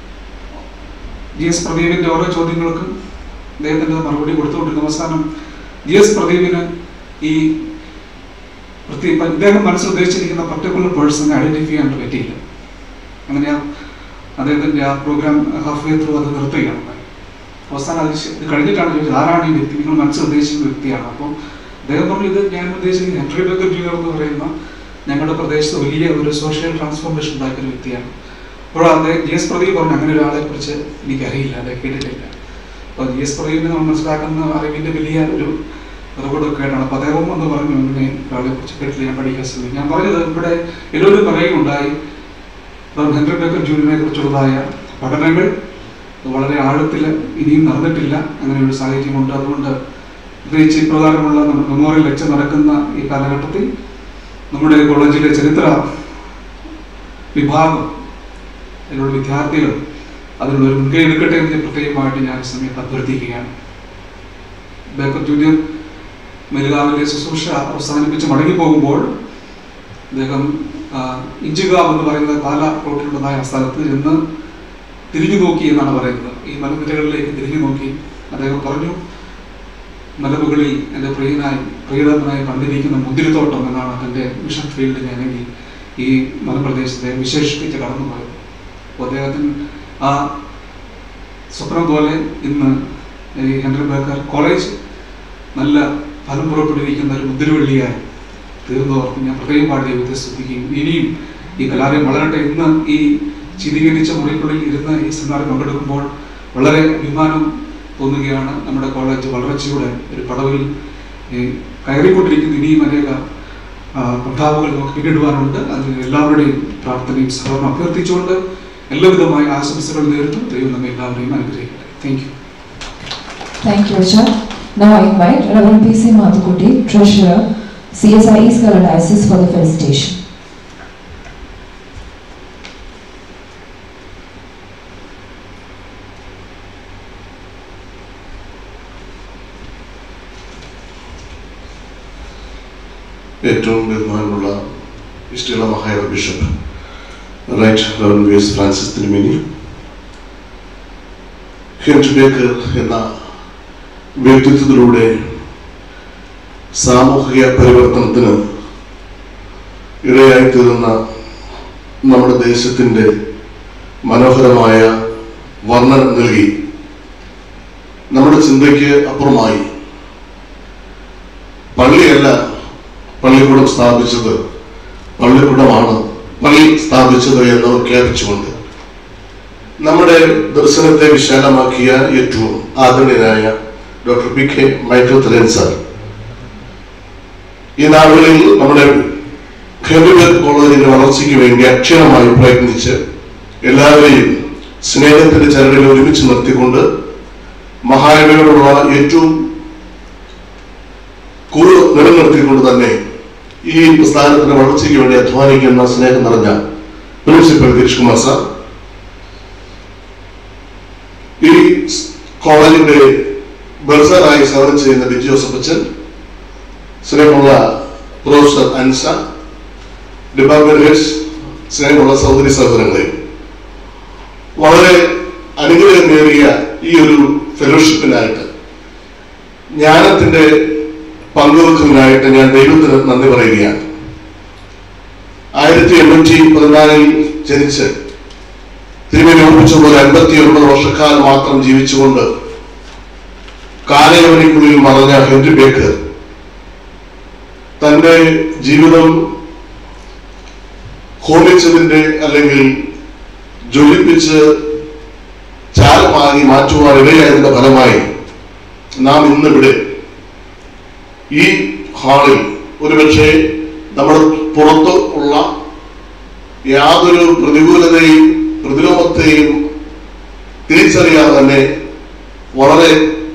ജി എസ് പ്രദീപിന്റെ ഓരോ ചോദ്യങ്ങൾക്കും അദ്ദേഹത്തിന്റെ മറുപടി കൊടുത്തുകൊണ്ടിരുന്ന അവസാനം ജി എസ് പ്രദീപിന് ഈ പ്രത്യേക ഇദ്ദേഹം മനസ്സിൽ ഉദ്ദേശിച്ചിരിക്കുന്ന പർട്ടിക്കുലർ പേഴ്സണെ ഐഡന്റിഫൈ ചെയ്യാൻ പറ്റിയില്ല അങ്ങനെ ആ അദ്ദേഹത്തിന്റെ ആ പ്രോഗ്രാം ഹാഫ് വേ ത്രൂ അത് നിർത്തുകയാണ് ഉണ്ടായത്. അവസാനം അത് ശ- ഇത് കഴിഞ്ഞിട്ടാണ് ചോദിച്ചത് ആരാണ് ഈ വ്യക്തി നിങ്ങൾ മനസ്സിൽ ഉദ്ദേശിക്കുന്ന വ്യക്തിയാണ് അപ്പോൾ അദ്ദേഹം പറഞ്ഞു ഇത് ഞാൻ ഉദ്ദേശിക്കുന്നത് ഹെൻറി ബേക്കർ ജൂനിയർ എന്ന് പറയുന്ന ഞങ്ങളുടെ പ്രദേശത്ത് വലിയ ഒരു സോഷ്യൽ ട്രാൻസ്ഫോർമേഷൻ ഉണ്ടാക്കിയ ഒരു വ്യക്തിയാണ് അപ്പോൾ അദ്ദേഹം ജി എസ് പ്രദീപ് പറഞ്ഞു അങ്ങനെ ഒരാളെ കുറിച്ച് എനിക്കറിയില്ല അല്ലെ കേട്ടിട്ടില്ല അപ്പോൾ ജി എസ് പ്രദീപിനെ നമ്മൾ മനസ്സിലാക്കുന്ന അറിവിന്റെ വലിയ ഒരു അതുകൂടൊക്കെ ആയിട്ടാണ് അപ്പോൾ അദ്ദേഹം എന്ന് പറഞ്ഞു അങ്ങനെ ഒരാളെ കുറിച്ച് കേട്ടില്ല ഞാൻ പഠിക്കാൻ ശ്രമിക്കും ഞാൻ പറഞ്ഞത് ഇവിടെ എല്ലാവരും പറയുകയുണ്ടായി ഡോക്ടർ ഹെൻറി ബേക്കർ ജൂനിയറിനെ കുറിച്ചുള്ളതായ പഠനങ്ങൾ വളരെ ആഴത്തിൽ ഇനിയും നടന്നിട്ടില്ല അങ്ങനെ ഒരു സാഹചര്യമുണ്ട് അതുകൊണ്ട് പ്രത്യേകിച്ച് ഇപ്രകാരമുള്ള നമ്മുടെ മെമ്മോറിയൽ ലെക്ചർ നടക്കുന്ന ഈ കാലഘട്ടത്തിൽ നമ്മുടെ കോളേജിലെ ചരിത്ര വിഭാഗം അതിലുള്ള വിദ്യാർത്ഥികൾ അതിനുള്ള ഒരു മുൻകൈ എടുക്കട്ടെ എന്ന് പ്രത്യേകമായിട്ട് ഞാൻ ഈ സമയത്ത് അഭ്യർത്ഥിക്കുകയാണ് ബേക്കർ ജൂനിയർ മെലുകാവിലെ ശുശ്രൂഷ അവസാനിപ്പിച്ച് മടങ്ങി പോകുമ്പോൾ അദ്ദേഹം ആ, ഇഞ്ചുകാവ് എന്ന് പറയുന്ന പാല റോട്ടിലുള്ളതായ ആ സ്ഥലത്ത് ചെന്ന് തിരിഞ്ഞു നോക്കി എന്നാണ് പറയുന്നത് ഈ മലനിരകളിലേക്ക് തിരിഞ്ഞു നോക്കി അദ്ദേഹം പറഞ്ഞു മലമുകളിൽ എൻ്റെ പ്രിയനായി പ്രിയതമനായി കണ്ടിരിക്കുന്ന മുന്തിരിത്തോട്ടം എന്നാണ് തൻ്റെ മിഷൻ ഫീൽഡിനെ അല്ലെങ്കിൽ ഈ മലപ്രദേശത്തെ വിശേഷിപ്പിച്ച് കടന്നുപോയത് അപ്പോൾ അദ്ദേഹത്തിന് ആ സ്വപ്നം പോലെ ഇന്ന് ഈ ഹെൻറി ബേക്കർ കോളേജ് നല്ല ഫലം പുറപ്പെടുവിക്കുന്ന ഒരു മുന്തിരിവള്ളിയായി തീർന്നവർക്ക് ഞാൻ പ്രത്യേകം പാടി ദൈവത്തെ സ്തുതിക്കുകയും ഇനിയും ഈ കലാലയം വളരട്ടെ ഇന്ന് ഈ ചിതീകരിച്ച മുറിക്കുള്ളിൽ ഇരുന്ന് ഈ സെമിനാറിൽ പങ്കെടുക്കുമ്പോൾ വളരെ അഭിമാനം തോന്നുകയാണ് നമ്മുടെ കോളേജ് വളർച്ചയുടെ ഒരു പടവിൽ ഈ കയറിക്കൊണ്ടിരിക്കുന്ന ഇനിയും അനേക ആ, പന്ഥാവുകൾ നമുക്ക് പിന്നിടുവാനുണ്ട് അതിന് എല്ലാവരുടെയും പ്രാർത്ഥനയും സഹകരണം അഭ്യർത്ഥിച്ചുകൊണ്ട് എല്ലാവിധമായ ആശംസകൾ നേരുന്നു ദൈവം നമ്മെ എല്ലാവരെയും അനുഗ്രഹിക്കട്ടെ thank you Thank you, Richard. Now I invite Reverend P.C. Mathukutti, Treasurer, CSI East Kerala Diocese for the felicitation. ഏറ്റവും ബഹുമാനമുള്ള ഇഷ്ടമുള്ള മഹായ bishop right reverend V S Francis തിരുമേനി ഹെൻറി ബേക്കർ എന്ന വ്യക്തിത്വത്തിലൂടെ സാമൂഹിക പരിവർത്തനത്തിന് ഇടയായിത്തീർന്ന നമ്മുടെ ദേശത്തിൻ്റെ മനോഹരമായ വർണ്ണന നൽകി നമ്മുടെ ചിന്തയ്ക്ക് അപ്പുറമായി പള്ളിയല്ല പള്ളിക്കൂടം സ്ഥാപിച്ചത് പള്ളിക്കൂടമാണ് പള്ളി സ്ഥാപിച്ചത് എന്ന് പ്രഖ്യാപിച്ചുകൊണ്ട് നമ്മുടെ ദർശനത്തെ വിശാലമാക്കിയ ഏറ്റവും ആദരണീയനായ ഡോക്ടർ പി കെ മൈക്കിൾ തലേൻ സാർ ഈ നാളുകളിൽ നമ്മുടെ ഹെൻറിബർഗ് കോളേജിന്റെ വളർച്ചയ്ക്ക് വേണ്ടി അക്ഷരമായി പ്രയത്നിച്ച് എല്ലാവരെയും സ്നേഹത്തിന്റെ ചരടിൽ ഒരുമിച്ച് നിർത്തിക്കൊണ്ട് മഹാനവരോടുള്ള ഏറ്റവും കൂടുതൽ നിലനിർത്തിക്കൊണ്ട് തന്നെ ഈ പ്രസ്ഥാനത്തിന്റെ വളർച്ചയ്ക്ക് വേണ്ടി അധ്വാനിക്കുന്ന സ്നേഹം നിറഞ്ഞ പ്രിൻസിപ്പൽ ഗിരീഷ് കുമാർ സാർ ഈ സ് കോളേജിന്റെ ബർസറായി സേവനം ചെയ്യുന്ന ബിജി ജോസഫ് അച്ഛൻ സ്നേഹമുള്ള പ്രൊഫസർ അൻസ ഡിപ്പാർട്ട്മെന്റ് ഹെഡ്സ് സ്നേഹമുള്ള സഹോദരി സഹോദരങ്ങളെ വളരെ അനുഗ്രഹമേറിയ ഈ ഒരു ഫെലോഷിപ്പിനായിട്ട് ജ്ഞാനത്തിന്റെ പങ്കുവെക്കുന്നതിനായിട്ട് ഞാൻ ദൈവത്തിന് നന്ദി പറയുകയാണ് ആയിരത്തി എണ്ണൂറ്റി പതിനാലിൽ ജനിച്ച് തിരുമേനി ഓർപ്പിച്ചതുപോലെ അൻപത്തി ഒൻപത് വർഷക്കാലം മാത്രം ജീവിച്ചുകൊണ്ട് കാലയവനിക്കുള്ളിൽ മറഞ്ഞ ഹെൻറി ബേക്കർ തന്റെ ജീവിതം ഹോമിച്ചതിന്റെ അല്ലെങ്കിൽ ജ്വലിപ്പിച്ച് ചാരമാക്കി മാറ്റുവാൻ ഇടയായതിന്റെ ഫലമായി നാം ഇന്നിവിടെ ഈ ഹാളിൽ ഒരുപക്ഷെ നമ്മൾ പുറത്ത് ഉള്ള യാതൊരു പ്രതികൂലതയും പ്രതിലോമത്തെയും തിരിച്ചറിയാതെ തന്നെ വളരെ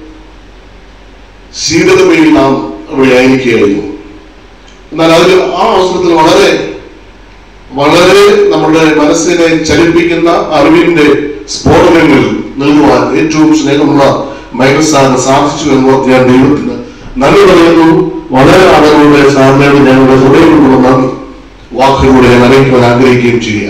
ശീതകമയിൽ നാം ഇവിടെ ആയിരിക്കുകയായിരുന്നു എന്നാൽ അതിൽ ആ അവസരത്തിൽ വളരെ വളരെ നമ്മുടെ മനസ്സിനെ ചലിപ്പിക്കുന്ന അറിവിന്റെ സ്ഫോടനങ്ങൾ നൽകുവാൻ ഏറ്റവും സ്നേഹമുള്ള മൈനസാന് സാധിച്ചു എന്ന് ഞാൻ ദൈവത്തിന് നന്ദി പറയുന്നു വളരെ ആളുകളുടെ സാറിനോട് ഞങ്ങളുടെ ഹൃദയം കൊണ്ടുള്ള നന്ദി വാക്കുകളിലൂടെ ഞാൻ അറിയിക്കുവാൻ ആഗ്രഹിക്കുകയും ചെയ്യുക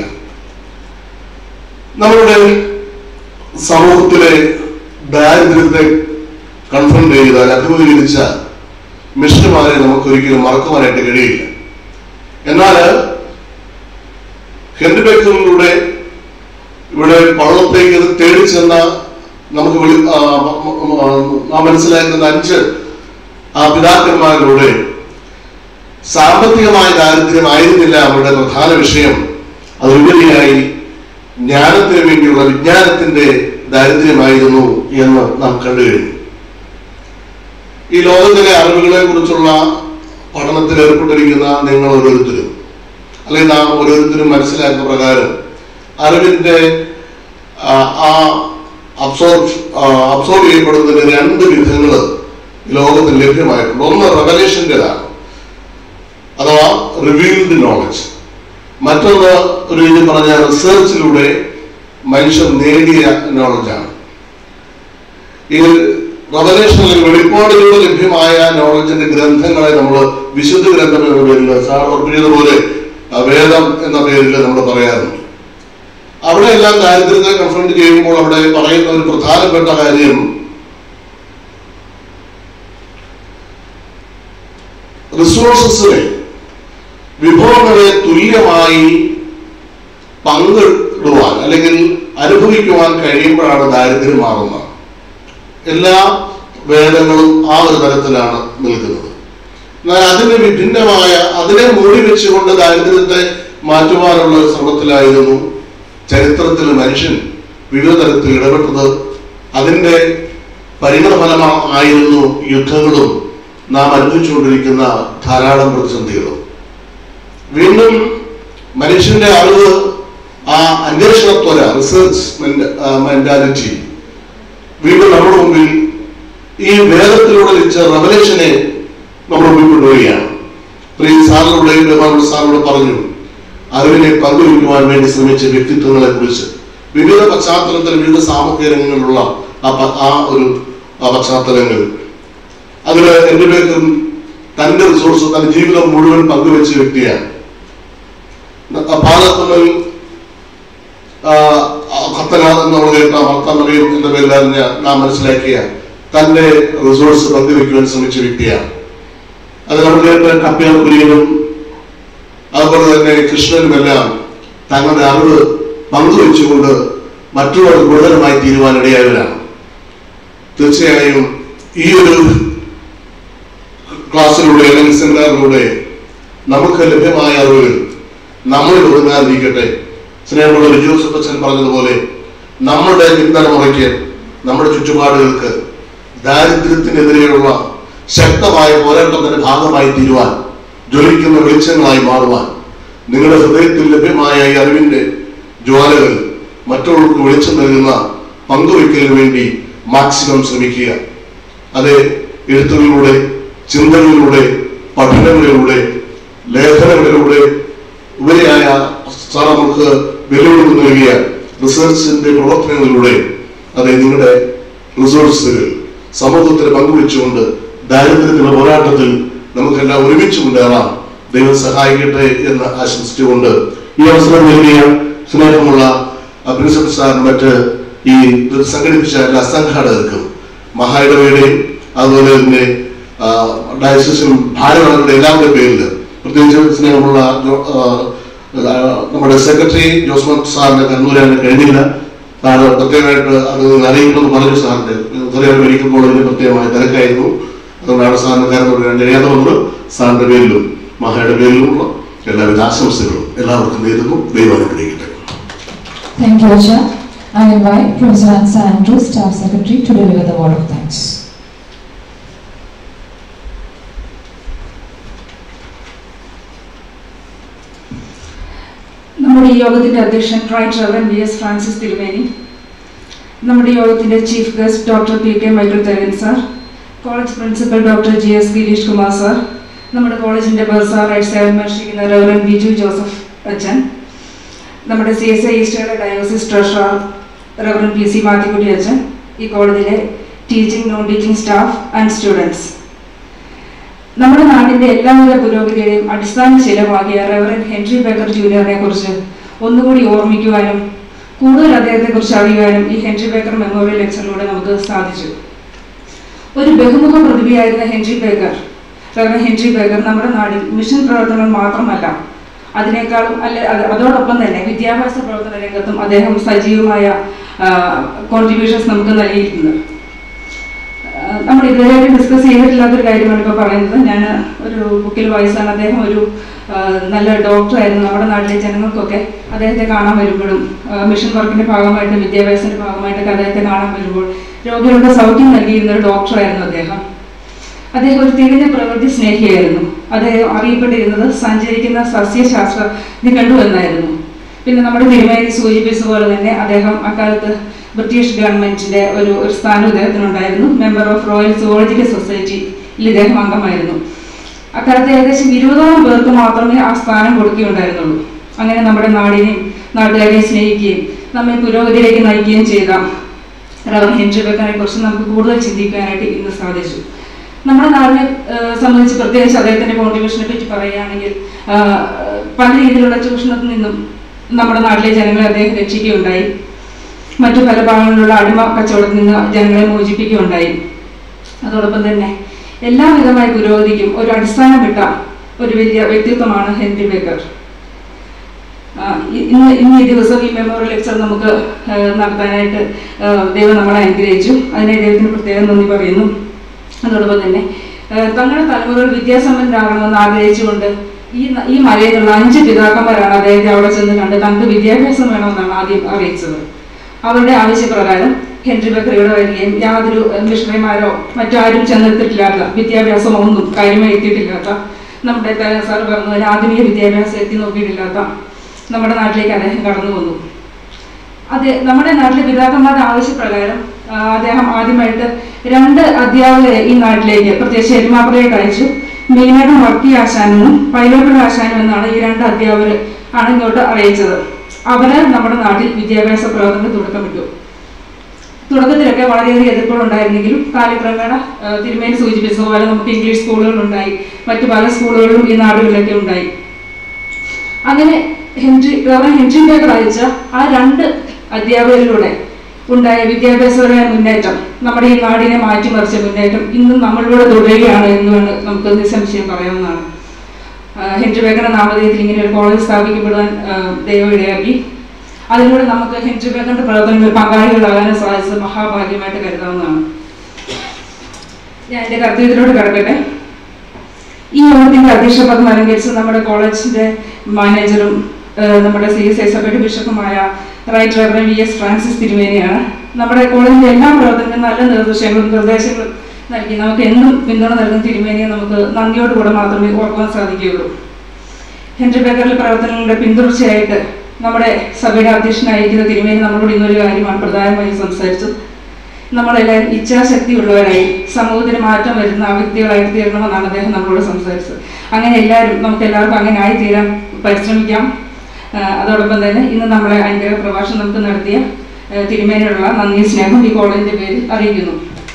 നമ്മുടെ സമൂഹത്തിലെ ദാരിദ്ര്യത്തെ കൺഫ്രണ്ട് ചെയ്ത അഭിമുഖീകരിച്ച മിഷനുമാരെ നമുക്ക് ഒരിക്കലും മറക്കുവാനായിട്ട് കഴിയില്ല എന്നാൽ ഹെൻറി ബേക്കറിലൂടെ ഇവിടെ പള്ളത്തേക്ക് ഇത് തേടി ചെന്ന നമുക്ക് വിളി ആ, മ- മ- ആ, നാം മനസ്സിലാക്കുന്ന അഞ്ച് ആ പിതാക്കന്മാരിലൂടെ സാമ്പത്തികമായ ദാരിദ്ര്യമായിരുന്നില്ല അവരുടെ പ്രധാന വിഷയം അതുപരിയായി ജ്ഞാനത്തിന് വേണ്ടിയുള്ള വിജ്ഞാനത്തിന്റെ ദാരിദ്ര്യമായിരുന്നു എന്ന് നാം കണ്ടു കഴിഞ്ഞു ഈ ലോകത്തിലെ അറിവുകളെ കുറിച്ചുള്ള പഠനത്തിൽ ഏർപ്പെട്ടിരിക്കുന്ന നിങ്ങൾ ഓരോരുത്തരും അല്ലെങ്കിൽ നാം ഓരോരുത്തരും മനസ്സിലാക്കുന്ന പ്രകാരം അറിവിന്റെ ആ, ആ അബ്സോർബ് അബ്സോർബ് ചെയ്യപ്പെടുന്നതിന് രണ്ട് വിധങ്ങൾ ലോകത്തിൽ ലഭ്യമായിട്ടുണ്ട് ഒന്ന് റെവലേഷൻ്റെതാണ് അഥവാ റിവീൽഡ് നോളജ് മറ്റൊന്ന് ഒരു രീതി പറഞ്ഞ റിസർച്ചിലൂടെ മനുഷ്യർ നേടിയ നോളജാണ് ഈ റവലേഷൻ അല്ലെങ്കിൽ വെളിപ്പാടിലൂടെ ലഭ്യമായ നോളജിന്റെ ഗ്രന്ഥങ്ങളെ നമ്മൾ വിശുദ്ധ ഗ്രന്ഥം എന്ന പേരിൽ സാർ ഓർപ്പിച്ചതുപോലെ ആ, വേദം എന്ന പേരിൽ നമ്മൾ പറയാറുണ്ട് അവിടെ എല്ലാം ദാരിദ്ര്യത്തെ കൺഫ്രണ്ട് ചെയ്യുമ്പോൾ അവിടെ പറയുന്ന ഒരു പ്രധാനപ്പെട്ട കാര്യം റിസോഴ്സസിനെ വിഭവങ്ങളെ തുല്യമായി പങ്കിടുവാൻ അല്ലെങ്കിൽ അനുഭവിക്കുവാൻ കഴിയുമ്പോഴാണ് ദാരിദ്ര്യം മാറുന്നത് എല്ലാ വേദങ്ങളും ആ ഒരു തരത്തിലാണ് നിൽക്കുന്നത് എന്നാൽ അതിന് വിഭിന്നമായ അതിനെ മൂടി വെച്ചുകൊണ്ട് ദാരിദ്ര്യത്തെ മാറ്റുവാനുള്ള ഒരു ശ്രമത്തിലായിരുന്നു ചരിത്രത്തിൽ മനുഷ്യൻ വിവിധ തരത്തിൽ ഇടപെട്ടത് അതിന്റെ പരിണതഫലമായിരുന്നു യുദ്ധങ്ങളും നാം അനുഭവിച്ചുകൊണ്ടിരിക്കുന്ന ധാരാളം പ്രതിസന്ധികളും വീണ്ടും മനുഷ്യന്റെ അറിവ് ആ അന്വേഷണത്വര റിസർച്ച് മെന്റാലിറ്റി വീണ്ടും നമ്മുടെ മുമ്പിൽ ഈ വേദത്തിലൂടെ ലഭിച്ച റവലേഷനെ നമ്മൾ മുമ്പിൽ കൊണ്ടുവരികയാണ് പ്രിയ സാറിലൂടെ ബഹുമാനുള്ള സാറിലൂടെ പറഞ്ഞു അറിവിനെ പങ്കുവയ്ക്കുവാൻ വേണ്ടി ശ്രമിച്ച വ്യക്തിത്വങ്ങളെ കുറിച്ച് വിവിധ പശ്ചാത്തലത്തിൽ വിവിധ സാമൂഹ്യ രംഗങ്ങളിലുള്ള ആ പ- ആ ഒരു ആ പശ്ചാത്തലങ്ങൾ അതിൽ എന്റെ പേർക്കും തന്റെ റിസോഴ്സ് തന്റെ ജീവിതം മുഴുവൻ പങ്കുവെച്ച വ്യക്തിയാണ് പാലത്തുള്ളിൽ ഖത്തന എന്നുള്ള കേട്ട ഭർത്താമറിയും എന്ന പേരിൽ അറിഞ്ഞ നാം മനസ്സിലാക്കിയ തന്റെ റിസോഴ്സ് പങ്കുവെക്കുവാൻ ശ്രമിച്ച വ്യക്തിയാണ് അത് നമ്മൾ കേട്ട കപ്പ്യാർ കുര്യനും അതുപോലെ തന്നെ കൃഷ്ണനുമെല്ലാം തങ്ങളുടെ അറിവ് പങ്കുവെച്ചുകൊണ്ട് മറ്റുള്ളവർ ഗുണകരമായി തീരുവാനിടയായവരാണ് തീർച്ചയായും ഈ ഒരു ക്ലാസ്സിലൂടെ അല്ലെങ്കിൽ സെമിനാറിലൂടെ നമുക്ക് ലഭ്യമായ അറിവുകൾ നമ്മളിൽ ഒതുങ്ങാതിരിക്കട്ടെ സ്നേഹമുള്ള ലിജു സുപ്പച്ചൻ പറഞ്ഞതുപോലെ നമ്മുടെ പിന്തലമുറയ്ക്ക് നമ്മുടെ ചുറ്റുപാടുകൾക്ക് ദാരിദ്ര്യത്തിനെതിരെയുള്ള ശക്തമായ പോരാട്ടത്തിന്റെ ഭാഗമായി തീരുവാൻ ജ്വലിക്കുന്ന വെളിച്ചങ്ങളായി മാറുവാൻ നിങ്ങളുടെ ഹൃദയത്തിൽ ലഭ്യമായ ഈ അറിവിന്റെ ജ്വാലകൾ മറ്റുള്ളവർക്ക് വെളിച്ചം നൽകുന്ന പങ്കുവയ്ക്കലിന് വേണ്ടി മാക്സിമം ശ്രമിക്കുക അത് എഴുത്തുകളിലൂടെ ചിന്തകളിലൂടെ പഠനങ്ങളിലൂടെ ലേഖനങ്ങളിലൂടെ ഉപരിയായ സാർ നമുക്ക് വെല്ലുവിളി നൽകിയ റിസർച്ചിന്റെ പ്രവർത്തനങ്ങളിലൂടെ അത് നിങ്ങളുടെ റിസോഴ്സുകൾ സമൂഹത്തിൽ പങ്കുവെച്ചുകൊണ്ട് ദാരിദ്ര്യത്തിന്റെ പോരാട്ടത്തിൽ നമുക്കെല്ലാം ഒരുമിച്ച് മുന്നേറാം ദൈവം സഹായിക്കട്ടെ എന്ന് ആശംസിച്ചുകൊണ്ട് ഈ അവസരം നൽകിയ സ്നേഹമുള്ള പ്രിൻസിപ്പൽ സാർ മറ്റ് ഈ ഇത് സംഘടിപ്പിച്ച എല്ലാ സംഘാടകർക്കും മഹായിടവയുടെയും അതുപോലെ തന്നെ ആ, ഡയസിസും ഭാരവാഹികളുടെ എല്ലാവരുടെ പേരിൽ പ്രത്യേകിച്ച് സ്നേഹമുള്ള ജോ- ആ, ആ, നമ്മുടെ സെക്രട്ടറി ജോസ്മൻ സാറിന് കണ്ണൂരാൻ കഴിഞ്ഞില്ല സാറ് പ്രത്യേകമായിട്ട് അത് അറിയിക്കണമെന്ന് പറഞ്ഞു സാറിന്റെ ചെറിയ മെഡിക്കൽ കോളേജിൽ പ്രത്യേകമായ തിരക്കായിരുന്നു അതുകൊണ്ടാണ് സാറിന് നേരം കൊടുക്കാൻ കഴിയാതെ വന്നത് സാറിന്റെ പേരിലും മഹയുടെ പേരിലുമുള്ള എല്ലാവിധ ആശംസകളും എല്ലാവർക്കും നേരുന്നു ദൈവം അനുഗ്രഹിക്കട്ടെ Thank you, Acha. I invite Professor Ansa Andrews, Staff Secretary, to deliver the word of thanks. നമ്മുടെ ഈ യോഗത്തിന്റെ അധ്യക്ഷൻ right reverend V S Francis തിരുമേനി നമ്മുടെ യോഗത്തിന്റെ chief guest doctor P K Michael Tharakan sir college principal doctor G S Girish Kumar sir നമ്മുടെ കോളേജിന്റെ ബസാർ റൈറ്റ് സേവനമനുഷ്ഠിക്കുന്ന റവറൻ ബിജു ജോസഫ് അച്ഛൻ നമ്മുടെ സി എസ് ഐ ഈസ്റ്റേയുടെ diocese treasurer reverend P C Mathukutty അച്ഛൻ ഈ കോളേജിലെ teaching non teaching staff and students നമ്മുടെ നാടിന്റെ എല്ലാവിധ പുരോഗതിയുടെയും അടിസ്ഥാന ശീലമാകിയ റെവറൻ ഹെൻറി ബേക്കർ ജൂനിയറിനെ കുറിച്ച് ഒന്നുകൂടി ഓർമ്മിക്കുവാനും കൂടുതൽ അദ്ദേഹത്തെ കുറിച്ച് അറിയുവാനും ഈ ഹെൻറി ബേക്കർ മെമ്മോറിയൽ ലെക്ചറിലൂടെ നമുക്ക് സാധിച്ചു ഒരു ബഹുമുഖ പ്രതിഭയായിരുന്ന Henry Baker reverend Henry Baker നമ്മുടെ നാടിൽ മിഷൻ പ്രവർത്തനങ്ങൾ മാത്രമല്ല അതിനേക്കാളും അല്ല അത് അതോടൊപ്പം തന്നെ വിദ്യാഭ്യാസ പ്രവർത്തന രംഗത്തും അദ്ദേഹം സജീവമായ കോൺട്രിബ്യൂഷൻസ് നമുക്ക് നൽകിയിട്ടുണ്ട് ആഹ് നമ്മൾ ഇതുവരെയായിട്ട് ഡിസ്കസ് ചെയ്തിട്ടില്ലാത്തൊരു കാര്യമാണ് ഇപ്പോൾ പറയുന്നത് ഞാൻ ഒരു ബുക്കിൽ വായിച്ചാണ് അദ്ദേഹം ഒരു ആഹ് നല്ല ഡോക്ടറായിരുന്നു നമ്മുടെ നാട്ടിലെ ജനങ്ങൾക്കൊക്കെ അദ്ദേഹത്തെ കാണാൻ വരുമ്പോഴും ആഹ് മിഷൻ വർക്കിന്റെ ഭാഗമായിട്ട് വിദ്യാഭ്യാസത്തിന്റെ ഭാഗമായിട്ടൊക്കെ അദ്ദേഹത്തെ കാണാൻ വരുമ്പോൾ രോഗികൾക്ക് സൗഖ്യം നൽകിയിരുന്ന ഒരു ഡോക്ടറായിരുന്നു അദ്ദേഹം അദ്ദേഹം ഒരു തികഞ്ഞ പ്രവൃത്തി സ്നേഹിയായിരുന്നു അദ്ദേഹം അറിയപ്പെട്ടിരുന്നത് സഞ്ചരിക്കുന്ന സസ്യശാസ്ത്ര നിഘണ്ടു എന്നായിരുന്നു പിന്നെ നമ്മുടെ തിരുമേനി സൂചിപ്പിച്ച പോലെ തന്നെ അദ്ദേഹം അക്കാലത്ത് ബ്രിട്ടീഷ് ഗവൺമെന്റിന്റെ ഒരു ഒരു സ്ഥാനം ഇദ്ദേഹത്തിനുണ്ടായിരുന്നു മെമ്പർ ഓഫ് റോയൽ സുവോളജിക്കൽ സൊസൈറ്റിയിൽ ഇദ്ദേഹം അംഗമായിരുന്നു അക്കാലത്ത് ഏകദേശം ഇരുപതോളം പേർക്ക് മാത്രമേ ആ സ്ഥാനം കൊടുക്കുകയുണ്ടായിരുന്നുള്ളൂ അങ്ങനെ നമ്മുടെ നാടിനെയും നാട്ടുകാരെയും സ്നേഹിക്കുകയും നമ്മെ പുരോഗതിയിലേക്ക് നയിക്കുകയും ചെയ്ത റവർ ഹെൻറി ബെക്കനെ കുറിച്ച് നമുക്ക് കൂടുതൽ ചിന്തിക്കാനായിട്ട് ഇന്ന് സാധിച്ചു നമ്മുടെ നാടിനെ ഏഹ്, സംബന്ധിച്ച് പ്രത്യേകിച്ച് അദ്ദേഹത്തിന്റെ കോൺട്രിബ്യൂഷനെ പറ്റി പറയുകയാണെങ്കിൽ ആഹ്, പല രീതിയിലുള്ള ചൂഷണത്തിൽ നിന്നും നമ്മുടെ നാട്ടിലെ ജനങ്ങളെ അദ്ദേഹം രക്ഷിക്കുകയുണ്ടായി മറ്റു പല ഭാഗങ്ങളിലുള്ള അടിമ കച്ചവടത്തിൽ നിന്ന് ജനങ്ങളെ മോചിപ്പിക്കുകയുണ്ടായി അതോടൊപ്പം തന്നെ എല്ലാവിധമായ പുരോഗതിക്കും ഒരു അടിസ്ഥാനമിട്ട ഒരു വലിയ വ്യക്തിത്വമാണ് ഹെൻറി ബേക്കർ ആ, ഇ- ഇന്ന് ഇന്ന് ഈ ദിവസം ഈ മെമ്മോറിയൽ ലെക്ചർ നമുക്ക് ആ, നടത്താനായിട്ട് ആ, ദൈവം നമ്മളെ അനുഗ്രഹിച്ചു അതിനെ ദൈവത്തിന് പ്രത്യേകം നന്ദി പറയുന്നു അതോടൊപ്പം തന്നെ ആ, തങ്ങളുടെ തലമുറകൾ വിദ്യാസമ്പന്നരാകണമെന്ന് ആഗ്രഹിച്ചുകൊണ്ട് ഈ ന- ഈ മലയിൽ നിന്നുള്ള അഞ്ച് പിതാക്കന്മാരാണ് അദ്ദേഹത്തെ അവിടെ ചെന്ന് കണ്ട് തങ്ങൾക്ക് വിദ്യാഭ്യാസം വേണമെന്നാണ് ആദ്യം അറിയിച്ചത് അവരുടെ ആവശ്യപ്രകാരം ഹെൻറി ബക്കർ ഇവിടെ വരികയും യാതൊരു ഏഹ്, മിഷണറിമാരോ മറ്റാരും ചെന്നെത്തിയിട്ടില്ലാത്ത വിദ്യാഭ്യാസം ഒന്നും കാര്യമായി എത്തിയിട്ടില്ലാത്ത നമ്മുടെ തല- സാർ പറഞ്ഞ പോലെ ആധുനിക വിദ്യാഭ്യാസം എത്തി നോക്കിയിട്ടില്ലാത്ത നമ്മുടെ നാട്ടിലേക്ക് അദ്ദേഹം കടന്നു വന്നു അതെ നമ്മുടെ നാട്ടിലെ പിതാക്കന്മാരുടെ ആവശ്യപ്രകാരം ആ, അദ്ദേഹം ആദ്യമായിട്ട് രണ്ട് അധ്യാപകരെ ഈ നാട്ടിലേക്ക് പ്രത്യേകിച്ച് എരുമാപ്പുറയിട്ട് അയച്ചു മെയിനായിട്ട് വർക്കി ആശാനെന്നും പൈലോട്ട് ആശാനും എന്നാണ് ഈ രണ്ട് അധ്യാപകർ ആണ് ഇങ്ങോട്ട് അറിയിച്ചത് അവര് നമ്മുടെ നാട്ടിൽ വിദ്യാഭ്യാസ പ്രവർത്തനം തുടക്കമിട്ടു തുടക്കത്തിലൊക്കെ വളരെയധികം എതിർപ്പുകൾ ഉണ്ടായിരുന്നെങ്കിലും കാലക്രമേണ ആ, തിരുമേനി സൂചിപ്പിച്ചതുപോലെ നമുക്ക് ഇംഗ്ലീഷ് സ്കൂളുകളുണ്ടായി മറ്റു പല സ്കൂളുകളും ഈ നാടുകളിലൊക്കെ ഉണ്ടായി അങ്ങനെ ഹെൻറി റവറൻ ഹെൻറി ബേക്കർ അയച്ച ആ രണ്ട് അധ്യാപകരിലൂടെ ഉണ്ടായ വിദ്യാഭ്യാസപരമായ മുന്നേറ്റം നമ്മുടെ ഈ നാടിനെ മാറ്റിമറിച്ച മുന്നേറ്റം ഇന്നും നമ്മളിലൂടെ തുടരുകയാണ് എന്ന് വേണം നമുക്ക് നിസ്സംശയം പറയാവുന്നതാണ് ആ, ഹെൻറി ബേക്കറുടെ നാമധേയത്തിൽ ഇങ്ങനെ ഒരു കോളേജ് സ്ഥാപിക്കപ്പെടുവാൻ ആ, ദൈവം ഇടയാക്കി അതിലൂടെ നമുക്ക് ഹെൻറി ബേക്കറിന്റെ പ്രവർത്തനങ്ങളിൽ പങ്കാളികളാകാനും സാധിച്ചത് മഹാഭാഗ്യമായിട്ട് കരുതാവുന്നതാണ് ഞാൻ എൻ്റെ കർത്തവ്യത്തിലോട്ട് കിടക്കട്ടെ ഈ യോഗത്തിന്റെ അധ്യക്ഷ പദം അലങ്കരിച്ച് നമ്മുടെ കോളേജിന്റെ മാനേജറും ഏഹ്, നമ്മുടെ സി എസ് ഐ സഭയുടെ ബിഷപ്പുമായ right reverend V S Francis തിരുമേനിയാണ് നമ്മുടെ കോളേജിന്റെ എല്ലാ പ്രവർത്തനങ്ങളും നല്ല നിർദ്ദേശങ്ങളും നിർദ്ദേശങ്ങളും നൽകി നമുക്ക് എന്നും പിന്തുണ നൽകുന്ന തിരുമേനിയെ നമുക്ക് നന്ദിയോടുകൂടെ മാത്രമേ ഓർക്കുവാൻ സാധിക്കുകയുള്ളൂ ഹെൻറി ബേക്കറിലെ പ്രവർത്തനങ്ങളുടെ പിന്തുടർച്ചയായിട്ട് നമ്മുടെ സഭയുടെ അധ്യക്ഷനായിരിക്കുന്ന തിരുമേനി നമ്മളോട് ഇന്നൊരു കാര്യമാണ് പ്രധാനമായും സംസാരിച്ചത് നമ്മളെല്ലാവരും ഇച്ഛാശക്തിയുള്ളവരായി സമൂഹത്തിന് മാറ്റം വരുന്ന വ്യക്തികളായി തീരണമെന്നാണ് അദ്ദേഹം നമ്മളോട് സംസാരിച്ചത് അങ്ങനെ എല്ലാവരും നമുക്ക് എല്ലാവർക്കും അങ്ങനെ ആയിത്തീരാൻ പരിശ്രമിക്കാം ആ, അതോടൊപ്പം തന്നെ ഇന്ന് നമ്മളെ അനുഗ്രഹ പ്രഭാഷണം നമുക്ക് നടത്തിയ ആ, തിരുമേനിയുള്ള നന്ദി സ്നേഹം ഈ കോളേജിന്റെ പേരിൽ അറിയിക്കുന്നു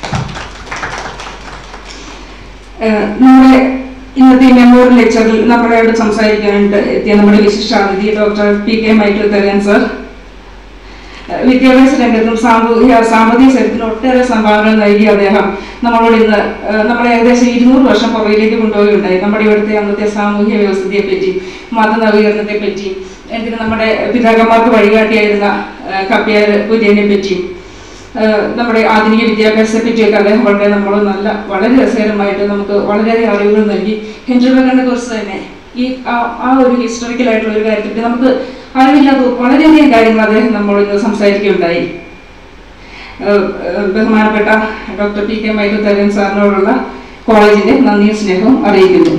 ആ, നമ്മുടെ ഇന്നത്തെ ഈ മെമ്മോറിയൽ ലെക്ചറിൽ നമ്മളോട് സംസാരിക്കാനായിട്ട് എത്തിയ നമ്മുടെ വിശിഷ്ടാതിഥി doctor P K Michael Tharakan sir ഏഹ് വിദ്യാഭ്യാസ രംഗത്തും സാമൂഹിക സാമ്പത്തിക സെക്ടറിനും ഒട്ടേറെ സംഭാവന നൽകിയ അദ്ദേഹം നമ്മളോട് ഇന്ന് ഏഹ് നമ്മളെ ഏകദേശം ഇരുന്നൂറ് വർഷം പുറകിലേക്ക് കൊണ്ടുപോവുകയുണ്ടായി നമ്മുടെ ഇവിടുത്തെ അന്നത്തെ സാമൂഹിക വ്യവസ്ഥയെ പറ്റി മത നവീകരണത്തെ പറ്റി എന്തിന് നമ്മുടെ പിതാക്കന്മാർക്ക് വഴികാട്ടിയായിരുന്ന ഏഹ് കപ്പ്യാർ കുര്യനെ പറ്റി ഏഹ് നമ്മുടെ ആധുനിക വിദ്യാഭ്യാസത്തെ പറ്റിയൊക്കെ അദ്ദേഹം വളരെ നമ്മൾ നല്ല വളരെ രസകരമായിട്ട് നമുക്ക് വളരെയധികം അറിവുകൾ നൽകി ഹെൻറി ബെക്കറിനെ കുറിച്ച് തന്നെ ഈ ആ- ആ ഒരു ഹിസ്റ്ററിക്കൽ ആയിട്ടുള്ള ഒരു കാര്യത്തെ പറ്റി നമുക്ക് അറിവില്ലാത്ത വളരെയധികം കാര്യങ്ങൾ അദ്ദേഹം നമ്മൾ ഇന്ന് സംസാരിക്കുകയുണ്ടായി ഏഹ് ഏഹ് ബഹുമാനപ്പെട്ട doctor P K Michael Tharakan സാറിനോടുള്ള കോളേജിന്റെ നന്ദിയും സ്നേഹവും അറിയിക്കുന്നു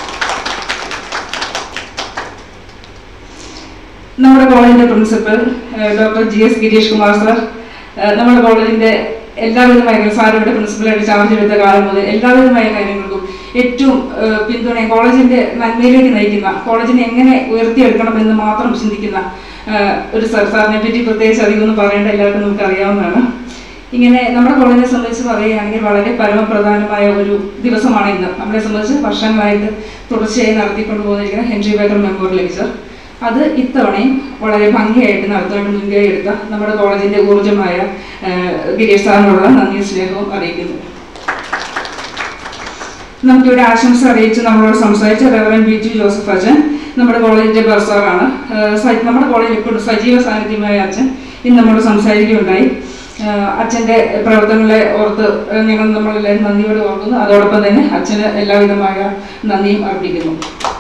നമ്മുടെ കോളേജിന്റെ principal doctor G S Girish Kumar sir ഏഹ് നമ്മുടെ കോളേജിന്റെ എല്ലാവിധമായ സാർ ഇവിടെ പ്രിൻസിപ്പലായിട്ട് ചാർജ് എടുത്ത കാലം മുതൽ എല്ലാവിധമായ കാര്യങ്ങൾക്കും ഏറ്റവും ഏഹ് പിന്തുണയും കോളേജിന്റെ നന്മയിലേക്ക് നയിക്കുന്ന കോളേജിനെ എങ്ങനെ ഉയർത്തിയെടുക്കണമെന്ന് മാത്രം ചിന്തിക്കുന്ന ഏഹ് ഒരു സാർ സാറിനെ പറ്റി പ്രത്യേകിച്ച് അധികമൊന്നും പറയേണ്ട എല്ലാവർക്കും നമുക്ക് അറിയാവുന്നതാണ് ഇങ്ങനെ നമ്മുടെ കോളേജിനെ സംബന്ധിച്ച് പറയുകയാണെങ്കിൽ വളരെ പരമപ്രധാനമായ ഒരു ദിവസമാണ് ഇന്ന് നമ്മളെ സംബന്ധിച്ച് വർഷങ്ങളായിട്ട് തുടർച്ചയായി നടത്തിക്കൊണ്ടു പോകുന്നിരിക്കുന്ന ഹെൻറി ബേക്കർ മെമ്മോറിയൽ ലെക്ചർ അത് ഇത്തവണയും വളരെ ഭംഗിയായിട്ട് നടത്താൻ മുൻകൈ എടുത്ത നമ്മുടെ കോളേജിന്റെ ഊർജ്ജമായ ഏഹ്, ഗിരീഷ് സാറിനുള്ള നന്ദിയും സ്നേഹവും അറിയിക്കുന്നു നമുക്കിവിടെ ആശംസ അറിയിച്ച് നമ്മളോട് സംസാരിച്ച റെവറൻ ബി ജി ജോസഫ് അച്ഛൻ നമ്മുടെ കോളേജിന്റെ ബർസാറാണ് ഏഹ്, സ- നമ്മുടെ കോളേജിൽ ഇപ്പോൾ സജീവ സാന്നിധ്യമായ അച്ഛൻ ഇന്ന് നമ്മോട് സംസാരിക്കുകയുണ്ടായി ഏഹ്, അച്ഛന്റെ പ്രവർത്തനങ്ങളെ ഓർത്ത് ഏഹ്, ഞങ്ങൾ നമ്മളെല്ലാവരും നന്ദിയോട് ഓർക്കുന്നു അതോടൊപ്പം തന്നെ അച്ഛന് എല്ലാവിധമായ നന്ദിയും അർപ്പിക്കുന്നു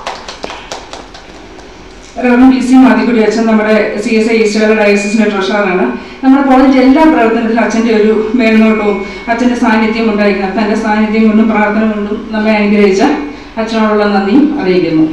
റവൻ പി സി മാതിക്കുടി അച്ഛൻ നമ്മുടെ സി എസ് ഐ ഈസ്റ്റർ ഡയസിന്റെ ട്രഷറാണ് നമ്മുടെ കോളേജിന്റെ എല്ലാ പ്രവർത്തനത്തിലും അച്ഛന്റെ ഒരു മേൽനോട്ടവും അച്ഛന്റെ സാന്നിധ്യം ഉണ്ടായിരിക്കണം തന്റെ സാന്നിധ്യം കൊണ്ടും പ്രാർത്ഥന കൊണ്ടും നമ്മെ അനുഗ്രഹിച്ച അച്ഛനോടുള്ള നന്ദിയും അറിയിക്കുന്നു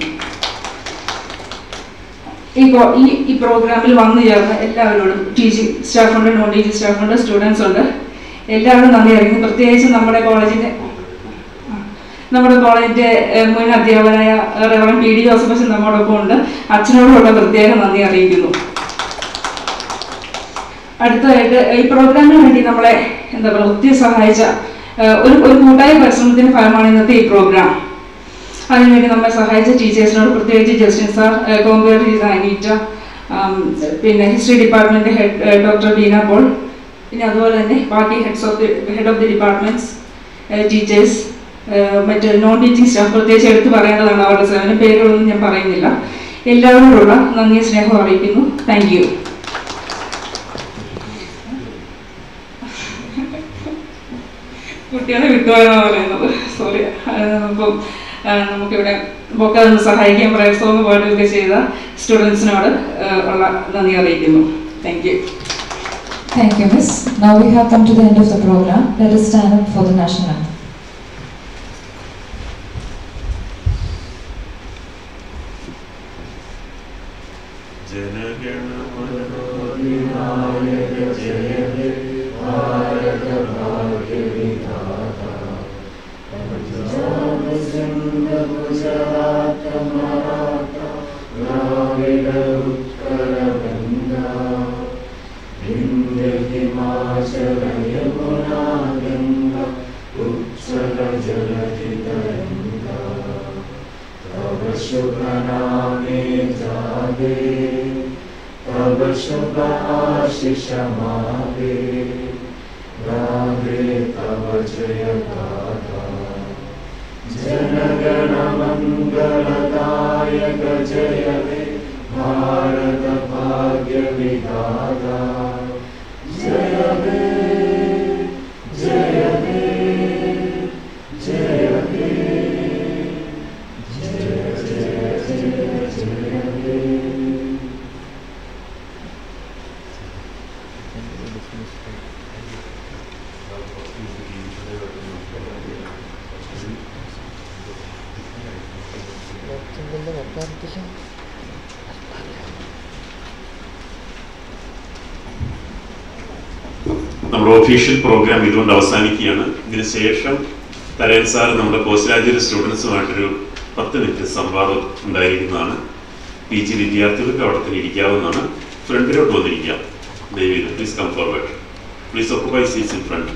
ഈ കോ- ഈ ഈ പ്രോഗ്രാമിൽ വന്നു ചേർന്ന എല്ലാവരോടും ടീച്ചിങ് സ്റ്റാഫുണ്ട് നോൺ ടീച്ചിങ് സ്റ്റാഫുണ്ട് സ്റ്റുഡൻസ് ഉണ്ട് എല്ലാവരും നന്ദി അറിയിക്കുന്നു പ്രത്യേകിച്ച് നമ്മുടെ കോളേജിന്റെ നമ്മുടെ കോളേജിന്റെ ഏഹ്, മുൻ അധ്യാപകനായ റെവറൻ പി ഡി ജോസഫ് അച്ഛൻ നമ്മോടൊപ്പം ഉണ്ട് അച്ഛനോടുള്ള പ്രത്യേക നന്ദി അറിയിക്കുന്നു അടുത്തതായിട്ട് ഈ പ്രോഗ്രാമിന് വേണ്ടി നമ്മളെ എന്താ പറയുക ഒത്തിരി സഹായിച്ച ഏഹ്, ഒരു ഒരു കൂട്ടായ പരിശ്രമത്തിന്റെ ഫലമാണ് ഇന്നത്തെ ഈ പ്രോഗ്രാം അതിനുവേണ്ടി നമ്മളെ സഹായിച്ച ടീച്ചേഴ്സിനോട് പ്രത്യേകിച്ച് ജസ്റ്റിൻ സാർ കോമ്പയർ ചെയ്ത അനീറ്റ ആം, പിന്നെ history department head doctor Beena Paul പിന്നെ അതുപോലെ തന്നെ ബാക്കി heads of the head of the departments teachers മറ്റ് നോൺ ടീച്ചിങ് സ്റ്റാഫ് പ്രത്യേകിച്ച് എടുത്തു പറയേണ്ടതാണ് അവരുടെ സേവന പേരുകളൊന്നും ഞാൻ പറയുന്നില്ല എല്ലാവരോടുള്ള നന്ദി സ്നേഹം അറിയിക്കുന്നു താങ്ക് യു കുട്ടികളെ വിട്ടുപോയെന്നാണ് പറയുന്നത് സോറി അപ്പം ആ, നമുക്കിവിടെ ബൊക്ക നിന്ന് സഹായിക്കാൻ പ്രയർ സോങ് പാടുകയൊക്കെ ചെയ്ത സ്റ്റുഡൻസിനോട് ഉള്ള നന്ദി അറിയിക്കുന്നു thank you Thank you, Miss. Now we have come to the end of the program. Let us stand up for the national anthem. നമ്മുടെ ഒഫീഷ്യൽ പ്രോഗ്രാം ഇതുകൊണ്ട് അവസാനിക്കുകയാണ് ഇതിന് ശേഷം തരയൻ സാർ നമ്മുടെ പോസ്റ്റ് ഗ്രാജുവേറ്റ് സ്റ്റുഡൻസുമായിട്ടൊരു പത്ത് മിനിറ്റ് സംവാദം ഉണ്ടായിരിക്കുന്നതാണ് പി ജി വിദ്യാർത്ഥികൾക്ക് അവിടെ തന്നെ ഇരിക്കാവുന്നതാണ് ഫ്രണ്ടിലോട്ട് വന്നിരിക്കാം ദയവീത് please come forward please occupy seats in front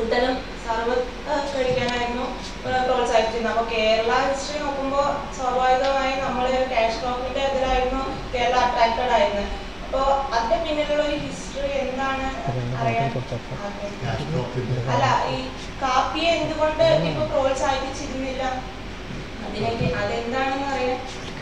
കൂടുതലും സർവത്ത് കഴിക്കാനായിരുന്നു ഏഹ് പ്രോത്സാഹിപ്പിച്ചിരുന്നത് അപ്പോൾ കേരള ഹിസ്റ്ററി നോക്കുമ്പോൾ സ്വാഭാവികമായും നമ്മൾ ക്യാഷ് ക്രോപ്പിന്റെ ഇതിലായിരുന്നു കേരള അട്രാക്റ്റഡ് ആയിരുന്നത് അപ്പോൾ അതിന്റെ പിന്നിലുള്ള ഒരു ഹിസ്റ്ററി എന്താണ് അറിയാൻ ആഗ്രഹിക്കുന്നത്. അല്ല ഈ കാപ്പിയെ എന്തുകൊണ്ട് ഇപ്പൊ പ്രോത്സാഹിപ്പിച്ചിരുന്നില്ല അതിലേക്ക് അതെന്താണെന്ന് അറിയാൻ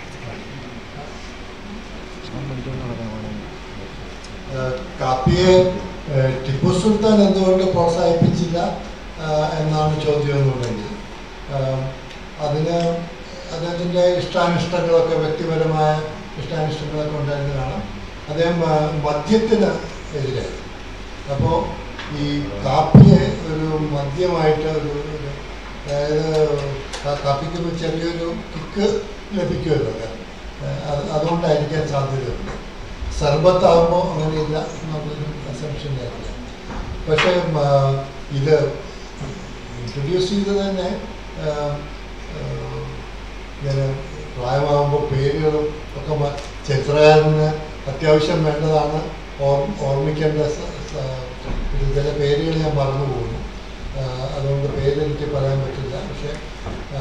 ഏഹ് കാപ്പിയെ ഏഹ് ടിപ്പു സുൽത്താൻ എന്തുകൊണ്ട് പ്രോത്സാഹിപ്പിച്ചില്ല ആഹ് എന്നാണ് ചോദ്യം എന്നുണ്ടെങ്കിൽ ആഹ് അതിന് അദ്ദേഹത്തിൻ്റെ ഇഷ്ടാനിഷ്ടങ്ങളൊക്കെ വ്യക്തിപരമായ ഇഷ്ടാനിഷ്ടങ്ങളൊക്കെ ഉണ്ടായിരുന്നു കാണാം അദ്ദേഹം ആഹ് മദ്യത്തിന് എതിരെ അപ്പോൾ ഈ കാപ്പിയെ ഒരു മദ്യമായിട്ട് ഒരു ഒരു അതായത് കാ- കാപ്പിക്ക് ഒരു ചെറിയൊരു കിക്ക് ലഭിക്കുമല്ലോ ഏഹ് അത് അതുകൊണ്ടായിരിക്കാൻ സാധ്യതയുണ്ട് സർബത്താകുമ്പോൾ അങ്ങനെയില്ല എന്നുള്ളൊരു അസംഷൻ ആയിരിക്കാം പക്ഷേ ഉം, ആ, ഇത് ഇൻട്രൊഡ്യൂസ് ചെയ്ത് തന്നെ ആ, ആ, ഇങ്ങനെ പ്രായമാകുമ്പോൾ പേരുകളും ഒക്കെ മ- ചരിത്രകാരന് അത്യാവശ്യം വേണ്ടതാണ് ഓർ ഓർമ്മിക്കേണ്ട സ- സ- ഇത് ചില പേരുകൾ ഞാൻ മറന്നു പോകുന്നു ആ, അതുകൊണ്ട് പേര് എനിക്ക് പറയാൻ പറ്റില്ല പക്ഷേ ആ,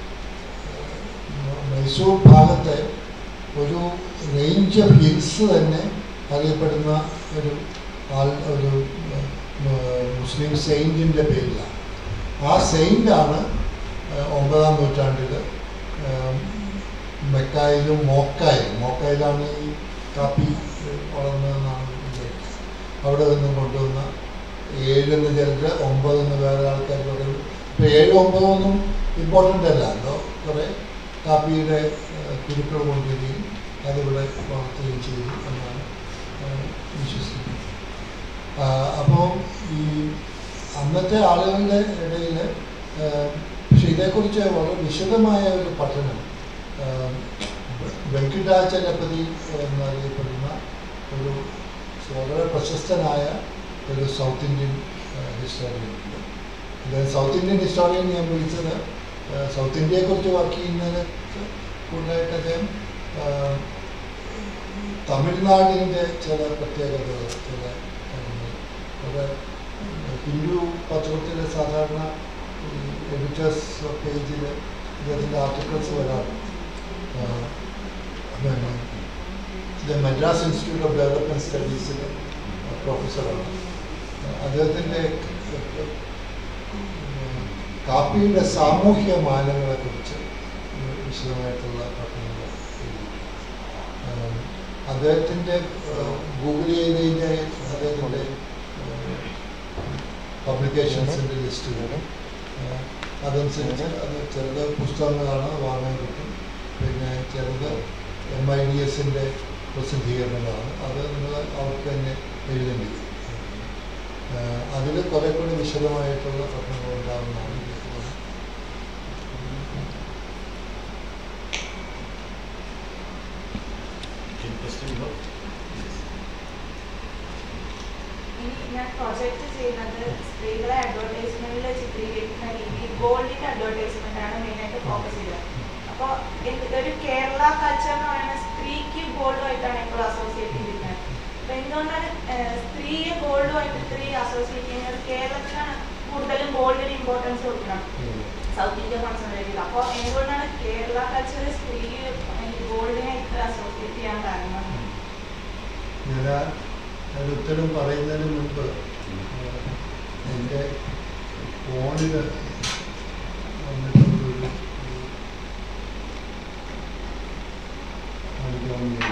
മൈസൂർ ഭാഗത്തെ ഒരു റേഞ്ച് ഓഫ് ഹിൽസ് തന്നെ അറിയപ്പെടുന്ന ഒരു ആൾ ഒരു ഉം, മുസ്ലിം സെയിൻറ്റിൻ്റെ പേരിലാണ് ആ സെയിൻ്റാണ് ഒമ്പതാം നൂറ്റാണ്ടിൽ മെക്കായിലും മോക്കായിലും മോക്കായിലാണ് ഈ കാപ്പി ഏഹ്, വളർന്നതെന്നാണ് വിചാരിക്കുന്നത് അവിടെ നിന്ന് കൊണ്ടുവന്ന ഏഴെന്ന് ചിലർ ഒമ്പതെന്ന് വേറെ ആൾക്കാർ പറയുന്നു ഇപ്പോൾ ഏഴ് ഒമ്പതൊന്നും ഇമ്പോർട്ടൻ്റ് അല്ല എന്തോ കുറേ കാപ്പിയുടെ ഏഹ്, കുരുക്കൾ കൊണ്ടുവരികയും അതിവിടെ വളർത്തുകയും ചെയ്തു എന്നാണ് ഏഹ്, വിശ്വസിക്കുന്നത് അപ്പോൾ ഈ അന്നത്തെ ആളുകളുടെ ഇടയിൽ പക്ഷെ ഇതേക്കുറിച്ച് വളരെ വിശദമായ ഒരു പഠനം ഏഹ്, വെങ്കിടാചലപതി എന്നറിയപ്പെടുന്ന ഒരു വളരെ പ്രശസ്തനായ ഒരു സൗത്ത് ഇന്ത്യൻ ഹിസ്റ്റോറിയൻ ഉണ്ട് അദ്ദേഹം സൗത്ത് ഇന്ത്യൻ ഹിസ്റ്റോറിയൻ ഞാൻ വിളിച്ചത് ഏഹ്, സൗത്ത് ഇന്ത്യയെക്കുറിച്ച് വർക്ക് ചെയ്യുന്നതിന് കൂടുതലായിട്ട് അദ്ദേഹം ഏഹ്, തമിഴ്നാടിൻ്റെ ചില പ്രത്യേകതകൾ ചില കാര്യങ്ങൾ അത് ഹിന്ദു പത്രത്തിൽ സാധാരണ എഡിറ്റേഴ്സ് പേജിൽ ഇദ്ദേഹത്തിൻ്റെ ആർട്ടിക്കിൾസ് വരാറുണ്ട് ആഹ് പിന്നെ ഇത് മദ്രാസ് ഇൻസ്റ്റിറ്റ്യൂട്ട് ഓഫ് ഡെവലപ്മെൻറ്റ് സ്റ്റഡീസിൽ പ്രൊഫസറാണ് അദ്ദേഹത്തിൻ്റെ കാപ്പിയുടെ സാമൂഹ്യ മാനങ്ങളെക്കുറിച്ച് വിശദമായിട്ടുള്ള പഠനങ്ങൾ എഴുതിയിട്ടുണ്ട്. ആഹ് അദ്ദേഹത്തിൻ്റെ ഗൂഗിൾ ചെയ്ത് കഴിഞ്ഞാൽ അദ്ദേഹത്തിൻ്റെ പബ്ലിക്കേഷൻസിൻ്റെ ലിസ്റ്റ് വരും ആഹ് അതനുസരിച്ച് അത് ചിലത് പുസ്തകങ്ങളാണ് വാങ്ങാൻ കിട്ടും പിന്നെ ചിലത് എം ഐ ഡി എസിൻ്റെ പ്രസിദ്ധീകരണങ്ങളാണ് അത് നിങ്ങൾ അവർക്ക് തന്നെ എഴുതേണ്ടി വരും അതിൽ കുറെ കൂടി വിശദമായിട്ടുള്ള പഠനങ്ങൾ ഉണ്ടാകുന്നതാണ് വിചാരിക്കുന്നത്. ഇനി ഞാൻ പ്രൊജക്റ്റ് ചെയ്യുന്നത് സ്ത്രീകളെ അഡ്വർടൈസ്മെന്റിൽ ചിത്രീകരിക്കുന്ന രീതി ഗോൾഡിന്റെ അഡ്വർടൈസ്മെന്റ് ആണ് മെയിനായിട്ട് ഫോക്കസ് ചെയ്തത് അപ്പോൾ ഒരു കേരള കൾച്ചർ എന്ന് പറയുന്ന സ്ത്രീക്ക് ഗോൾഡുമായിട്ടാണ് എപ്പോഴും അസോസിയേറ്റ് ചെയ്തിരുന്നത് അപ്പൊ എന്തുകൊണ്ടാണ് ഏഹ്, സ്ത്രീയെ ഗോൾഡുമായിട്ട് സ്ത്രീ അസോസിയേറ്റ് ചെയ്യുന്നത് കേരളത്തിലാണ് കൂടുതലും ഗോൾഡിന് ഇമ്പോർട്ടൻസ് കൊടുക്കണം സൗത്ത് ഇന്ത്യ കോൺസെൻട്രേറ്റ് ചെയ്ത് അപ്പോൾ എന്തുകൊണ്ടാണ് കേരള കൾച്ചർ സ്ത്രീ ഗോൾഡിനെ ഇത്ര അസോസിയേറ്റ് ചെയ്യാൻ കാരണം ഞാൻ ആ- അതിന് ഉത്തരം പറയുന്നതിന് മുൻപ് എൻ്റെ ഫോണിൽ വന്നിട്ടുള്ളൊരു കാണിക്കാൻ വേണ്ടി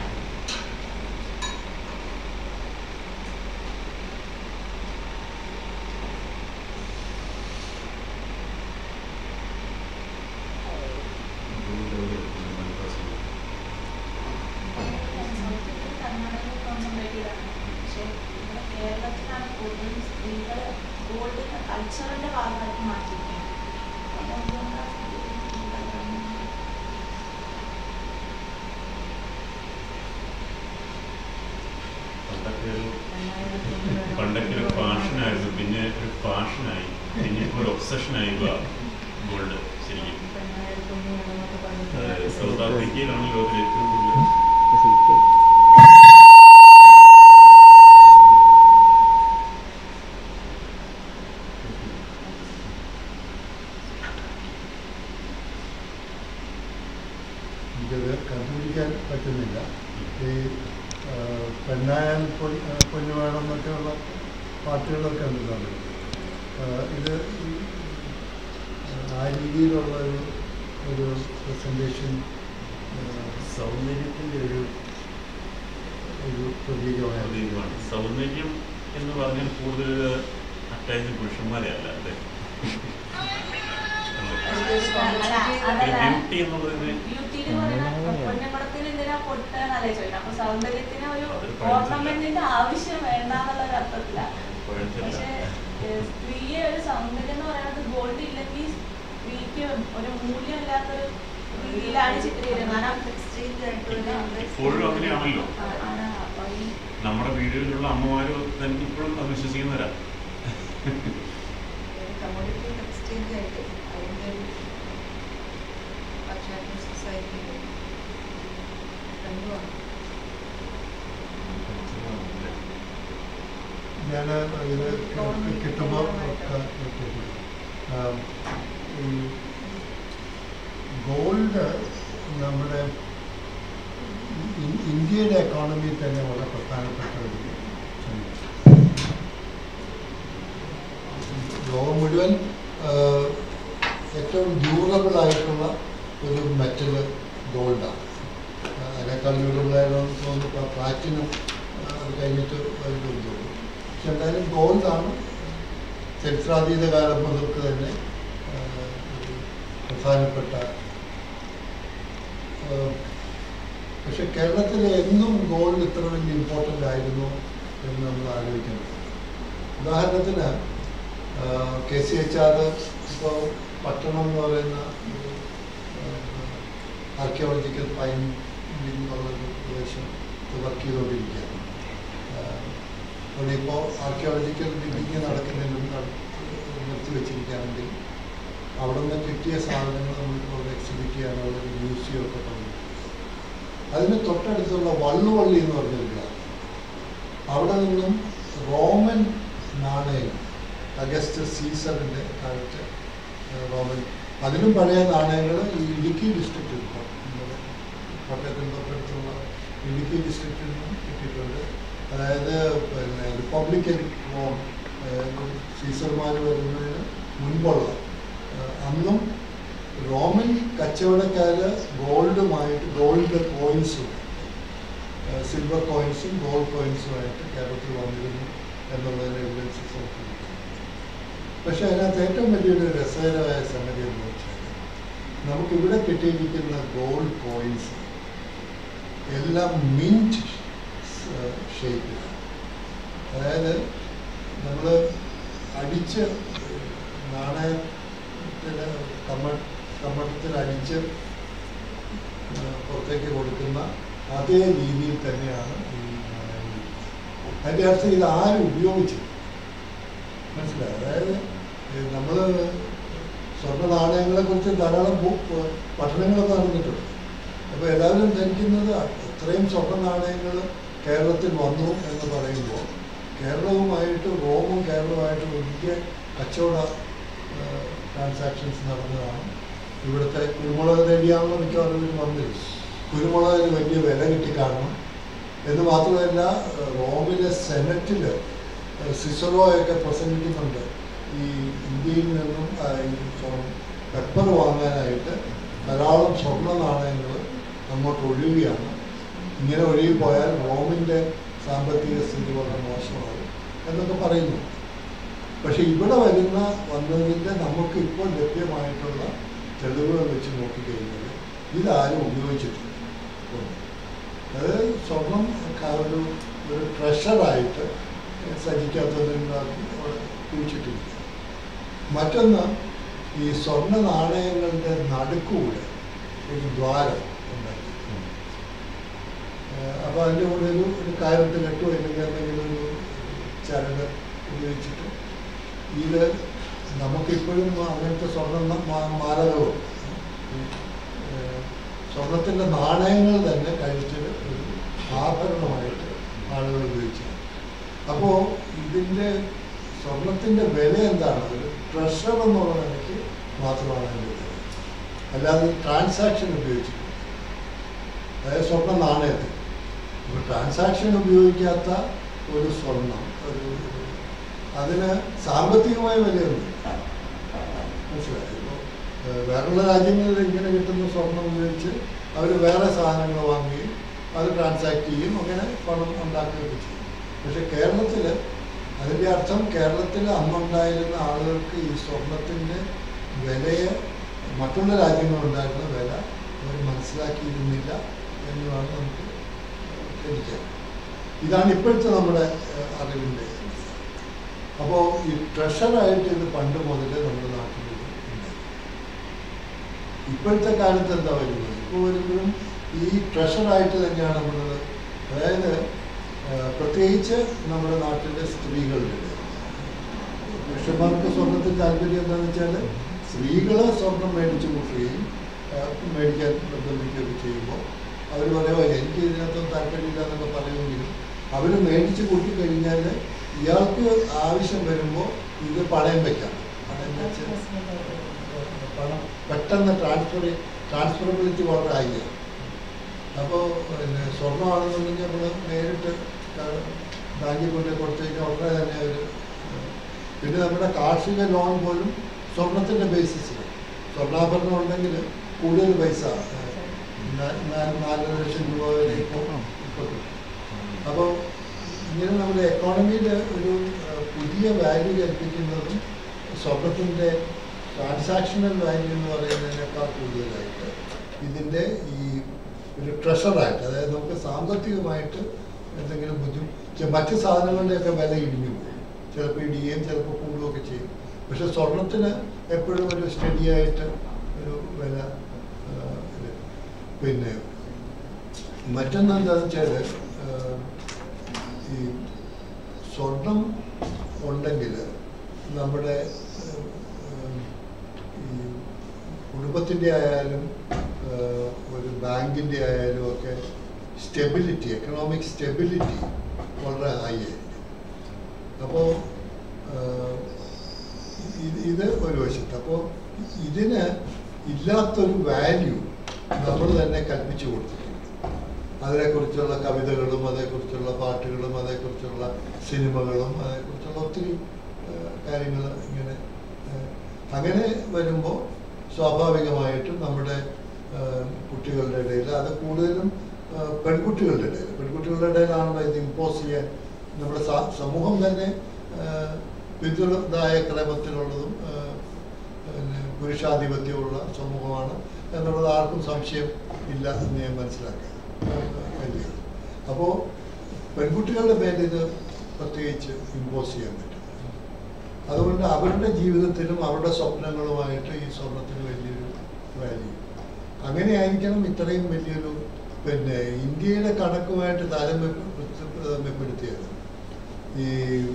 കർണാടകയിൽ കോൺസെൻട്രേറ്റ് ചെയ്താണ് പക്ഷേ ഇവിടെ കേരളത്തിലാണ് കൂടുതലും സ്ത്രീകൾ ഗോൾഡ് കൾച്ചറിന്റെ ഭാഗമായിട്ട് മാറ്റിയിരിക്കുന്നത് അപ്പോൾ എന്തുകൊണ്ടാണ് ഈ കല്യാണം? പണ്ടൊക്കെ ഒരു പണ്ടൊക്കെ ഒരു ഫാഷനായിരുന്നു പിന്നെ ഒരു ഫാഷനായി പിന്നെ ഇപ്പോൾ ഒരു ഒബ്സഷനായി ഗോൾഡ് ശരിക്കും അതെ, സൗത്ത് ആഫ്രിക്കയിലാണ് ലോകത്തിൽ ഏറ്റവും കൂടുതൽ അങ്ങനെയുള്ള പാട്ടുകളൊക്കെ ഉണ്ട് സാറിന് ഇത് ഈ, ആ രീതിയിലുള്ള ഒരു ഒരു പ്രസൻറ്റേഷൻ സൗന്ദര്യത്തിന്റെ ഒരു ഒരു പ്രതീകമായ പ്രതീകമാണ് സൗന്ദര്യം എന്ന് പറഞ്ഞാൽ കൂടുതൽ അറ്റാച്ച് പുരുഷന്മാരെ അല്ല അല്ലേ ബ്യൂട്ടി എന്ന് പറയുന്നത് ബ്യൂട്ടിയിൽ പൊന്നമ്പടത്തിന് എന്തിനാ പൊട്ടാന്നല്ലേ ചോദിക്കണം അപ്പൊ സൗന്ദര്യത്തിന് ഒരു ഓർണമെന്റിന്റെ ആവശ്യം വേണ്ട എന്നുള്ള ഒരു അർത്ഥത്തിലാണ് പക്ഷെ ഏഹ്, സ്ത്രീയെ ഒരു സൗന്ദര്യം എന്ന് പറയുന്നത് ഗോൾഡ് ഇല്ലെങ്കിൽ സ്ത്രീക്ക് ഒരു മൂല്യമില്ലാത്തൊരു രീതിയിലാണ് ചിത്രീകരിക്കുന്നത് കാരണം ഇപ്പോഴും അങ്ങനെയാണല്ലോ ആ, ആണ്. അപ്പൊ ഈ നമ്മുടെ വീടുകളിലുള്ള അമ്മമാരും തന്നെ ഇപ്പോഴും അത് വിശ്വസിക്കുന്നവരാ കമ്മോഡിറ്റി എക്സ്ചേഞ്ച് ആയിട്ട് അതിൻ്റെ ഒരു പാശ്ചാത്യ സൊസൈറ്റിയിൽ രണ്ടുമാണ് ഞാൻ ഇത് കിട്ടുമ്പോൾ ഒക്കെ നോക്കിയിട്ടുണ്ട്. ആം, ഈ ഗോൾഡ് നമ്മുടെ ഇ- ഇന്ത്യയുടെ എക്കോണമിയിൽ തന്നെ വളരെ പ്രധാനപ്പെട്ട ഒരു സംഗതിയാണ്. ലോകം മുഴുവൻ ആ, ഏറ്റവും ഡ്യൂറബിൾ ആയിട്ടുള്ള ഒരു മെറ്റൽ ഗോൾഡാണ് അതിനേക്കാൾ ഡ്യൂറബിൾ ആയിരുന്നു തോന്നുന്നു പ്ലാറ്റിനം അത് കഴിഞ്ഞിട്ട് വരുന്നുള്ളൂ പക്ഷെ എന്തായാലും ഗോൾഡാണ് ചരിത്രാതീത കാലം മുതൽക്ക് തന്നെ ആ, ഒരു പ്രധാനപ്പെട്ട ആ, പക്ഷെ കേരളത്തിൽ എന്നും ഗോൾഡ് ഇത്ര വലിയ ഇമ്പോർട്ടൻ്റ് ആയിരുന്നു എന്ന് നമ്മൾ ആലോചിക്കണം ഉദാഹരണത്തിന് കെ സി എച്ച് ആർ ഇപ്പോൾ പട്ടണം എന്ന് പറയുന്ന ഒരു ആർക്കിയോളജിക്കൽ ഫൈൻഡിംഗ് എന്നുള്ളൊരു പ്രദേശം വർക്ക് ചെയ്തുകൊണ്ടിരിക്കുകയാണ് അവിടെ ഇപ്പോൾ ആർക്കിയോളജിക്കൽ ഡിഗ്രിക്ക് നടക്കുന്നതിന് മുമ്പ് നട- നിർത്തി വെച്ചിരിക്കുകയാണെങ്കിൽ അവിടെ നിന്ന് കിട്ടിയ സാധനങ്ങൾ നമ്മളിപ്പോൾ എക്സിബിറ്റ് ചെയ്യാനുള്ള ഒരു മ്യൂസിയം ഒക്കെ തുടങ്ങി അതിന് തൊട്ടടുത്തുള്ള വള്ളുവള്ളി എന്ന് പറഞ്ഞൊരു ഗ്രാമം അവിടെ നിന്നും റോമൻ നാണയങ്ങൾ അഗസ്റ്റ് സീസറിൻ്റെ കാലത്ത് ഏഹ്, റോമൻ അതിലും പഴയ നാണയങ്ങൾ ഈ ഇടുക്കി ഡിസ്ട്രിക്റ്റിൽ ഇപ്പോൾ നമ്മുടെ കോട്ടയത്തിൻ്റെ തൊട്ടടുത്തുള്ള ഇടുക്കി ഡിസ്ട്രിക്റ്റിൽ നിന്നും കിട്ടിയിട്ടുണ്ട് അതായത് പിന്നെ റിപ്പബ്ലിക്കൻ റോം അതായത് സീസർമാർ വരുന്നതിന് മുൻപുള്ള ഏഹ്, അന്നും റോമൻ കച്ചവടക്കാര് ഗോൾഡുമായിട്ട് ഗോൾഡ് കോയിൻസും സിൽവർ കോയിൻസും ഗോൾഡ് കോയിൻസുമായിട്ട് കേരളത്തിൽ വന്നിരുന്നു എന്നുള്ളതിന് എവിഡൻസസ് നമുക്ക് കിട്ടും പക്ഷെ അതിനകത്ത് ഏറ്റവും വലിയൊരു രസകരമായ സംഗതി എന്ന് വെച്ചാൽ നമുക്കിവിടെ കിട്ടിയിരിക്കുന്ന ഗോൾഡ് കോയിൻസ് എല്ലാം മിൻറ്റ് ഷേപ്പിലാണ് അതായത് നമ്മൾ അടിച്ച് നാണയത്തിന് കമ്മ കമ്മട്ടത്തിൽ അടിച്ച് ആ, പുറത്തേക്ക് കൊടുക്കുന്ന അതേ രീതിയിൽ തന്നെയാണ് ഈ നാണയങ്ങൾ അതിൻ്റെ അർത്ഥം ഇത് ആരും ഉപയോഗിച്ചു മനസ്സിലായി അതായത് നമ്മൾ സ്വർണ്ണ നാണയങ്ങളെ കുറിച്ച് ധാരാളം ബു- പഠനങ്ങളൊക്കെ നടന്നിട്ടുണ്ട് അപ്പോൾ എല്ലാവരും ധരിക്കുന്നത് ഇത്രയും സ്വർണ്ണ നാണയങ്ങൾ കേരളത്തിൽ വന്നു എന്ന് പറയുമ്പോൾ കേരളവുമായിട്ട് റോമും കേരളവുമായിട്ട് വലിയ കച്ചവട ട്രാൻസാക്ഷൻസ് നടന്നതാണ് ഇവിടുത്തെ കുരുമുളക് തേടിയാണല്ലോ മിക്കവാറും ഇവർ വന്നത് കുരുമുളകിന് വലിയ വില കിട്ടി കാണണം എന്ന് മാത്രമല്ല റോമിലെ സെനറ്റിൽ സിസറോയൊക്കെ പ്രസംഗിക്കുന്നുണ്ട് ഈ ഇന്ത്യയിൽ നിന്നും ആ, ഈ പെപ്പർ വാങ്ങാനായിട്ട് ധാരാളം സ്വർണ്ണ നാണയങ്ങൾ അങ്ങോട്ട് ഒഴുകുകയാണ് ഇങ്ങനെ ഒഴുകി പോയാൽ റോമിൻ്റെ സാമ്പത്തിക സ്ഥിതി വളരെ മോശമാകും എന്നൊക്കെ പറയുന്നു പക്ഷെ ഇവിടെ വരുന്ന വന്നതിൻ്റെ നമുക്ക് ഇപ്പോൾ ലഭ്യമായിട്ടുള്ള തെളിവുകൾ വെച്ച് നോക്കിക്കഴിഞ്ഞാൽ ഇതാരും ഉപയോഗിച്ചിട്ടില്ല അത് സ്വർണം ക- ഒരു ഒരു ട്രഷറായിട്ട് സജിക്കാത്തതിനുണ്ടാക്കി അവിടെ കുഴിച്ചിട്ടില്ല മറ്റൊന്ന് ഈ സ്വർണ്ണ നാണയങ്ങളുടെ നടുക്കൂടെ ഒരു ദ്വാരം ഉണ്ടാക്കി അപ്പോൾ അതിൻ്റെ കൂടെ ഒരു ഒരു കയറിട്ട് കെട്ടോ അല്ലെങ്കിൽ എന്തെങ്കിലും ഒരു ചരട് ഉപയോഗിച്ചിട്ട് ഇത് നമുക്കിപ്പോഴും അങ്ങനത്തെ സ്വർണ്ണ മാ- മാലകളോ ഏഹ്, സ്വർണത്തിൻ്റെ നാണയങ്ങൾ തന്നെ കഴുത്തിൽ ഒരു ആഭരണമായിട്ട് ആളുകൾ ഉപയോഗിച്ചു അപ്പോൾ ഇതിൻ്റെ സ്വർണത്തിൻ്റെ വില എന്താണ് ഒരു ട്രഷർ എന്നുള്ള നിലയ്ക്ക് മാത്രമാണ് അതിൻ്റെ വില അല്ലാതെ ട്രാൻസാക്ഷൻ ഉപയോഗിച്ചിട്ട് അതായത് സ്വർണ്ണ നാണയത്തിൽ ഇപ്പോൾ ട്രാൻസാക്ഷൻ ഉപയോഗിക്കാത്ത ഒരു സ്വർണം ഒരു അതിന് സാമ്പത്തികമായ വിലയുണ്ട് മനസ്സിലായി ഇപ്പോൾ വേറെയുള്ള രാജ്യങ്ങളിൽ ഇങ്ങനെ കിട്ടുന്ന സ്വർണം ഉപയോഗിച്ച് അവർ വേറെ സാധനങ്ങൾ വാങ്ങുകയും അത് ട്രാൻസാക്ട് ചെയ്യും അങ്ങനെ പണം ഉണ്ടാക്കുകയൊക്കെ ചെയ്യും പക്ഷെ കേരളത്തിൽ അതിൻ്റെ അർത്ഥം കേരളത്തിൽ അന്നുണ്ടായിരുന്ന ആളുകൾക്ക് ഈ സ്വർണത്തിൻ്റെ വിലയെ മറ്റുള്ള രാജ്യങ്ങളുണ്ടായിരുന്ന വില അവർ മനസ്സിലാക്കിയിരുന്നില്ല എന്നുമാണ് നമുക്ക് ധരിക്കാൻ ഇതാണ് ഇപ്പോഴത്തെ നമ്മുടെ ഏഹ്, അറിവിൻ്റെ അപ്പോൾ ഈ ട്രഷറായിട്ട് ഇത് പണ്ട് മുതലേ നമ്മുടെ നാട്ടിൽ ഉണ്ട് ഇപ്പോഴത്തെ കാലത്ത് എന്താ വരുന്നത് ഇപ്പോൾ വരുമ്പോഴും ഈ ട്രഷറായിട്ട് തന്നെയാണ് നമ്മൾ അതായത് ആ, പ്രത്യേകിച്ച് നമ്മുടെ നാട്ടിലെ സ്ത്രീകളുടെ ഇടയിൽ. പുരുഷന്മാർക്ക് സ്വർണത്തിൽ താല്പര്യം എന്താണെന്ന് വെച്ചാൽ സ്ത്രീകൾ സ്വർണം മേടിച്ച് കൂട്ടുകയും ആ, മേടിക്കാൻ നിർബന്ധിക്കുകയൊക്കെ ചെയ്യുമ്പോൾ അവർ പറയുമോ എനിക്ക് ഇതിനകത്തൊന്നും താല്പര്യമില്ല എന്നൊക്കെ പറയുമെങ്കിലും അവർ മേടിച്ച് കൂട്ടി കഴിഞ്ഞാൽ ഇയാൾക്ക് ആവശ്യം വരുമ്പോൾ ഇത് പണയം വെക്കാം പണയം വെച്ച് പണം പെട്ടെന്ന് ട്രാൻസ്ഫർ ട്രാൻസ്ഫറബിലിറ്റി വളരെ ഹൈ ആണ് അപ്പോൾ പിന്നെ സ്വർണ്ണമാണെന്നുണ്ടെങ്കിൽ നമ്മൾ നേരിട്ട് ക- ബാങ്കിൽ കൊണ്ട് കൊടുത്തു കഴിഞ്ഞാൽ ഉടനെ തന്നെ അവർ പിന്നെ നമ്മുടെ കാർഷിക ലോൺ പോലും സ്വർണത്തിൻ്റെ ബേസിസിൽ സ്വർണ്ണാഭരണം ഉണ്ടെങ്കിൽ കൂടുതൽ പൈസ ഏഹ്, നാ- നാ- നാലര ലക്ഷം രൂപ വരെ ഇപ്പോൾ ഇപ്പോൾ കിട്ടും അപ്പോൾ ഇങ്ങനെ നമ്മുടെ എക്കോണമിയിൽ ഒരു ഏഹ്, പുതിയ വാല്യൂ കൽപ്പിക്കുന്നതും സ്വർണത്തിൻ്റെ ട്രാൻസാക്ഷണൽ വാല്യൂ എന്ന് പറയുന്നതിനേക്കാൾ കൂടുതലായിട്ട് ഇതിൻ്റെ ഈ ഒരു ട്രഷറായിട്ട് അതായത് നമുക്ക് സാമ്പത്തികമായിട്ട് എന്തെങ്കിലും ബുദ്ധിമുട്ട് മറ്റ് സാധനങ്ങളുടെയൊക്കെ വില ഇടിഞ്ഞു പോകും ചിലപ്പോൾ ഇടിയുകയും ചിലപ്പോൾ കൂടുകയൊക്കെ ചെയ്യും പക്ഷെ സ്വർണത്തിന് എപ്പോഴും ഒരു സ്റ്റഡി ആയിട്ട് ഒരു വില ആ, ഇത്. പിന്നെ മറ്റൊന്നെന്താണെന്ന് വെച്ചാൽ ഈ സ്വർണം ഉണ്ടെങ്കിൽ നമ്മുടെ ഏഹ്, ഏഹ്, ഈ കുടുംബത്തിൻ്റെ ആയാലും ഏഹ്, ഒരു ബാങ്കിൻ്റെ ആയാലും ഒക്കെ സ്റ്റെബിലിറ്റി എക്കണോമിക് സ്റ്റെബിലിറ്റി വളരെ ഹൈ ആയിരിക്കും അപ്പോൾ ഇത് ഇത് ഒരു വശത്ത് അപ്പോൾ ഇതിന് ഇല്ലാത്തൊരു വാല്യൂ നമ്മൾ തന്നെ കൽപ്പിച്ചു കൊടുത്തിട്ടുണ്ട് അതിനെക്കുറിച്ചുള്ള കവിതകളും അതേക്കുറിച്ചുള്ള പാട്ടുകളും അതേക്കുറിച്ചുള്ള സിനിമകളും അതേക്കുറിച്ചുള്ള ഒത്തിരി കാര്യങ്ങൾ ഇങ്ങനെ ഏഹ്, അങ്ങനെ വരുമ്പോൾ സ്വാഭാവികമായിട്ടും നമ്മുടെ ഏഹ്, കുട്ടികളുടെ ഇടയിൽ അത് കൂടുതലും ഏഹ്, പെൺകുട്ടികളുടെ ഇടയിൽ പെൺകുട്ടികളുടെ ഇടയിലാണല്ലോ ഇത് ഇമ്പോസ് ചെയ്യാൻ നമ്മുടെ സ- സമൂഹം തന്നെ ഏഹ്, പിതൃതായ ക്രമത്തിലുള്ളതും ഏഹ്, പിന്നെ പുരുഷാധിപത്യമുള്ള സമൂഹമാണ് എന്നുള്ളത് ആർക്കും സംശയം ഇല്ല എന്ന് ഞാൻ മനസ്സിലാക്കുക വലിയ അപ്പോൾ പെൺകുട്ടികളുടെ മേലിൽ ഇത് പ്രത്യേകിച്ച് ഇമ്പോസ് ചെയ്യാൻ പറ്റും അതുകൊണ്ട് അവരുടെ ജീവിതത്തിലും അവരുടെ സ്വപ്നങ്ങളുമായിട്ട് ഈ സ്വർണത്തിന് വലിയൊരു വാല്യൂ അങ്ങനെയായിരിക്കണം ഇത്രയും വലിയൊരു പിന്നെ ഇന്ത്യയുടെ കണക്കുമായിട്ട് താരതമ്യപ്പെടുത്തിയത് ഈ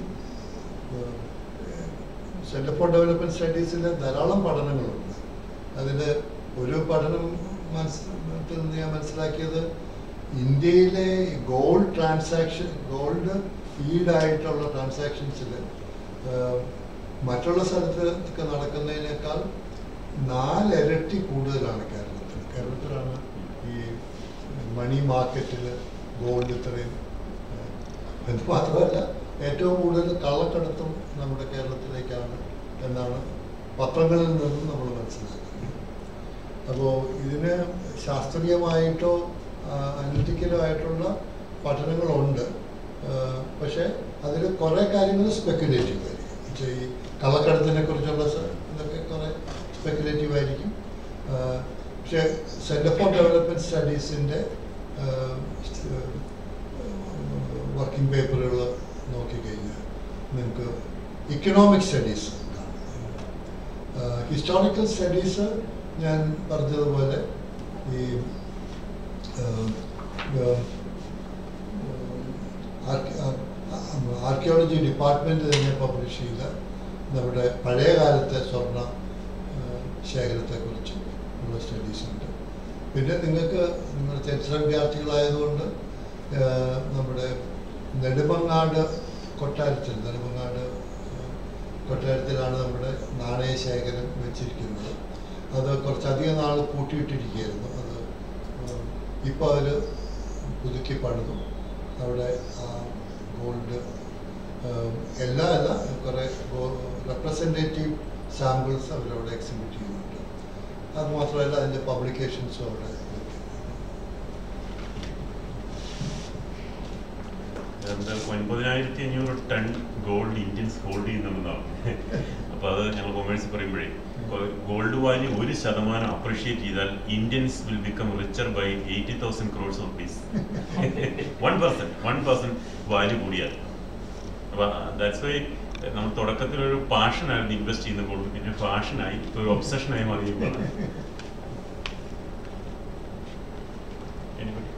സെൻറ്റർ ഫോർ ഡെവലപ്മെൻറ്റ് സ്റ്റഡീസിൽ ധാരാളം പഠനങ്ങളുണ്ട് അതിൽ ഒരു പഠനം മനസ്സിൽ നിന്ന് ഞാൻ മനസ്സിലാക്കിയത് ഇന്ത്യയിലെ ഗോൾഡ് ട്രാൻസാക്ഷൻ ഗോൾഡ് ഫീഡായിട്ടുള്ള ട്രാൻസാക്ഷൻസിൽ മറ്റുള്ള സ്ഥലത്തൊക്കെ നടക്കുന്നതിനേക്കാൾ നാലിരട്ടി കൂടുതലാണ് കേരളത്തിൽ കേരളത്തിലാണ് ഈ മണി മാർക്കറ്റിൽ ഗോൾഡ് ഇത്രയും ഏഹ്, എന്ന് മാത്രമല്ല ഏറ്റവും കൂടുതൽ കള്ളക്കടത്തും നമ്മുടെ കേരളത്തിലേക്കാണ് എന്നാണ് പത്രങ്ങളിൽ നിന്നും നമ്മൾ മനസ്സിലാക്കുന്നത് അപ്പോൾ ഇതിന് ശാസ്ത്രീയമായിട്ടോ അനലിറ്റിക്കലോ ആയിട്ടുള്ള പഠനങ്ങളുണ്ട് ആ, പക്ഷേ അതിൽ കുറേ കാര്യങ്ങൾ സ്പെക്കുലേറ്റീവ് ആയിരിക്കും പക്ഷേ ഈ കള്ളക്കടത്തിനെ കുറിച്ചുള്ള സ- ഇതൊക്കെ കുറേ സ്പെക്കുലേറ്റീവ് ആയിരിക്കും ആ, പക്ഷേ സെൻറ്റർ ഫോർ ഡെവലപ്മെൻറ്റ് സ്റ്റഡീസിൻ്റെ വർക്കിംഗ് പേപ്പറുകൾ നോക്കിക്കഴിഞ്ഞാൽ നിങ്ങൾക്ക് ഇക്കണോമിക് സ്റ്റഡീസ് ഹിസ്റ്റോറിക്കൽ സ്റ്റഡീസ് ഞാൻ പറഞ്ഞതുപോലെ ഈ ആർക്കിയോളജി ഡിപ്പാർട്ട്മെൻറ്റ് തന്നെ പബ്ലിഷ് ചെയ്ത നമ്മുടെ പഴയ കാലത്തെ സ്വർണ്ണ ആ, ശേഖരത്തെക്കുറിച്ച് ഉള്ള സ്റ്റഡീസ് ഉണ്ട് പിന്നെ നിങ്ങൾക്ക് നിങ്ങൾ ചരിത്ര വിദ്യാർത്ഥികളായതുകൊണ്ട് ആ, നമ്മുടെ നെടുമങ്ങാട് കൊട്ടാരത്തിൽ നെടുമങ്ങാട് ആ, കൊട്ടാരത്തിലാണ് നമ്മുടെ നാണയ ശേഖരം വെച്ചിരിക്കുന്നത് അത് കുറച്ചധികം നാൾ കൂട്ടിയിട്ടിരിക്കുകയായിരുന്നു അത് ഇപ്പോൾ അവർ പുതുക്കി പണിതു അവിടെ ആ ഗോൾഡ് ഏഹ്, എല്ലാ അല്ല കുറേ റെപ്രസെൻറ്റേറ്റീവ് സാമ്പിൾസ് അവരവിടെ എക്സിബിറ്റ് ചെയ്യുന്നുണ്ട് അത് മാത്രമല്ല അതിൻ്റെ പബ്ലിക്കേഷൻസും അവിടെ എന്താ ഒൻപതിനായിരത്തി അഞ്ഞൂറ് ടൺ ഗോൾഡ് ഇന്ത്യൻസ് ഹോൾഡ് ചെയ്യുന്നുണ്ടെന്നാണ് അപ്പോൾ അത് ഞങ്ങൾ കൊമേഴ്സ് പറയുമ്പോഴേ ഗോൾഡ് വാല്യൂ ഒരു ശതമാനം അപ്രിഷിയേറ്റ് ചെയ്താൽ Indians will become richer by eighty thousand crores of പീസ് one percent one percent value കൂടിയാൽ അപ്പോൾ ദാറ്റ്സ് വൈ നമ്മൾ തുടക്കത്തിൽ ഒരു പാഷനായിരുന്നു ഇൻവെസ്റ്റ് ചെയ്യുന്നപ്പോൾ പിന്നെ പാഷനായി ഇപ്പോൾ ഒരു ഒബ്സഷനായി മാറിയപ്പോൾ Anybody?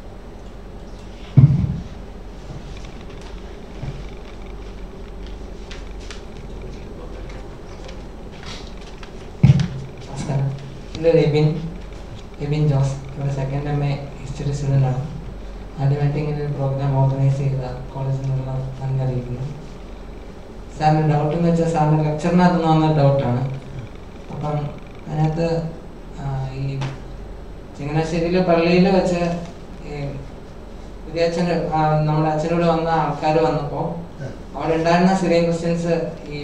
നമസ്കാരം എൻ്റെ പേര് എബിൻ എബിൻ ജോസ് ഇവിടെ സെക്കൻഡ് എം എ ഹിസ്റ്ററി സ്റ്റുഡൻ്റാണ് ആദ്യമായിട്ട് ഇങ്ങനെ ഒരു പ്രോഗ്രാം ഓർഗനൈസ് ചെയ്ത കോളേജിൽ നിന്നുള്ള നന്ദി അറിയിക്കുന്നു സാറിൻ്റെ ഡൗട്ട് എന്ന് വെച്ചാൽ സാറിൻ്റെ ലെക്ചറിനകത്ത് നിന്ന് വന്ന ഡൗട്ടാണ് അപ്പം അതിനകത്ത് ആ, ഈ ചങ്ങനാശ്ശേരിയിലെ പള്ളിയിൽ വെച്ച് ഈ പുതിയ അച്ഛൻ നമ്മുടെ അച്ഛനോട് വന്ന ആൾക്കാർ വന്നപ്പോൾ അവിടെ ഉണ്ടായിരുന്ന സിറിയൻ ക്രിസ്ത്യൻസ് ഈ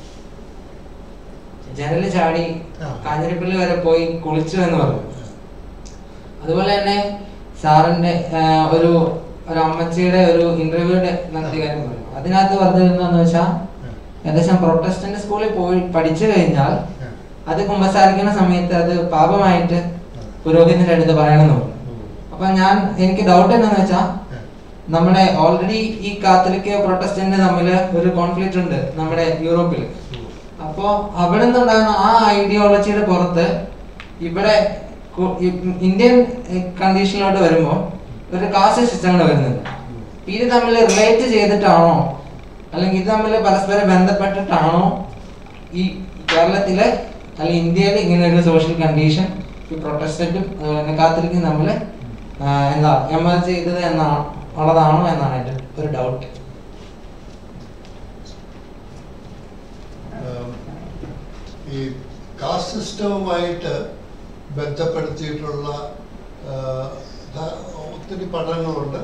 ജനല് ചാടി കാഞ്ഞിരപ്പള്ളി വരെ പോയി കുളിച്ചു എന്ന് പറഞ്ഞു അതുപോലെ തന്നെ സാറിന്റെ ആ, ഒരു ഒരു അമ്മച്ചിയുടെ ഒരു ഇന്റർവ്യൂയുടെ നടത്തിയ കാര്യം പറഞ്ഞു അതിനകത്ത് പറഞ്ഞിരുന്നതെന്ന് വെച്ചാൽ ഏകദേശം പ്രൊട്ടസ്റ്റന്റ് സ്കൂളിൽ പോയി പഠിച്ചു കഴിഞ്ഞാൽ അത് കുമ്പസാരിക്കുന്ന സമയത്ത് അത് പാപമായിട്ട് പുരോഹിതന്റെ അടുത്ത് പറയണമെന്ന് പറഞ്ഞു അപ്പൊ ഞാൻ എനിക്ക് ഡൗട്ട് എന്താന്ന് വെച്ചാൽ നമ്മുടെ ഓൾറെഡി ഈ കാത്തലിക് പ്രൊട്ടസ്റ്റന്റ് തമ്മിൽ ഒരു കോൺഫ്ലിക്റ്റ് ഉണ്ട് നമ്മുടെ യൂറോപ്പിൽ അപ്പോ അവിടെ നിന്നുണ്ടാകുന്ന ആ ഐഡിയോളജിയുടെ പുറത്ത് ഇവിടെ കു- ഈ ഇന്ത്യൻ കണ്ടീഷനിലോട്ട് വരുമ്പോൾ ഒരു കാസ്റ്റ് സിസ്റ്റം കൂടെ വരുന്നുണ്ട് ഇത് തമ്മിൽ റിലേറ്റ് ചെയ്തിട്ടാണോ അല്ലെങ്കിൽ ഇത് തമ്മിൽ പരസ്പരം ബന്ധപ്പെട്ടിട്ടാണോ ഈ കേരളത്തിലെ അല്ലെങ്കിൽ ഇന്ത്യയിൽ ഇങ്ങനെ ഒരു സോഷ്യൽ കണ്ടീഷൻ ഈ പ്രൊട്ടസ്റ്റന്റും അതുപോലെ തന്നെ കാത്തലിക്കും തമ്മിൽ എന്താ എമർജ് ചെയ്തത് എന്നാണ് ഉള്ളതാണോ എന്നാണ് എൻ്റെ ഒരു ഡൗട്ട് ഏഹ്, ഈ കാസ്റ്റ് സിസ്റ്റവുമായിട്ട് ബന്ധപ്പെടുത്തിയിട്ടുള്ള ഏഹ്, ധ- ഒത്തിരി പഠനങ്ങളുണ്ട്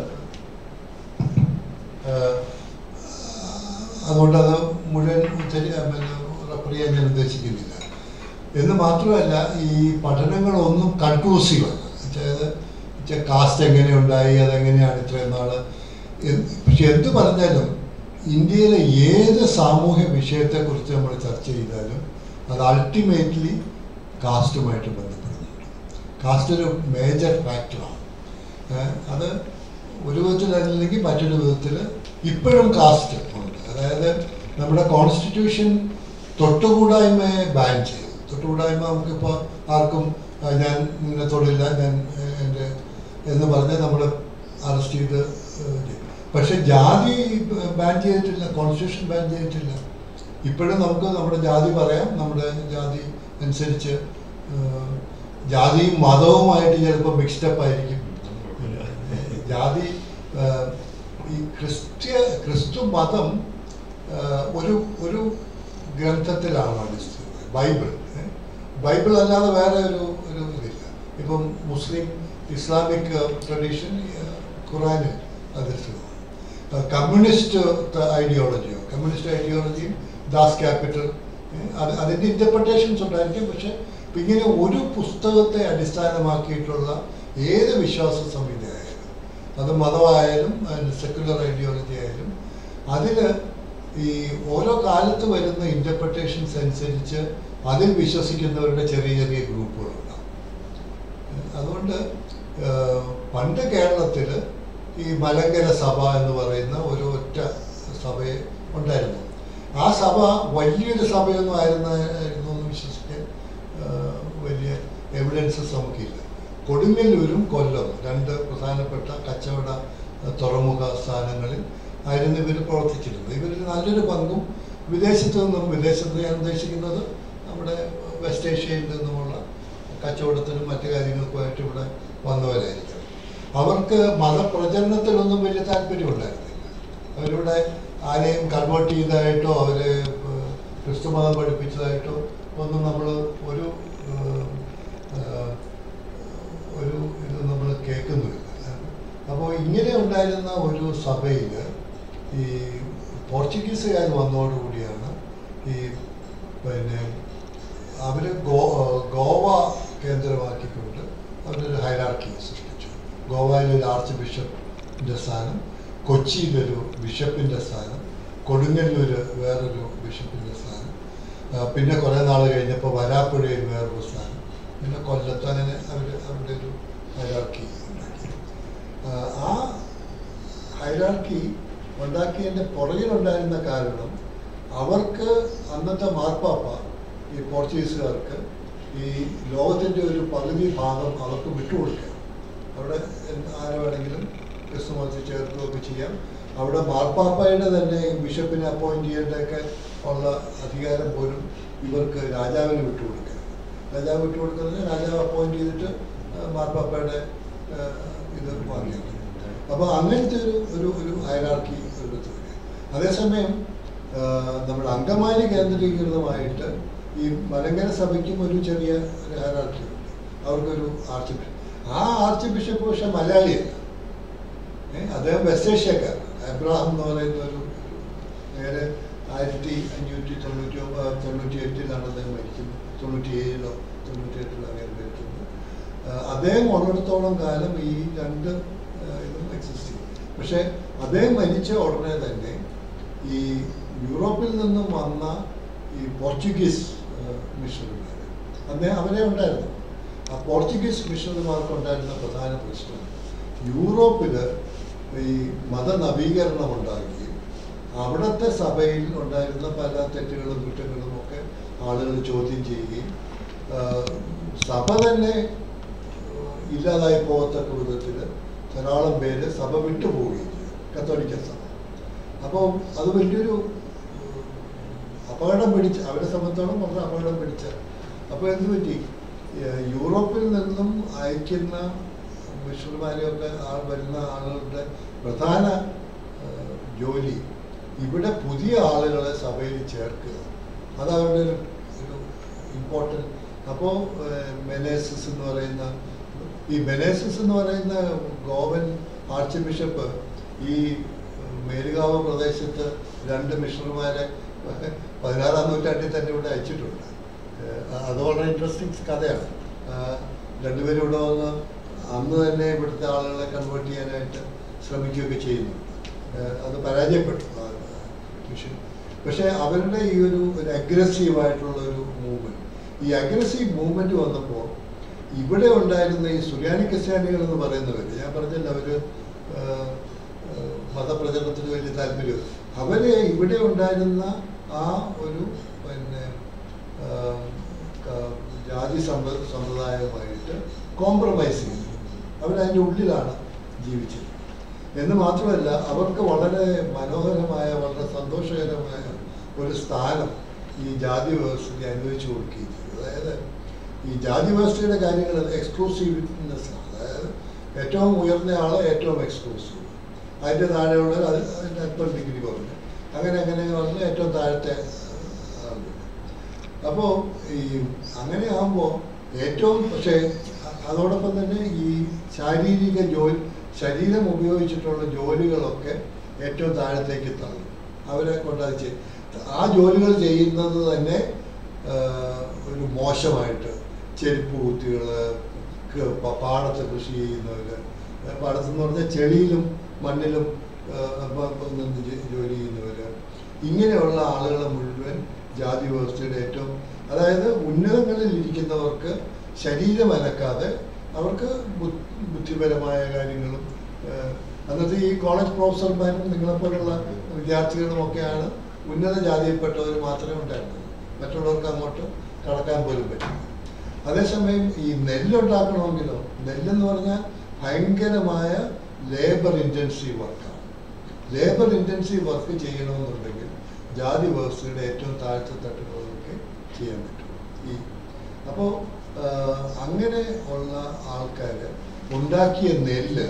ഏഹ്, അതുകൊണ്ട് അത് മുഴുവൻ ഉച്ചരി റെഫർ ചെയ്യാൻ ഞാൻ ഉദ്ദേശിക്കുന്നില്ല എന്ന് മാത്രമല്ല ഈ പഠനങ്ങളൊന്നും കൺക്ലൂസീവ് അല്ല അതായത് കാസ്റ്റ് എങ്ങനെ ഉണ്ടായി അതെങ്ങനെയാണ് ഇത്രയും നാള് എന്ത് പക്ഷെ എന്ത് പറഞ്ഞാലും ഇന്ത്യയിലെ ഏത് സാമൂഹ്യ വിഷയത്തെക്കുറിച്ച് നമ്മൾ ചർച്ച ചെയ്താലും അത് അൾട്ടിമേറ്റ്ലി കാസ്റ്റുമായിട്ട് ബന്ധപ്പെടുന്നുണ്ട് കാസ്റ്റ് ഒരു മേജർ ഫാക്ടറാണ് ഏഹ് അത് ഒരു വിധത്തിലല്ലെങ്കിൽ മറ്റൊരു വിധത്തിൽ ഇപ്പോഴും കാസ്റ്റ് ഉണ്ട് അതായത് നമ്മുടെ കോൺസ്റ്റിറ്റ്യൂഷൻ തൊട്ടുകൂടായ്മയെ ബാൻ ചെയ്തു തൊട്ടുകൂടായ്മ നമുക്കിപ്പോൾ ആർക്കും ആ, ഞാൻ നിന്നെ തൊടില്ല ഞാൻ ഏഹ്, എൻ്റെ എന്ന് പറഞ്ഞ് നമ്മൾ അറസ്റ്റ് ചെയ്ത് ഏഹ്, ചെയ്യും. പക്ഷെ ജാതി ബാൻ ചെയ്തിട്ടില്ല കോൺസ്റ്റിറ്റ്യൂഷൻ ബാൻ ചെയ്തിട്ടില്ല ഇപ്പോഴും നമുക്ക് നമ്മുടെ ജാതി പറയാം നമ്മുടെ ജാതി അനുസരിച്ച് ഏഹ്, ജാതിയും മതവുമായിട്ട് ചിലപ്പോൾ മിക്സ്ഡപ്പ് ആയിരിക്കും ജാതി ഏഹ്, ഈ ക്രിസ്ത്യ ക്രിസ്തു മതം ഏഹ്, ഒരു ഒരു ഗ്രന്ഥത്തിലാണ് അടിസ്ഥാനം ബൈബിൾ ഏ? ബൈബിൾ അല്ലാതെ വേറെ ഒരു ഒരു ഇതില്ല ഇപ്പം മുസ്ലിം ഇസ്ലാമിക് ട്രഡീഷൻ ഖുറാനിൽ അധിഷ്ഠിതമാണ് കമ്മ്യൂണിസ്റ്റ് ഐഡിയോളജിയോ കമ്മ്യൂണിസ്റ്റ് ഐഡിയോളജിയും ദാസ് ക്യാപിറ്റൽ അത് അതിൻ്റെ ഇൻ്റർപ്രിട്ടേഷൻസ് ഉണ്ടായിരിക്കും പക്ഷെ ഇപ്പം ഇങ്ങനെ ഒരു പുസ്തകത്തെ അടിസ്ഥാനമാക്കിയിട്ടുള്ള ഏത് വിശ്വാസ സംഹിതയായാലും അത് മതമായാലും സെക്യുലർ ഐഡിയോളജി ആയാലും അതിൽ ഈ ഓരോ കാലത്ത് വരുന്ന ഇൻ്റർപ്രിട്ടേഷൻസ് അനുസരിച്ച് അതിൽ വിശ്വസിക്കുന്നവരുടെ ചെറിയ ചെറിയ ഗ്രൂപ്പുകളുണ്ടാവും അതുകൊണ്ട് ഏഹ്, പണ്ട് കേരളത്തിൽ ഈ മലങ്കര സഭ എന്ന് പറയുന്ന ഒരു ഒറ്റ സഭ ഉണ്ടായിരുന്നു ആ സഭ വലിയൊരു സഭയൊന്നും ആയിരുന്ന ആയിരുന്നു എന്ന് വിശ്വസിക്കാൻ ഏഹ്, വലിയ എവിഡൻസസ് നമുക്കില്ല കൊടുങ്ങല്ലൂരും കൊല്ലം രണ്ട് പ്രധാനപ്പെട്ട കച്ചവട ഏഹ്, തുറമുഖ സ്ഥാനങ്ങളിൽ ആയിരുന്നു ഇവർ പ്രവർത്തിച്ചിരുന്നത് ഇവരിൽ നല്ലൊരു പങ്കും വിദേശത്ത് നിന്നും വിദേശത്ത് ഞാൻ ഉദ്ദേശിക്കുന്നത് നമ്മുടെ വെസ്റ്റ് ഏഷ്യയിൽ നിന്നുമുള്ള കച്ചവടത്തിനും മറ്റു കാര്യങ്ങൾക്കുമായിട്ട് ഇവിടെ വന്നവരായിരിക്കും അവർക്ക് മതപ്രചരണത്തിലൊന്നും വലിയ താല്പര്യമുണ്ടായിരുന്നില്ല അവരിവിടെ ആരെയും കൺവേർട്ട് ചെയ്തതായിട്ടോ അവരെ ഏഹ്, ക്രിസ്തു മതം പഠിപ്പിച്ചതായിട്ടോ ഒന്നും നമ്മൾ ഒരു ഏഹ്, ഏഹ്, ഒരു ഇത് നമ്മൾ കേൾക്കുന്നുമില്ല അപ്പോൾ ഇങ്ങനെ ഉണ്ടായിരുന്ന ഒരു സഭയിൽ ഈ പോർച്ചുഗീസുകാർ വന്നതോടുകൂടിയാണ് ഈ പിന്നെ അവർ ഗോ ഗോവ കേന്ദ്രമാക്കിക്കൊണ്ട് അവരൊരു ഹൈറാർക്കി സൃഷ്ടിച്ചു ഗോവയിലൊരു ആർച്ച് ബിഷപ്പിൻ്റെ സ്ഥാനം കൊച്ചിയിലൊരു ബിഷപ്പിൻ്റെ സ്ഥാനം കൊടുങ്ങല്ലൂർ വേറൊരു ബിഷപ്പിൻ്റെ സ്ഥാനം ആ, പിന്നെ കുറേ നാൾ കഴിഞ്ഞപ്പോൾ വരാപ്പുഴയിൽ വേറൊരു സ്ഥാനം പിന്നെ കൊല്ലത്ത് അങ്ങനെ അവർ അവരുടെ ഒരു ഹൈറാർക്കി ഉണ്ടാക്കി ആ, ആ ഹൈറാർക്കി ഉണ്ടാക്കിയതിൻ്റെ പുറകിലുണ്ടായിരുന്ന കാരണം അവർക്ക് അന്നത്തെ മാർപ്പാപ്പ ഈ പോർച്ചുഗീസുകാർക്ക് ഈ ലോകത്തിൻ്റെ ഒരു പകുതി ഭാഗം അവർക്ക് വിട്ടുകൊടുക്കുക അവിടെ എന്ത് ആരെ വേണമെങ്കിലും ക്രിസ്തുമതത്തിൽ ചേർക്കുകയൊക്കെ ചെയ്യാം അവിടെ മാർപ്പാപ്പയുടെ തന്നെ ബിഷപ്പിനെ അപ്പോയിന്റ് ചെയ്യേണ്ടതൊക്കെ ഉള്ള അധികാരം പോലും ഇവർക്ക് രാജാവിന് വിട്ടുകൊടുക്കുക രാജാവ് വിട്ടുകൊടുക്കുന്നത് രാജാവ് അപ്പോയിന്റ് ചെയ്തിട്ട് ആ, മാർപ്പാപ്പയുടെ ആ, ഇത് വാങ്ങിയത് അപ്പോൾ അങ്ങനത്തെ ഒരു ഒരു ഒരു ഹൈറാർക്കി ഒരിടത്ത് വരിക അതേസമയം ആ, നമ്മുടെ അങ്കമാലി കേന്ദ്രീകൃതമായിട്ട് ഈ മലങ്കര സഭയ്ക്കും ഒരു ചെറിയ ഒരു ഹൈറാർക്കി ഉണ്ട് അവർക്കൊരു ആർച്ച് ബിഷപ്പ് ആ ആർച്ച് ബിഷപ്പ് പക്ഷെ മലയാളിയല്ല ഏ, അദ്ദേഹം വെസ്റ്റ് ഏഷ്യക്കാരൻ അബ്രാഹാം എന്ന് പറയുന്ന ഒരു നേരെ ആയിരത്തി അഞ്ഞൂറ്റി തൊണ്ണൂറ്റി ഒമ്പത് തൊണ്ണൂറ്റി എട്ടിലാണ് അദ്ദേഹം മരിക്കുന്നത് തൊണ്ണൂറ്റി ഏഴിലോ തൊണ്ണൂറ്റി എട്ടിലോ അങ്ങനെ മരിക്കുന്നത് ആ, അദ്ദേഹം ഉള്ളിടത്തോളം കാലം ഈ രണ്ട് ആ, ഇതും എക്സിസ്റ്റ് ചെയ്യും പക്ഷേ അദ്ദേഹം മരിച്ച ഉടനെ തന്നെ ഈ യൂറോപ്പിൽ നിന്നും വന്ന ഈ പോർച്ചുഗീസ് മിഷണറിമാർ അന്നേ അവരെ ഉണ്ടായിരുന്നു ആ പോർച്ചുഗീസ് മിഷണറിമാർക്ക് ഉണ്ടായിരുന്ന പ്രധാന പ്രശ്നം യൂറോപ്പിൽ ഈ മതനവീകരണം ഉണ്ടാകുകയും അവിടുത്തെ സഭയിൽ ഉണ്ടായിരുന്ന പല തെറ്റുകളും കുറ്റങ്ങളും ഒക്കെ ആളുകൾ ചോദ്യം ചെയ്യുകയും ആ, സഭ തന്നെ ഇല്ലാതായി പോകത്തക്ക വിധത്തിൽ ധാരാളം പേര് സഭ വിട്ടുപോവുകയും ചെയ്തു കത്തോലിക്ക സഭ അപ്പോൾ അത് വലിയൊരു ഉം, അപകടം പിടിച്ച അവരെ സംബന്ധിച്ചോളം വളരെ അപകടം പിടിച്ച അപ്പോൾ എന്ത് പറ്റി ഏഹ് യൂറോപ്പിൽ നിന്നും അയക്കുന്ന മിഷണറിമാരെയൊക്കെ ആ വരുന്ന ആളുകളുടെ പ്രധാന ഏഹ് ജോലി ഇവിടെ പുതിയ ആളുകളെ സഭയിൽ ചേർക്കുക അത് അവരുടെ ഒരു ഒരു ഇമ്പോർട്ടൻറ്റ് അപ്പോൾ മെനേസിസ് എന്ന് പറയുന്ന ഈ മെനേസിസ് എന്ന് പറയുന്ന ഗോവൻ ആർച്ച് ബിഷപ്പ് ഈ മേലുകാവ് പ്രദേശത്ത് രണ്ട് മിഷണറിമാരെ പതിനാറാം നൂറ്റാണ്ടിൽ തന്നെ ഇവിടെ അയച്ചിട്ടുണ്ട് ഏഹ് അത് വളരെ ഇൻട്രസ്റ്റിംഗ് കഥയാണ് ആഹ് രണ്ടുപേരും ഇവിടെ വന്ന് അന്ന് തന്നെ ഇവിടുത്തെ ആളുകളെ കൺവേർട്ട് ചെയ്യാനായിട്ട് ശ്രമിക്കുകയൊക്കെ ചെയ്യുന്നു ഏഹ് അത് പരാജയപ്പെട്ടു ആ മിഷൻ പക്ഷേ അവരുടെ ഈ ഒരു ഒരു അഗ്രസീവായിട്ടുള്ള ഒരു മൂവ്മെൻറ്റ് ഈ അഗ്രസീവ് മൂവ്മെൻറ്റ് വന്നപ്പോൾ ഇവിടെ ഉണ്ടായിരുന്ന ഈ സുറിയാനി ക്രിസ്ത്യാനികൾ എന്ന് പറയുന്നവർ ഞാൻ പറഞ്ഞല്ലോ അവർ മതപ്രചരണത്തിന് വലിയ താല്പര്യം അവരെ ഇവിടെ ഉണ്ടായിരുന്ന ആ ഒരു പിന്നെ ആ, ക- ജാതി സമ്പ്ര സമ്പ്രദായവുമായിട്ട് കോംപ്രമൈസ് ചെയ്തു അവരതിൻ്റെ ഉള്ളിലാണ് ജീവിച്ചത് എന്ന് മാത്രമല്ല അവർക്ക് വളരെ മനോഹരമായ വളരെ സന്തോഷകരമായ ഒരു സ്ഥാനം ഈ ജാതി വ്യവസ്ഥയ്ക്ക് അനുവദിച്ചു കൊടുക്കുകയും ചെയ്തു അതായത് ഈ ജാതി വ്യവസ്ഥയുടെ കാര്യങ്ങൾ എക്സ്ക്ലൂസീവ്നെസ് ആണ് അതായത് ഏറ്റവും ഉയർന്ന ആൾ ഏറ്റവും എക്സ്ക്ലൂസീവ് അതിൻ്റെ താഴെയുള്ള അത് അതിൻ്റെ അല്പം ഡിഗ്രി കുറഞ്ഞു അങ്ങനെ അങ്ങനെ വന്ന് ഏറ്റവും താഴത്തെ ആളുകൾ അപ്പോൾ ഈ അങ്ങനെ ആകുമ്പോൾ ഏറ്റവും പക്ഷേ അ- അതോടൊപ്പം തന്നെ ഈ ശാരീരിക ജോലി ശരീരം ഉപയോഗിച്ചിട്ടുള്ള ജോലികളൊക്കെ ഏറ്റവും താഴത്തേക്ക് തള്ളും അവരെ കൊണ്ട് അത് ചെയ്- ആ ജോലികൾ ചെയ്യുന്നത് തന്നെ ആ, ഒരു മോശമായിട്ട് ചെരുപ്പ് കുത്തികൾ പാടത്ത് കൃഷി ചെയ്യുന്നവർ പാടത്തെന്ന് പറഞ്ഞാൽ ചെളിയിലും മണ്ണിലും ആ, പ- പ- നിന്ന് ജെ- ജോലി ചെയ്യുന്നവർ ഇങ്ങനെയുള്ള ആളുകളെ മുഴുവൻ ജാതി വ്യവസ്ഥയുടെ ഏറ്റവും അതായത് ഉന്നതങ്ങളിൽ ഇരിക്കുന്നവർക്ക് ശരീരം അനക്കാതെ അവർക്ക് ബു- ബുദ്ധിപരമായ കാര്യങ്ങളും ഏഹ്, അന്നത്തെ ഈ കോളേജ് പ്രൊഫസർമാരും നിങ്ങളെപ്പോലുള്ള വിദ്യാർത്ഥികളും ഒക്കെയാണ് ഉന്നത ജാതിയിൽപ്പെട്ടവർ മാത്രമേ ഉണ്ടായിരുന്നുള്ളൂ മറ്റുള്ളവർക്ക് അങ്ങോട്ട് കടക്കാൻ പോലും പറ്റില്ല അതേസമയം ഈ നെല്ലുണ്ടാക്കണമെങ്കിലോ നെല്ലെന്ന് പറഞ്ഞാൽ ഭയങ്കരമായ ലേബർ ഇൻറ്റൻസീവ് വർക്കാണ് ലേബർ ഇൻറ്റൻസീവ് വർക്ക് ചെയ്യണമെന്നുണ്ടെങ്കിൽ ജാതി വ്യവസ്ഥയുടെ ഏറ്റവും താഴ്ത്ത തട്ടുകളൊക്കെ ചെയ്യാൻ പറ്റും ഈ അപ്പോൾ അങ്ങനെ ഉള്ള ആൾക്കാർ ഉണ്ടാക്കിയ നെല്ല്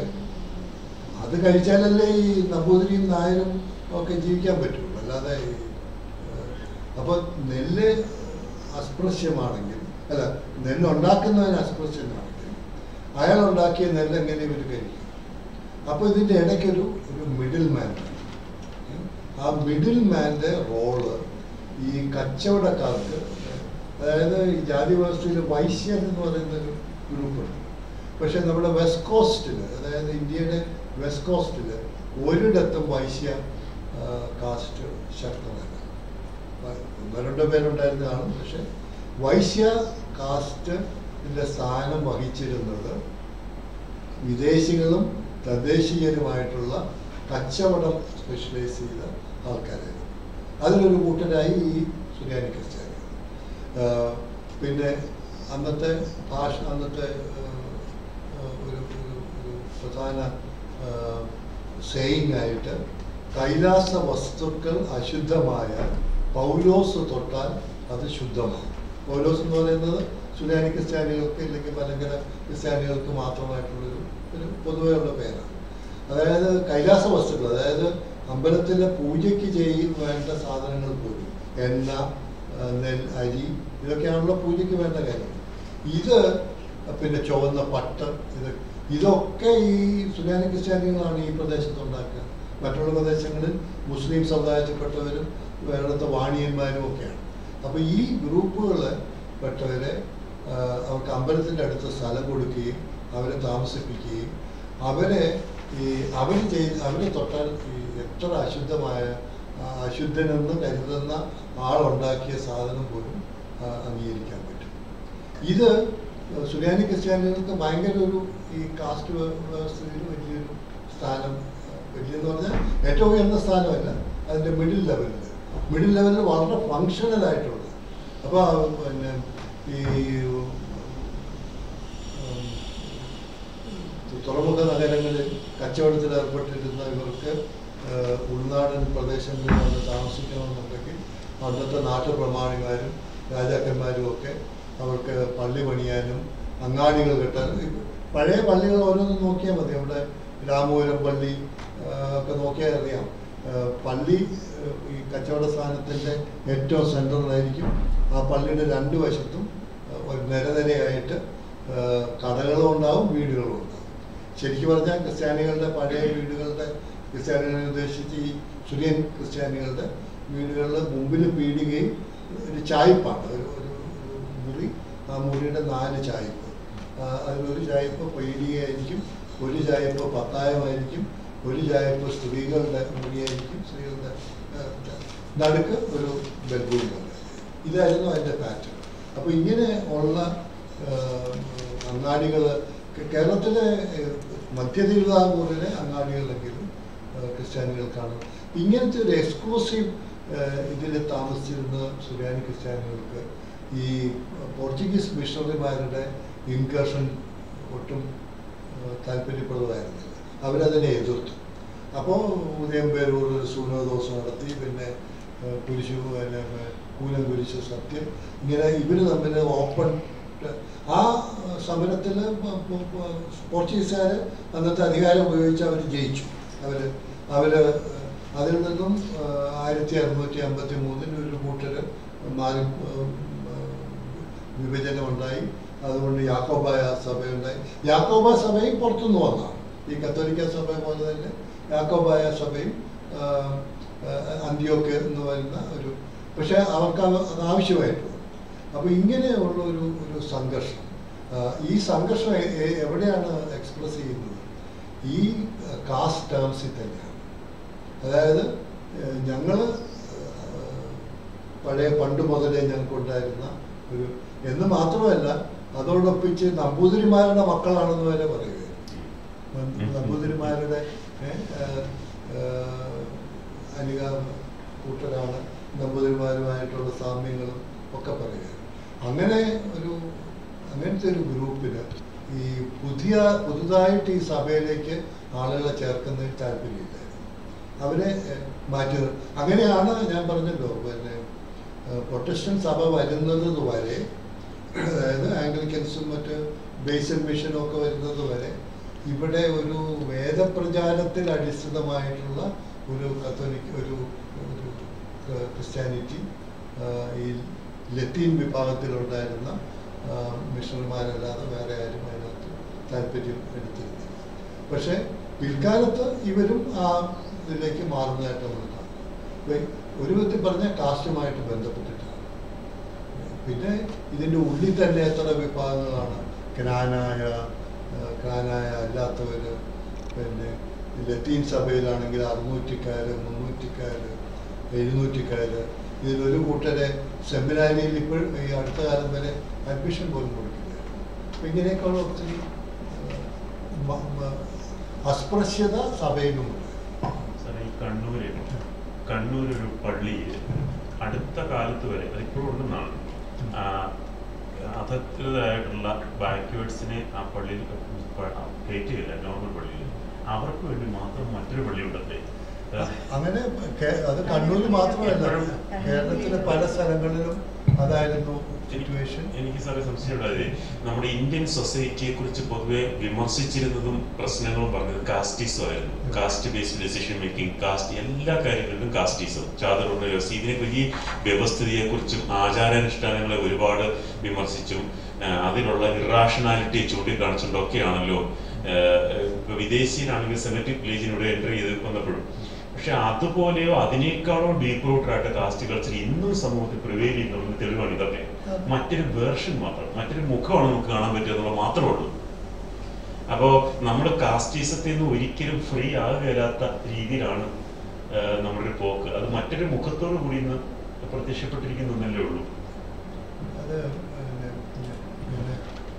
അത് കഴിച്ചാലല്ലേ ഈ നമ്പൂതിരിയും നായരും ഒക്കെ ജീവിക്കാൻ പറ്റുള്ളൂ അല്ലാതെ ഈ, ഏഹ്, അപ്പോൾ നെല്ല് അസ്പൃശ്യമാണെങ്കിൽ അല്ല നെല്ല് ഉണ്ടാക്കുന്നവന് അസ്പൃശ്യമാണെങ്കിൽ അയാൾ ഉണ്ടാക്കിയ നെല്ല് എങ്ങനെ ഇവർ കഴിക്കും അപ്പോൾ ഇതിൻ്റെ ഇടയ്ക്കൊരു ഒരു മിഡിൽ മാൻ ആ മിഡിൽ മാൻ്റെ റോള് ഈ കച്ചവടക്കാർക്ക് അതായത് ഈ ജാതി വ്യവസ്ഥയിൽ വൈശ്യൻ എന്ന് പറയുന്ന ഒരു ഗ്രൂപ്പുണ്ട് പക്ഷെ നമ്മുടെ വെസ്റ്റ് കോസ്റ്റിൽ അതായത് ഇന്ത്യയുടെ വെസ്റ്റ് കോസ്റ്റിൽ ഒരിടത്തും വൈശ്യ ആ, കാസ്റ്റ് ശക്തമല്ല വ- ഒന്നോ രണ്ടോ പേരുണ്ടായിരുന്ന കാണും പക്ഷെ വൈശ്യ കാസ്റ്റിന്റെ സ്ഥാനം വഹിച്ചിരുന്നത് വിദേശികളും തദ്ദേശീയരുമായിട്ടുള്ള കച്ചവടം സ്പെഷ്യലൈസ് ചെയ്ത ആൾക്കാരായിരുന്നു അതിലൊരു കൂട്ടരായി ഈ സുറിയാനി ക്രിസ്ത്യാനികൾ ആഹ് പിന്നെ അന്നത്തെ ഭാഷ അന്നത്തെ ആഹ് ഒരു ഒരു ഒരു പ്രധാന സെയിങ് ആയിട്ട് കൈലാസ വസ്തുക്കൾ അശുദ്ധമായ പൗലോസ് തൊട്ടാൽ അത് ശുദ്ധമാണ് പൗലോസ് എന്ന് പറയുന്നത് സുനാനി ക്രിസ്ത്യാനികൾക്ക് ഇല്ലെങ്കിൽ മലങ്കര ക്രിസ്ത്യാനികൾക്ക് മാത്രമായിട്ടുള്ളൊരു ഒരു പൊതുവെയുള്ള പേരാണ് അതായത് കൈലാസ വസ്തുക്കൾ അതായത് അമ്പലത്തിലെ പൂജയ്ക്ക് ചെയ്യും വേണ്ട സാധനങ്ങൾ പോലും എണ്ണ ആ, നെൽ അരി ഇതൊക്കെയാണല്ലോ പൂജയ്ക്ക് വേണ്ട കാര്യം ഇത് പിന്നെ ചുവന്ന പട്ട് ഇത് ഇതൊക്കെ ഈ സുനാനി ക്രിസ്ത്യാനികളാണ് ഈ പ്രദേശത്ത് ഉണ്ടാക്കുക മറ്റുള്ള പ്രദേശങ്ങളിൽ മുസ്ലിം സമുദായത്തിൽപ്പെട്ടവരും വേറത്തെ വാണിയന്മാരും ഒക്കെയാണ് അപ്പോൾ ഈ ഗ്രൂപ്പുകൾ പെട്ടവരെ ആ, അവർക്ക് അമ്പലത്തിൻ്റെ അടുത്ത് സ്ഥലം കൊടുക്കുകയും അവരെ താമസിപ്പിക്കുകയും അവരെ ഈ അവർ ചെയ്ത് അവരെ തൊട്ടാൽ ഈ എത്ര അശുദ്ധമായ ആ, അശുദ്ധനെന്ന് കരുതുന്ന ആളുണ്ടാക്കിയ സാധനം പോലും ആ, അംഗീകരിക്കാൻ പറ്റും ഇത് സുറിയാനി ക്രിസ്ത്യാനികൾക്ക് ഭയങ്കര ഒരു ഈ കാസ്റ്റ് വ്യവസ്ഥയിൽ വലിയൊരു സ്ഥാനം ആ, വലിയെന്ന് പറഞ്ഞാൽ ഏറ്റവും ഉയർന്ന സ്ഥാനമല്ല അതിൻ്റെ മിഡിൽ ലെവലിൽ മിഡിൽ ലെവലിൽ വളരെ ഫങ്ഷണൽ ആയിട്ടുള്ള അപ്പോൾ പിന്നെ ഈ ഉം, തുറമുഖ നഗരങ്ങളിൽ കച്ചവടത്തിൽ ഏർപ്പെട്ടിരുന്ന ഇവർക്ക് ഏഹ്, ഉൾനാടൻ പ്രദേശങ്ങളിൽ വന്ന് താമസിക്കണമെന്നുണ്ടെങ്കിൽ അന്നത്തെ നാട്ടുപ്രമാണിമാരും രാജാക്കന്മാരും ഒക്കെ അവർക്ക് പള്ളി പണിയാനും അങ്ങാടികൾ കെട്ടാനും ഇപ്പ- പഴയ പള്ളികൾ ഓരോന്നും നോക്കിയാൽ മതി നമ്മുടെ രാമപുരം പള്ളി ആഹ്, ഒക്കെ നോക്കിയാൽ അറിയാം ആഹ്, പള്ളി ആഹ്, ഈ കച്ചവട സ്ഥാനത്തിൻ്റെ ഏറ്റവും സെൻട്രലായിരിക്കും ആ പള്ളിയുടെ രണ്ട് വശത്തും ആഹ്, ഒരു നിരനിരയായിട്ട് ആഹ്, കടകളും ഉണ്ടാവും വീടുകളും ഉണ്ടാവും ശരിക്കും പറഞ്ഞാൽ ക്രിസ്ത്യാനികളുടെ പഴയ വീടുകളുടെ ക്രിസ്ത്യാനികളെ ഉദ്ദേശിച്ച് ഈ സുരിയൻ ക്രിസ്ത്യാനികളുടെ വീടുകളിൽ മുമ്പിൽ പീടികയും ഒരു ചായ്പാണ് ഒരു ഒരു ഒരു മുറി ആ മുറിയുടെ നാല് ചായ്പ് ആ, അതിലൊരു ചായ്പ് പീടികയായിരിക്കും ഒരു ചായ്പ് പത്തായമായിരിക്കും ഒരു ചായ്പ് സ്ത്രീകളുടെ മുറിയായിരിക്കും സ്ത്രീകളുടെ ആ, നടുക്ക് ഒരു ബെഡ്റൂമാണ് ഇതായിരുന്നു അതിൻ്റെ പാറ്റേൺ അപ്പോൾ ഇങ്ങനെ ഉള്ള അങ്ങാടികൾ കേരളത്തിലെ ഏഹ്, മധ്യ തിരുവിതാംകൂറിലെ അങ്ങാടികളിലെങ്കിലും ഏഹ്, ക്രിസ്ത്യാനികൾക്കാണ് ഇങ്ങനത്തെ ഒരു എക്സ്ക്ലൂസീവ് ഇതിൽ താമസിച്ചിരുന്ന സുറിയാനി ക്രിസ്ത്യാനികൾക്ക് ഈ പോർച്ചുഗീസ് മിഷണറിമാരുടെ ഇൻകർഷൻ ഒട്ടും ഏഹ്, താല്പര്യപ്രദമായിരുന്നില്ല അവരതിനെ എതിർത്തു അപ്പോൾ ഉദയംപേരൂർ സൂനോദോസ് നടത്തി പിന്നെ ഏഹ്, കുരിശു പിന്നെ കൂലം കുരിശ് സത്യം ഇങ്ങനെ ഇവർ തമ്മിൽ ഓപ്പൺ ആ സമരത്തിൽ പോർച്ചുഗീസുകാർ അന്നത്തെ അധികാരം ഉപയോഗിച്ച് അവർ ജയിച്ചു അവർ അവർ അതിൽ നിന്നും ആയിരത്തി അറുന്നൂറ്റി അമ്പത്തി മൂന്നിൽ ഒരു കൂട്ടർ മാറി വിഭജനം ഉണ്ടായി അതുകൊണ്ട് യാക്കോബായ സഭയുണ്ടായി യാക്കോബായ സഭയും പുറത്തുനിന്ന് വന്നതാണ് ഈ കത്തോലിക്ക സഭ പോലെ തന്നെ യാക്കോബായ സഭയും ആ, ആ, അന്ത്യോക്ക് എന്ന് പറയുന്ന ഒരു പക്ഷേ അവർക്ക് അത് അത് ആവശ്യമായിട്ട് വന്നു അപ്പോൾ ഇങ്ങനെയുള്ള ഒരു ഒരു സംഘർഷം ആ, ഈ സംഘർഷം എ- എ- എവിടെയാണ് എക്സ്പ്രസ് ചെയ്യുന്നത് ഈ കാസ്റ്റ് ടേംസിൽ തന്നെയാണ് അതായത് ഞങ്ങൾ പഴയ പണ്ട് മുതലേ ഞങ്ങൾക്കുണ്ടായിരുന്ന ഒരു എന്ന് മാത്രമല്ല അതോടൊപ്പിച്ച് നമ്പൂതിരിമാരുടെ മക്കളാണെന്ന് വരെ പറയുകയാണ് നമ്പൂതിരിമാരുടെ ഏ, ആ, ആ, അനിക കൂട്ടരാണ് നമ്പൂതിരിമാരുമായിട്ടുള്ള സാമ്യങ്ങളും ഒക്കെ പറയുക അങ്ങനെ ഒരു അങ്ങനത്തെ ഒരു ഗ്രൂപ്പിന് ഈ പുതിയ പുതുതായിട്ട് ഈ സഭയിലേക്ക് ആളുകളെ ചേർക്കുന്നതിൽ താല്പര്യമില്ലായിരുന്നു അവരെ എഹ്, മാറ്റി നിർ- അങ്ങനെയാണ് ഞാൻ പറഞ്ഞല്ലോ പിന്നെ ഏഹ്, പ്രൊട്ടസ്റ്റന്റ് സഭ വരുന്നത് വരെ അതായത് ആംഗ്ലിക്കൻസും മറ്റ് ബേസൽ മിഷനും ഒക്കെ വരുന്നത് വരെ ഇവിടെ ഒരു വേദപ്രചാരത്തിൽ അടിസ്ഥിതമായിട്ടുള്ള ഒരു കത്തോലിക് ഒരു ഒരു ക- ക്രിസ്ത്യാനിറ്റി ആഹ്, ഈ ലത്തീൻ വിഭാഗത്തിലുണ്ടായിരുന്ന ആഹ്, മിഷണറിമാരല്ലാതെ വേറെ ആരും അതിനകത്ത് താല്പര്യം എടുത്തിരുന്നില്ല പക്ഷേ പിൽക്കാലത്ത് ഇവരും ആ ഇതിലേക്ക് മാറുന്നതായിട്ട് നമ്മൾ കാണും ഇപ്പം ഒരു വിധത്തിൽ പറഞ്ഞാൽ കാസ്റ്റുമായിട്ട് ബന്ധപ്പെട്ടിട്ടാണ് പിന്നെ ഇതിൻ്റെ ഉള്ളിൽ തന്നെ എത്ര വിഭാഗങ്ങളാണ് ക്നാനായ ക്നാനായ അല്ലാത്തവർ പിന്നെ ലത്തീൻ സഭയിലാണെങ്കിൽ അറുന്നൂറ്റിക്കാര് മുന്നൂറ്റിക്കാര് എഴുന്നൂറ്റിക്കാര് ഇതിലൊരു കൂട്ടരെ സെമിനാരിയിൽ ഇപ്പോൾ ഈ അടുത്ത കാലം വരെ അഡ്മിഷൻ പോലും കൊടുക്കില്ല അപ്പം ഇങ്ങനെയൊക്കെയുള്ള ഒത്തിരി ഏഹ്, മ- മ- അസ്പൃശ്യത സഭയിലുമുണ്ട് സാറേ ഈ കണ്ണൂര് കണ്ണൂർ ഒരു പള്ളിയിൽ അടുത്ത കാലത്ത് വരെ അതിപ്പോഴും ഉണ്ടെന്നാണ് ആ, അധകൃതരായിട്ടുള്ള ബാക്ക്വേർഡ്സിനെ ആ പള്ളിയിൽ പ- കയറ്റുകയില്ല നോർമൽ പള്ളിയിൽ അവർക്ക് വേണ്ടി മാത്രം മറ്റൊരു പള്ളി ഉണ്ടല്ലേ അങ്ങനെ കേ- അത് കണ്ണൂരിൽ മാത്രമല്ല കേരളത്തിലെ പല സ്ഥലങ്ങളിലും അതായിരുന്നു സിറ്റുവേഷൻ എനിക്ക് സാറേ സംശയമുള്ളത് നമ്മുടെ ഇന്ത്യൻ സൊസൈറ്റിയെ കുറിച്ച് പൊതുവെ വിമർശിച്ചിരുന്നതും പ്രശ്നങ്ങളും പറഞ്ഞത് കാസ്റ്റിസം ആയിരുന്നു caste based decision making caste എല്ലാ കാര്യങ്ങളിലും കാസ്റ്റിസം ചാതുർണ്ണ വ്യവസ്ഥ ഇതിനെ ഈ വ്യവസ്ഥിതിയെ കുറിച്ചും ആചാരാനുഷ്ഠാനങ്ങളെ ഒരുപാട് വിമർശിച്ചും ആ, അതിലുള്ള ഇറാഷണാലിറ്റി ചൂണ്ടിക്കാണിച്ചുകൊണ്ടൊക്കെയാണല്ലോ ആ, ഇപ്പൊ വിദേശീയനാണെങ്കിൽ സെമറ്റിക് വില്ലേജിനൂടെ എൻ്റർ ചെയ്ത് വന്നപ്പോഴും പക്ഷെ അതുപോലെയോ അതിനേക്കാളോ ഡീപ്പ് റൂട്ടറായിട്ട് കാസ്റ്റ് കൾച്ചർ ഇന്നും സമൂഹത്തിൽ പ്രിവെയിൽ ചെയ്യുന്നതിന് തെളിവാണ് ഇതൊക്കെ മറ്റൊരു വേർഷൻ മാത്രം മറ്റൊരു മുഖമാണ് നമുക്ക് കാണാൻ പറ്റുക എന്നുള്ളത് മാത്രമേ ഉള്ളൂ അപ്പോൾ നമ്മൾ കാസ്റ്റീസത്തിൽ നിന്ന് ഒരിക്കലും ഫ്രീ ആകുകയില്ലാത്ത രീതിയിലാണ് ആ, നമ്മുടെ ഒരു പോക്ക് അത് മറ്റൊരു മുഖത്തോടു കൂടി ഇന്ന് പ്രത്യക്ഷപ്പെട്ടിരിക്കുന്നല്ലേ ഉള്ളൂ അത് പിന്നെ പിന്നെ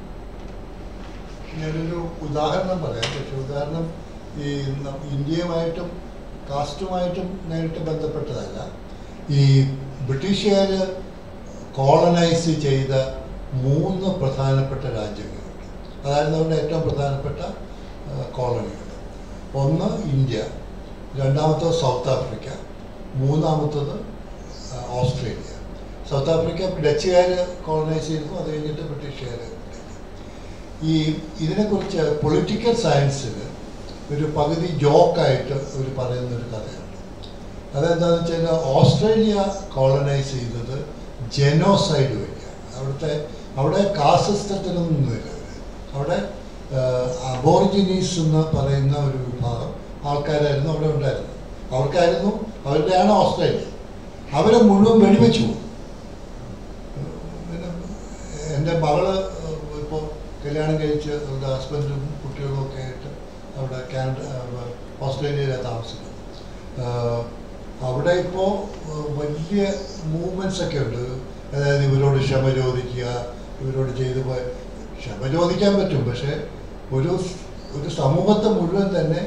ഞാനൊരു ഉദാഹരണം പറയാം പക്ഷെ ഉദാഹരണം ഈ ന- ഇന്ത്യയുമായിട്ടും കാസ്റ്റുമായിട്ടും നേരിട്ട് ബന്ധപ്പെട്ടതല്ല ഈ ബ്രിട്ടീഷുകാർ കോളനൈസ് ചെയ്ത മൂന്ന് പ്രധാനപ്പെട്ട രാജ്യങ്ങളുണ്ട് അതായിരുന്നു അവരുടെ ഏറ്റവും പ്രധാനപ്പെട്ട കോളനികൾ ഒന്ന് ഇന്ത്യ രണ്ടാമത്തത് സൗത്ത് ആഫ്രിക്ക മൂന്നാമത്തത് ആ, ഓസ്ട്രേലിയ സൗത്ത് ആഫ്രിക്ക ഡച്ചുകാർ കോളനൈസ് ചെയ്തു അത് കഴിഞ്ഞിട്ട് ബ്രിട്ടീഷുകാർ ഈ ഇതിനെക്കുറിച്ച് പൊളിറ്റിക്കൽ സയൻസിൽ ഒരു പകുതി ജോക്കായിട്ട് അവർ പറയുന്ന ഒരു കഥയുണ്ട് അതെന്താണെന്ന് വെച്ച് കഴിഞ്ഞാൽ ഓസ്ട്രേലിയ കോളനൈസ് ചെയ്തത് ജെനോസൈഡ് വഴിയാണ് അവിടുത്തെ അവിടെ കാസിസ്റ്റത്തിനൊന്നുമില്ല അവിടെ അബോറിജിനീസ് എന്ന് പറയുന്ന ഒരു വിഭാഗം ആൾക്കാരായിരുന്നു അവിടെ ഉണ്ടായിരുന്നത് അവർക്കായിരുന്നു അവരുടെയാണ് ഓസ്ട്രേലിയ അവരെ മുഴുവൻ വെടിവെച്ചു പോകും പിന്നെ എൻ്റെ മകള് ഇപ്പോൾ കല്യാണം കഴിച്ച് അവരുടെ ഹസ്ബൻഡും കുട്ടികളും ഒക്കെ ആയിട്ട് അവിടെ കാനഡ ഓസ്ട്രേലിയയിലാണ് താമസിക്കുന്നത് ആഹ് അവിടെ ഇപ്പോൾ വലിയ മൂവ്മെൻറ്റ്സ് ഒക്കെ ഉണ്ട് അതായത് ഇവരോട് ക്ഷമ ചോദിക്കുക ഇവരോട് ചെയ്തു പോയ ക്ഷമ ചോദിക്കാൻ പറ്റും പക്ഷേ ഒരു ഒരു സമൂഹത്തെ മുഴുവൻ തന്നെ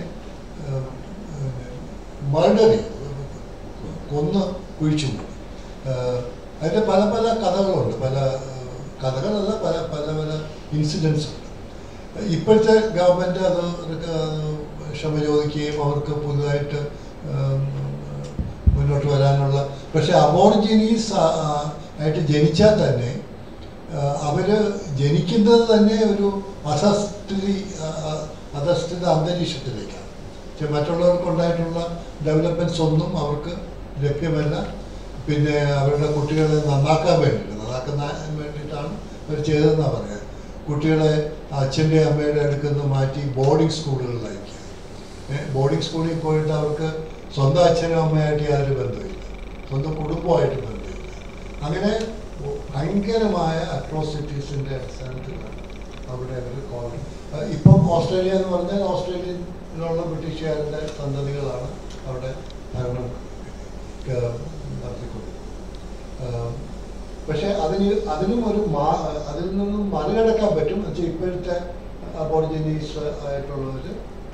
മർഡറി കൊന്ന് കുഴിച്ചു മൂടി. ആഹ് അതിൻ്റെ പല പല കഥകളുണ്ട് പല ആഹ് കഥകളല്ല പല പല പല ഇൻസിഡൻസ് ഉണ്ട് ഇപ്പോഴത്തെ ഗവൺമെൻറ് അത് ഒരു- അത് ക്ഷമ ചോദിക്കുകയും അവർക്ക് പുതുതായിട്ട് ആം, മുന്നോട്ട് വരാനുള്ള പക്ഷെ അബോർജിനീസ് ആയിട്ട് ജനിച്ചാൽ തന്നെ അവർ ജനിക്കുന്നത് തന്നെ ഒരു അധസ്ഥിതി അധസ്ഥിത അന്തരീക്ഷത്തിലേക്കാണ് പക്ഷെ മറ്റുള്ളവർക്കുണ്ടായിട്ടുള്ള ഡെവലപ്മെൻറ്റ്സ് ഒന്നും അവർക്ക് ലഭ്യമല്ല പിന്നെ അവരുടെ കുട്ടികളെ നന്നാക്കാൻ വേണ്ടിയിട്ട് നന്നാക്കാൻ വേണ്ടിയിട്ടാണ് അവർ ചെയ്തതെന്നാണ് പറയുക കുട്ടികളെ അച്ഛൻ്റെ അമ്മയുടെ അടുക്കൽ നിന്ന് മാറ്റി ബോർഡിംഗ് സ്കൂളുകളിൽ അയക്കുക ബോർഡിംഗ് സ്കൂളിൽ പോയിട്ട് അവർക്ക് സ്വന്തം അച്ഛനും അമ്മയായിട്ട് യാതൊരു ബന്ധമില്ല സ്വന്തം കുടുംബമായിട്ട് ബന്ധമില്ല അങ്ങനെ ഭയങ്കരമായ അട്രോസിറ്റീസിൻ്റെ അടിസ്ഥാനത്തിലാണ് അവിടെ അവർ കോളനി ഇപ്പം ഓസ്ട്രേലിയ എന്ന് പറഞ്ഞാൽ ഓസ്ട്രേലിയയിലുള്ള ബ്രിട്ടീഷുകാരുടെ സന്തതികളാണ് അവിടെ ഭരണം ക- നടത്തിക്കൊണ്ടിരിക്കുന്നത് പക്ഷെ അതിന് അതിനും ഒരു മാ അതിൽ നിന്നും മറികടക്കാൻ പറ്റും എന്നുവെച്ചാൽ ഇപ്പോഴത്തെ അബോർജിനീസ് ആയിട്ടുള്ളവർ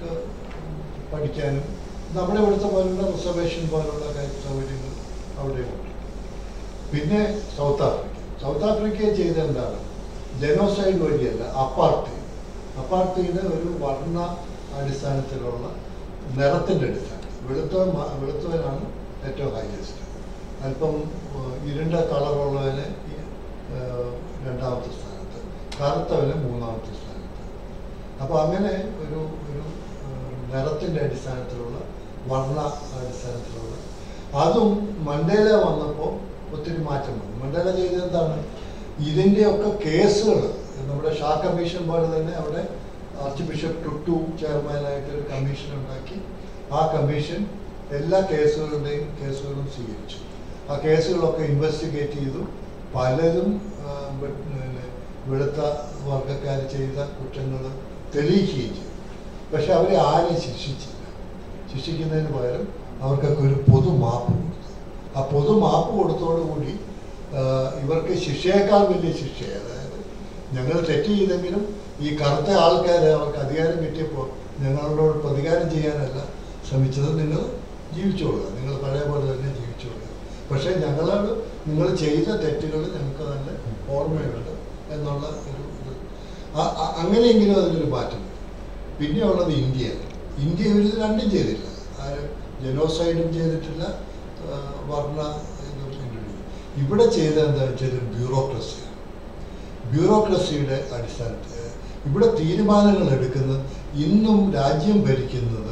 പഠിക്കാനും നമ്മുടെ ഇവിടുത്തെ പോലുള്ള റിസർവേഷൻ പോലുള്ള കാര്യ സൗകര്യങ്ങൾ അവിടെയുണ്ട് പിന്നെ സൗത്ത് ആഫ്രിക്ക സൗത്ത് ആഫ്രിക്കയെ ചെയ്ത എന്താണ് ജനോസൈഡ് വഴിയല്ല അപ്പാർട്ടി അപ്പാർട്ടിയുടെ ഒരു വർണ്ണ അടിസ്ഥാനത്തിലുള്ള നിറത്തിൻ്റെ അടിസ്ഥാനത്തിൽ വെളുത്ത വെളുത്തവനാണ് ഏറ്റവും ഹൈയസ്റ്റ് അല്പം ഏഹ്, ഇരുണ്ട കളറുള്ളവന് ഈ, ഏഹ്, രണ്ടാമത്തെ സ്ഥാനത്ത് കറുത്തവന് മൂന്നാമത്തെ സ്ഥാനത്ത് അപ്പോൾ അങ്ങനെ ഒരു ഒരു ഏഹ്, നിറത്തിൻ്റെ അടിസ്ഥാനത്തിലുള്ള വർണ്ണ അടിസ്ഥാനത്തിലുള്ള അതും മണ്ടേല വന്നപ്പോൾ ഒത്തിരി മാറ്റം വന്നു മണ്ടേല ചെയ്തത് എന്താണ് ഇതിൻ്റെയൊക്കെ കേസുകൾ നമ്മുടെ ഷാ കമ്മീഷൻ പോലെ തന്നെ അവിടെ ആർച്ച് ബിഷപ്പ് ടുട്ടു ചെയർമാനായിട്ട് ഒരു കമ്മീഷൻ ഉണ്ടാക്കി ആ കമ്മീഷൻ എല്ലാ കേസുകളുടെയും കേസുകളും സ്വീകരിച്ചു ആ കേസുകളൊക്കെ ഇൻവെസ്റ്റിഗേറ്റ് ചെയ്തു പലരും ആ, വെ- പിന്നെ വെളുത്ത വർഗക്കാർ ചെയ്ത കുറ്റങ്ങൾ തെളിയിക്കുകയും ചെയ്തു പക്ഷെ അവരെ ആരെയും ശിക്ഷിച്ചില്ല ശിക്ഷിക്കുന്നതിന് പകരം അവർക്കൊക്കെ ഒരു പൊതു മാപ്പ് കൊടുത്തു ആ പൊതു മാപ്പ് കൊടുത്തോടുകൂടി ആ, ഇവർക്ക് ശിക്ഷയേക്കാൾ വലിയ ശിക്ഷ അതായത് ഞങ്ങൾ തെറ്റ് ചെയ്തെങ്കിലും ഈ കറുത്ത ആൾക്കാർ അവർക്ക് അധികാരം കിട്ടിയപ്പോൾ ഞങ്ങളോട് പ്രതികാരം ചെയ്യാനല്ല ശ്രമിച്ചത് നിങ്ങൾ ജീവിച്ചോളുക നിങ്ങൾ പഴയ പോലെ തന്നെ ജീവിച്ചോളുക പക്ഷേ ഞങ്ങളോട് നിങ്ങൾ ചെയ്ത തെറ്റുകൾ ഞങ്ങൾക്ക് നല്ല ഓർമ്മയുണ്ട് എന്നുള്ള ഒരു ഇത് ആ- ആ- അങ്ങനെയെങ്കിലും അതിനൊരു മാറ്റം വരും. പിന്നെ ഉള്ളത് ഇന്ത്യയാണ് ഇന്ത്യ ഇവർ രണ്ടും ചെയ്തില്ല ആരും ജനോസൈഡും ചെയ്തിട്ടില്ല ആ, വർണ്ണ ഇതും ഇൻട്രൊഡ്യൂസ് ഇവിടെ ചെയ്ത എന്താ വെച്ചാൽ ബ്യൂറോക്രസിയാണ് ബ്യൂറോക്രസിയുടെ അടിസ്ഥാനത്തിൽ ഇവിടെ തീരുമാനങ്ങൾ എടുക്കുന്നത് ഇന്നും രാജ്യം ഭരിക്കുന്നത്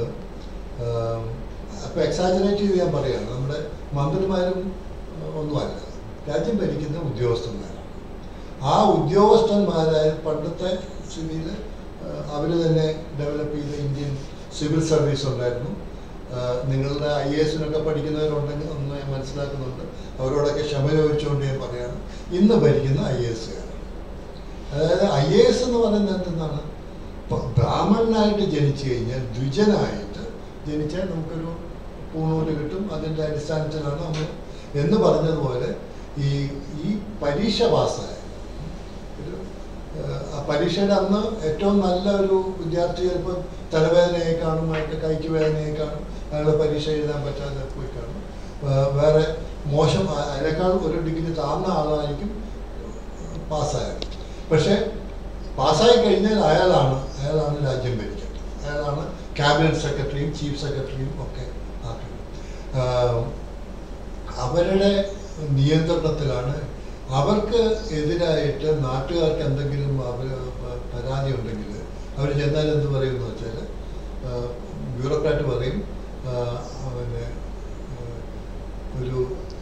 അപ്പോൾ എക്സാജറേറ്റ് ചെയ്ത് ഞാൻ പറയുകയാണ് നമ്മുടെ മന്ത്രിമാരും ആ, ഒന്നുമല്ല രാജ്യം ഭരിക്കുന്ന ഉദ്യോഗസ്ഥന്മാരാണ് ആ ഉദ്യോഗസ്ഥന്മാരായ പണ്ടത്തെ സ്ഥിതിയിൽ അവർ തന്നെ ഡെവലപ്പ് ചെയ്ത ഇന്ത്യൻ സിവിൽ സർവീസ് ഉണ്ടായിരുന്നു ആ, നിങ്ങളുടെ ഐ എ എസിനൊക്കെ പഠിക്കുന്നവരുണ്ടെങ്കിൽ ഒന്ന് ഞാൻ മനസ്സിലാക്കുന്നുണ്ട് അവരോടൊക്കെ ക്ഷമ ചോദിച്ചുകൊണ്ട് ഞാൻ പറയാണ് ഇന്ന് ഭരിക്കുന്ന ഐ എ എസുകാരാണ് അതായത് ഐ എ എസ് എന്ന് പറയുന്നത് എന്തെന്നാണ് ഇപ്പൊ ബ്രാഹ്മണനായിട്ട് ജനിച്ചു കഴിഞ്ഞാൽ ദ്വിജനായിട്ട് ജനിച്ചാൽ നമുക്കൊരു പൂണൂല് കിട്ടും അതിൻ്റെ അടിസ്ഥാനത്തിലാണ് നമ്മൾ എന്ന് പറഞ്ഞതുപോലെ ഈ ഈ പരീക്ഷ പാസ്സായ ഒരു ഏഹ്, ആ പരീക്ഷയുടെ അന്ന് ഏറ്റവും നല്ല ഒരു വിദ്യാർത്ഥി ചിലപ്പോൾ തലവേദനയായി കാണും അയാൾക്ക് കൈക്ക് വേദനയായി കാണും അയാൾ പരീക്ഷ എഴുതാൻ പറ്റാതെ പോയി കാണും ഏഹ്, വേറെ മോശം അ- അതിനേക്കാൾ ഒരു ഡിഗ്രി താഴ്ന്ന ആളായിരിക്കും പാസ്സായത് പക്ഷേ പാസ്സായി കഴിഞ്ഞാൽ അയാളാണ് അയാളാണ് രാജ്യം ഭരിക്കേണ്ടത് അയാളാണ് ക്യാബിനറ്റ് സെക്രട്ടറിയും ചീഫ് സെക്രട്ടറിയും ഒക്കെ ആക്കുന്നത് ആഹ് അവരുടെ നിയന്ത്രണത്തിലാണ് അവർക്ക് എതിരായിട്ട് നാട്ടുകാർക്ക് എന്തെങ്കിലും അവർ പരാതി ഉണ്ടെങ്കിൽ അവർ ചെന്നാൽ എന്ത് പറയും എന്ന് വെച്ചാൽ ബ്യൂറോക്രാറ്റ് പറയും ആഹ് പിന്നെ ആഹ് ഒരു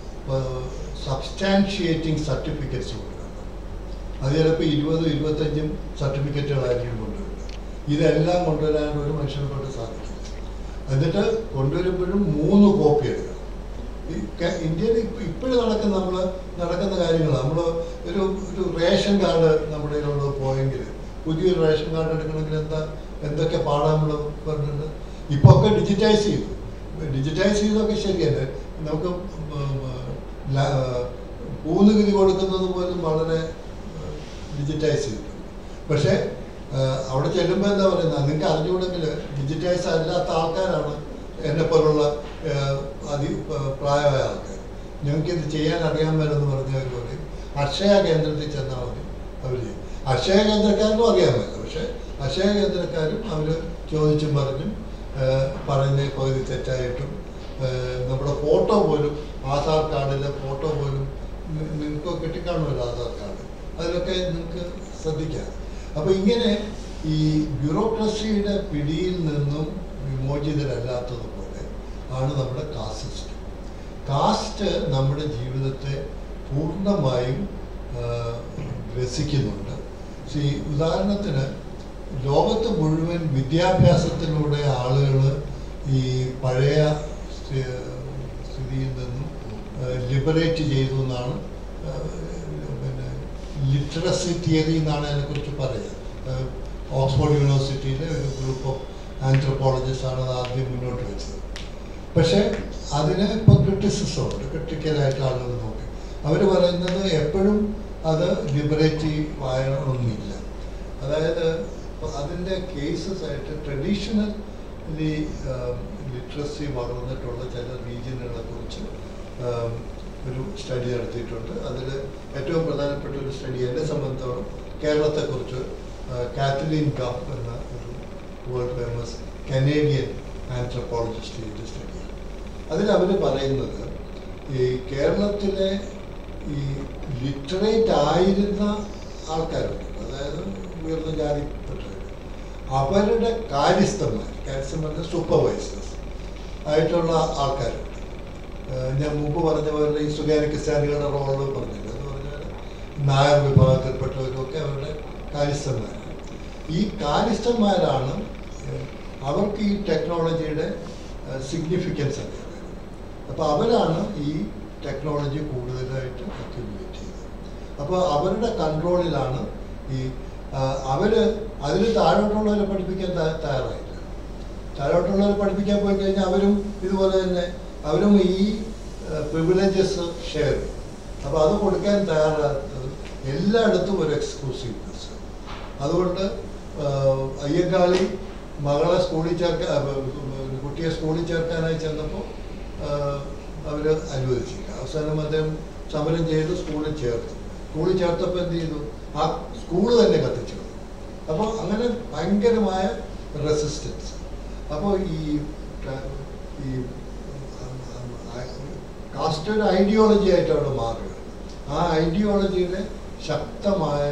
സബ്സ്റ്റാൻഷിയേറ്റിംഗ് സർട്ടിഫിക്കറ്റ്സ് കൊടുക്കണം അത് ചിലപ്പോൾ ഇരുപതും ഇരുപത്തഞ്ചും സർട്ടിഫിക്കറ്റുകളായിരിക്കും കൊണ്ടുവരുന്നത് ഇതെല്ലാം കൊണ്ടുവരാൻ ഒരു മനുഷ്യനെ കൊണ്ട് സാധിക്കില്ല എന്നിട്ട് കൊണ്ടുവരുമ്പോഴും മൂന്ന് കോപ്പി എടുക്കണം ഈ കേ- ഇന്ത്യയിൽ ഇപ്പോഴും നടക്കുന്ന നമ്മൾ നടക്കുന്ന കാര്യങ്ങൾ നമ്മൾ ഒരു ഒരു റേഷൻ കാർഡ് നമ്മുടെ കയ്യിലുള്ളത് പോയെങ്കിൽ പുതിയൊരു റേഷൻ കാർഡ് എടുക്കണമെങ്കിൽ എന്താ എന്തൊക്കെ പാടാൻ നമ്മൾ പറഞ്ഞിട്ടുണ്ട് ഇപ്പോൾ ഒക്കെ ഡിജിറ്റൈസ് ചെയ്തു ഡിജിറ്റൈസ് ചെയ്തൊക്കെ ശരിയല്ലേ നമുക്ക് ഉം, ഉം, ല- ഭൂനികുതി കൊടുക്കുന്നത് പോലും വളരെ ഡിജിറ്റൈസ് ചെയ്തിട്ടുണ്ട് പക്ഷേ ആ, അവിടെ ചെല്ലുമ്പോൾ എന്താ പറയുന്നത് നിങ്ങൾക്ക് അറിഞ്ഞുകൂടെങ്കിൽ ഡിജിറ്റൈസ് അല്ലാത്ത ആൾക്കാരാണ് എന്നെ പോലുള്ള ആ, അതി ആ, പ്രായമായ ആൾക്കാർ ഞങ്ങൾക്ക് ഇത് ചെയ്യാൻ അറിയാമല്ലെന്ന് പറഞ്ഞവർ പറയും അക്ഷയ കേന്ദ്രത്തിൽ ചെന്നാൽ മതി അവർ ചെയ്യും അക്ഷയ കേന്ദ്രക്കാരനും അറിയാൻ പറ്റില്ല പക്ഷേ അക്ഷയ കേന്ദ്രക്കാരും അവർ ചോദിച്ചും പറഞ്ഞും ആ, പറയുന്ന പകുതി തെറ്റായിട്ടും ആ, നമ്മുടെ ഫോട്ടോ പോലും ആധാർ കാർഡിലെ ഫോട്ടോ പോലും നി- നിങ്ങൾക്ക് കിട്ടിക്കാണുമല്ലോ ആധാർ കാർഡ് അതിലൊക്കെ നിങ്ങൾക്ക് ശ്രദ്ധിക്കാം അപ്പോൾ ഇങ്ങനെ ഈ ബ്യൂറോക്രസിയുടെ പിടിയിൽ നിന്നും വിമോചിതരല്ലാത്തതുപോലെ ആണ് നമ്മുടെ കാസ്റ്റ് സിസ്റ്റം കാസ്റ്റ് നമ്മുടെ ജീവിതത്തെ പൂർണ്ണമായും ആ, ഗ്രസിക്കുന്നുണ്ട് സി ഉദാഹരണത്തിന് ലോകത്ത് മുഴുവൻ വിദ്യാഭ്യാസത്തിലൂടെ ആളുകൾ ഈ പഴയ സ്ഥി- സ്ഥിതിയിൽ നിന്നും ലിബറേറ്റ് ചെയ്തു എന്നാണ് ആ, പിന്നെ ലിറ്ററസി തിയറി എന്നാണ് അതിനെക്കുറിച്ച് പറയുക ആ, ഓക്സ്ഫോർഡ് യൂണിവേഴ്സിറ്റിയിലെ ഒരു ഗ്രൂപ്പ് ഓഫ് ആന്ത്രപ്പോളജിസ്റ്റ് ആണ് അത് ആദ്യം മുന്നോട്ട് വെച്ചത് പക്ഷേ അതിന് ഇപ്പോൾ ക്രിറ്റിസിസം ഉണ്ട് ക്രിട്ടിക്കലായിട്ട് ആളുകൾ നോക്കി അവർ പറയുന്നത് എപ്പോഴും അത് ലിബറേറ്റീവ് ആയണമെന്നില്ല അതായത് ഇപ്പൊ അതിൻ്റെ കേസസ് ആയിട്ട് ട്രഡീഷണലി ലിറ്ററസി വളർന്നിട്ടുള്ള ചില റീജിയനുകളെ കുറിച്ച് ആം, ഒരു സ്റ്റഡി നടത്തിയിട്ടുണ്ട് അതിൽ ഏറ്റവും പ്രധാനപ്പെട്ട ഒരു സ്റ്റഡി എന്നെ സംബന്ധിച്ചോളം കേരളത്തെക്കുറിച്ച് ആ, കാത്തലീൻ ഗഫ് എന്ന ഒരു വേൾഡ് ഫേമസ് കനേഡിയൻ ആന്ത്രപ്പോളജിസ്റ്റ് ചെയ്ത സ്റ്റഡിയാണ് അതിൽ അവർ പറയുന്നത് ഈ കേരളത്തിലെ ഈ ലിറ്ററേറ്റ് ആയിരുന്ന ആൾക്കാരുണ്ട് അതായത് ഉയർന്ന ജാതിപ്പെട്ടവർ അവരുടെ കാര്യസ്ഥന്മാർ കാര്യസ്ഥന്മാരുടെ സൂപ്പർവൈസേഴ്സ് ആയിട്ടുള്ള ആൾക്കാരുണ്ട് ഏഹ് ഞാൻ മുമ്പ് പറഞ്ഞ പോലെ ഈ സ്വകാര്യ ക്രിസ്ത്യാനികളുടെ റോള് പറഞ്ഞില്ല എന്ന് പറഞ്ഞാൽ നായർ വിഭാഗത്തിൽപ്പെട്ടവർക്കൊക്കെ അവരുടെ കാര്യസ്ഥന്മാരാണ് ഈ കാര്യസ്ഥന്മാരാണ് ഏഹ് അവർക്ക് ഈ ടെക്നോളജിയുടെ സിഗ്നിഫിക്കൻസ് അറിയാം അപ്പോൾ അവരാണ് ഈ ടെക്നോളജി കൂടുതലായിട്ട് അക്യുമുലേറ്റ് ചെയ്തത് അപ്പോൾ അവരുടെ കൺട്രോളിലാണ് ഈ ആ, അവര് അതിൽ താഴോട്ടുള്ളവരെ പഠിപ്പിക്കാൻ ത- തയ്യാറായില്ല താഴോട്ടുള്ളവരെ പഠിപ്പിക്കാൻ പോയി കഴിഞ്ഞാൽ അവരും ഇതുപോലെ തന്നെ അവരും ഈ പ്രിവിലേജസ് ഷെയർ ചെയ്യും അപ്പോൾ അത് കൊടുക്കാൻ തയ്യാറാത്തത് എല്ലായിടത്തും ഒരു എക്സ്ക്ലൂസീവ്നെസ് അതുകൊണ്ട് ആ, അയ്യങ്കാളി മകളെ സ്കൂളിൽ ചേർക്കാൻ ആ, ഒരു കുട്ടിയെ സ്കൂളിൽ ചേർക്കാനായി ചെന്നപ്പോൾ അവർ അനുവദിച്ചില്ല അവസാനം അദ്ദേഹം സമരം ചെയ്ത് സ്കൂളിൽ ചേർത്തു സ്കൂളിൽ ചേർത്തപ്പോൾ എന്ത് ചെയ്തു ആ സ്കൂൾ തന്നെ കത്തിച്ചു അപ്പോൾ അങ്ങനെ ഭയങ്കരമായ റെസിസ്റ്റൻസ് അപ്പോൾ ഈ ക- ഈ കാസ്റ്റ് ഒരു ഐഡിയോളജി ആയിട്ട് അവിടെ മാറുകയാണ് ആ ഐഡിയോളജിയുടെ ശക്തമായ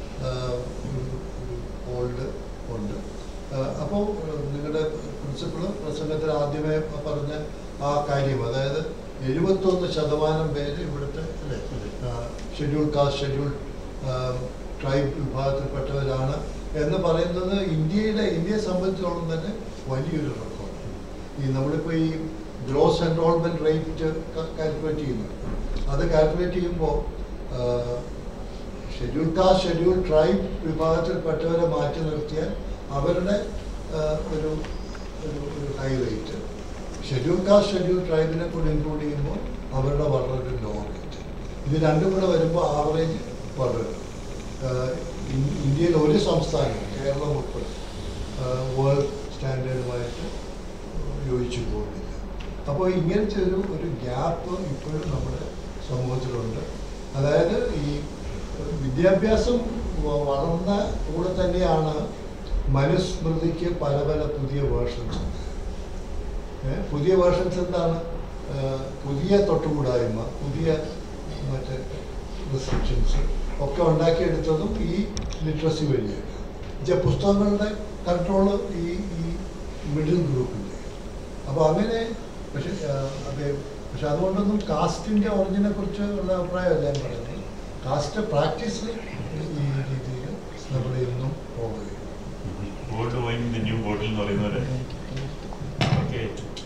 ഹോൾഡ് ഉണ്ട് അപ്പോൾ നിങ്ങളുടെ പ്രിൻസിപ്പൾ പ്രസംഗത്തിൽ ആദ്യമേ പറഞ്ഞ ആ കാര്യം അതായത് എഴുപത്തൊന്ന് ശതമാനം പേര് ഇവിടുത്തെ അല്ലേ ഷെഡ്യൂൾ കാസ്റ്റ് ഷെഡ്യൂൾ ട്രൈബ് വിഭാഗത്തിൽപ്പെട്ടവരാണ് എന്ന് പറയുന്നത് ഇന്ത്യയുടെ ഇന്ത്യയെ സംബന്ധിച്ചോളം തന്നെ വലിയൊരു റെക്കോർഡ് ഈ നമ്മളിപ്പോൾ ഈ ഗ്രോസ് എൻറോൾമെൻറ്റ് റേറ്റ് കാൽക്കുലേറ്റ് ചെയ്യുന്നുണ്ട് അത് കാൽക്കുലേറ്റ് ചെയ്യുമ്പോൾ ഷെഡ്യൂൾ കാസ്റ്റ് ഷെഡ്യൂൾ ട്രൈബ് വിഭാഗത്തിൽപ്പെട്ടവരെ മാറ്റി നിർത്തിയാൽ അവരുടെ ആ, ഒരു ഒരു ഒരു high rate schedule caste schedule ട്രൈബിനെ കൂടി ഇൻക്ലൂഡ് ചെയ്യുമ്പോൾ അവരുടെ വളരെ ഒരു ലോ റേറ്റ് ഇത് രണ്ടും കൂടെ വരുമ്പോൾ ആവറേജ് വളരെ ആഹ് ഇൻ- ഇന്ത്യയിൽ ഒരു സംസ്ഥാനം കേരളം ഉൾപ്പെടെ വേൾഡ് സ്റ്റാൻഡേർഡുമായിട്ട് യോജിച്ചു പോകുന്നില്ല അപ്പോൾ ഇങ്ങനത്തെ ഒരു ഒരു ഗ്യാപ്പ് ഇപ്പോഴും നമ്മുടെ സമൂഹത്തിലുണ്ട് അതായത് ഈ വിദ്യാഭ്യാസം വ- വളർന്ന കൂടെ തന്നെയാണ് മനുസ്മൃതിക്ക് പല പല പുതിയ വേർഷൻസ് പുതിയ വേർഷൻസ് എന്താണ് ഏഹ് പുതിയ തൊട്ടുകൂടായ്മ പുതിയ മറ്റേ റെസ്ട്രിക്ഷൻസ് ഒക്കെ ഉണ്ടാക്കിയെടുത്തതും ഈ ലിറ്ററസി വഴിയാണ് എന്നുവെച്ചാൽ പുസ്തകങ്ങളുടെ കൺട്രോള് ഈ ഈ മിഡിൽ ഗ്രൂപ്പിൻ്റെ അപ്പോൾ അങ്ങനെ പക്ഷെ അതെ പക്ഷെ അതുകൊണ്ടൊന്നും കാസ്റ്റിൻ്റെ ഒറിജിനെ കുറിച്ച് ഉള്ള അഭിപ്രായമല്ല ഞാൻ പറയുന്നത് കാസ്റ്റ് പ്രാക്ടീസിൽ ഈ രീതിയിൽ നമ്മൾ ഇന്നും പോവുകയും old wine the new bottle എന്ന് പറയുന്ന പോലെ ഓക്കെ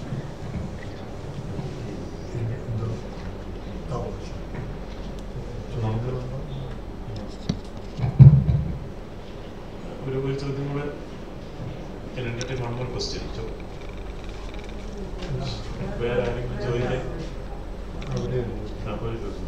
നമുക്ക് ഒരു ഒരു ചോദ്യം കൂടെ can entertain one more question. ചോ- വേറെ ആരെങ്കിലും ചോദിക്കാൻ അവിടെ അപ്പോൾ ഒരു ചോദ്യം.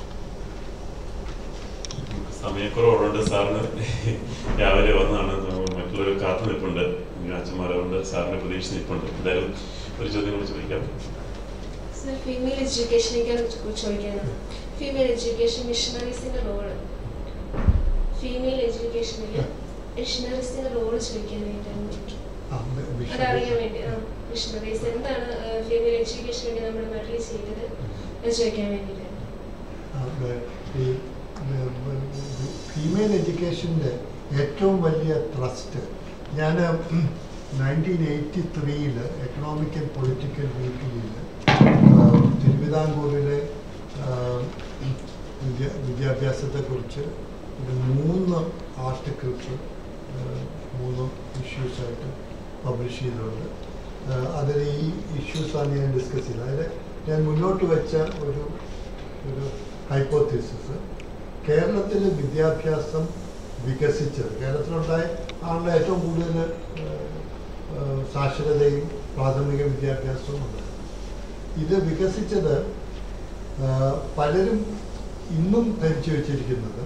സമയക്കുറവുള്ളതുകൊണ്ട് സാറിന് രാവിലെ വന്നാണ് മറ്റുള്ളവർ കാത്തു നിൽപ്പുണ്ട് ഇങ്ങനെ അച്ഛന്മാരുണ്ട് സാറിനെ പ്രതീക്ഷ നിൽപ്പുണ്ട് എന്തായാലും ഒരു ചോദ്യം കൂടി ചോദിക്കാം സർ ഫീമെയിൽ എഡ്യൂക്കേഷനെ കുറിച്ച് ചോദിക്കാനാണ് ഫീമെയിൽ എഡ്യൂക്കേഷൻ മിഷണറീസിന്റെ റോള് ഫീമെയിൽ എഡ്യൂക്കേഷനിൽ മിഷണറീസിന്റെ റോള് ചോദിക്കാൻ വേണ്ടിയിട്ടാണ് ആ, മി- മിഷണറീസ്. അതറിയാൻ വേണ്ടി ആ മിഷണറീസ് എന്താണ് ഫീമെയിൽ എഡ്യൂക്കേഷന് വേണ്ടി നമ്മുടെ നാട്ടിൽ ചെയ്തത് എന്ന് ചോദിക്കാൻ വേണ്ടിയിട്ടാണ് അത് ഈ ഫീമെയിൽ എഡ്യൂക്കേഷൻ്റെ ഏറ്റവും വലിയ ട്രസ്റ്റ് ഞാൻ നയൻറ്റീൻ എയ്റ്റി ത്രീയിൽ എക്കണോമിക് ആൻഡ് പൊളിറ്റിക്കൽ വീക്കിലിയിൽ തിരുവിതാംകൂറിലെ ആ, വിദ്യ വിദ്യാഭ്യാസത്തെക്കുറിച്ച് ഒരു മൂന്ന് ആർട്ടിക്കിൾസ് മൂന്ന് ഇഷ്യൂസായിട്ട് പബ്ലിഷ് ചെയ്തിട്ടുണ്ട് അതിൽ ഈ ഇഷ്യൂസാണ് ഞാൻ ഡിസ്കസ് ചെയ്തത് അതിൽ ഞാൻ മുന്നോട്ട് വെച്ച ഒരു ഒരു ഹൈപ്പോത്തിസിസ് കേരളത്തിൽ വിദ്യാഭ്യാസം വികസിച്ചത് കേരളത്തിലുണ്ടായ ആളുടെ ഏറ്റവും കൂടുതൽ സാക്ഷരതയും പ്രാഥമിക വിദ്യാഭ്യാസവും ഉണ്ട് ഇത് വികസിച്ചത് ആ, പലരും ഇന്നും ധരിച്ചു വെച്ചിരിക്കുന്നത്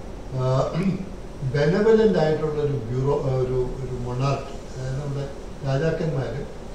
ബെനവലൻ്റ് ആയിട്ടുള്ള ഒരു ബ്യൂറോ ആ, ഒരു ഒരു മൊണാർക്കി അതായത് നമ്മുടെ രാജാക്കന്മാർ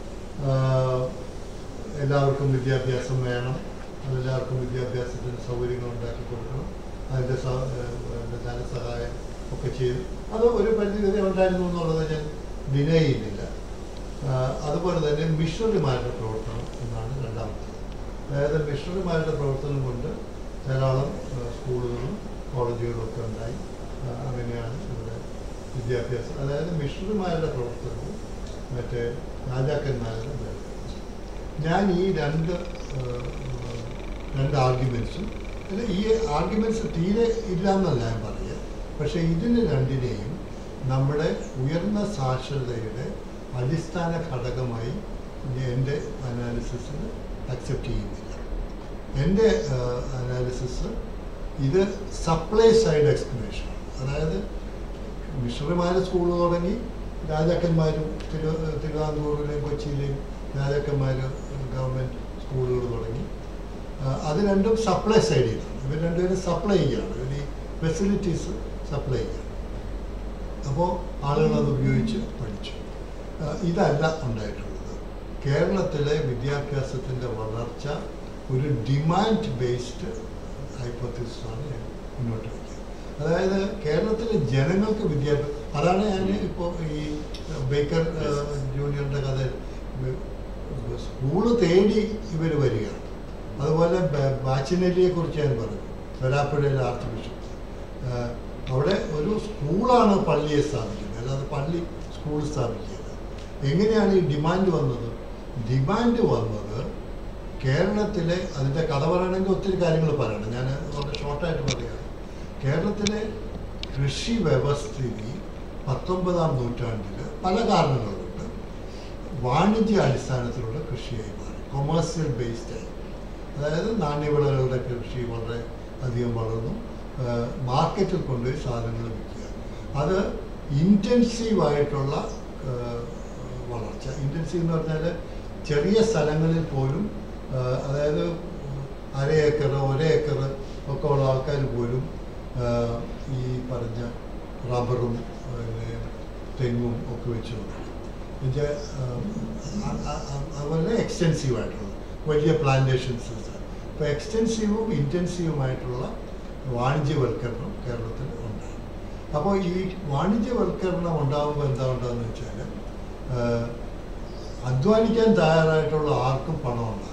എല്ലാവർക്കും വിദ്യാഭ്യാസം വേണം അതെല്ലാവർക്കും വിദ്യാഭ്യാസത്തിന് സൗകര്യങ്ങൾ ഉണ്ടാക്കി കൊടുക്കണം അതിൻ്റെ സ അതിൻ്റെ ധനസഹായം ഒക്കെ ചെയ്തു അത് ഒരു പരിധി വരെ ഉണ്ടായിരുന്നു എന്നുള്ളത് ഞാൻ ഡിനൈ ചെയ്യുന്നില്ല ആ, അതുപോലെ തന്നെ മിഷണറിമാരുടെ പ്രവർത്തനം എന്നാണ് രണ്ടാമത്തത് അതായത് മിഷണറിമാരുടെ പ്രവർത്തനം കൊണ്ട് ധാരാളം ആ, സ്കൂളുകളും കോളേജുകളും ഒക്കെ ഉണ്ടായി ആ, അങ്ങനെയാണ് ഇവിടെ വിദ്യാഭ്യാസം അതായത് മിഷണറിമാരുടെ പ്രവർത്തനവും മറ്റേ രാജാക്കന്മാരുടെ പ്രവർത്തനവും. ഞാൻ ഈ രണ്ട് ആ, രണ്ട് ആർഗ്യുമെൻസും അല്ല ഈ ആർഗ്യുമെൻറ്റ്സ് തീരെ ഇല്ല എന്നല്ല ഞാൻ പറയുക പക്ഷേ ഇതിന് രണ്ടിനെയും നമ്മുടെ ഉയർന്ന സാക്ഷരതയുടെ അടിസ്ഥാന ഘടകമായി എൻ്റെ അനാലിസിസിൽ അക്സെപ്റ്റ് ചെയ്യുന്നില്ല എൻ്റെ അനാലിസിസ് ഇത് സപ്ലൈ സൈഡ് എക്സ്പ്ലനേഷൻ അതായത് മിഷണറിമാർ സ്കൂൾ തുടങ്ങി രാജാക്കന്മാരും തിരു തിരുവിതാംകൂറിലെയും കൊച്ചിയിലെയും രാജാക്കന്മാർ ഗവൺമെൻറ് സ്കൂളുകൾ തുടങ്ങി ആ, അത് രണ്ടും സപ്ലൈ സൈഡിൽ നിന്നാണ് ഇവർ രണ്ടുപേരും സപ്ലൈ ചെയ്യുകയാണ് ഇവർ ഈ ഫെസിലിറ്റീസ് സപ്ലൈ ചെയ്യുകയാണ് അപ്പോൾ ആളുകൾ അത് ഉപയോഗിച്ച് പഠിച്ചു ആ, ഇതല്ല ഉണ്ടായിട്ടുള്ളത് കേരളത്തിലെ വിദ്യാഭ്യാസത്തിൻ്റെ വളർച്ച ഒരു ഡിമാൻഡ് ബേസ്ഡ് ഹൈപ്പോത്തിസാണ് ഞാൻ മുന്നോട്ട് വയ്ക്കുന്നത് അതായത് കേരളത്തിലെ ജനങ്ങൾക്ക് വിദ്യാഭ്യാസം അതാണ് ഞാൻ ഇപ്പോൾ ഈ ബേക്കർ ആ, ജൂനിയറിൻ്റെ കഥ സ്കൂള് തേടി ഇവർ വരികയാണ് അതുപോലെ ബാച്ചിനലിയെ കുറിച്ച് ഞാൻ പറഞ്ഞു വരാപ്പുഴയിലെ ആർച്ച് ബിഷപ്പ് ആ, അവിടെ ഒരു സ്കൂളാണ് പള്ളിയെ സ്ഥാപിക്കുന്നത് അല്ലാതെ പള്ളി സ്കൂൾ സ്ഥാപിക്കുന്നത് എങ്ങനെയാണ് ഈ ഡിമാൻഡ് വന്നത് ഡിമാൻഡ് വന്നത് കേരളത്തിലെ അതിൻ്റെ കഥ പറയണമെങ്കിൽ ഒത്തിരി കാര്യങ്ങൾ പറയണം ഞാൻ വളരെ ഷോർട്ടായിട്ട് പറയുകയാണ് കേരളത്തിലെ കൃഷി വ്യവസ്ഥിതി പത്തൊമ്പതാം നൂറ്റാണ്ടിൽ പല കാരണങ്ങളുണ്ട് വാണിജ്യ അടിസ്ഥാനത്തിലുള്ള കൃഷിയായി മാറി കൊമേഴ്സ്യൽ ബേസ്ഡ് ആയി അതായത് നാണ്യവിളകളുടെ കൃഷി വളരെ അധികം വളർന്നു ആഹ് മാർക്കറ്റിൽ കൊണ്ടുപോയി സാധനങ്ങൾ വിൽക്കുക അത് ഇൻറ്റൻസീവ് ആയിട്ടുള്ള ആഹ് വളർച്ച ഇൻറ്റൻസീവ് എന്ന് പറഞ്ഞാൽ ചെറിയ സ്ഥലങ്ങളിൽ പോലും ആഹ് അതായത് അര ഏക്കർ ഒരേക്കർ ഒക്കെ ഉള്ള ആൾക്കാർ പോലും ആഹ് ഈ പറഞ്ഞ റബ്ബറും പിന്നെ തെങ്ങും ഒക്കെ വെച്ച് തുടങ്ങി എന്നുവെച്ചാൽ അതുപോലെ എക്സ്റ്റെൻസീവ് ആയിട്ടുള്ള വലിയ പ്ലാന്റേഷൻസ് ഇപ്പോൾ എക്സ്റ്റെൻസീവും ഇൻറ്റൻസീവുമായിട്ടുള്ള വാണിജ്യവൽക്കരണം കേരളത്തിൽ ഉണ്ടായി അപ്പോൾ ഈ വാണിജ്യവൽക്കരണം ഉണ്ടാകുമ്പോൾ എന്താ ഉണ്ടാകുന്നത് വെച്ചാൽ അധ്വാനിക്കാൻ തയ്യാറായിട്ടുള്ള ആർക്കും പണം ഉണ്ടാക്കും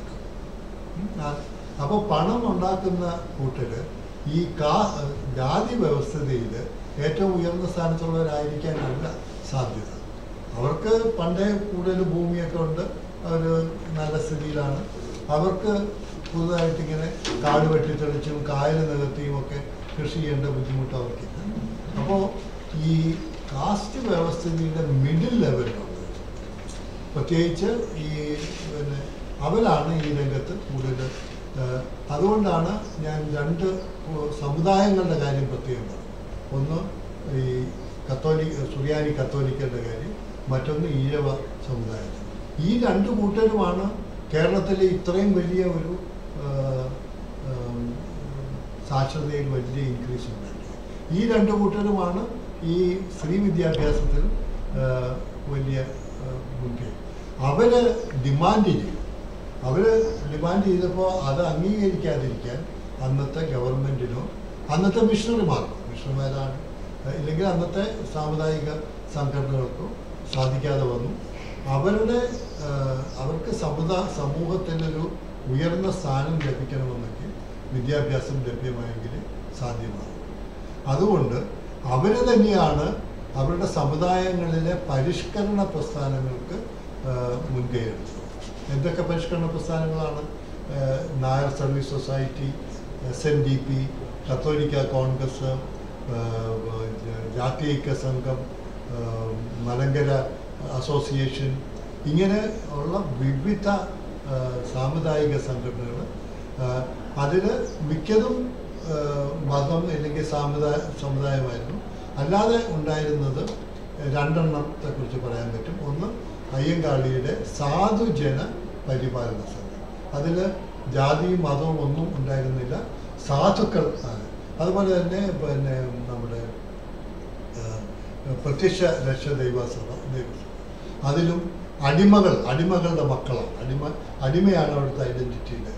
അപ്പോൾ പണം ഉണ്ടാക്കുന്ന കൂട്ടര് ഈ കാ ജാതി വ്യവസ്ഥതയിൽ ഏറ്റവും ഉയർന്ന സ്ഥാനത്തുള്ളവരായിരിക്കാനല്ല സാധ്യത അവർക്ക് പണ്ടേ കൂടുതൽ ഭൂമിയൊക്കെ ഉണ്ട് അവർ നല്ല സ്ഥിതിയിലാണ് അവർക്ക് പുതുതായിട്ട് ഇങ്ങനെ കാട് വെട്ടിത്തെളിച്ചും കായൽ നികത്തിയും ഒക്കെ കൃഷി ചെയ്യേണ്ട ബുദ്ധിമുട്ട് അവർക്കില്ല അപ്പോൾ ഈ കാസ്റ്റ് വ്യവസ്ഥിതിയുടെ മിഡിൽ ലെവലിലുള്ളത് പ്രത്യേകിച്ച് ഈ പിന്നെ അവരാണ് ഈ രംഗത്ത് കൂടുതൽ ഏഹ്, അതുകൊണ്ടാണ് ഞാൻ രണ്ട് സമുദായങ്ങളുടെ കാര്യം പ്രത്യേകം പറഞ്ഞു ഒന്ന് ഈ കത്തോലിക്ക സുറിയാനി കത്തോലിക്കരുടെ കാര്യം മറ്റൊന്ന് ഈഴവ സമുദായത്തിൽ ഈ രണ്ട് കൂട്ടരുമാണ് കേരളത്തിലെ ഇത്രയും വലിയ ഒരു ഏഹ്, ഏഹ്, സാക്ഷരതയിൽ വലിയ ഇൻക്രീസ് ഉണ്ടാക്കിയത് ഈ രണ്ട് കൂട്ടരുമാണ് ഈ സ്ത്രീ വിദ്യാഭ്യാസത്തിൽ ഏഹ്, വലിയ ഏഹ്, മുൻകൈ അവര് ഡിമാൻഡ് ചെയ്തു അവര് ഡിമാൻഡ് ചെയ്തപ്പോൾ അത് അംഗീകരിക്കാതിരിക്കാൻ അന്നത്തെ ഗവൺമെൻറ്റിനോ അന്നത്തെ മിഷണറിമാർക്കോ മിഷണറിമാരാണ് ഇല്ലെങ്കിൽ അന്നത്തെ സാമുദായിക സംഘടനകൾക്കോ സാധിക്കാതെ വന്നു അവരുടെ ആ, അവർക്ക് സമുദാ സമൂഹത്തിലൊരു ഉയർന്ന സ്ഥാനം ലഭിക്കണമെന്നെങ്കിൽ വിദ്യാഭ്യാസം ലഭ്യമായെങ്കിൽ സാധ്യമാകും അതുകൊണ്ട് അവർ തന്നെയാണ് അവരുടെ സമുദായങ്ങളിലെ പരിഷ്കരണ പ്രസ്ഥാനങ്ങൾക്ക് ആ, മുൻകൈ എടുത്തത് എന്തൊക്കെ പരിഷ്കരണ പ്രസ്ഥാനങ്ങളാണ് ആ, Nair service society S N D P കത്തോലിക്ക കോൺഗ്രസ് ആ, ജാതീയൈക്യ സംഘം ആ, മലങ്കര അസോസിയേഷൻ ഇങ്ങനെ ഉള്ള വിവിധ ആ, സാമുദായിക സംഘടനകൾ അതിൽ മിക്കതും ആ, മതം അല്ലെങ്കിൽ സാമുദായ സമുദായമായിരുന്നു അല്ലാതെ ഉണ്ടായിരുന്നത് രണ്ടെണ്ണത്തെ കുറിച്ച് പറയാൻ പറ്റും ഒന്ന് അയ്യങ്കാളിയുടെ സാധുജന പരിപാലന സംഘം അതിൽ ജാതിയും മതവും ഒന്നും ഉണ്ടായിരുന്നില്ല സാധുക്കൾ ആണ് അതുപോലെ തന്നെ പിന്നെ നമ്മുടെ ആ, പ്രത്യക്ഷ രക്ഷ ദൈവസഭ ദൈവസഭ അതിലും അടിമകൾ അടിമകളുടെ മക്കളാണ് അടിമ അടിമയാണ് അവിടുത്തെ ഐഡൻറ്റിറ്റിയുടെ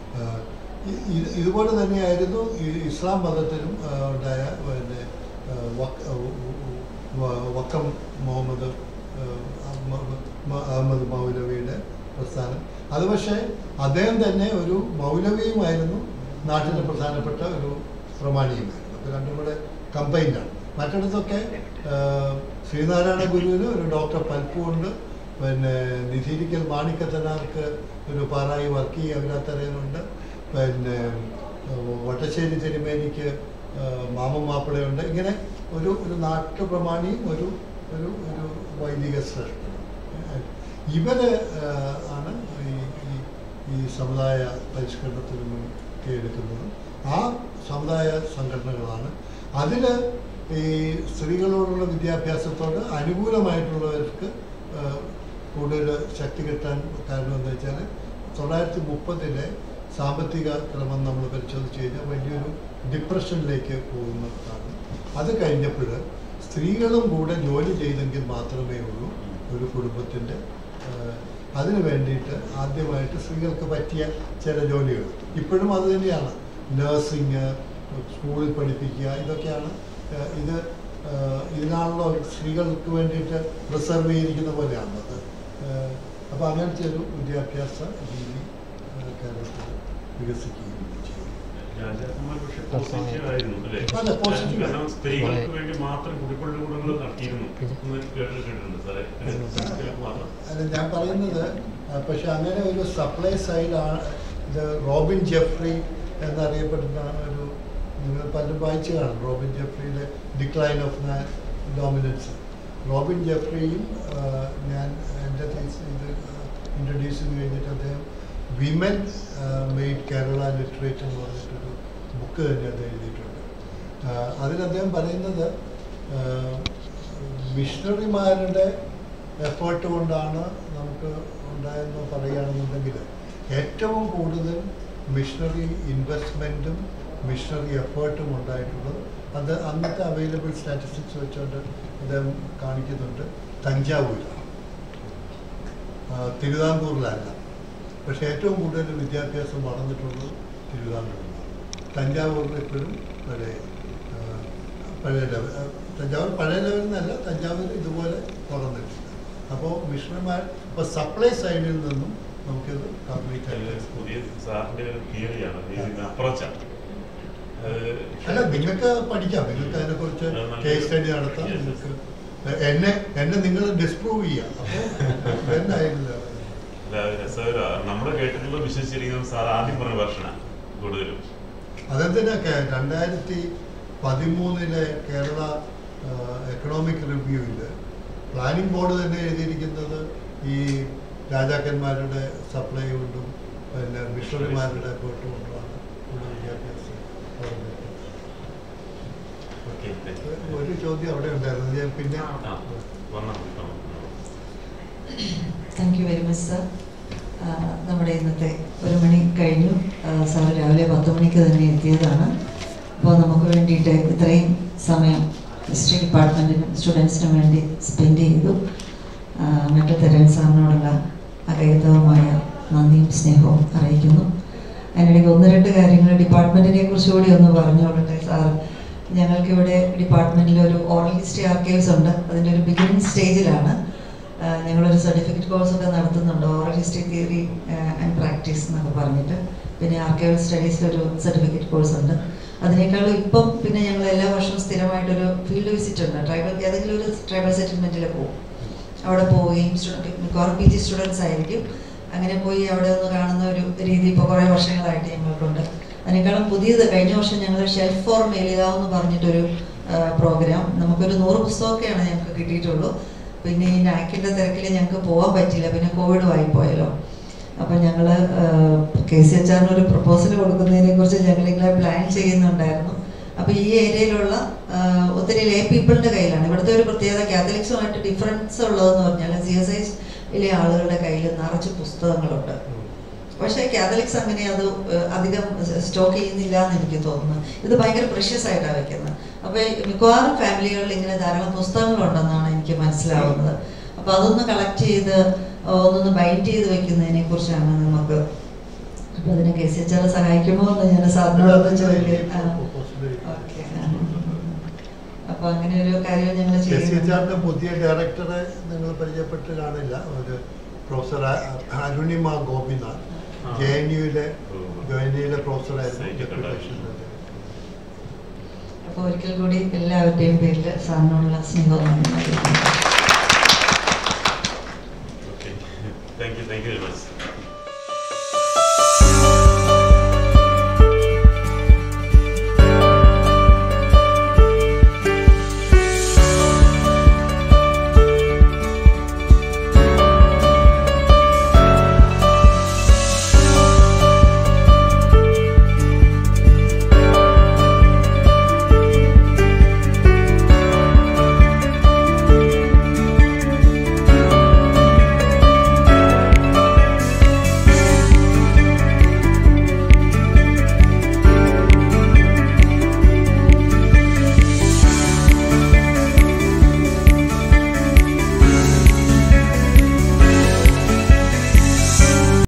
ഇതുപോലെ തന്നെയായിരുന്നു ഈ ഇസ്ലാം മതത്തിലും ആ, ഉണ്ടായ പിന്നെ ആ, വക്ക- വ- വക്കം മുഹമ്മദ് ആ, അഹ്മ- മ- അഹമ്മദ് മൗലവിയുടെ പ്രസ്ഥാനം അത് പക്ഷേ അദ്ദേഹം തന്നെ ഒരു മൗലവിയുമായിരുന്നു നാട്ടിലെ പ്രധാനപ്പെട്ട ഒരു പ്രമാണിയുമായിരുന്നു അപ്പോൾ രണ്ടും കൂടെ കമ്പൈൻഡാണ് മറ്റിടത്തൊക്കെ ആ, ശ്രീനാരായണ ഗുരുവിന് ഒരു ഡോക്ടർ പൽപ്പുണ്ട് പിന്നെ നിധിരിക്കൽ മാണിക്കത്തനാർക്ക് ഒരു പാറായി വർക്കി അവരത്തറയുന്നുണ്ട് പിന്നെ ആ, വട്ടശ്ശേരി തിരുമേനിക്ക് ആ, മാമൻ മാപ്പിളയുണ്ട് ഇങ്ങനെ ഒരു ഒരു നാട്ടുപ്രമാണിയും ഒരു ഒരു ഒരു വൈദിക ശ്രേഷ്ഠനും ഇവര് ആ, ആണ് ഈ ഈ- ഈ സമുദായ പരിഷ്കരണത്തിന് മുൻകൈ എടുക്കുന്നത് ആ സമുദായ സംഘടനകളാണ് അതിൽ ഈ സ്ത്രീകളോടുള്ള വിദ്യാഭ്യാസത്തോട് അനുകൂലമായിട്ടുള്ളവർക്ക് ആ, കൂടുതൽ ശക്തി കിട്ടാൻ കാരണം എന്താ വെച്ചാൽ തൊള്ളായിരത്തി മുപ്പതിലെ സാമ്പത്തിക ക്രമം നമ്മൾ പരിശോധിച്ച് കഴിഞ്ഞാൽ വലിയൊരു ഡിപ്രഷനിലേക്ക് പോകുന്നതാണ് അത് കഴിഞ്ഞപ്പോൾ സ്ത്രീകളും കൂടെ ജോലി ചെയ്തെങ്കിൽ മാത്രമേ ഉള്ളൂ ഒരു കുടുംബത്തിൻ്റെ അതിന് വേണ്ടിയിട്ട് ആദ്യമായിട്ട് സ്ത്രീകൾക്ക് പറ്റിയ ചില ജോലികൾ ഇപ്പോഴും അത് തന്നെയാണ് നഴ്സിങ് സ്കൂളിൽ പഠിപ്പിക്കുക ഇതൊക്കെയാണ് ആ, ഇത് ആ, ഇതിനാണല്ലോ സ്ത്രീകൾക്ക് വേണ്ടിയിട്ട് റിസർവ് ചെയ്തിരിക്കുന്ന പോലെയാണ് അത് അപ്പോൾ അങ്ങനത്തെ ഒരു വിദ്യാഭ്യാസ രീതി ആ, കേരളത്തിൽ വികസിക്കുകയും ചെയ്യും രാജാക്കന്മാർ പക്ഷെ പോസിറ്റീവ് ആയിരുന്നു അല്ലേ അല്ല, positive. കാരണം സ്ത്രീകൾക്ക് വേണ്ടി മാത്രം കുടിപ്പള്ളികൂടങ്ങൾ നടത്തിയിരുന്നു എന്ന് കേട്ടിട്ടുണ്ട് സാറേ സ്ത്രീകൾക്ക് മാത്രം അല്ല ഞാൻ പറയുന്നത് ആ, പക്ഷെ അങ്ങനെ ഒരു സപ്ലൈ സൈഡാണ് ഇത് റോബിൻ ജെഫ്രി എന്നറിയപ്പെടുന്ന ഒരു നിങ്ങൾ പലരും വായിച്ചു കാണും റോബിൻ ജെഫ്രിയുടെ ഡിക്ലൈൻ ഓഫ് ഡോമിനൻസ് റോബിൻ ജെഫ്രിയും ആ, ഞാൻ എൻ്റെ തീസ് ഇത് ഇൻട്രൊഡ്യൂസ് ചെയ്ത് കഴിഞ്ഞിട്ട് അദ്ദേഹം വിമൻ മെയ്ഡ് കേരള ലിറ്ററേച്ചർ എന്ന് പറഞ്ഞിട്ടൊരു ബുക്ക് തന്നെ അദ്ദേഹം എഴുതിയിട്ടുണ്ട് ആ, അതിൽ അദ്ദേഹം പറയുന്നത് മിഷണറിമാരുടെ എഫേർട്ട് കൊണ്ടാണ് നമുക്ക് ഉണ്ടായെന്ന് പറയുകയാണെന്നുണ്ടെങ്കിൽ ഏറ്റവും കൂടുതൽ മിഷണറി ഇൻവെസ്റ്റ്മെൻറ്റും മിഷണറി എഫേർട്ടും ഉണ്ടായിട്ടുള്ളത് അത് അന്നത്തെ അവൈലബിൾ സ്റ്റാറ്റിസ്റ്റിക്സ് വെച്ചുകൊണ്ട് അദ്ദേഹം കാണിക്കുന്നുണ്ട് തഞ്ചാവൂരാണ് ആ, തിരുവിതാംകൂറിലല്ല പക്ഷേ ഏറ്റവും കൂടുതൽ വിദ്യാഭ്യാസം വളർന്നിട്ടുള്ളത് തിരുവിതാംകൂറിലാണ് തഞ്ചാവൂരിൽ ഇപ്പോഴും പഴയ ആ, പഴയ ലെവൽ ആ, തഞ്ചാവൂർ പഴയ ലെവലിൽ നിന്നല്ല തഞ്ചാവൂർ ഇതുപോലെ വളർന്നിട്ടുണ്ട് അപ്പോൾ മിഷണറിമാർ ഇപ്പോൾ സപ്ലൈ സൈഡിൽ നിന്നും നമുക്കിത് കംപ്ലീറ്റ് ആയിട്ട് പുതിയ സാറിന്റെ ഒരു തിയറിയാണ് ഇതിന് അപ്രോച്ചാണ് അല്ല നിങ്ങൾക്ക് പഠിക്കാം നിങ്ങൾക്ക് അതിനെക്കുറിച്ച് കേസ് സ്റ്റഡി നടത്താം നിങ്ങൾക്ക് എന്നെ എന്നെ നിങ്ങൾ ഡിസ്പ്രൂവ് ചെയ്യാം അപ്പോൾ എന്നായില്ല രസകരമാണ് നമ്മൾ കേട്ടിട്ടുള്ള വിശ്വസിച്ചിരിക്കുന്നത് സാർ ആദ്യം പറഞ്ഞ വെർഷനാണ് കൂടുതലും അതെന്തിനൊക്കെ രണ്ടായിരത്തി പതിമൂന്നിലെ കേരള എക്കണോമിക് റിവ്യൂവിൽ പ്ലാനിംഗ് ബോർഡ് തന്നെ എഴുതിയിരിക്കുന്നത് ഈ രാജാക്കന്മാരുടെ സപ്ലൈ കൊണ്ടും പിന്നെ മിഷണറിമാരുടെ എഫേർട്ട് കൊണ്ടുമാണ് കൂടുതൽ വിദ്യാഭ്യാസം വളർന്നത്. ഓക്കെ ഒരു ചോദ്യം അവിടെ ഉണ്ടായിരുന്നു ഞാൻ പിന്നെ വന്നു thank you very much sir നമ്മുടെ ഇന്നത്തെ ഒരു മണി കഴിഞ്ഞു സാർ രാവിലെ പത്ത് മണിക്ക് തന്നെ എത്തിയതാണ് അപ്പോൾ നമുക്ക് വേണ്ടിയിട്ട് ഇത്രയും സമയം ഹിസ്റ്ററി ഡിപ്പാർട്ട്മെൻറ്റിനും സ്റ്റുഡൻസിനും വേണ്ടി സ്പെൻഡ് ചെയ്തു ആ, മറ്റു തെരൻ സാറിനോടുള്ള അകൈതവമായ നന്ദിയും സ്നേഹവും അറിയിക്കുന്നു അതിനിടയ്ക്ക് ഒന്ന് രണ്ട് കാര്യങ്ങൾ ഡിപ്പാർട്ട്മെൻറ്റിനെ കുറിച്ച് കൂടി ഒന്ന് പറഞ്ഞോളട്ടെ സാർ ഞങ്ങൾക്കിവിടെ ഡിപ്പാർട്ട്മെൻറ്റിൽ ഒരു ഓറൽ ഹിസ്റ്ററി ആർക്കൈവ്സ് ഉണ്ട് അതിൻ്റെ ഒരു ബിഗിനിങ് സ്റ്റേജിലാണ് ആ, ഞങ്ങളൊരു സർട്ടിഫിക്കറ്റ് കോഴ്സ് ഒക്കെ നടത്തുന്നുണ്ട് oral history theory and practice എന്നൊക്കെ പറഞ്ഞിട്ട് പിന്നെ ആർക്കൈവൽ സ്റ്റഡീസിൽ ഒരു സർട്ടിഫിക്കറ്റ് കോഴ്സ് ഉണ്ട് അതിനേക്കാളും ഇപ്പം പിന്നെ ഞങ്ങൾ എല്ലാ വർഷവും സ്ഥിരമായിട്ടൊരു ഫീൽഡ് വിസിറ്റ് ഉണ്ട് ട്രൈബൽ ഏതെങ്കിലും ഒരു ട്രൈബൽ സെറ്റിൽമെൻറ്റിൽ പോകും അവിടെ പോവുകയും സ്റ്റുഡൻറ്റ് മിക്കവാറും പി ജി സ്റ്റുഡൻസ് ആയിരിക്കും അങ്ങനെ പോയി അവിടെ ഒന്ന് കാണുന്ന ഒരു രീതി ഇപ്പോൾ കുറേ വർഷങ്ങളായിട്ട് ഞങ്ങൾക്കുണ്ട് അതിനേക്കാളും പുതിയത് കഴിഞ്ഞ വർഷം ഞങ്ങൾ ഷെൽഫ് ഫോർ മേലിക എന്ന് പറഞ്ഞിട്ടൊരു പ്രോഗ്രാം നമുക്കൊരു നൂറ് പുസ്തകമൊക്കെയാണ് ഞങ്ങൾക്ക് കിട്ടിയിട്ടുള്ളൂ പിന്നെ ഈ നാക്കിൻ്റെ തിരക്കിൽ ഞങ്ങൾക്ക് പോകാൻ പറ്റില്ല പിന്നെ കോവിഡ് ആയിപ്പോയല്ലോ അപ്പോൾ ഞങ്ങൾ കെ സി എച്ച് ആറിന് ഒരു പ്രപ്പോസൽ കൊടുക്കുന്നതിനെ കുറിച്ച് ഞങ്ങളിങ്ങനെ പ്ലാൻ ചെയ്യുന്നുണ്ടായിരുന്നു അപ്പോൾ ഈ ഏരിയയിലുള്ള ആ, ഒത്തിരി ലേ പീപ്പിളിൻ്റെ കയ്യിലാണ് ഇവിടുത്തെ ഒരു പ്രത്യേകത കാത്തലിക്സുമായിട്ട് ഡിഫറൻസ് ഉള്ളതെന്ന് പറഞ്ഞാൽ സി എസ് ഐയിലെ ആളുകളുടെ കയ്യിൽ നിറച്ച് പുസ്തകങ്ങളുണ്ട് പക്ഷേ കാത്തലിക്സ് അങ്ങനെ അത് ഏഹ്, അധികം സ്റ്റോക്ക് ചെയ്യുന്നില്ല എന്ന് എനിക്ക് തോന്നുന്നു ഇത് ഭയങ്കര പ്രഷ്യസ് ആയിട്ടാണ് വെക്കുന്നത് അപ്പോൾ മിക്കവാറും ഫാമിലികളിൽ ഇങ്ങനെ ധാരാളം പുസ്തകങ്ങളുണ്ടെന്നാണ് എനിക്ക് മനസ്സിലാവുന്നത് അപ്പോൾ അതൊന്ന് കളക്ട് ചെയ്ത് ഒന്നൊന്ന് ബൈൻഡ് ചെയ്ത് വെക്കുന്നതിനെ കുറിച്ചാണ് നമുക്ക് അപ്പോൾ അതിന് കെ സി എച്ച് ആർ സഹായിക്കുമോ എന്ന് ഞാൻ സാറിനോടൊന്ന് ചോദിക്കാം ഓക്കെ അപ്പോൾ അങ്ങനെ ഒരു കാര്യം ഞങ്ങൾ കെ സി ചെയ്യുന്നു എച്ച് ആറിന്റെ പുതിയ ഡയറക്ടറെ നിങ്ങൾ പരിചയപ്പെട്ട് കാണില്ല ഒരു പ്രൊഫസർ അ- അരുണിമ ഗോപിനാഥ് ജെ എൻ യുയിലെ ജെ എൻ യുയിലെ പ്രൊഫസറായിരുന്നു ഡെപ്യൂട്ടേഷനിൽ അപ്പോൾ ഒരിക്കൽ കൂടി എല്ലാവരുടെയും പേരിൽ സാറിനോടുള്ള സ്നേഹവും നന്ദി അറിയിക്കുന്നു. Thank you thank you very much